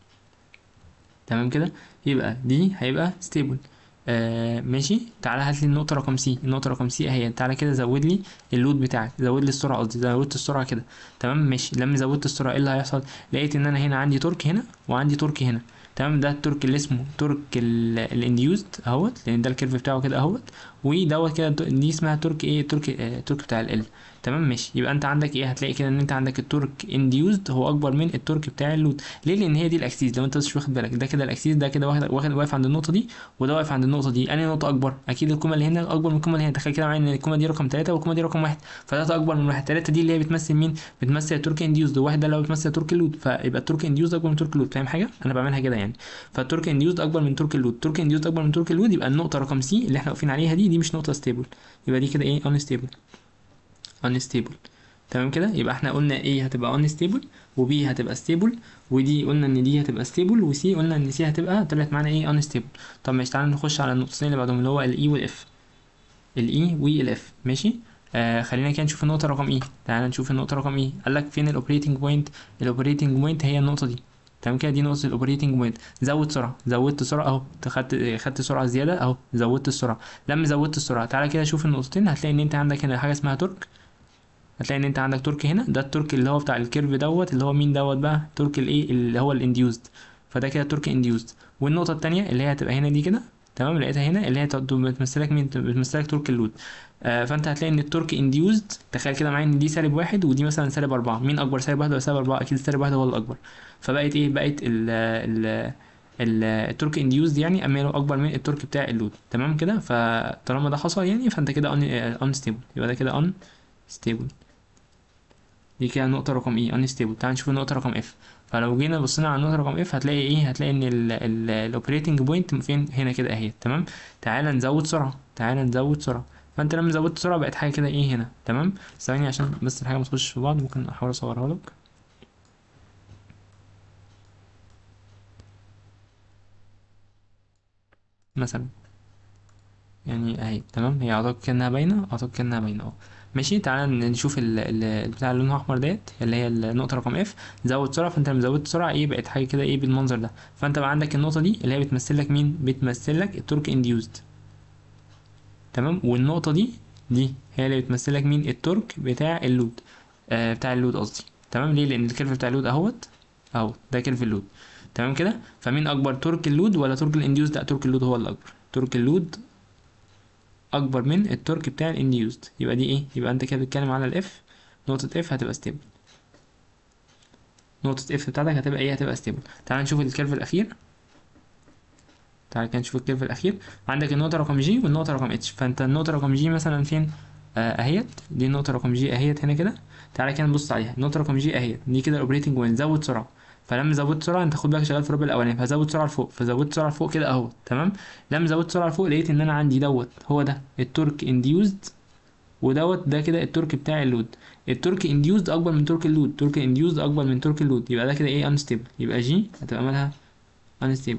تمام كده يبقى دي هيبقى ستيبل آه ماشي تعالى هات لي النقطه رقم سي النقطه رقم سي اهي تعالى كده زود لي اللود بتاعك زود لي السرعه قصدي زودت السرعه كده تمام ماشي لما زودت السرعه ايه اللي هيحصل لقيت ان انا هنا عندي تورك هنا وعندي تورك هنا تمام ده التورك اللي اسمه تورك الانديوزد اهوت لان ده الكيرف بتاعه كده اهوت ودوت كده دي اسمها تورك ايه تورك آه تورك بتاع ال تمام ماشي يبقى انت عندك ايه هتلاقي كده ان انت عندك التورك انديوزد هو اكبر من التورك بتاع اللود ليه لان هي دي الاكسيس لو انت مش واخد بالك ده كده الاكسيس ده كده واخد واخد واقف عند النقطه دي وده واقف عند النقطه دي انهي نقطه اكبر اكيد الكومه اللي هنا اكبر من الكومه اللي هنا تخيل كده معايا ان الكومه دي رقم 3 والكومه دي رقم 1 فثلاثه اكبر من واحد 3 دي اللي هي بتمثل مين بتمثل التورك انديوزد وواحد ده اللي هو بتمثل تورك اللود فيبقى التورك انديوزد اكبر من تورك اللود فاهم حاجه انا بعملها كده يعني فالتورك انديوزد اكبر من تورك اللود تورك انديوزد اكبر من تورك اللود يبقى النقطه رقم سي اللي احنا واقفين عليها دي دي مش نقطه ستيبل يبقى دي كده ايه unstable unstable تمام كده يبقى احنا قلنا ايه هتبقى unstable وبي هتبقى stable ودي قلنا ان دي هتبقى stable وسي قلنا ان سي هتبقى طلعت معانا ايه unstable طب ماشي تعالى نخش على النقطتين اللي بعدهم اللي هو الاي والاف الاي والاف ماشي آه خلينا كده نشوف النقطة رقم ايه تعالى نشوف النقطة رقم ايه قال لك فين الاوبريتنج بوينت الاوبريتنج بوينت هي النقطة دي تمام كده دي نقطه الاوبريتنج بوينت زود سرعه زودت سرعه اهو خدت خدت سرعه زياده اهو زودت السرعه لما زودت السرعه تعالى كده شوف النقطتين هتلاقي ان انت عندك هنا حاجه اسمها تورك هتلاقي ان انت عندك تورك هنا ده التورك اللي هو بتاع الكيرف دوت اللي هو مين دوت بقى تورك الايه اللي هو الانديوزد فده كده تورك انديوزد والنقطه التانية اللي هي هتبقى هنا دي كده تمام لقيتها هنا اللي هي بتمثلك مين بتمثلك تورك اللود آه فانت هتلاقي ان التورك انديوزد تخيل كده معايا ان دي سالب واحد ودي مثلا سالب أربعة مين اكبر سالب واحد ولا سالب أربعة اكيد سالب واحد هو الاكبر فبقت ايه بقت ال ال ال- التورك انديوزد يعني اماله اكبر من التورك بتاع اللود تمام كده فطالما ده حصل يعني فانت كده ان ستيبل يبقى ده كده ان ستيبل دي كده النقطة رقم ايه ان ستيبل تعال نشوف النقطة رقم اف فلو جينا بصينا على النقطة رقم اف هتلاقي ايه هتلاقي ان الاوبريتنج بوينت فين هنا كده اهي تمام تعال نزود سرعة تعال نزود سرعة فانت لما زودت سرعة بقت حاجة كده ايه هنا تمام ثواني عشان بس الحاجة ما تخش في بعض ممكن احاول اصورها لك مثلا يعني اهي تمام هي اعتقد كانها باينه اعتقد كانها باينه اهو ماشي تعالى نشوف ال- ال- البتاع اللي لونها احمر ديت اللي هي النقطه رقم اف زود سرعه فانت لما زودت سرعه ايه بقت حاجه كده ايه بالمنظر ده فانت بقى عندك النقطه دي اللي هي بتمثل لك مين بتمثل لك التورك انديوزد تمام والنقطه دي دي هي اللي بتمثل لك مين التورك بتاع اللود آه بتاع اللود قصدي تمام ليه لان الكيرف بتاع اللود اهوت اهو ده كيرف اللود تمام كده فمين اكبر تورك اللود ولا تورك الانديوزد لا تورك اللود هو الاكبر تورك اللود اكبر من التورك بتاع الانديوزد يبقى دي ايه يبقى انت كده بتتكلم على الاف نقطة اف هتبقى ستيبل نقطة اف بتاعتك هتبقى ايه هتبقى ستيبل تعال نشوف الكيرف الاخير تعال كده نشوف الكيرف الاخير عندك النقطة رقم جي والنقطة رقم اتش فانت النقطة رقم جي مثلا فين آه، اهيت دي النقطة رقم جي اهيت هنا كده تعالى كده نبص عليها النقطة رقم جي اهيت دي كده الاوبريتنج بوينت زود سرعة فلما زودت سرعة انت خد بالك شغال في الربع الاولاني فزود سرعة لفوق فزودت سرعة لفوق كده اهو تمام لما زودت سرعة لفوق لقيت ان انا عندي دوت هو ده التورك انديوزد ودوت ده كده التورك بتاع اللود التورك انديوزد اكبر من تورك اللود تورك انديوزد اكبر من تورك اللود يبقى ده كده ايه انستيبل يبقى جي هتبقى مالها انستيبل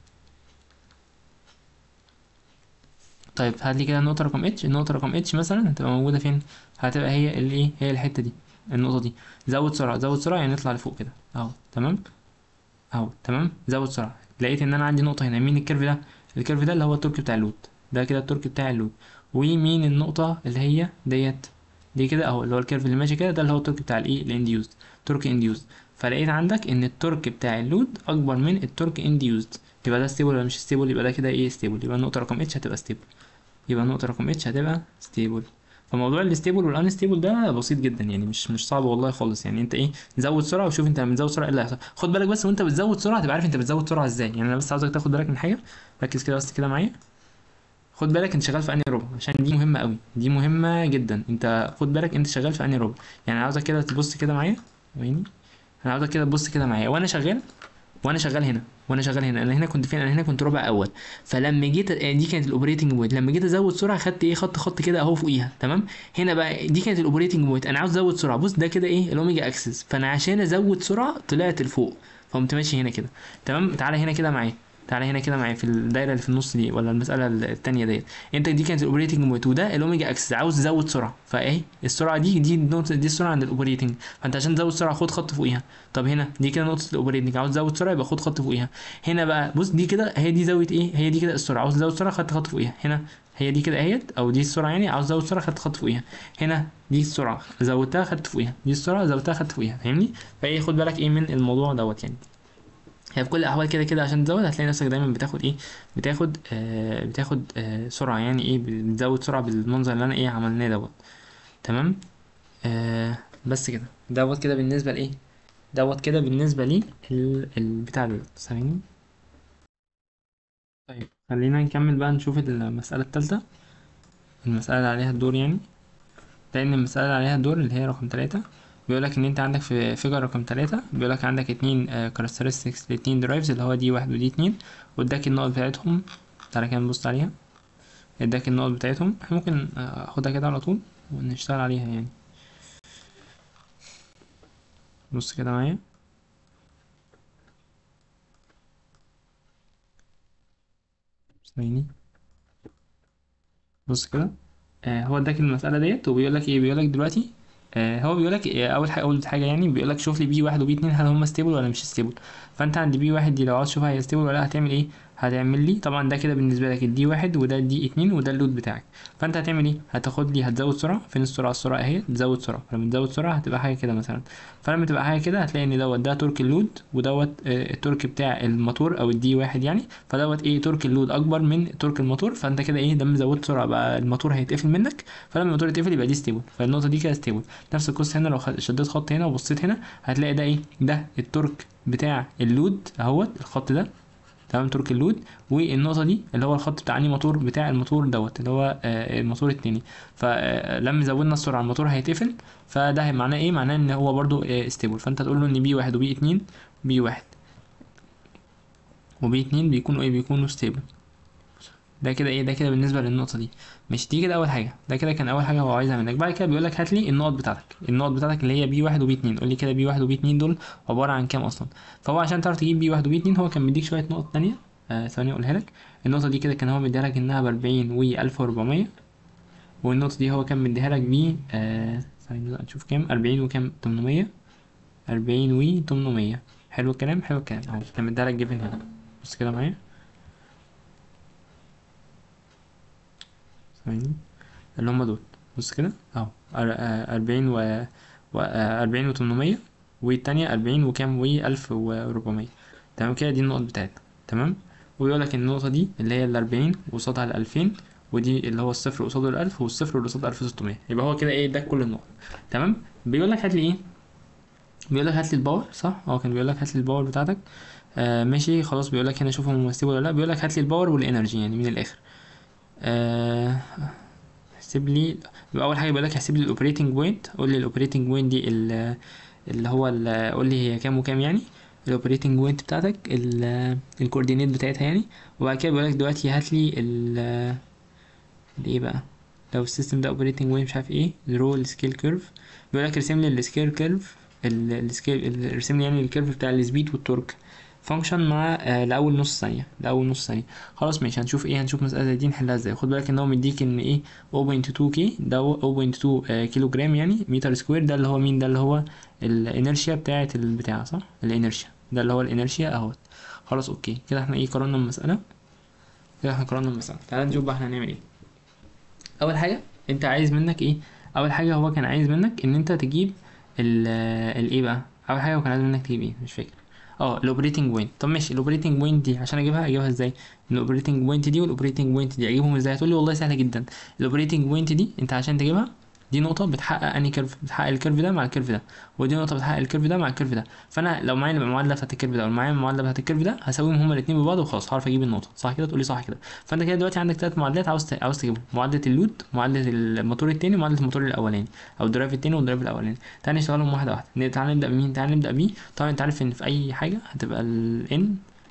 طيب هات لي كده النقطة رقم اتش النقطة رقم اتش مثلا هتبقى موجودة فين هتبقى هي الايه هي الحتة دي النقطة دي زود سرعة زود سرعة يعني نطلع لفوق كده اهو تمام اهو تمام زود سرعة لقيت ان انا عندي نقطة هنا مين الكيرف ده الكيرف ده اللي هو التورك بتاع اللود ده كده التورك بتاع اللود ومين النقطة اللي هي ديت دي كده اهو اللي هو الكيرف اللي ماشي كده ده اللي هو التورك بتاع الايه الانديوزد تورك انديوزد فلقيت عندك ان التورك بتاع اللود اكبر من التورك انديوزد يبقى ده ستيبل ولا مش ستيبل يبقى ده كده ايه ستيبل يبقى النقطة رقم اتش هتبقى ستيبل يبقى النقطة رقم اتش هتبقى ستيبل فموضوع الستيبل والانستيبل ده بسيط جدا يعني مش مش صعب والله خالص يعني انت ايه زود سرعه وشوف انت لما تزود سرعه ايه اللي هيحصل خد بالك بس وانت بتزود سرعه تبقى عارف انت بتزود سرعه ازاي يعني انا بس عاوزك تاخد بالك من حاجه ركز كده بس كده معايا خد بالك انت شغال في انهي ربع عشان دي مهمه قوي دي مهمه جدا انت خد بالك انت شغال في انهي ربع يعني عاوزك كده تبص كده معايا يعني انا عاوزك كده تبص كده معايا وانا شغال وانا شغال هنا وانا شغال هنا انا هنا كنت فين انا هنا كنت ربع اول فلما جيت دي كانت الاوبريتنج بوينت لما جيت ازود سرعه خدت ايه خط خط كده اهو فوقيها تمام هنا بقى دي كانت الاوبريتنج بوينت انا عاوز ازود سرعه بص ده كده ايه الاوميجا اكسس فانا عشان ازود سرعه طلعت لفوق فقمت ماشي هنا كده تمام تعالى هنا كده معايا تعالى هنا كده معايا في الدايره اللي في النص دي ولا المساله الثانيه ديت انت دي كانت الاوبريتنج بوينت وده الاوميجا اكسس عاوز تزود سرعه فايه السرعه دي دي النقطه دي السرعه عند الاوبريتنج فانت عشان تزود سرعه خد خط فوقيها طب هنا دي كده نقطه الاوبريتنج عاوز تزود سرعه يبقى خد خط فوقيها هنا بقى بص دي كده هي دي زاويه ايه هي دي كده السرعه عاوز تزود سرعه خدت خط فوقيها هنا هي دي كده اهيت او دي السرعه يعني عاوز ازود سرعه خدت خط فوقيها هنا دي السرعه زودتها خدت فوقيها دي السرعه زودتها خدت فوقيها فاهمني فايه خد بالك ايه من الموضوع دوت يعني هي في كل الاحوال كده كده عشان تزود هتلاقي نفسك دايما بتاخد ايه بتاخد آه بتاخد آه سرعه يعني ايه بتزود سرعه بالمنظر اللي انا ايه عملناه دوت تمام آه بس كده دوت كده بالنسبه لايه دوت كده بالنسبه لي ال- البتاع دوت ثواني طيب خلينا نكمل بقى نشوف المساله الثالثه المساله اللي عليها الدور يعني لان المساله اللي عليها الدور اللي هي رقم ثلاثة بيقولك ان انت عندك في فيجر رقم ثلاثة بيقولك عندك اتنين كاركترستكس لاتنين درايفز اللي هو دي واحد ودي اتنين واداك النقط بتاعتهم تعالى كده نبص عليها اداك النقط بتاعتهم احنا ممكن آه، اخدها كده على طول ونشتغل عليها يعني بص كده معايا ثواني بص كده آه هو اداك المسألة ديت وبيقول لك ايه بيقول لك دلوقتي آه هو بيقول لك اول حاجه اول حاجه يعني بيقول لك شوف لي بي واحد وبي اتنين هل هم ستيبل ولا مش ستيبل فانت عند بي واحد دي لو عاوز تشوفها هي ستيبل ولا لا هتعمل ايه هتعمل لي طبعا ده كده بالنسبه لك الدي واحد وده الدي اتنين وده اللود بتاعك فانت هتعمل ايه هتاخد لي هتزود سرعه فين السرعه السرعه اهي تزود سرعه فلما تزود سرعه هتبقى حاجه كده مثلا فلما تبقى حاجه كده هتلاقي ان دوت ده تورك اللود ودوت آه، التورك بتاع الموتور او الدي واحد يعني فدوت ايه تورك اللود اكبر من تورك الموتور فانت كده ايه لما زودت سرعه بقى الموتور هيتقفل منك فلما الموتور يتقفل يبقى دي ستيبل فالنقطه دي كده ستيبل نفس القصه هنا لو خد- شديت خط هنا وبصيت هنا هتلاقي ده ايه ده التورك بتاع اللود اهوت الخط ده تمام تورك اللود والنقطه دي اللي هو الخط بتاع انهي موتور بتاع الموتور دوت اللي هو آه، الموتور التاني فلما زودنا السرعه الموتور هيتقفل فده معناه ايه معناه ان هو برضو ستيبل فانت تقول له ان بي واحد وبي اتنين بي واحد وبي اتنين بيكونوا ايه بيكونوا ستيبل ده كده ايه ده كده بالنسبه للنقطه دي مش دي كده اول حاجه ده كده كان اول حاجه هو عايزها منك بعد كده بيقول لك هات لي النقط بتاعتك النقط بتاعتك اللي هي بي واحد وبي اتنين قول لي كده بي واحد وبي اتنين دول عباره عن كام اصلا فهو عشان تعرف تجيب بي واحد وبي اتنين هو كان مديك شويه نقط تانية آه ثواني اقولها لك النقطه دي كده كان هو مديها لك انها ب 40 و 1400 والنقطه دي هو كان مديها لك ب آه ثواني بقى نشوف كام 40 وكام 800 40 و 800 حلو الكلام حلو الكلام اهو كان مديها لك جيفن هنا بص كده معايا ثواني اللي هم دول بص كده اهو أر- آه، أربعين و و- آه، أربعين وتمنمية والتانية أربعين وكام وألف وربعمية تمام كده دي النقط بتاعتنا تمام ويقول لك النقطة دي اللي هي الأربعين قصادها الألفين ودي اللي هو الصفر قصاده الألف والصفر اللي قصاد ألف وستمية يبقى هو كده إيه ده كل النقط تمام بيقول لك هات لي إيه بيقول لك هات لي الباور صح اه كان بيقول لك هات لي الباور بتاعتك آه ماشي خلاص بيقول لك هنا شوف هم مستوى ولا لا بيقول لك هات لي الباور والانرجي يعني من الاخر آه احسب لي يبقى اول حاجه بيقول لك احسب لي الاوبريتنج بوينت قول لي الاوبريتنج بوينت دي ال- اللي هو ال- قول لي هي كام وكام يعني الاوبريتنج بوينت بتاعتك الكوردينيت بتاعتها يعني وبعد كده بيقول لك دلوقتي هات لي ال الايه بقى لو السيستم ده اوبريتنج بوينت مش عارف ايه رو السكيل كيرف بيقول لك ارسم لي السكيل كيرف السكيل ارسم لي يعني الكيرف بتاع السبيد والتورك فانكشن مع آه لاول نص ثانيه لاول نص ثانيه خلاص ماشي هنشوف ايه هنشوف مساله زي دي نحلها ازاي خد بالك ان هو مديك ان ايه 0.2 كي ده 0.2 آه كيلو جرام يعني متر سكوير ده اللي هو مين ده اللي هو الانرشيا بتاعه البتاع صح الانرشيا ده اللي هو الانرشيا اهوت خلاص اوكي كده احنا ايه قررنا المساله كده احنا قررنا المساله تعال نشوف بقى احنا هنعمل ايه اول حاجه انت عايز منك ايه اول حاجه هو كان عايز منك ان انت تجيب ال الايه بقى اول حاجه هو كان عايز منك تجيب ايه مش فاكر اه الاوبريتنج بوينت طب ماشي الاوبريتنج بوينت دي عشان اجيبها اجيبها ازاي الاوبريتنج بوينت دي والاوبريتنج بوينت دي اجيبهم ازاي هتقول لي والله سهله جدا الاوبريتنج بوينت دي انت عشان تجيبها دي نقطة بتحقق انهي كيرف بتحقق الكيرف ده مع الكيرف ده ودي نقطة بتحقق الكيرف ده مع الكيرف ده فانا لو معايا المعادلة بتاعت الكيرف ده ومعايا المعادلة بتاعت الكيرف ده هساويهم هما الاثنين ببعض وخلاص هعرف اجيب النقطة صح كده تقولي صح كده فانت كده دلوقتي عندك ثلاث معادلات عاوز ت- عاوز تجيبهم معادلة اللود معادلة الموتور التاني ومعادلة الموتور الاولاني او الدرايف التاني والدرايف الاولاني تعال نشتغلهم واحدة واحدة ن- تعال نبدأ بمين تعال نبدأ بيه طبعا انت عارف ان في اي حاجة هتبقى ال n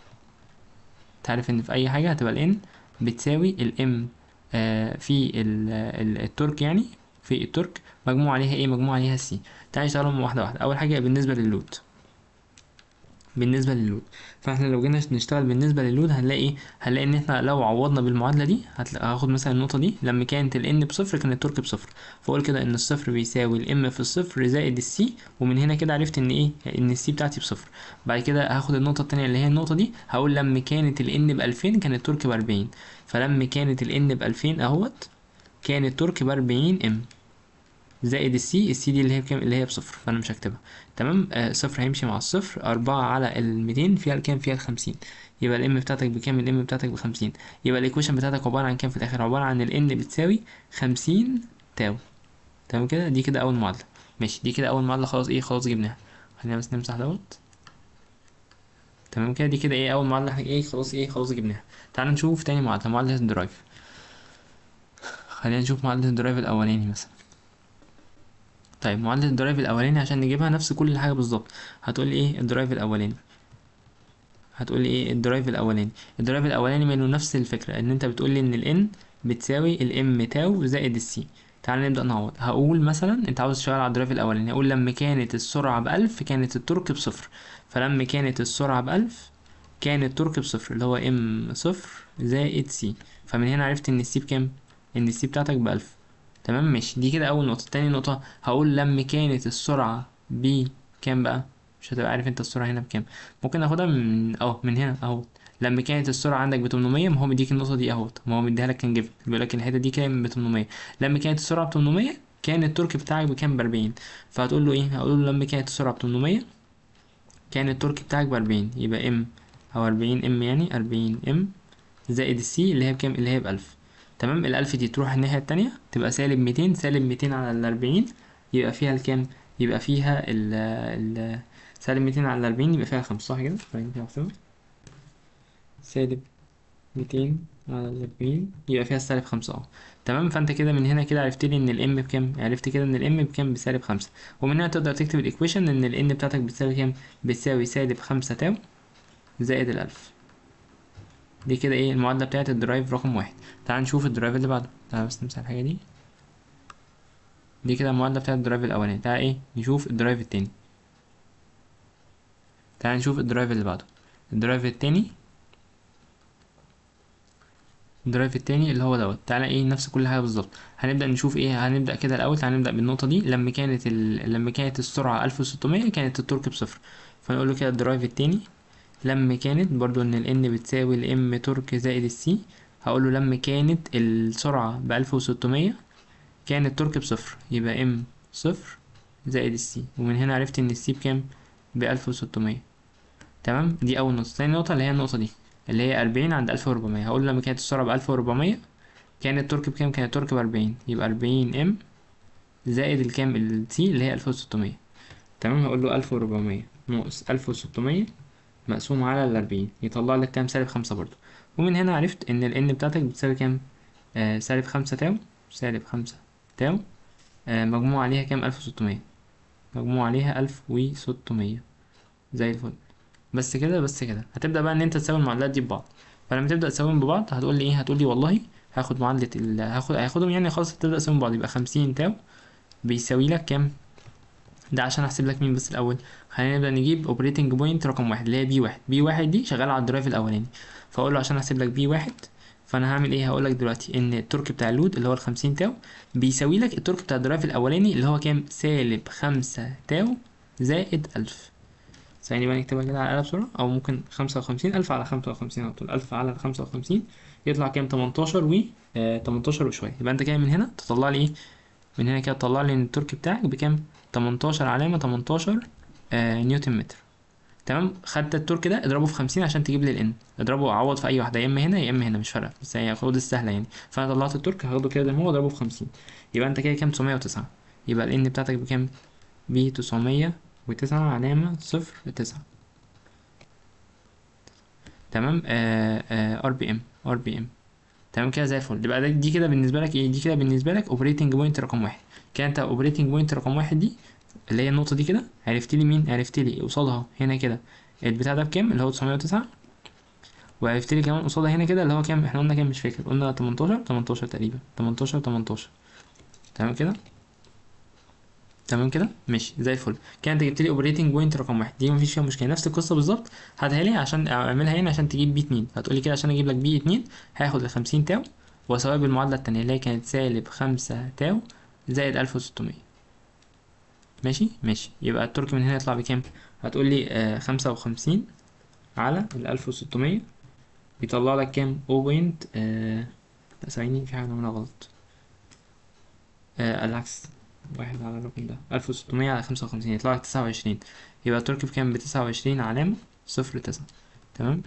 تعرف ان في اي حاجة هتبقى ال n بتساوي ال m آه في ال- ال- التورك يعني في التورك مجموع عليها ايه مجموع عليها السي تعالى نشتغلهم واحده واحده اول حاجه بالنسبه للود بالنسبه للود فاحنا لو جينا نشتغل بالنسبه للود هنلاقي ايه هنلاقي ان احنا لو عوضنا بالمعادله دي هتلا- هاخد مثلا النقطه دي لما كانت ال n بصفر كان التورك بصفر فاقول كده ان الصفر بيساوي ال m في الصفر زائد السي ومن هنا كده عرفت ان ايه ان السي بتاعتي بصفر بعد كده هاخد النقطه التانية اللي هي النقطه دي هقول لما كانت ال n ب 2000 كان التورك ب 40 فلما كانت ال n ب 2000 اهوت كان التورك ب 40 ام زائد السي السي دي اللي هي بكام اللي هي بصفر فانا مش هكتبها تمام آه صفر هيمشي مع الصفر أربعة على الميتين فيها الكام فيها الخمسين يبقى الام بتاعتك بكام الام بتاعتك بخمسين يبقى الايكويشن بتاعتك عبارة عن كام في الآخر عبارة عن ال n بتساوي خمسين تاو تمام كده دي كده أول معادلة ماشي دي كده أول معادلة خلاص ايه خلاص جبناها خلينا بس نمسح دوت تمام كده دي كده ايه أول معادلة احنا ايه خلاص ايه خلاص جبناها تعال نشوف تاني معادلة معادلة الدرايف خلينا نشوف معادلة الدرايف الأولاني مثلا طيب معادلة الدرايف الأولاني عشان نجيبها نفس كل حاجة بالظبط هتقولي ايه الدرايف الأولاني هتقولي ايه الدرايف الأولاني الدرايف الأولاني منه نفس الفكرة ان انت بتقولي ان ال n بتساوي ال m تاو زائد السي تعال نبدأ نعوض هقول مثلا انت عاوز تشتغل على الدرايف الأولاني هقول لما كانت السرعة بألف كانت التورك بصفر فلما كانت السرعة بألف كان التورك بصفر اللي هو m صفر زائد سي فمن هنا عرفت ان السي بكام ان السي بتاعتك بألف تمام ماشي دي كده اول نقطه تاني نقطه هقول لما كانت السرعه ب كام بقى مش هتبقى عارف انت السرعه هنا بكام ممكن ناخدها من اه من هنا اهو لما كانت السرعه عندك ب 800 ما هو مديك النقطه دي اهوت ما هو مديها لك كان جيفن بيقول لك الحته دي كام ب 800 لما كانت السرعه ب 800 كان التورك بتاعك بكام ب 40 فهتقول له ايه هقول له لما كانت السرعه ب 800 كان التورك بتاعك ب 40 يبقى ام او 40 ام يعني 40 ام زائد السي اللي هي بكام اللي هي ب 1000 تمام ال 1000 دي تروح الناحيه التانية تبقى سالب 200 سالب 200 على ال 40 يبقى فيها الكام يبقى فيها ال ال سالب 200 على 40 يبقى فيها 5 صح كده؟ طيب كده احسبها سالب 200 على 40 يبقى فيها السالب 5 اه تمام فانت كده من هنا كده عرفت لي ان الام بكام عرفت كده ان الام بكام بسالب 5 ومن هنا تقدر تكتب الايكويشن ان الان بتاعتك بتساوي كام بتساوي سالب 5 تاو زائد الألف دي كده ايه المعادلة بتاعت الدرايف رقم واحد تعال نشوف الدرايف اللي بعده تعال بس نمسح الحاجة دي دي كده المعادلة بتاعت الدرايف الأولاني تعال ايه نشوف الدرايف التاني تعال نشوف الدرايف اللي بعده الدرايف التاني الدرايف التاني اللي هو دوت تعالى ايه نفس كل حاجه بالظبط هنبدا نشوف ايه هنبدا كده الاول تعالى نبدا بالنقطه دي لما كانت ال... لما كانت السرعه 1600 كانت التورك بصفر فنقول له كده الدرايف التاني لما كانت برضو ان ال n بتساوي ال m تورك زائد ال c هقول له لما كانت السرعه ب 1600 كان التورك بصفر يبقى m صفر زائد ال c ومن هنا عرفت ان ال c بكام ب 1600 تمام دي اول نقطه تاني نقطه اللي هي النقطه دي اللي هي 40 عند 1400 هقول لما كانت السرعة ب 1400 كان التورك بكام كان التورك ب 40 يبقى 40 ام زائد الكام التي اللي هي 1600 تمام هقول له 1400 ناقص 1600 مقسوم على ال 40 يطلع لك كام سالب 5 برضو ومن هنا عرفت ان ال n بتاعتك بتساوي كام آه سالب 5 تاو سالب 5 تاو آه مجموع عليها كام 1600 مجموع عليها 1600 زي الفل بس كده بس كده هتبدا بقى ان انت تساوي المعادلات دي ببعض فلما تبدا تساويهم ببعض هتقول لي ايه هتقول لي والله هاخد معادله ال... هاخد هاخدهم يعني خلاص تبدا تساويهم ببعض يبقى 50 تاو بيساوي لك كام ده عشان احسب لك مين بس الاول خلينا نبدا نجيب اوبريتنج بوينت رقم واحد اللي هي بي واحد بي واحد دي شغاله على الدرايف الاولاني فاقول له عشان احسب لك بي واحد فانا هعمل ايه هقول لك دلوقتي ان التورك بتاع اللود اللي هو ال 50 تاو بيساوي لك التورك بتاع الدرايف الاولاني اللي هو كام سالب 5 تاو زائد 1000 ثانية بقى نكتبها كده على الآلة بسرعة أو ممكن خمسة وخمسين ألف على خمسة وخمسين على طول ألف على خمسة وخمسين يطلع كام تمنتاشر و تمنتاشر وشوية يبقى أنت كده من هنا تطلع لي إيه من هنا كده تطلع لي إن التورك بتاعك بكام تمنتاشر علامة تمنتاشر آه نيوتن متر تمام خدت التورك ده اضربه في خمسين عشان تجيب لي الان اضربه عوض في أي واحدة يا إما هنا يا إما هنا مش فارقة بس هي خد السهلة يعني فأنا طلعت التورك هاخده كده زي ما هو اضربه في خمسين يبقى أنت كده كام تسعمية وتسعة يبقى الان بتاعتك بكام بتسعمية وتسعة علامة صفر تسعة تمام ار بي ام ار بي ام تمام كده زي الفل يبقى ده- دي كده بالنسبه لك ايه دي كده بالنسبه لك اوبريتنج بوينت رقم واحد كده انت اوبريتنج بوينت رقم واحد دي اللي هي النقطه دي كده عرفت لي مين عرفت لي قصادها هنا كده البتاع ده بكام اللي هو 909 وعرفت لي كمان قصادها هنا كده اللي هو كام احنا قلنا كام مش فاكر قلنا 18 18 تقريبا 18 18 تمام كده تمام كده ماشي زي الفل كده انت جبت لي اوبريتنج بوينت رقم واحد دي مفيش فيها مشكله نفس القصه بالظبط هاتها لي عشان اعملها هنا عشان تجيب بي 2 هتقول لي كده عشان اجيب لك بي 2 هاخد ال 50 تاو واساويها بالمعادله التانيه اللي هي كانت سالب 5 تاو زائد 1600 ماشي ماشي يبقى الترك من هنا يطلع بكام هتقول لي آه 55 على ال 1600 بيطلع لك كام 0. آه لا ثواني في حاجه عاملها غلط آه العكس واحد على الرقم ده ألف وستمية على خمسة وخمسين يطلع لك تسعة وعشرين يبقى الترك بكام بتسعة وعشرين علامة صفر تسعة تمام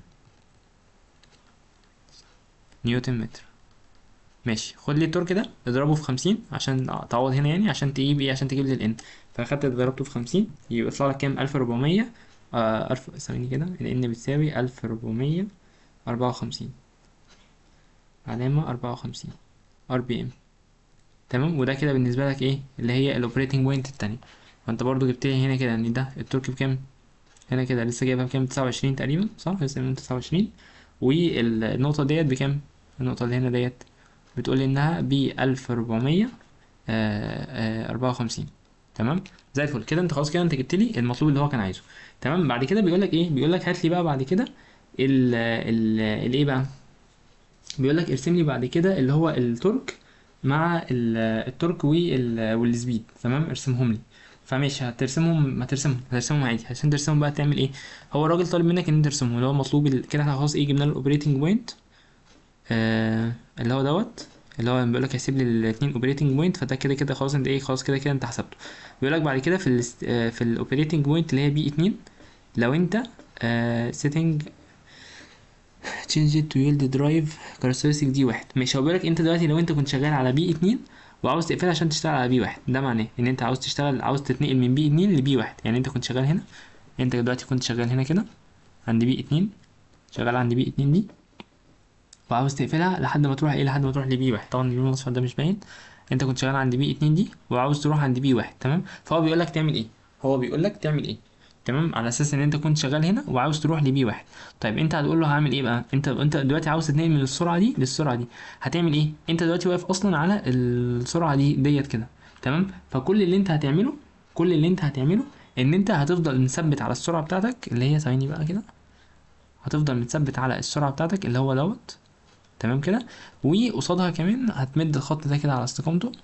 نيوتن متر ماشي خد لي الترك ده اضربه في خمسين عشان تعوض هنا يعني عشان تجيب ايه عشان تجيب لي الان فاخدت ضربته في خمسين يبقى يطلع لك كام ألف وربعمية آه ألف ثواني كده الان بتساوي ألف وربعمية أربعة وخمسين علامة أربعة وخمسين ار بي ام تمام وده كده بالنسبه لك ايه اللي هي الاوبريتنج بوينت التانية فانت برضو جبت لي هنا كده ان ده التورك بكام هنا كده لسه جايبها بكام 29 تقريبا صح لسه من 29 والنقطه ديت بكام النقطه اللي هنا ديت بتقول لي انها ب 1400 54 تمام زي الفل كده انت خلاص كده انت جبت لي المطلوب اللي هو كان عايزه تمام بعد كده بيقول لك ايه بيقول لك هات لي بقى بعد كده ال ال الايه بقى بيقول لك ارسم لي بعد كده اللي هو التورك مع ال- التورك وال- والسبيد تمام ارسمهم لي فماشي هترسمهم هترسمهم هترسمهم عادي عشان ترسمهم بقى تعمل ايه هو الراجل طالب منك ان انت ترسمهم اللي هو مطلوب ال- كده احنا خلاص ايه جبنا له الاوبريتنج بوينت آه اللي هو دوت اللي هو بيقول لك هيسيب لي الاثنين اوبريتنج بوينت فده كده كده خلاص انت ايه خلاص كده كده انت حسبته بيقول لك بعد كده في ال في الاوبريتنج بوينت اللي هي بي 2 لو انت سيتنج change it to yield drive characteristic دي واحد ماشي هو بيقول لك انت دلوقتي لو انت كنت شغال على بي 2 وعاوز تقفلها عشان تشتغل على بي واحد ده معناه ان انت عاوز تشتغل عاوز تتنقل من بي 2 لبي واحد يعني انت كنت شغال هنا انت دلوقتي كنت شغال هنا كده عند بي 2 شغال عند بي 2 دي وعاوز تقفلها لحد ما تروح ايه لحد ما تروح لبي واحد طبعا اللون الاصفر ده مش باين انت كنت شغال عند بي 2 دي وعاوز تروح عند بي واحد تمام فهو بيقول لك تعمل ايه هو بيقول لك تعمل ايه تمام على اساس ان انت كنت شغال هنا وعاوز تروح لبي واحد طيب انت هتقول له هعمل ايه بقى انت انت دلوقتي عاوز تتنقل من السرعه دي للسرعه دي هتعمل ايه انت دلوقتي واقف اصلا على السرعه دي ديت كده تمام فكل اللي انت هتعمله كل اللي انت هتعمله ان انت هتفضل مثبت على السرعه بتاعتك اللي هي ثواني بقى كده هتفضل متثبت على السرعه بتاعتك اللي هو دوت تمام كده وقصادها كمان هتمد الخط ده كده على استقامته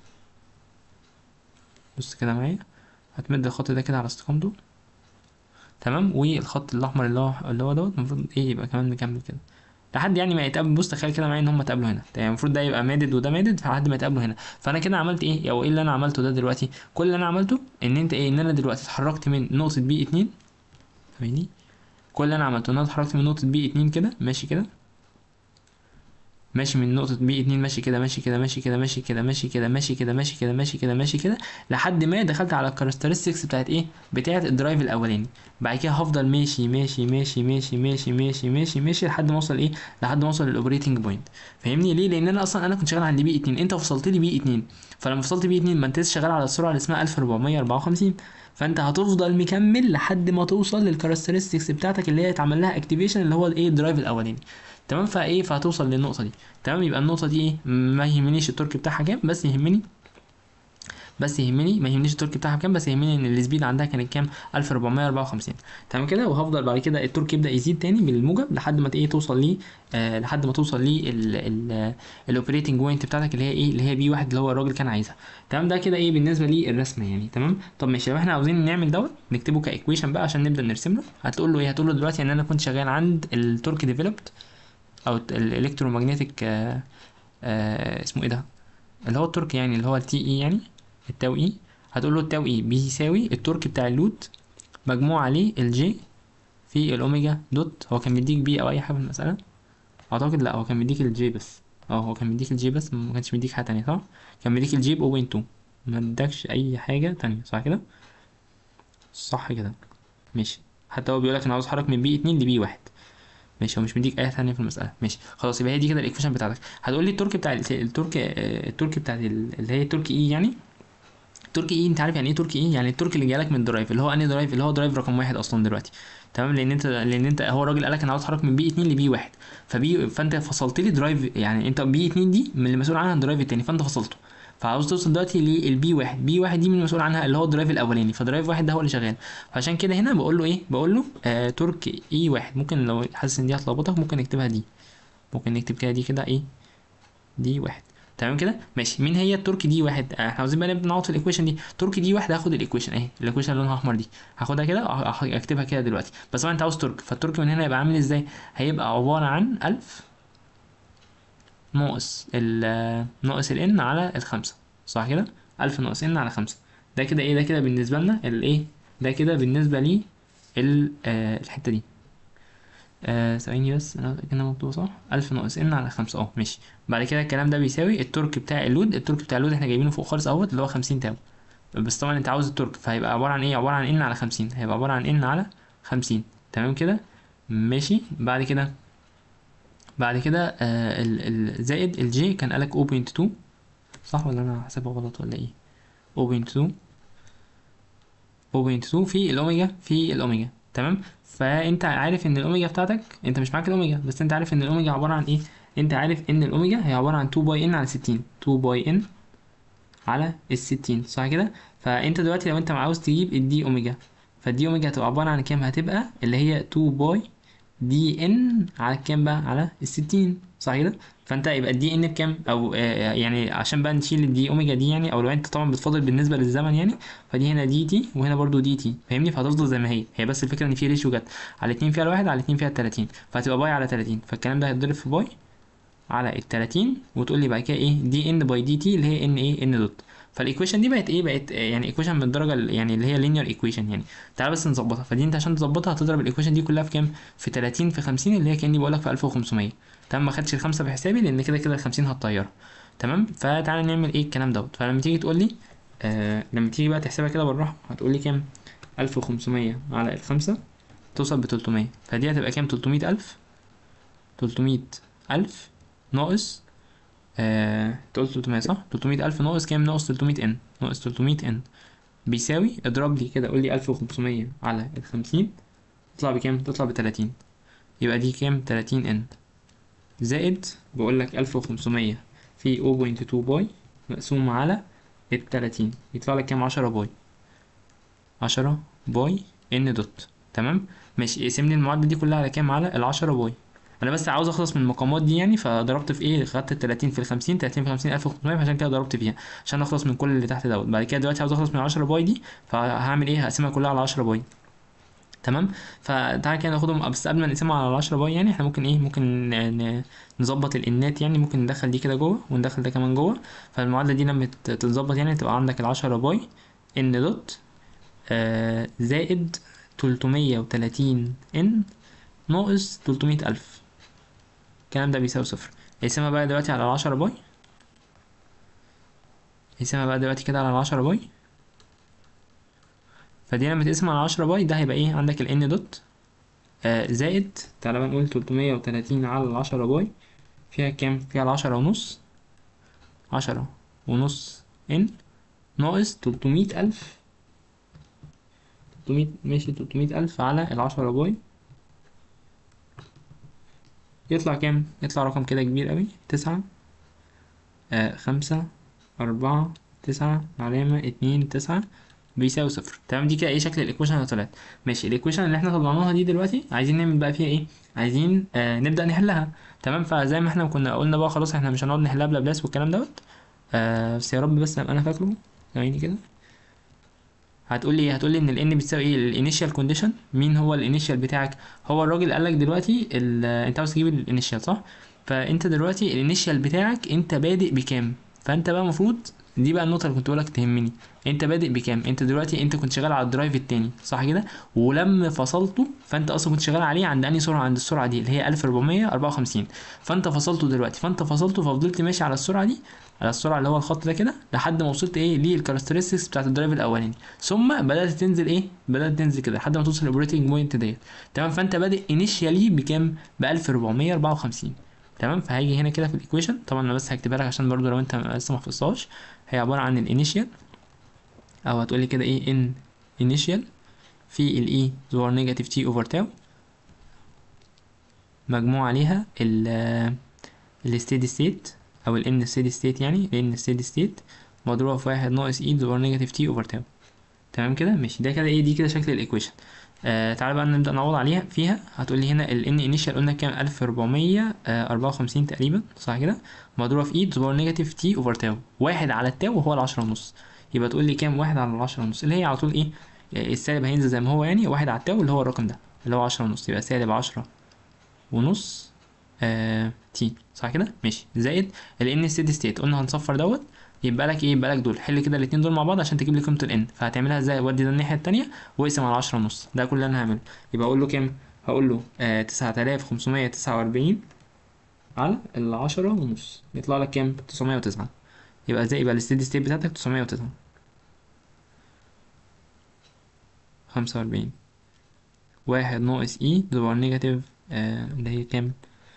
بص كده معايا هتمد الخط ده كده على استقامته تمام والخط الاحمر اللي هو اللي هو دوت المفروض ايه يبقى كمان مكمل كده لحد يعني ما يتقابل بص تخيل كده معايا ان هم اتقابلوا هنا يعني المفروض ده يبقى مادد وده مادد لحد ما يتقابلوا هنا فانا كده عملت ايه او ايه اللي انا عملته ده دلوقتي كل اللي انا عملته ان انت ايه ان انا دلوقتي اتحركت من نقطه بي 2 فاهمني كل اللي انا عملته ان انا اتحركت من نقطه بي 2 كده ماشي كده ماشي من نقطة بي 2 ماشي كده ماشي كده ماشي كده ماشي كده ماشي كده ماشي كده ماشي كده ماشي كده ماشي كده لحد ما دخلت على الكاركترستكس بتاعت ايه بتاعت الدرايف الاولاني بعد كده هفضل ماشي ماشي ماشي ماشي ماشي ماشي ماشي ماشي لحد ما اوصل ايه لحد ما اوصل للاوبريتنج بوينت فاهمني ليه لان انا اصلا انا كنت شغال عند بي 2 انت فصلت لي بي 2 فلما فصلت بي 2 ما انت لسه شغال على السرعه اللي اسمها 1454 فانت هتفضل مكمل لحد ما توصل للكاركترستكس بتاعتك اللي هي اتعمل لها اكتيفيشن اللي هو الايه الدرايف الاولاني تمام فايه فهتوصل للنقطه دي تمام يبقى النقطه دي ايه ما يهمنيش التورك بتاعها كام بس يهمني بس يهمني ما يهمنيش التورك بتاعها كام بس يهمني ان السبيد عندها كانت كام 1454 تمام كده وهفضل بعد كده التورك يبدا يزيد تاني بالموجب لحد ما ايه توصل ليه آه لحد ما توصل ليه الاوبريتنج بوينت بتاعتك اللي هي ايه اللي هي بي واحد اللي هو الراجل كان عايزها تمام ده كده ايه بالنسبه للرسمه يعني تمام طب ماشي لو احنا عاوزين نعمل دوت نكتبه كايكويشن بقى عشان نبدا نرسم له هتقول له ايه هتقول له دلوقتي ان انا كنت شغال عند التورك ديفلوبد او الالكترومagnetic آه آه اسمه ايه ده اللي هو التورك يعني اللي هو التي اي يعني التاو اي هتقول له التاو اي بيساوي التورك بتاع اللود مجموع عليه الجي في الاوميجا دوت هو كان مديك بي او اي حاجه في المساله اعتقد لا هو كان مديك الجي بس اه هو كان مديك الجي بس ما كانش مديك حاجه تانية صح كان مديك الجي ب 0.2 ما ادكش اي حاجه تانية صح كده صح كده ماشي حتى هو بيقول لك انا عاوز اتحرك من بي 2 لبي 1 ماشي هو مش مديك اي ثانيه في المساله ماشي خلاص يبقى هي دي كده الايكويشن بتاعتك هتقول لي التورك بتاع التورك التورك بتاع اللي هي التورك اي يعني التورك اي انت عارف يعني ايه تورك اي يعني التورك اللي جايلك من الدرايف اللي هو انهي درايف اللي هو درايف رقم واحد اصلا دلوقتي تمام لان انت لان انت هو الراجل قال لك انا عاوز اتحرك من بي 2 لبي 1 فبي فانت فصلت لي درايف يعني انت بي 2 دي من اللي مسؤول عنها الدرايف التاني فانت فصلته فعاوز توصل دلوقتي للبي واحد بي واحد دي من المسؤول عنها اللي هو الدرايف الاولاني فدرايف واحد ده هو اللي شغال فعشان كده هنا بقول له ايه بقول له آه تورك اي واحد ممكن لو حاسس ان دي هتلخبطك ممكن نكتبها دي ممكن نكتب كده دي كده ايه دي واحد تمام كده ماشي مين هي التورك دي واحد آه، احنا عاوزين بقى نبدا نقعد في الايكويشن دي تورك دي واحد هاخد الايكويشن اهي الايكويشن اللي لونها احمر دي هاخدها كده أح- أح- اكتبها كده دلوقتي بس طبعا انت عاوز تورك فالتورك من هنا يبقى عامل ازاي هيبقى عباره عن 1000 ناقص ال ناقص ال n على الخمسة صح كده 1000 ناقص n على خمسة ده كده ايه ده كده بالنسبه لنا الايه ده كده بالنسبه لي ال- آه، الحته دي آه، ثواني بس انا كده مكتوب صح 1000 ناقص n على خمسة اه ماشي بعد كده الكلام ده بيساوي التورك بتاع اللود التورك بتاع اللود احنا جايبينه فوق خالص اهوت اللي هو 50 تاو بس طبعا انت عاوز التورك فهيبقى عباره عن ايه عباره عن n على 50 هيبقى عباره عن n على 50 تمام كده ماشي بعد كده بعد كده آه ال- ال- زائد الجي كان قالك 0.2 صح ولا انا حاسبها غلط ولا ايه 0.2 0.2 في الاوميجا في الاوميجا تمام فانت عارف ان الاوميجا بتاعتك انت مش معاك الاوميجا بس انت عارف ان الاوميجا عباره عن ايه انت عارف ان الاوميجا هي عباره عن 2 باي ان على 60 2 باي ان على ال 60 صح كده فانت دلوقتي لو انت عاوز تجيب الدي اوميجا فالدي اوميجا هتبقى عباره عن كام هتبقى اللي هي 2 باي دي ان على كام بقى على ال 60 صح كده فانت يبقى الدي ان بكام او آه يعني عشان بقى نشيل الدي اوميجا دي يعني او لو انت طبعا بتفضل بالنسبه للزمن يعني فدي هنا دي تي وهنا برضو دي تي فاهمني فهتفضل زي ما هي هي بس الفكره ان في ريشيو جت على 2 فيها الواحد على 2 فيها ال 30 فهتبقى باي على 30 فالكلام ده هيتضرب في باي على ال 30 وتقول لي بعد كده ايه دي ان باي دي تي اللي هي ان ايه ان دوت فالايكويشن دي بقت ايه بقت آه، يعني ايكويشن من الدرجه ال- يعني اللي هي لينير ايكويشن يعني تعال بس نظبطها فدي انت عشان تظبطها هتضرب الايكويشن دي كلها في كام في 30 في 50 اللي هي كاني بقول لك في 1500 تمام ما خدتش الخمسه في حسابي لان كده كده ال 50 هتطيرها تمام فتعالى نعمل ايه الكلام دوت فلما تيجي تقول لي آه لما تيجي بقى تحسبها كده بالراحه هتقول لي كام 1500 على الخمسة توصل ب 300 فدي هتبقى كام 300000 300000 ناقص آه انت قلت 300 صح 300000 ناقص كام ناقص 300 ان ناقص 300 ان بيساوي اضرب لي كده قول لي 1500 على ال 50 تطلع بكام تطلع ب 30 يبقى دي كام 30 ان زائد بقول لك 1500 في 0.2 باي مقسوم على ال 30 يطلع لك كام 10 باي 10 باي ان دوت تمام ماشي اقسم لي المعادله دي كلها على كام على ال 10 باي انا بس عاوز اخلص من المقامات دي يعني فضربت في ايه خدت ال 30 في ال 50 30 في 50 1500 فعشان كده ضربت فيها عشان اخلص من كل اللي تحت دوت بعد كده دلوقتي عاوز اخلص من 10 باي دي فهعمل ايه هقسمها كلها على 10 باي تمام فتعالى كده ناخدهم بس قبل ما نقسمها على 10 باي يعني احنا ممكن ايه ممكن ن- ن- نظبط الانات يعني ممكن ندخل دي كده جوه وندخل ده كمان جوه فالمعادله دي لما تت- تتظبط يعني تبقى عندك ال 10 باي ان دوت آه زائد 330 ان ناقص 300 ألف الكلام ده بيساوي صفر اقسمها بقى دلوقتي على العشرة باي اقسمها بقى دلوقتي كده على العشرة باي فدي لما تقسم على العشرة باي ده هيبقى ايه عندك ال n دوت آه زائد تعالى بقى نقول 330 على العشرة باي فيها كام فيها العشرة ونص عشرة ونص n ناقص 300 ألف 300 ماشي 300 ألف على العشرة باي يطلع كام؟ يطلع رقم كده كبير قوي تسعة آه خمسة أربعة تسعة علامة اتنين تسعة بيساوي صفر تمام دي كده ايه شكل الايكويشن اللي طلعت ماشي الايكويشن اللي احنا طلعناها دي دلوقتي عايزين نعمل بقى فيها ايه عايزين آه نبدأ نحلها تمام فزي ما احنا كنا قلنا بقى خلاص احنا مش هنقعد نحلها بلابلاس والكلام دوت آه بس يا رب بس ابقى انا فاكره ثواني كده هتقول لي هتقول لي ان ال n بتساوي ايه الانيشال كونديشن مين هو الانيشال بتاعك هو الراجل قال لك دلوقتي ال- انت عاوز تجيب الانيشال صح فانت دلوقتي الانيشال بتاعك انت بادئ بكام فانت بقى المفروض دي بقى النقطه اللي كنت بقولك تهمني انت بادئ بكام انت دلوقتي انت كنت شغال على الدرايف التاني صح كده ولما فصلته فانت اصلا كنت شغال عليه عند انهي سرعه عند السرعه دي اللي هي 1454 فانت فصلته دلوقتي فانت فصلته ففضلت ماشي على السرعه دي على السرعه اللي هو الخط ده كده لحد ما وصلت ايه للكاركترستكس بتاعت الدرايف الاولاني ثم بدات تنزل ايه بدات تنزل كده لحد ما توصل الاوبريتنج بوينت ديت تمام فانت بادئ انيشيالي بكام ب 1454 تمام فهيجي هنا كده في الايكويشن طبعا انا بس هكتبها لك عشان برضو لو انت لسه ما حفظتهاش هي عباره عن الانيشيال او هتقولي كده ايه ان انيشيال في الاي زور نيجاتيف تي اوفر تاو مجموع عليها ال الستيدي ستيت او الان ستيدي ستيت يعني الان ستيدي ستيت مضروبه في واحد ناقص اي زور نيجاتيف تي اوفر تاو تمام كده ماشي ده كده ايه دي كده شكل الايكويشن آه تعالى بقى نبدا نعوض عليها فيها هتقول لي هنا ال n initial قلنا كام 1454 تقريبا صح كده مضروبه في اي زور نيجاتيف تي اوفر تاو واحد على التاو وهو العشرة ونص يبقى تقول لي كام واحد على العشرة ونص اللي هي على طول ايه السالب هينزل زي ما هو يعني واحد على التاو اللي هو الرقم ده اللي هو عشرة ونص يبقى سالب عشرة ونص آه تي صح كده ماشي زائد ال n steady state قلنا هنصفر دوت يبقى لك ايه يبقى لك دول حل كده الاتنين دول مع بعض عشان تجيب لي قيمه ال n فهتعملها ازاي ودي ده الناحيه التانية واقسم على عشرة ونص ده كل اللي انا هعمله يبقى اقول له كام هقول له آه تسعة آلاف خمسمية تسعة وأربعين على العشرة ونص يطلع لك كام تسعمية وتسعة يبقى زي يبقى الستيدي ستيت بتاعتك تسعمية وتسعة خمسة وأربعين واحد ناقص اي تبقى نيجاتيف آه اللي هي كام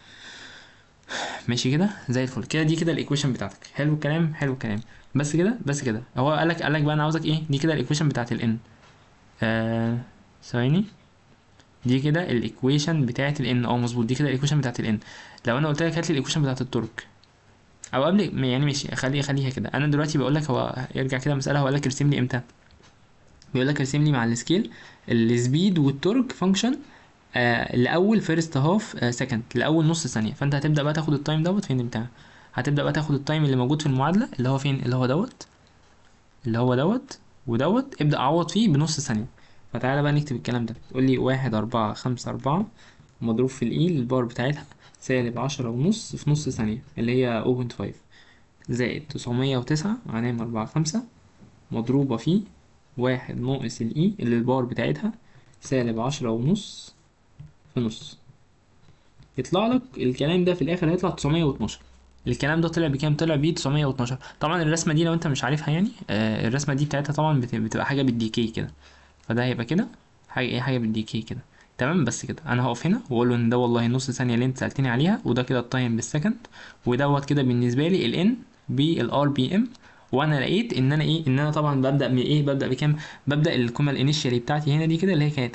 ماشي كده زي الفل كده دي كده الايكويشن بتاعتك حلو الكلام حلو الكلام بس كده بس كده هو قال لك قال لك بقى انا عاوزك ايه دي كده الايكويشن بتاعت الان آه ثواني دي كده الايكويشن بتاعت الان اه مظبوط دي كده الايكويشن بتاعت الان لو انا قلت لك هات لي الايكويشن بتاعت التورك او قبل يعني ماشي خلي خليها كده انا دلوقتي بقول لك هو يرجع كده مساله هو قال لك ارسم لي امتى بيقول لك ارسم لي مع السكيل السبيد والتورك فانكشن آه لاول فيرست هاف سكند لاول نص ثانيه فانت هتبدا بقى تاخد التايم دوت فين بتاع هتبدا بقى تاخد التايم اللي موجود في المعادله اللي هو فين اللي هو دوت اللي هو دوت ودوت ابدا عوض فيه بنص ثانيه فتعالى بقى نكتب الكلام ده تقول لي واحد أربعة خمسة أربعة مضروب في الإي البار بتاعتها سالب عشرة ونص في نص ثانية اللي هي 0.5 زائد تسعمية وتسعة هنعمل أربعة خمسة مضروبة في واحد ناقص الإي اللي البار بتاعتها سالب عشرة ونص في نص يطلع لك الكلام ده في الآخر هيطلع تسعمية واتناشر الكلام ده طلع بكام طلع ب 912 طبعا الرسمه دي لو انت مش عارفها يعني آه الرسمه دي بتاعتها طبعا بت- بتبقى حاجه بالديكي كده فده هيبقى كده حاجه ايه حاجه بالديكي كده تمام بس كده انا هقف هنا واقول له ان ده والله نص ثانيه اللي انت سالتني عليها وده كده التايم بالسكند ودوت كده بالنسبه لي الان بالار بي ام وانا لقيت ان انا ايه ان انا طبعا ببدا من ايه ببدا بكام ببدا القيمه الانيشالي بتاعتي هنا دي كده اللي هي كانت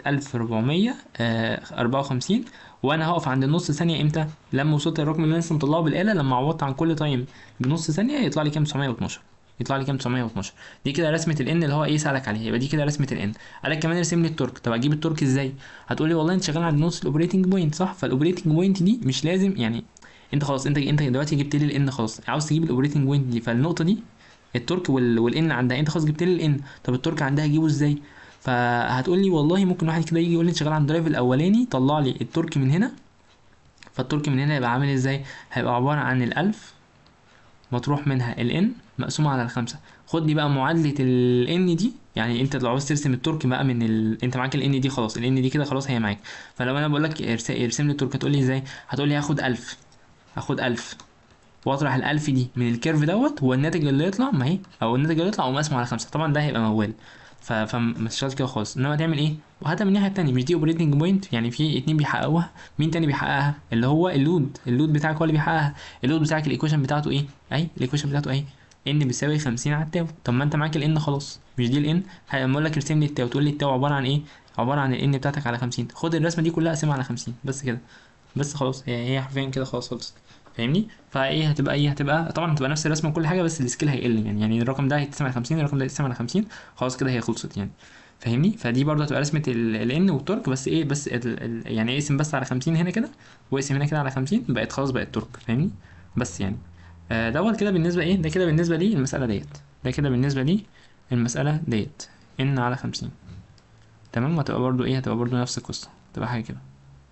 1454 وانا هقف عند النص ثانيه امتى لما وصلت للرقم اللي انا لسه مطلعه بالاله لما عوضت عن كل تايم بنص ثانيه يطلع لي كام 912 يطلع لي كام 912 دي كده رسمه الان اللي هو ايه سالك عليها يبقى دي كده رسمه الان قالك كمان ارسم لي التورك طب اجيب التورك ازاي هتقول لي والله انت شغال عند نص الاوبريتنج بوينت صح فالاوبريتنج بوينت دي مش لازم يعني انت خلاص انت انت دلوقتي جبت لي الان خلاص عاوز تجيب الاوبريتنج بوينت دي فالنقطه دي التورك وال... والان عندها انت خلاص جبت لي الان طب التورك عندها اجيبه ازاي فهتقول لي والله ممكن واحد كده يجي يقول لي انت شغال على الدرايف الاولاني طلع لي التورك من هنا فالتورك من هنا هيبقى عامل ازاي هيبقى عباره عن الالف مطروح منها الان مقسومه على الخمسة خد دي بقى معادله الان دي يعني انت لو عاوز ترسم التورك بقى من ال... انت معاك الان دي خلاص الان دي كده خلاص هي معاك فلو انا بقول لك ارس- ارسم لي التورك هتقول لي ازاي هتقول لي هاخد 1000 هاخد 1000 واطرح الألف دي من الكيرف دوت والناتج اللي يطلع ما هي او الناتج اللي يطلع اقوم قاسمه على خمسة طبعا ده هيبقى موال ف... فما تشتغلش كده خالص انما تعمل ايه وهاتها من الناحيه التانيه مش دي اوبريتنج بوينت يعني في اتنين بيحققوها مين تاني بيحققها اللي هو اللود اللود بتاعك هو اللي بيحققها اللود بتاعك الايكويشن بتاعته ايه اهي الايكويشن بتاعته اهي ان بيساوي 50 على التاو طب ما انت معاك الان خلاص مش دي الان لما اقول لك ارسم لي التاو تقول لي التاو عباره عن ايه عباره عن الان بتاعتك على 50 خد الرسمه دي كلها قسمها على 50 بس كده بس خلاص هي هي حرفيا كده خلاص خلصت فاهمني فايه هتبقى ايه هتبقى طبعا هتبقى نفس الرسمه وكل حاجه بس السكيل هيقل يعني يعني الرقم ده هيتقسم على 50 الرقم ده هيتقسم على 50 خلاص كده هي خلصت يعني فاهمني فدي برضه هتبقى رسمه الان والتورك بس ايه بس ال ال يعني اقسم بس على 50 هنا كده واقسم هنا كده على 50 بقت خلاص بقت تورك فاهمني بس يعني آه دوت كده بالنسبه ايه ده كده بالنسبه لي المساله ديت ده كده بالنسبه لي المساله ديت ان على 50 تمام وهتبقى برضه ايه هتبقى برضه نفس القصه تبقى حاجه كده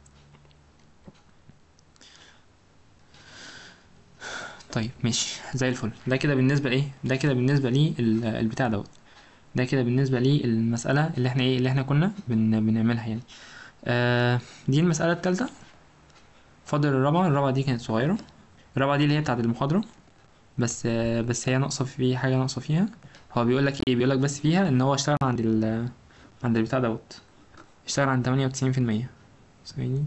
طيب ماشي زي الفل ده كده بالنسبه لايه ده كده بالنسبه لي ال- البتاع دوت ده كده بالنسبه لي المساله اللي احنا ايه اللي احنا كنا بن... بنعملها يعني آه دي المساله الثالثه فاضل الرابعه الرابعه دي كانت صغيره الرابعه دي اللي هي بتاعه المحاضره بس آه بس هي ناقصه في حاجه ناقصه فيها هو بيقول لك ايه بيقول لك بس فيها ان هو اشتغل عند ال عند البتاع دوت اشتغل عند 98% ثواني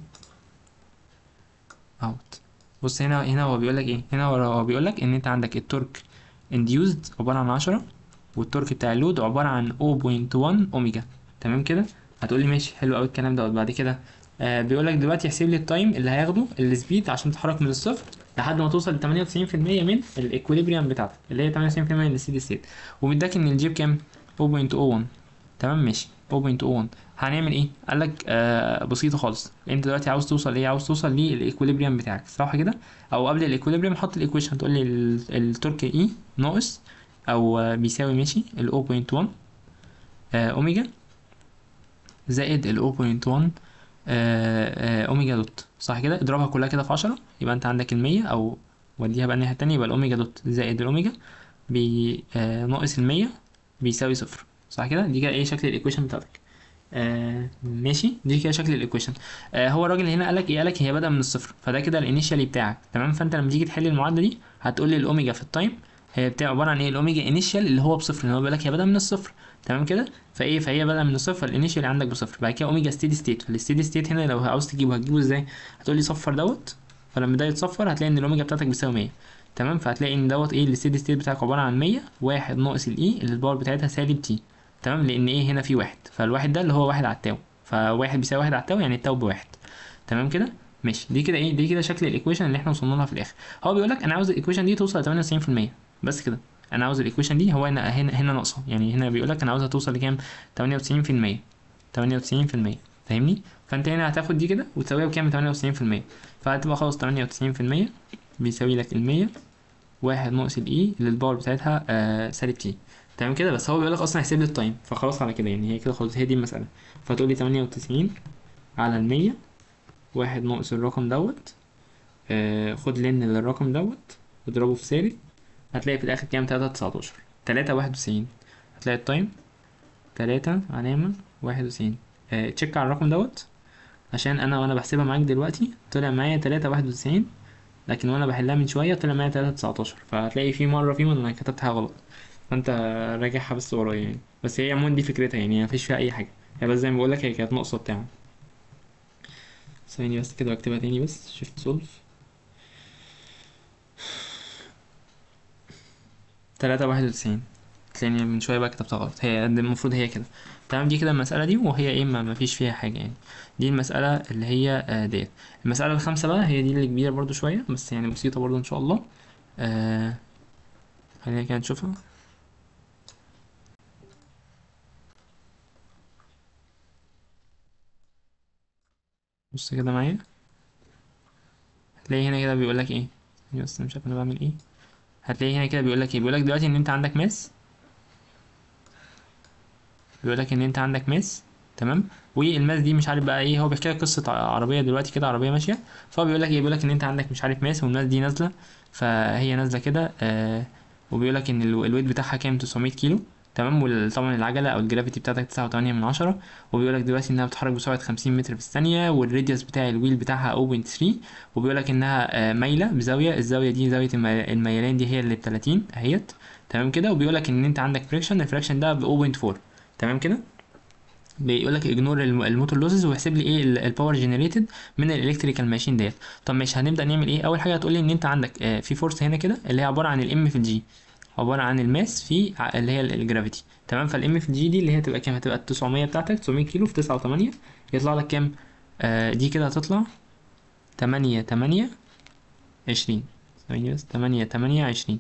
اوت بص هنا هنا هو بيقول لك ايه هنا هو هو بيقول لك ان انت عندك التورك انديوزد عباره عن 10 والتورك بتاع اللود عباره عن 0.1 اوميجا تمام كده هتقول لي ماشي حلو قوي الكلام دوت بعد كده آه بيقول لك دلوقتي احسب لي التايم اللي هياخده السبيد عشان تتحرك من الصفر لحد ما توصل ل 98% من الايكوليبريم بتاعتك اللي هي 98% من السيدي ستيت ومداك ان الجيب كام 0.01 تمام ماشي 0.01 هنعمل ايه قال لك آه بسيطه خالص انت دلوقتي عاوز توصل ايه عاوز توصل للايكوليبريم بتاعك صح كده او قبل الايكوليبريم حط الايكويشن تقول لي ال- التورك اي ناقص او آه، بيساوي ماشي ال 0.1 آه، اوميجا زائد ال 0.1 آه، آه، اوميجا دوت صح كده اضربها كلها كده في 10 يبقى انت عندك ال 100 او وديها بقى الناحيه التانية يبقى الاوميجا دوت زائد الاوميجا بي آه، ناقص ال 100 بيساوي صفر صح كده دي كده ايه شكل الايكويشن بتاعتك آه ماشي دي كده شكل الايكويشن آه هو الراجل هنا قالك ايه قالك هي بدأ من الصفر فده كده الانيشالي بتاعك تمام فانت لما تيجي تحل المعادله دي هتقول لي الاوميجا في التايم هي بتبقى عباره عن ايه الاوميجا انيشال اللي هو بصفر اللي هو بيقول لك هي بدأ من الصفر تمام كده فايه فهي بدأ من الصفر الانيشال عندك بصفر بعد كده اوميجا ستيدي ستيت الستيدي ستيت هنا لو عاوز تجيبه هتجيبه ازاي هتقول لي صفر دوت فلما ده يتصفر هتلاقي ان الاوميجا بتاعتك بتساوي 100 تمام فهتلاقي ان دوت ايه الستيدي ستيت بتاعك عباره عن 100 واحد ناقص الاي اللي الباور بتاعتها سالب تي تمام لان ايه هنا في واحد فالواحد ده اللي هو واحد على التاو فواحد بيساوي واحد على التاو يعني التاو بواحد تمام كده ماشي دي كده ايه دي كده شكل الايكويشن اللي احنا وصلنا لها في الاخر هو بيقول لك انا عاوز الايكويشن دي توصل ل 98% بس كده انا عاوز الايكويشن دي هو هنا هنا هنا ناقصه يعني هنا بيقول لك انا عاوزها توصل لكام 98% 98% فاهمني فانت هنا هتاخد دي كده وتساويها بكام 98% فهتبقى خلاص 98% بيساوي لك ال 100 واحد ناقص الاي اللي الباور بتاعتها آه سالب تي تمام كده بس هو بيقول لك اصلا احسب لي التايم فخلاص على كده يعني هي كده خلاص هي دي المساله فتقول لي 98 على ال 100 واحد ناقص الرقم دوت آه خد لن للرقم دوت واضربه في سالب هتلاقي في الاخر كام 3 19 3 91 هتلاقي التايم 3 علامة 91 آه تشيك على الرقم دوت عشان انا وانا بحسبها معاك دلوقتي طلع معايا 3 91 لكن وانا بحلها من شويه طلع معايا 3 19 فهتلاقي في مره فيهم انا كتبتها غلط فانت راجعها بس ورايا يعني بس هي عموما دي فكرتها يعني مفيش فيها اي حاجه هي بس زي ما بقول لك هي كانت ناقصه بتاع ثواني بس كده بكتبها تاني بس شيفت سولف تلاتة واحد وتسعين تلاقيني من شوية بقى كتبتها غلط هي المفروض هي كده تمام دي كده المسألة دي وهي ايه ما مفيش فيها حاجة يعني دي المسألة اللي هي آه ديت المسألة الخامسة بقى هي دي اللي كبيرة برضو شوية بس يعني بسيطة برضو ان شاء الله آه خلينا كده نشوفها بص كده معايا هتلاقي هنا كده بيقول لك ايه ثانية بس أنا مش عارف انا بعمل ايه هتلاقي هنا كده بيقول لك ايه بيقول لك دلوقتي ان انت عندك ماس بيقول لك ان انت عندك ماس تمام والماس دي مش عارف بقى ايه هو بيحكي لك قصه عربيه دلوقتي كده عربيه ماشيه فهو بيقول لك ايه بيقول لك ان انت عندك مش عارف ماس والماس دي نازله فهي نازله كده آه وبيقول لك ان ال- الويت بتاعها كام 900 كيلو تمام وطبعا العجله او الجرافيتي بتاعتك 9.8 من عشرة وبيقول لك دلوقتي انها بتتحرك بسرعه 50 متر في الثانيه والراديوس بتاع الويل بتاعها 0.3 وبيقول لك انها آه، مايله بزاويه الزاويه دي زاويه المي- الميلان دي هي اللي ب 30 اهيت تمام كده وبيقول لك ان انت عندك فريكشن الفريكشن ده ب 0.4 تمام كده بيقول لك اجنور الموتور لوسز واحسب لي ايه الباور جنريتد من الالكتريكال ماشين ديت طب مش هنبدا نعمل ايه اول حاجه هتقول لي ان انت عندك آه، في فورس هنا كده اللي هي عباره عن الام في الجي عباره عن الماس في ع- اللي هي الجرافيتي تمام فالام في الجي دي اللي هي تبقى كام هتبقى 900 بتاعتك 900 كيلو في 9 و8 يطلع لك كام آه دي كده هتطلع 8 8 20 ثواني بس 8 8 20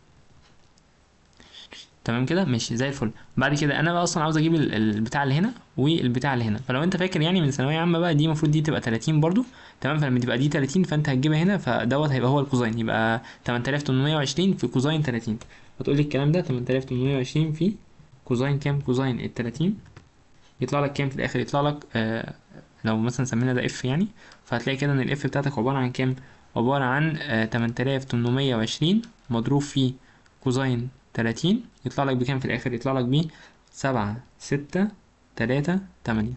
تمام كده ماشي زي الفل بعد كده انا بقى اصلا عاوز اجيب ال- البتاع اللي هنا والبتاع اللي هنا فلو انت فاكر يعني من ثانويه عامه بقى دي المفروض دي تبقى 30 برضو تمام فلما تبقى دي 30 فانت هتجيبها هنا فدوت هيبقى هو الكوزاين يبقى 8820 في كوزاين 30 هتقول لي الكلام ده 8820 في كوزاين كام كوزاين ال 30 يطلع لك كام في الاخر يطلع لك آه لو مثلا سمينا ده اف يعني فهتلاقي كده ان الاف بتاعتك عباره عن كام عباره عن آه 8820 مضروب في كوزاين 30 يطلع لك بكام في الاخر يطلع لك ب 7 6 3 8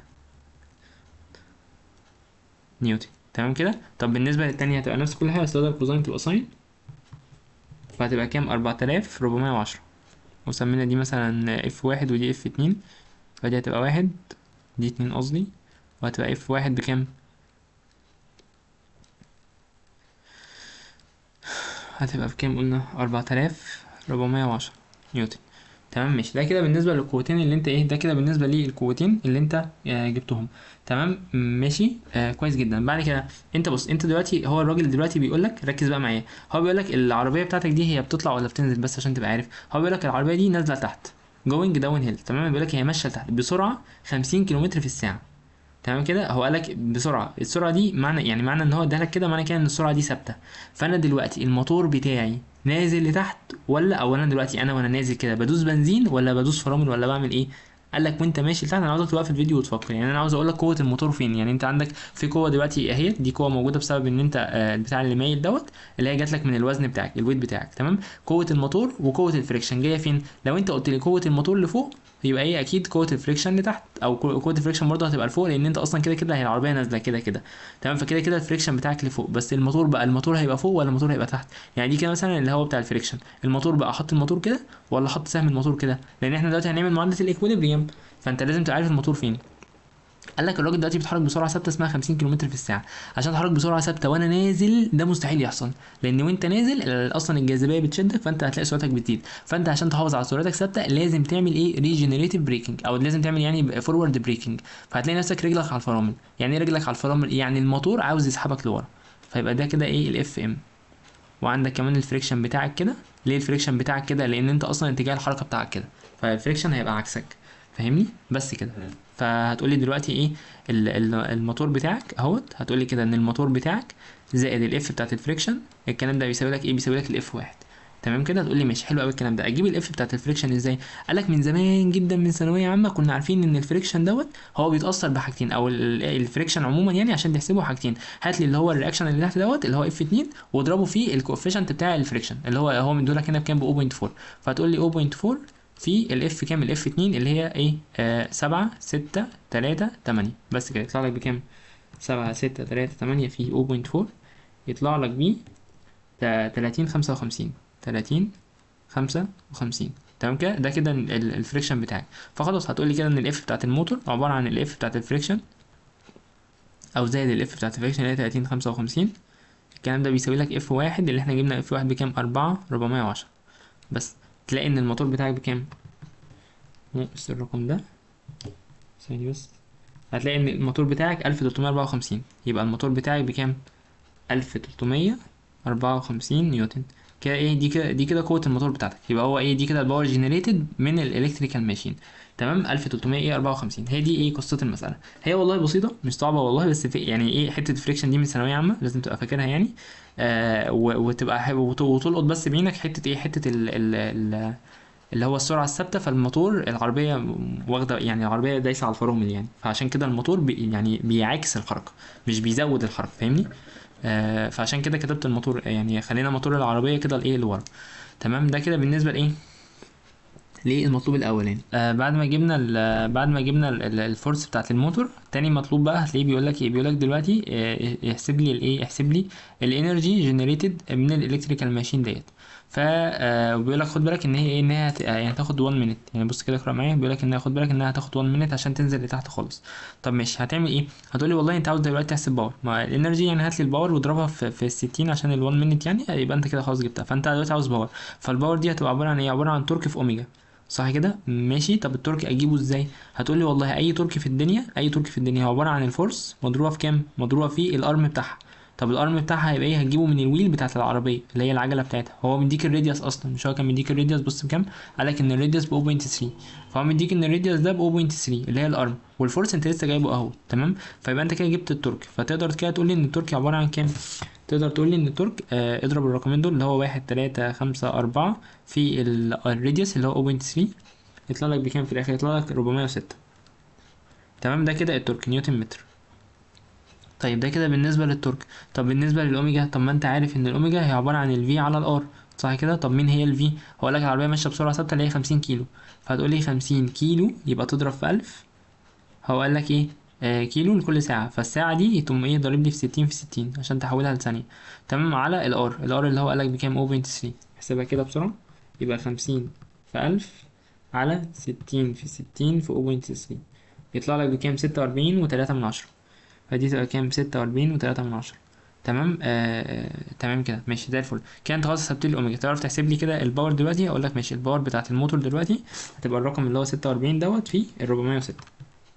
نيوتن تمام كده طب بالنسبه للتانية هتبقى نفس كل حاجه بس بدل كوزاين تبقى ساين فهتبقى كام 4410 وسمينا دي مثلا اف واحد ودي اف اتنين فدي هتبقى واحد دي اتنين قصدي وهتبقى اف واحد بكام هتبقى بكام قلنا أربعة آلاف ربعمية وعشرة نيوتن تمام ماشي ده كده بالنسبة للقوتين اللي انت ايه ده كده بالنسبة للقوتين اللي انت آه جبتهم تمام ماشي آه كويس جدا بعد كده انت بص انت دلوقتي هو الراجل دلوقتي بيقول لك ركز بقى معايا هو بيقول لك العربية بتاعتك دي هي بتطلع ولا بتنزل بس عشان تبقى عارف هو بيقول لك العربية دي نازلة تحت جوينج داون هيل تمام بيقول لك هي ماشية لتحت بسرعة 50 كيلومتر في الساعة تمام كده هو قالك بسرعه السرعه دي معنى يعني معنى ان هو ادالك كده معنى كده ان السرعه دي ثابته فانا دلوقتي الموتور بتاعي نازل لتحت ولا او انا دلوقتي انا وانا نازل كده بدوس بنزين ولا بدوس فرامل ولا بعمل ايه قال لك وانت ماشي لتحت انا عاوزك توقف الفيديو وتفكر يعني انا عاوز اقول لك قوه الموتور فين يعني انت عندك في قوه دلوقتي اهي دي قوه موجوده بسبب ان انت آه، البتاع اللي مايل دوت اللي هي جات لك من الوزن بتاعك الويت بتاعك تمام قوه الموتور وقوه الفريكشن جايه فين لو انت قلت لي قوه الموتور لفوق يبقى ايه اكيد قوه الفريكشن لتحت او قو- قوه الفريكشن برضه هتبقى لفوق لان انت اصلا كده كده هي العربيه نازله كده كده تمام فكده كده الفريكشن بتاعك لفوق بس الموتور بقى الموتور هيبقى فوق ولا الموتور هيبقى تحت يعني دي كده مثلا اللي هو بتاع الفريكشن الموتور بقى احط الموتور كده ولا احط سهم الموتور كده لان احنا دلوقتي هنعمل معادله الايكويليبريم فانت لازم تبقى عارف الموتور فين قال لك الراجل دلوقتي بيتحرك بسرعه ثابته اسمها 50 كم في الساعه عشان تتحرك بسرعه ثابته وانا نازل ده مستحيل يحصل لان وانت نازل ال- اصلا الجاذبيه بتشدك فانت هتلاقي سرعتك بتزيد فانت عشان تحافظ على سرعتك ثابته لازم تعمل ايه ريجنريتيف بريكنج او لازم تعمل يعني فورورد بريكنج فهتلاقي نفسك رجلك على الفرامل يعني ايه رجلك على الفرامل يعني الموتور عاوز يسحبك لورا فيبقى ده كده ايه الاف ام وعندك كمان الفريكشن بتاعك كده ليه الفريكشن بتاعك كده لان انت اصلا اتجاه الحركه بتاعك كده فالفريكشن هيبقى عكسك فاهمني بس كده مم. فهتقولي دلوقتي ايه ال- ال- الموتور بتاعك اهوت هتقولي كده ان الموتور بتاعك زائد الاف بتاعت الفريكشن الكلام ده بيساوي لك ايه بيساوي لك الاف واحد تمام كده هتقولي ماشي حلو قوي الكلام ده اجيب الاف بتاعت الفريكشن ازاي قال لك من زمان جدا من ثانويه عامه كنا عارفين ان الفريكشن دوت هو بيتاثر بحاجتين او ال- الفريكشن عموما يعني عشان تحسبه حاجتين هات لي اللي هو الرياكشن اللي تحت دوت اللي هو اف 2 واضربه في الكوفيشنت بتاع الفريكشن اللي هو هو مديهولك هنا بكام ب 0.4 فهتقول لي 0.4 في الاف كام الاف 2 اللي هي ايه آه 7 6 3 8 بس كده يطلع لك بكام 7 6 3 8 في 0.4 يطلع لك بيه تا- 30 55 30 55 تمام كده ده كده ال- ال- الفريكشن بتاعك فخلاص هتقول لي كده ان الاف بتاعت الموتور عباره عن الاف بتاعت الفريكشن او زائد الاف بتاعت الفريكشن اللي هي 30 55 الكلام ده بيساوي لك اف واحد اللي احنا جبنا اف واحد بكام 4 410 بس تلاقي ان الموتور بتاعك بكام ناقص الرقم ده ثانية بس هتلاقي ان الموتور بتاعك 1354 يبقى الموتور بتاعك بكام 1354 نيوتن كده ايه دي كده دي كده قوة الموتور بتاعتك يبقى هو ايه دي كده الباور جنريتد من الالكتريكال ماشين تمام 1354 هي دي ايه قصة المسألة هي والله بسيطة مش صعبة والله بس في يعني ايه حتة الفريكشن دي من ثانوية عامة لازم تبقى فاكرها يعني آه و- وتبقى ح- وت- وتلقط بس بعينك حتة ايه حتة ال ال ال اللي هو السرعة الثابتة فالموتور العربية واخدة يعني العربية دايسة على الفرامل يعني فعشان كده الموتور بي يعني بيعاكس الحركة مش بيزود الحركة فاهمني آه فعشان كده كتبت الموتور يعني خلينا موتور العربية كده الايه اللي ورا تمام ده كده بالنسبة لايه للمطلوب الاولاني آه بعد ما جبنا ال- بعد ما جبنا ال- ال- الفورس بتاعت الموتور تاني مطلوب بقى هتلاقيه بيقول لك ايه بيقول لك دلوقتي آه احسب لي الايه احسب لي الانرجي جنريتد من الالكتريكال ماشين ديت ف آه، وبيقول لك خد بالك ان هي ايه ان هي هت- يعني هتاخد 1 مينت يعني بص كده اقرا معايا بيقول لك ان هي خد بالك انها هتاخد 1 مينت عشان تنزل لتحت خالص طب ماشي هتعمل ايه هتقول لي والله انت عاوز دلوقتي تحسب باور ما الانرجي يعني هات لي الباور واضربها في في ال 60 عشان ال 1 مينت يعني يبقى انت كده خلاص جبتها فانت دلوقتي عاوز باور فالباور دي هتبقى عباره عن ايه عباره عن تورك في اوميجا صح كده ماشي طب التورك اجيبه ازاي هتقول لي والله اي تورك في الدنيا اي تورك في الدنيا هو عباره عن الفورس مضروبه في كام مضروبه في الارم بتاعها طب الارم بتاعها هيبقى ايه هتجيبه من الويل بتاعت العربيه اللي هي العجله بتاعتها هو مديك الراديوس اصلا مش هو كان مديك الراديوس بص بكام قال لك ان الراديوس ب 0.3 فهو مديك ان الراديوس ده ب 0.3 اللي هي الارم والفورس انت لسه جايبه اهو تمام فيبقى انت كده جبت التورك فتقدر كده تقول لي ان التورك عباره عن كام تقدر تقول لي ان التورك آه اضرب الرقمين دول اللي هو واحد تلاتة خمسة أربعة في ال- الراديوس اللي هو 0.3 يطلع لك بكام في الاخر يطلع لك 406 تمام ده كده التورك نيوتن متر طيب ده كده بالنسبة للتورك طب بالنسبة للأوميجا طب ما أنت عارف إن الأوميجا هي عبارة عن الفي على الآر صح كده طب مين هي الفي هقول لك العربية ماشية بسرعة ثابتة اللي هي 50 كيلو فهتقول لي 50 كيلو يبقى تضرب في 1000 هو قال لك إيه آه كيلو لكل ساعة فالساعة دي تقوم إيه ضارب لي في 60 في 60 عشان تحولها لثانية تمام على الآر الآر اللي هو قال لك بكام 0.3 احسبها كده بسرعة يبقى 50 في 1000 على 60 في 60 في 0.3 يطلع لك بكام 46 وتلاتة من عشرة فدي تبقى كام ستة وأربعين وتلاتة من عشرة تمام آه تمام كده ماشي زي الفل كده انت خلاص حسبت لي الاوميجا تعرف تحسب لي كده الباور دلوقتي اقول لك ماشي الباور بتاعت الموتور دلوقتي هتبقى الرقم اللي هو ستة وأربعين دوت في الربعمية وستة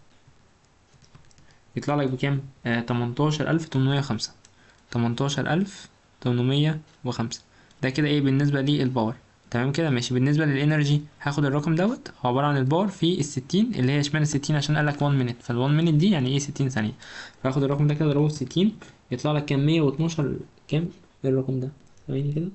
يطلع لك بكام آه تمنتاشر ألف تمنمية وخمسة تمنتاشر ألف تمنمية وخمسة ده كده ايه بالنسبة للباور تمام كده ماشي بالنسبة للإنرجي هاخد الرقم دوت هو عبارة عن الباور في الستين اللي هي اشمعنى الستين عشان قالك 1 مينت فال1 مينت دي يعني ايه ستين ثانية فاخد الرقم ده كده اضربه في ستين يطلع لك كام مية واتناشر كام ايه الرقم ده ثواني كده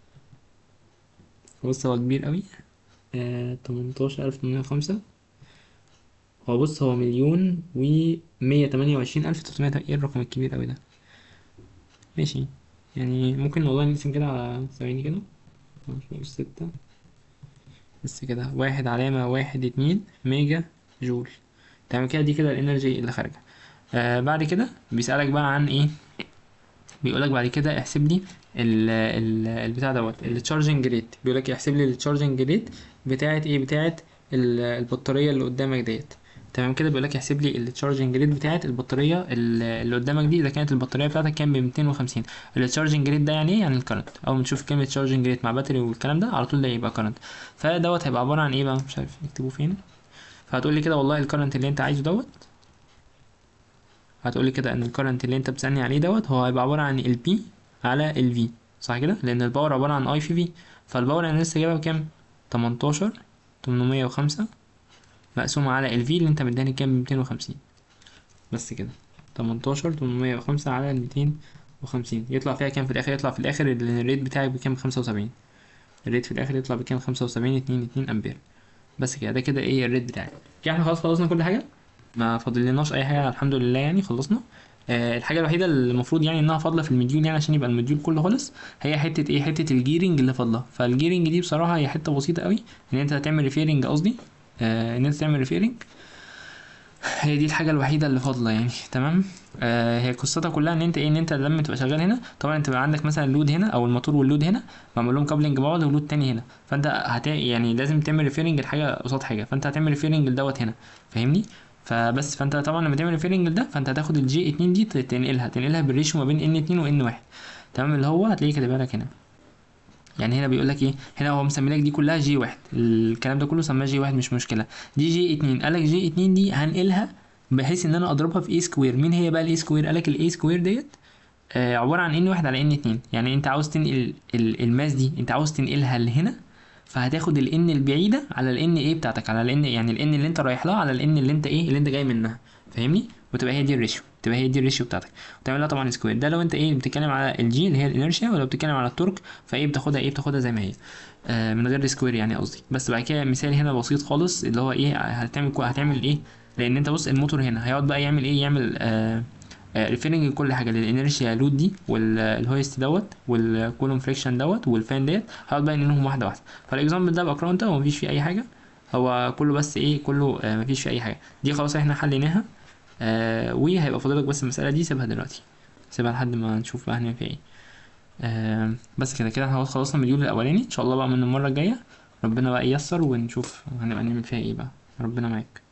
بص هو كبير قوي آه تمنتاشر ألف تمنمية وخمسة هو بص هو مليون ومية تمانية وعشرين ألف تلتمية ايه الرقم الكبير قوي ده ماشي يعني ممكن والله نقسم كده على ثواني كده خمسة ستة بس كده واحد علامة واحد اتنين ميجا جول تمام كده دي كده الانرجي اللي خارجة آه بعد كده بيسألك بقى عن ايه بيقولك بعد كده احسب لي ال ال البتاع دوت التشارجنج ريت بيقولك احسب لي التشارجنج ريت بتاعت ايه بتاعت ال- البطارية اللي قدامك ديت تمام كده بيقولك احسب لي التشارجنج ريت بتاعت البطارية ال- اللي قدامك دي اذا كانت البطارية بتاعتك كام ب 250 التشارجنج ريت ده يعني ايه يعني الكرنت اول ما تشوف كلمة تشارجنج ريت مع باتري والكلام ده على طول ده يبقى كرنت فدوت هيبقى عبارة عن ايه بقى مش عارف نكتبه فين فهتقول لي كده والله الكرنت اللي انت عايزه دوت هتقول لي كده ان الكرنت اللي انت بتسألني عليه دوت هو هيبقى عبارة عن ال P على ال V صح كده لان الباور عبارة عن I في V فالباور انا لسه جايبها بكام 18 805 مقسومه على الفي اللي انت مداني كام 250 بس كده 18 805 على 250 يطلع فيها كام في الاخر يطلع في الاخر ال- الريت بتاعي بكام 75 الريت في الاخر يطلع بكام 75 2 2 امبير بس كده ده كده ايه الريت بتاعي كده احنا خلاص خلصنا كل حاجه ما فاضلناش اي حاجه الحمد لله يعني خلصنا آه الحاجه الوحيده اللي المفروض يعني انها فاضله في المديول يعني عشان يبقى المديول كله خلص هي حته ايه حته الجيرنج اللي فاضله فالجيرنج دي بصراحه هي حته بسيطه قوي ان انت هتعمل ريفيرنج قصدي آه ان انت تعمل ريفيرنج هي دي الحاجه الوحيده اللي فاضله يعني تمام آه هي قصتها كلها ان انت ايه ان انت لما تبقى شغال هنا طبعا انت بقى عندك مثلا لود هنا او الموتور واللود هنا معمول لهم كابلنج ببعض ولود تاني هنا فانت هت يعني لازم تعمل ريفيرنج لحاجه قصاد حاجه فانت هتعمل ريفيرنج لدوت هنا فاهمني فبس فانت طبعا لما تعمل ريفيرنج لده فانت هتاخد الجي 2 دي تنقلها تنقلها بالريشيو ما بين ان 2 وان 1 تمام اللي هو هتلاقيه كاتبها لك هنا يعني هنا بيقول لك ايه هنا هو مسمي لك دي كلها جي واحد الكلام ده كله سماه جي واحد مش مشكله دي جي 2 قال لك جي 2 دي هنقلها بحيث ان انا اضربها في اي سكوير مين هي بقى الاي سكوير قال لك الاي سكوير ديت آه عباره عن ان واحد على ان اتنين يعني انت عاوز تنقل ال- الماس دي انت عاوز تنقلها لهنا فهتاخد الان البعيده على الان ايه بتاعتك على الان يعني الان اللي انت رايح لها على الان اللي انت ايه اللي انت جاي منها فاهمني وتبقى هي دي الريشيو تبقى هي دي الريشيو بتاعتك وتعملها طبعا سكوير ده لو انت ايه بتتكلم على الجي اللي هي الانرشيا ولو بتتكلم على التورك فايه بتاخدها ايه بتاخدها زي ما هي آه من غير سكوير يعني قصدي بس بعد كده مثال هنا بسيط خالص اللي هو ايه هتعمل هتعمل ايه لان انت بص الموتور هنا هيقعد بقى يعمل ايه يعمل آه ريفيرنج لكل حاجه للانرشيا لود دي والهويست دوت والكولوم فريكشن دوت والفان ديت هقعد بقى انهم واحده واحده فالاكزامبل ده بقراه انت ومفيش فيه اي حاجه هو كله بس ايه كله آه مفيش فيه اي حاجه دي خلاص احنا حليناها آه وهيبقى فاضلك بس المساله دي سيبها دلوقتي سيبها لحد ما نشوف بقى هنعمل فيها ايه آه بس كده كده احنا خلاص خلصنا المديول الاولاني ان شاء الله بقى من المره الجايه ربنا بقى ييسر ونشوف هنبقى نعمل فيها ايه بقى ربنا معاك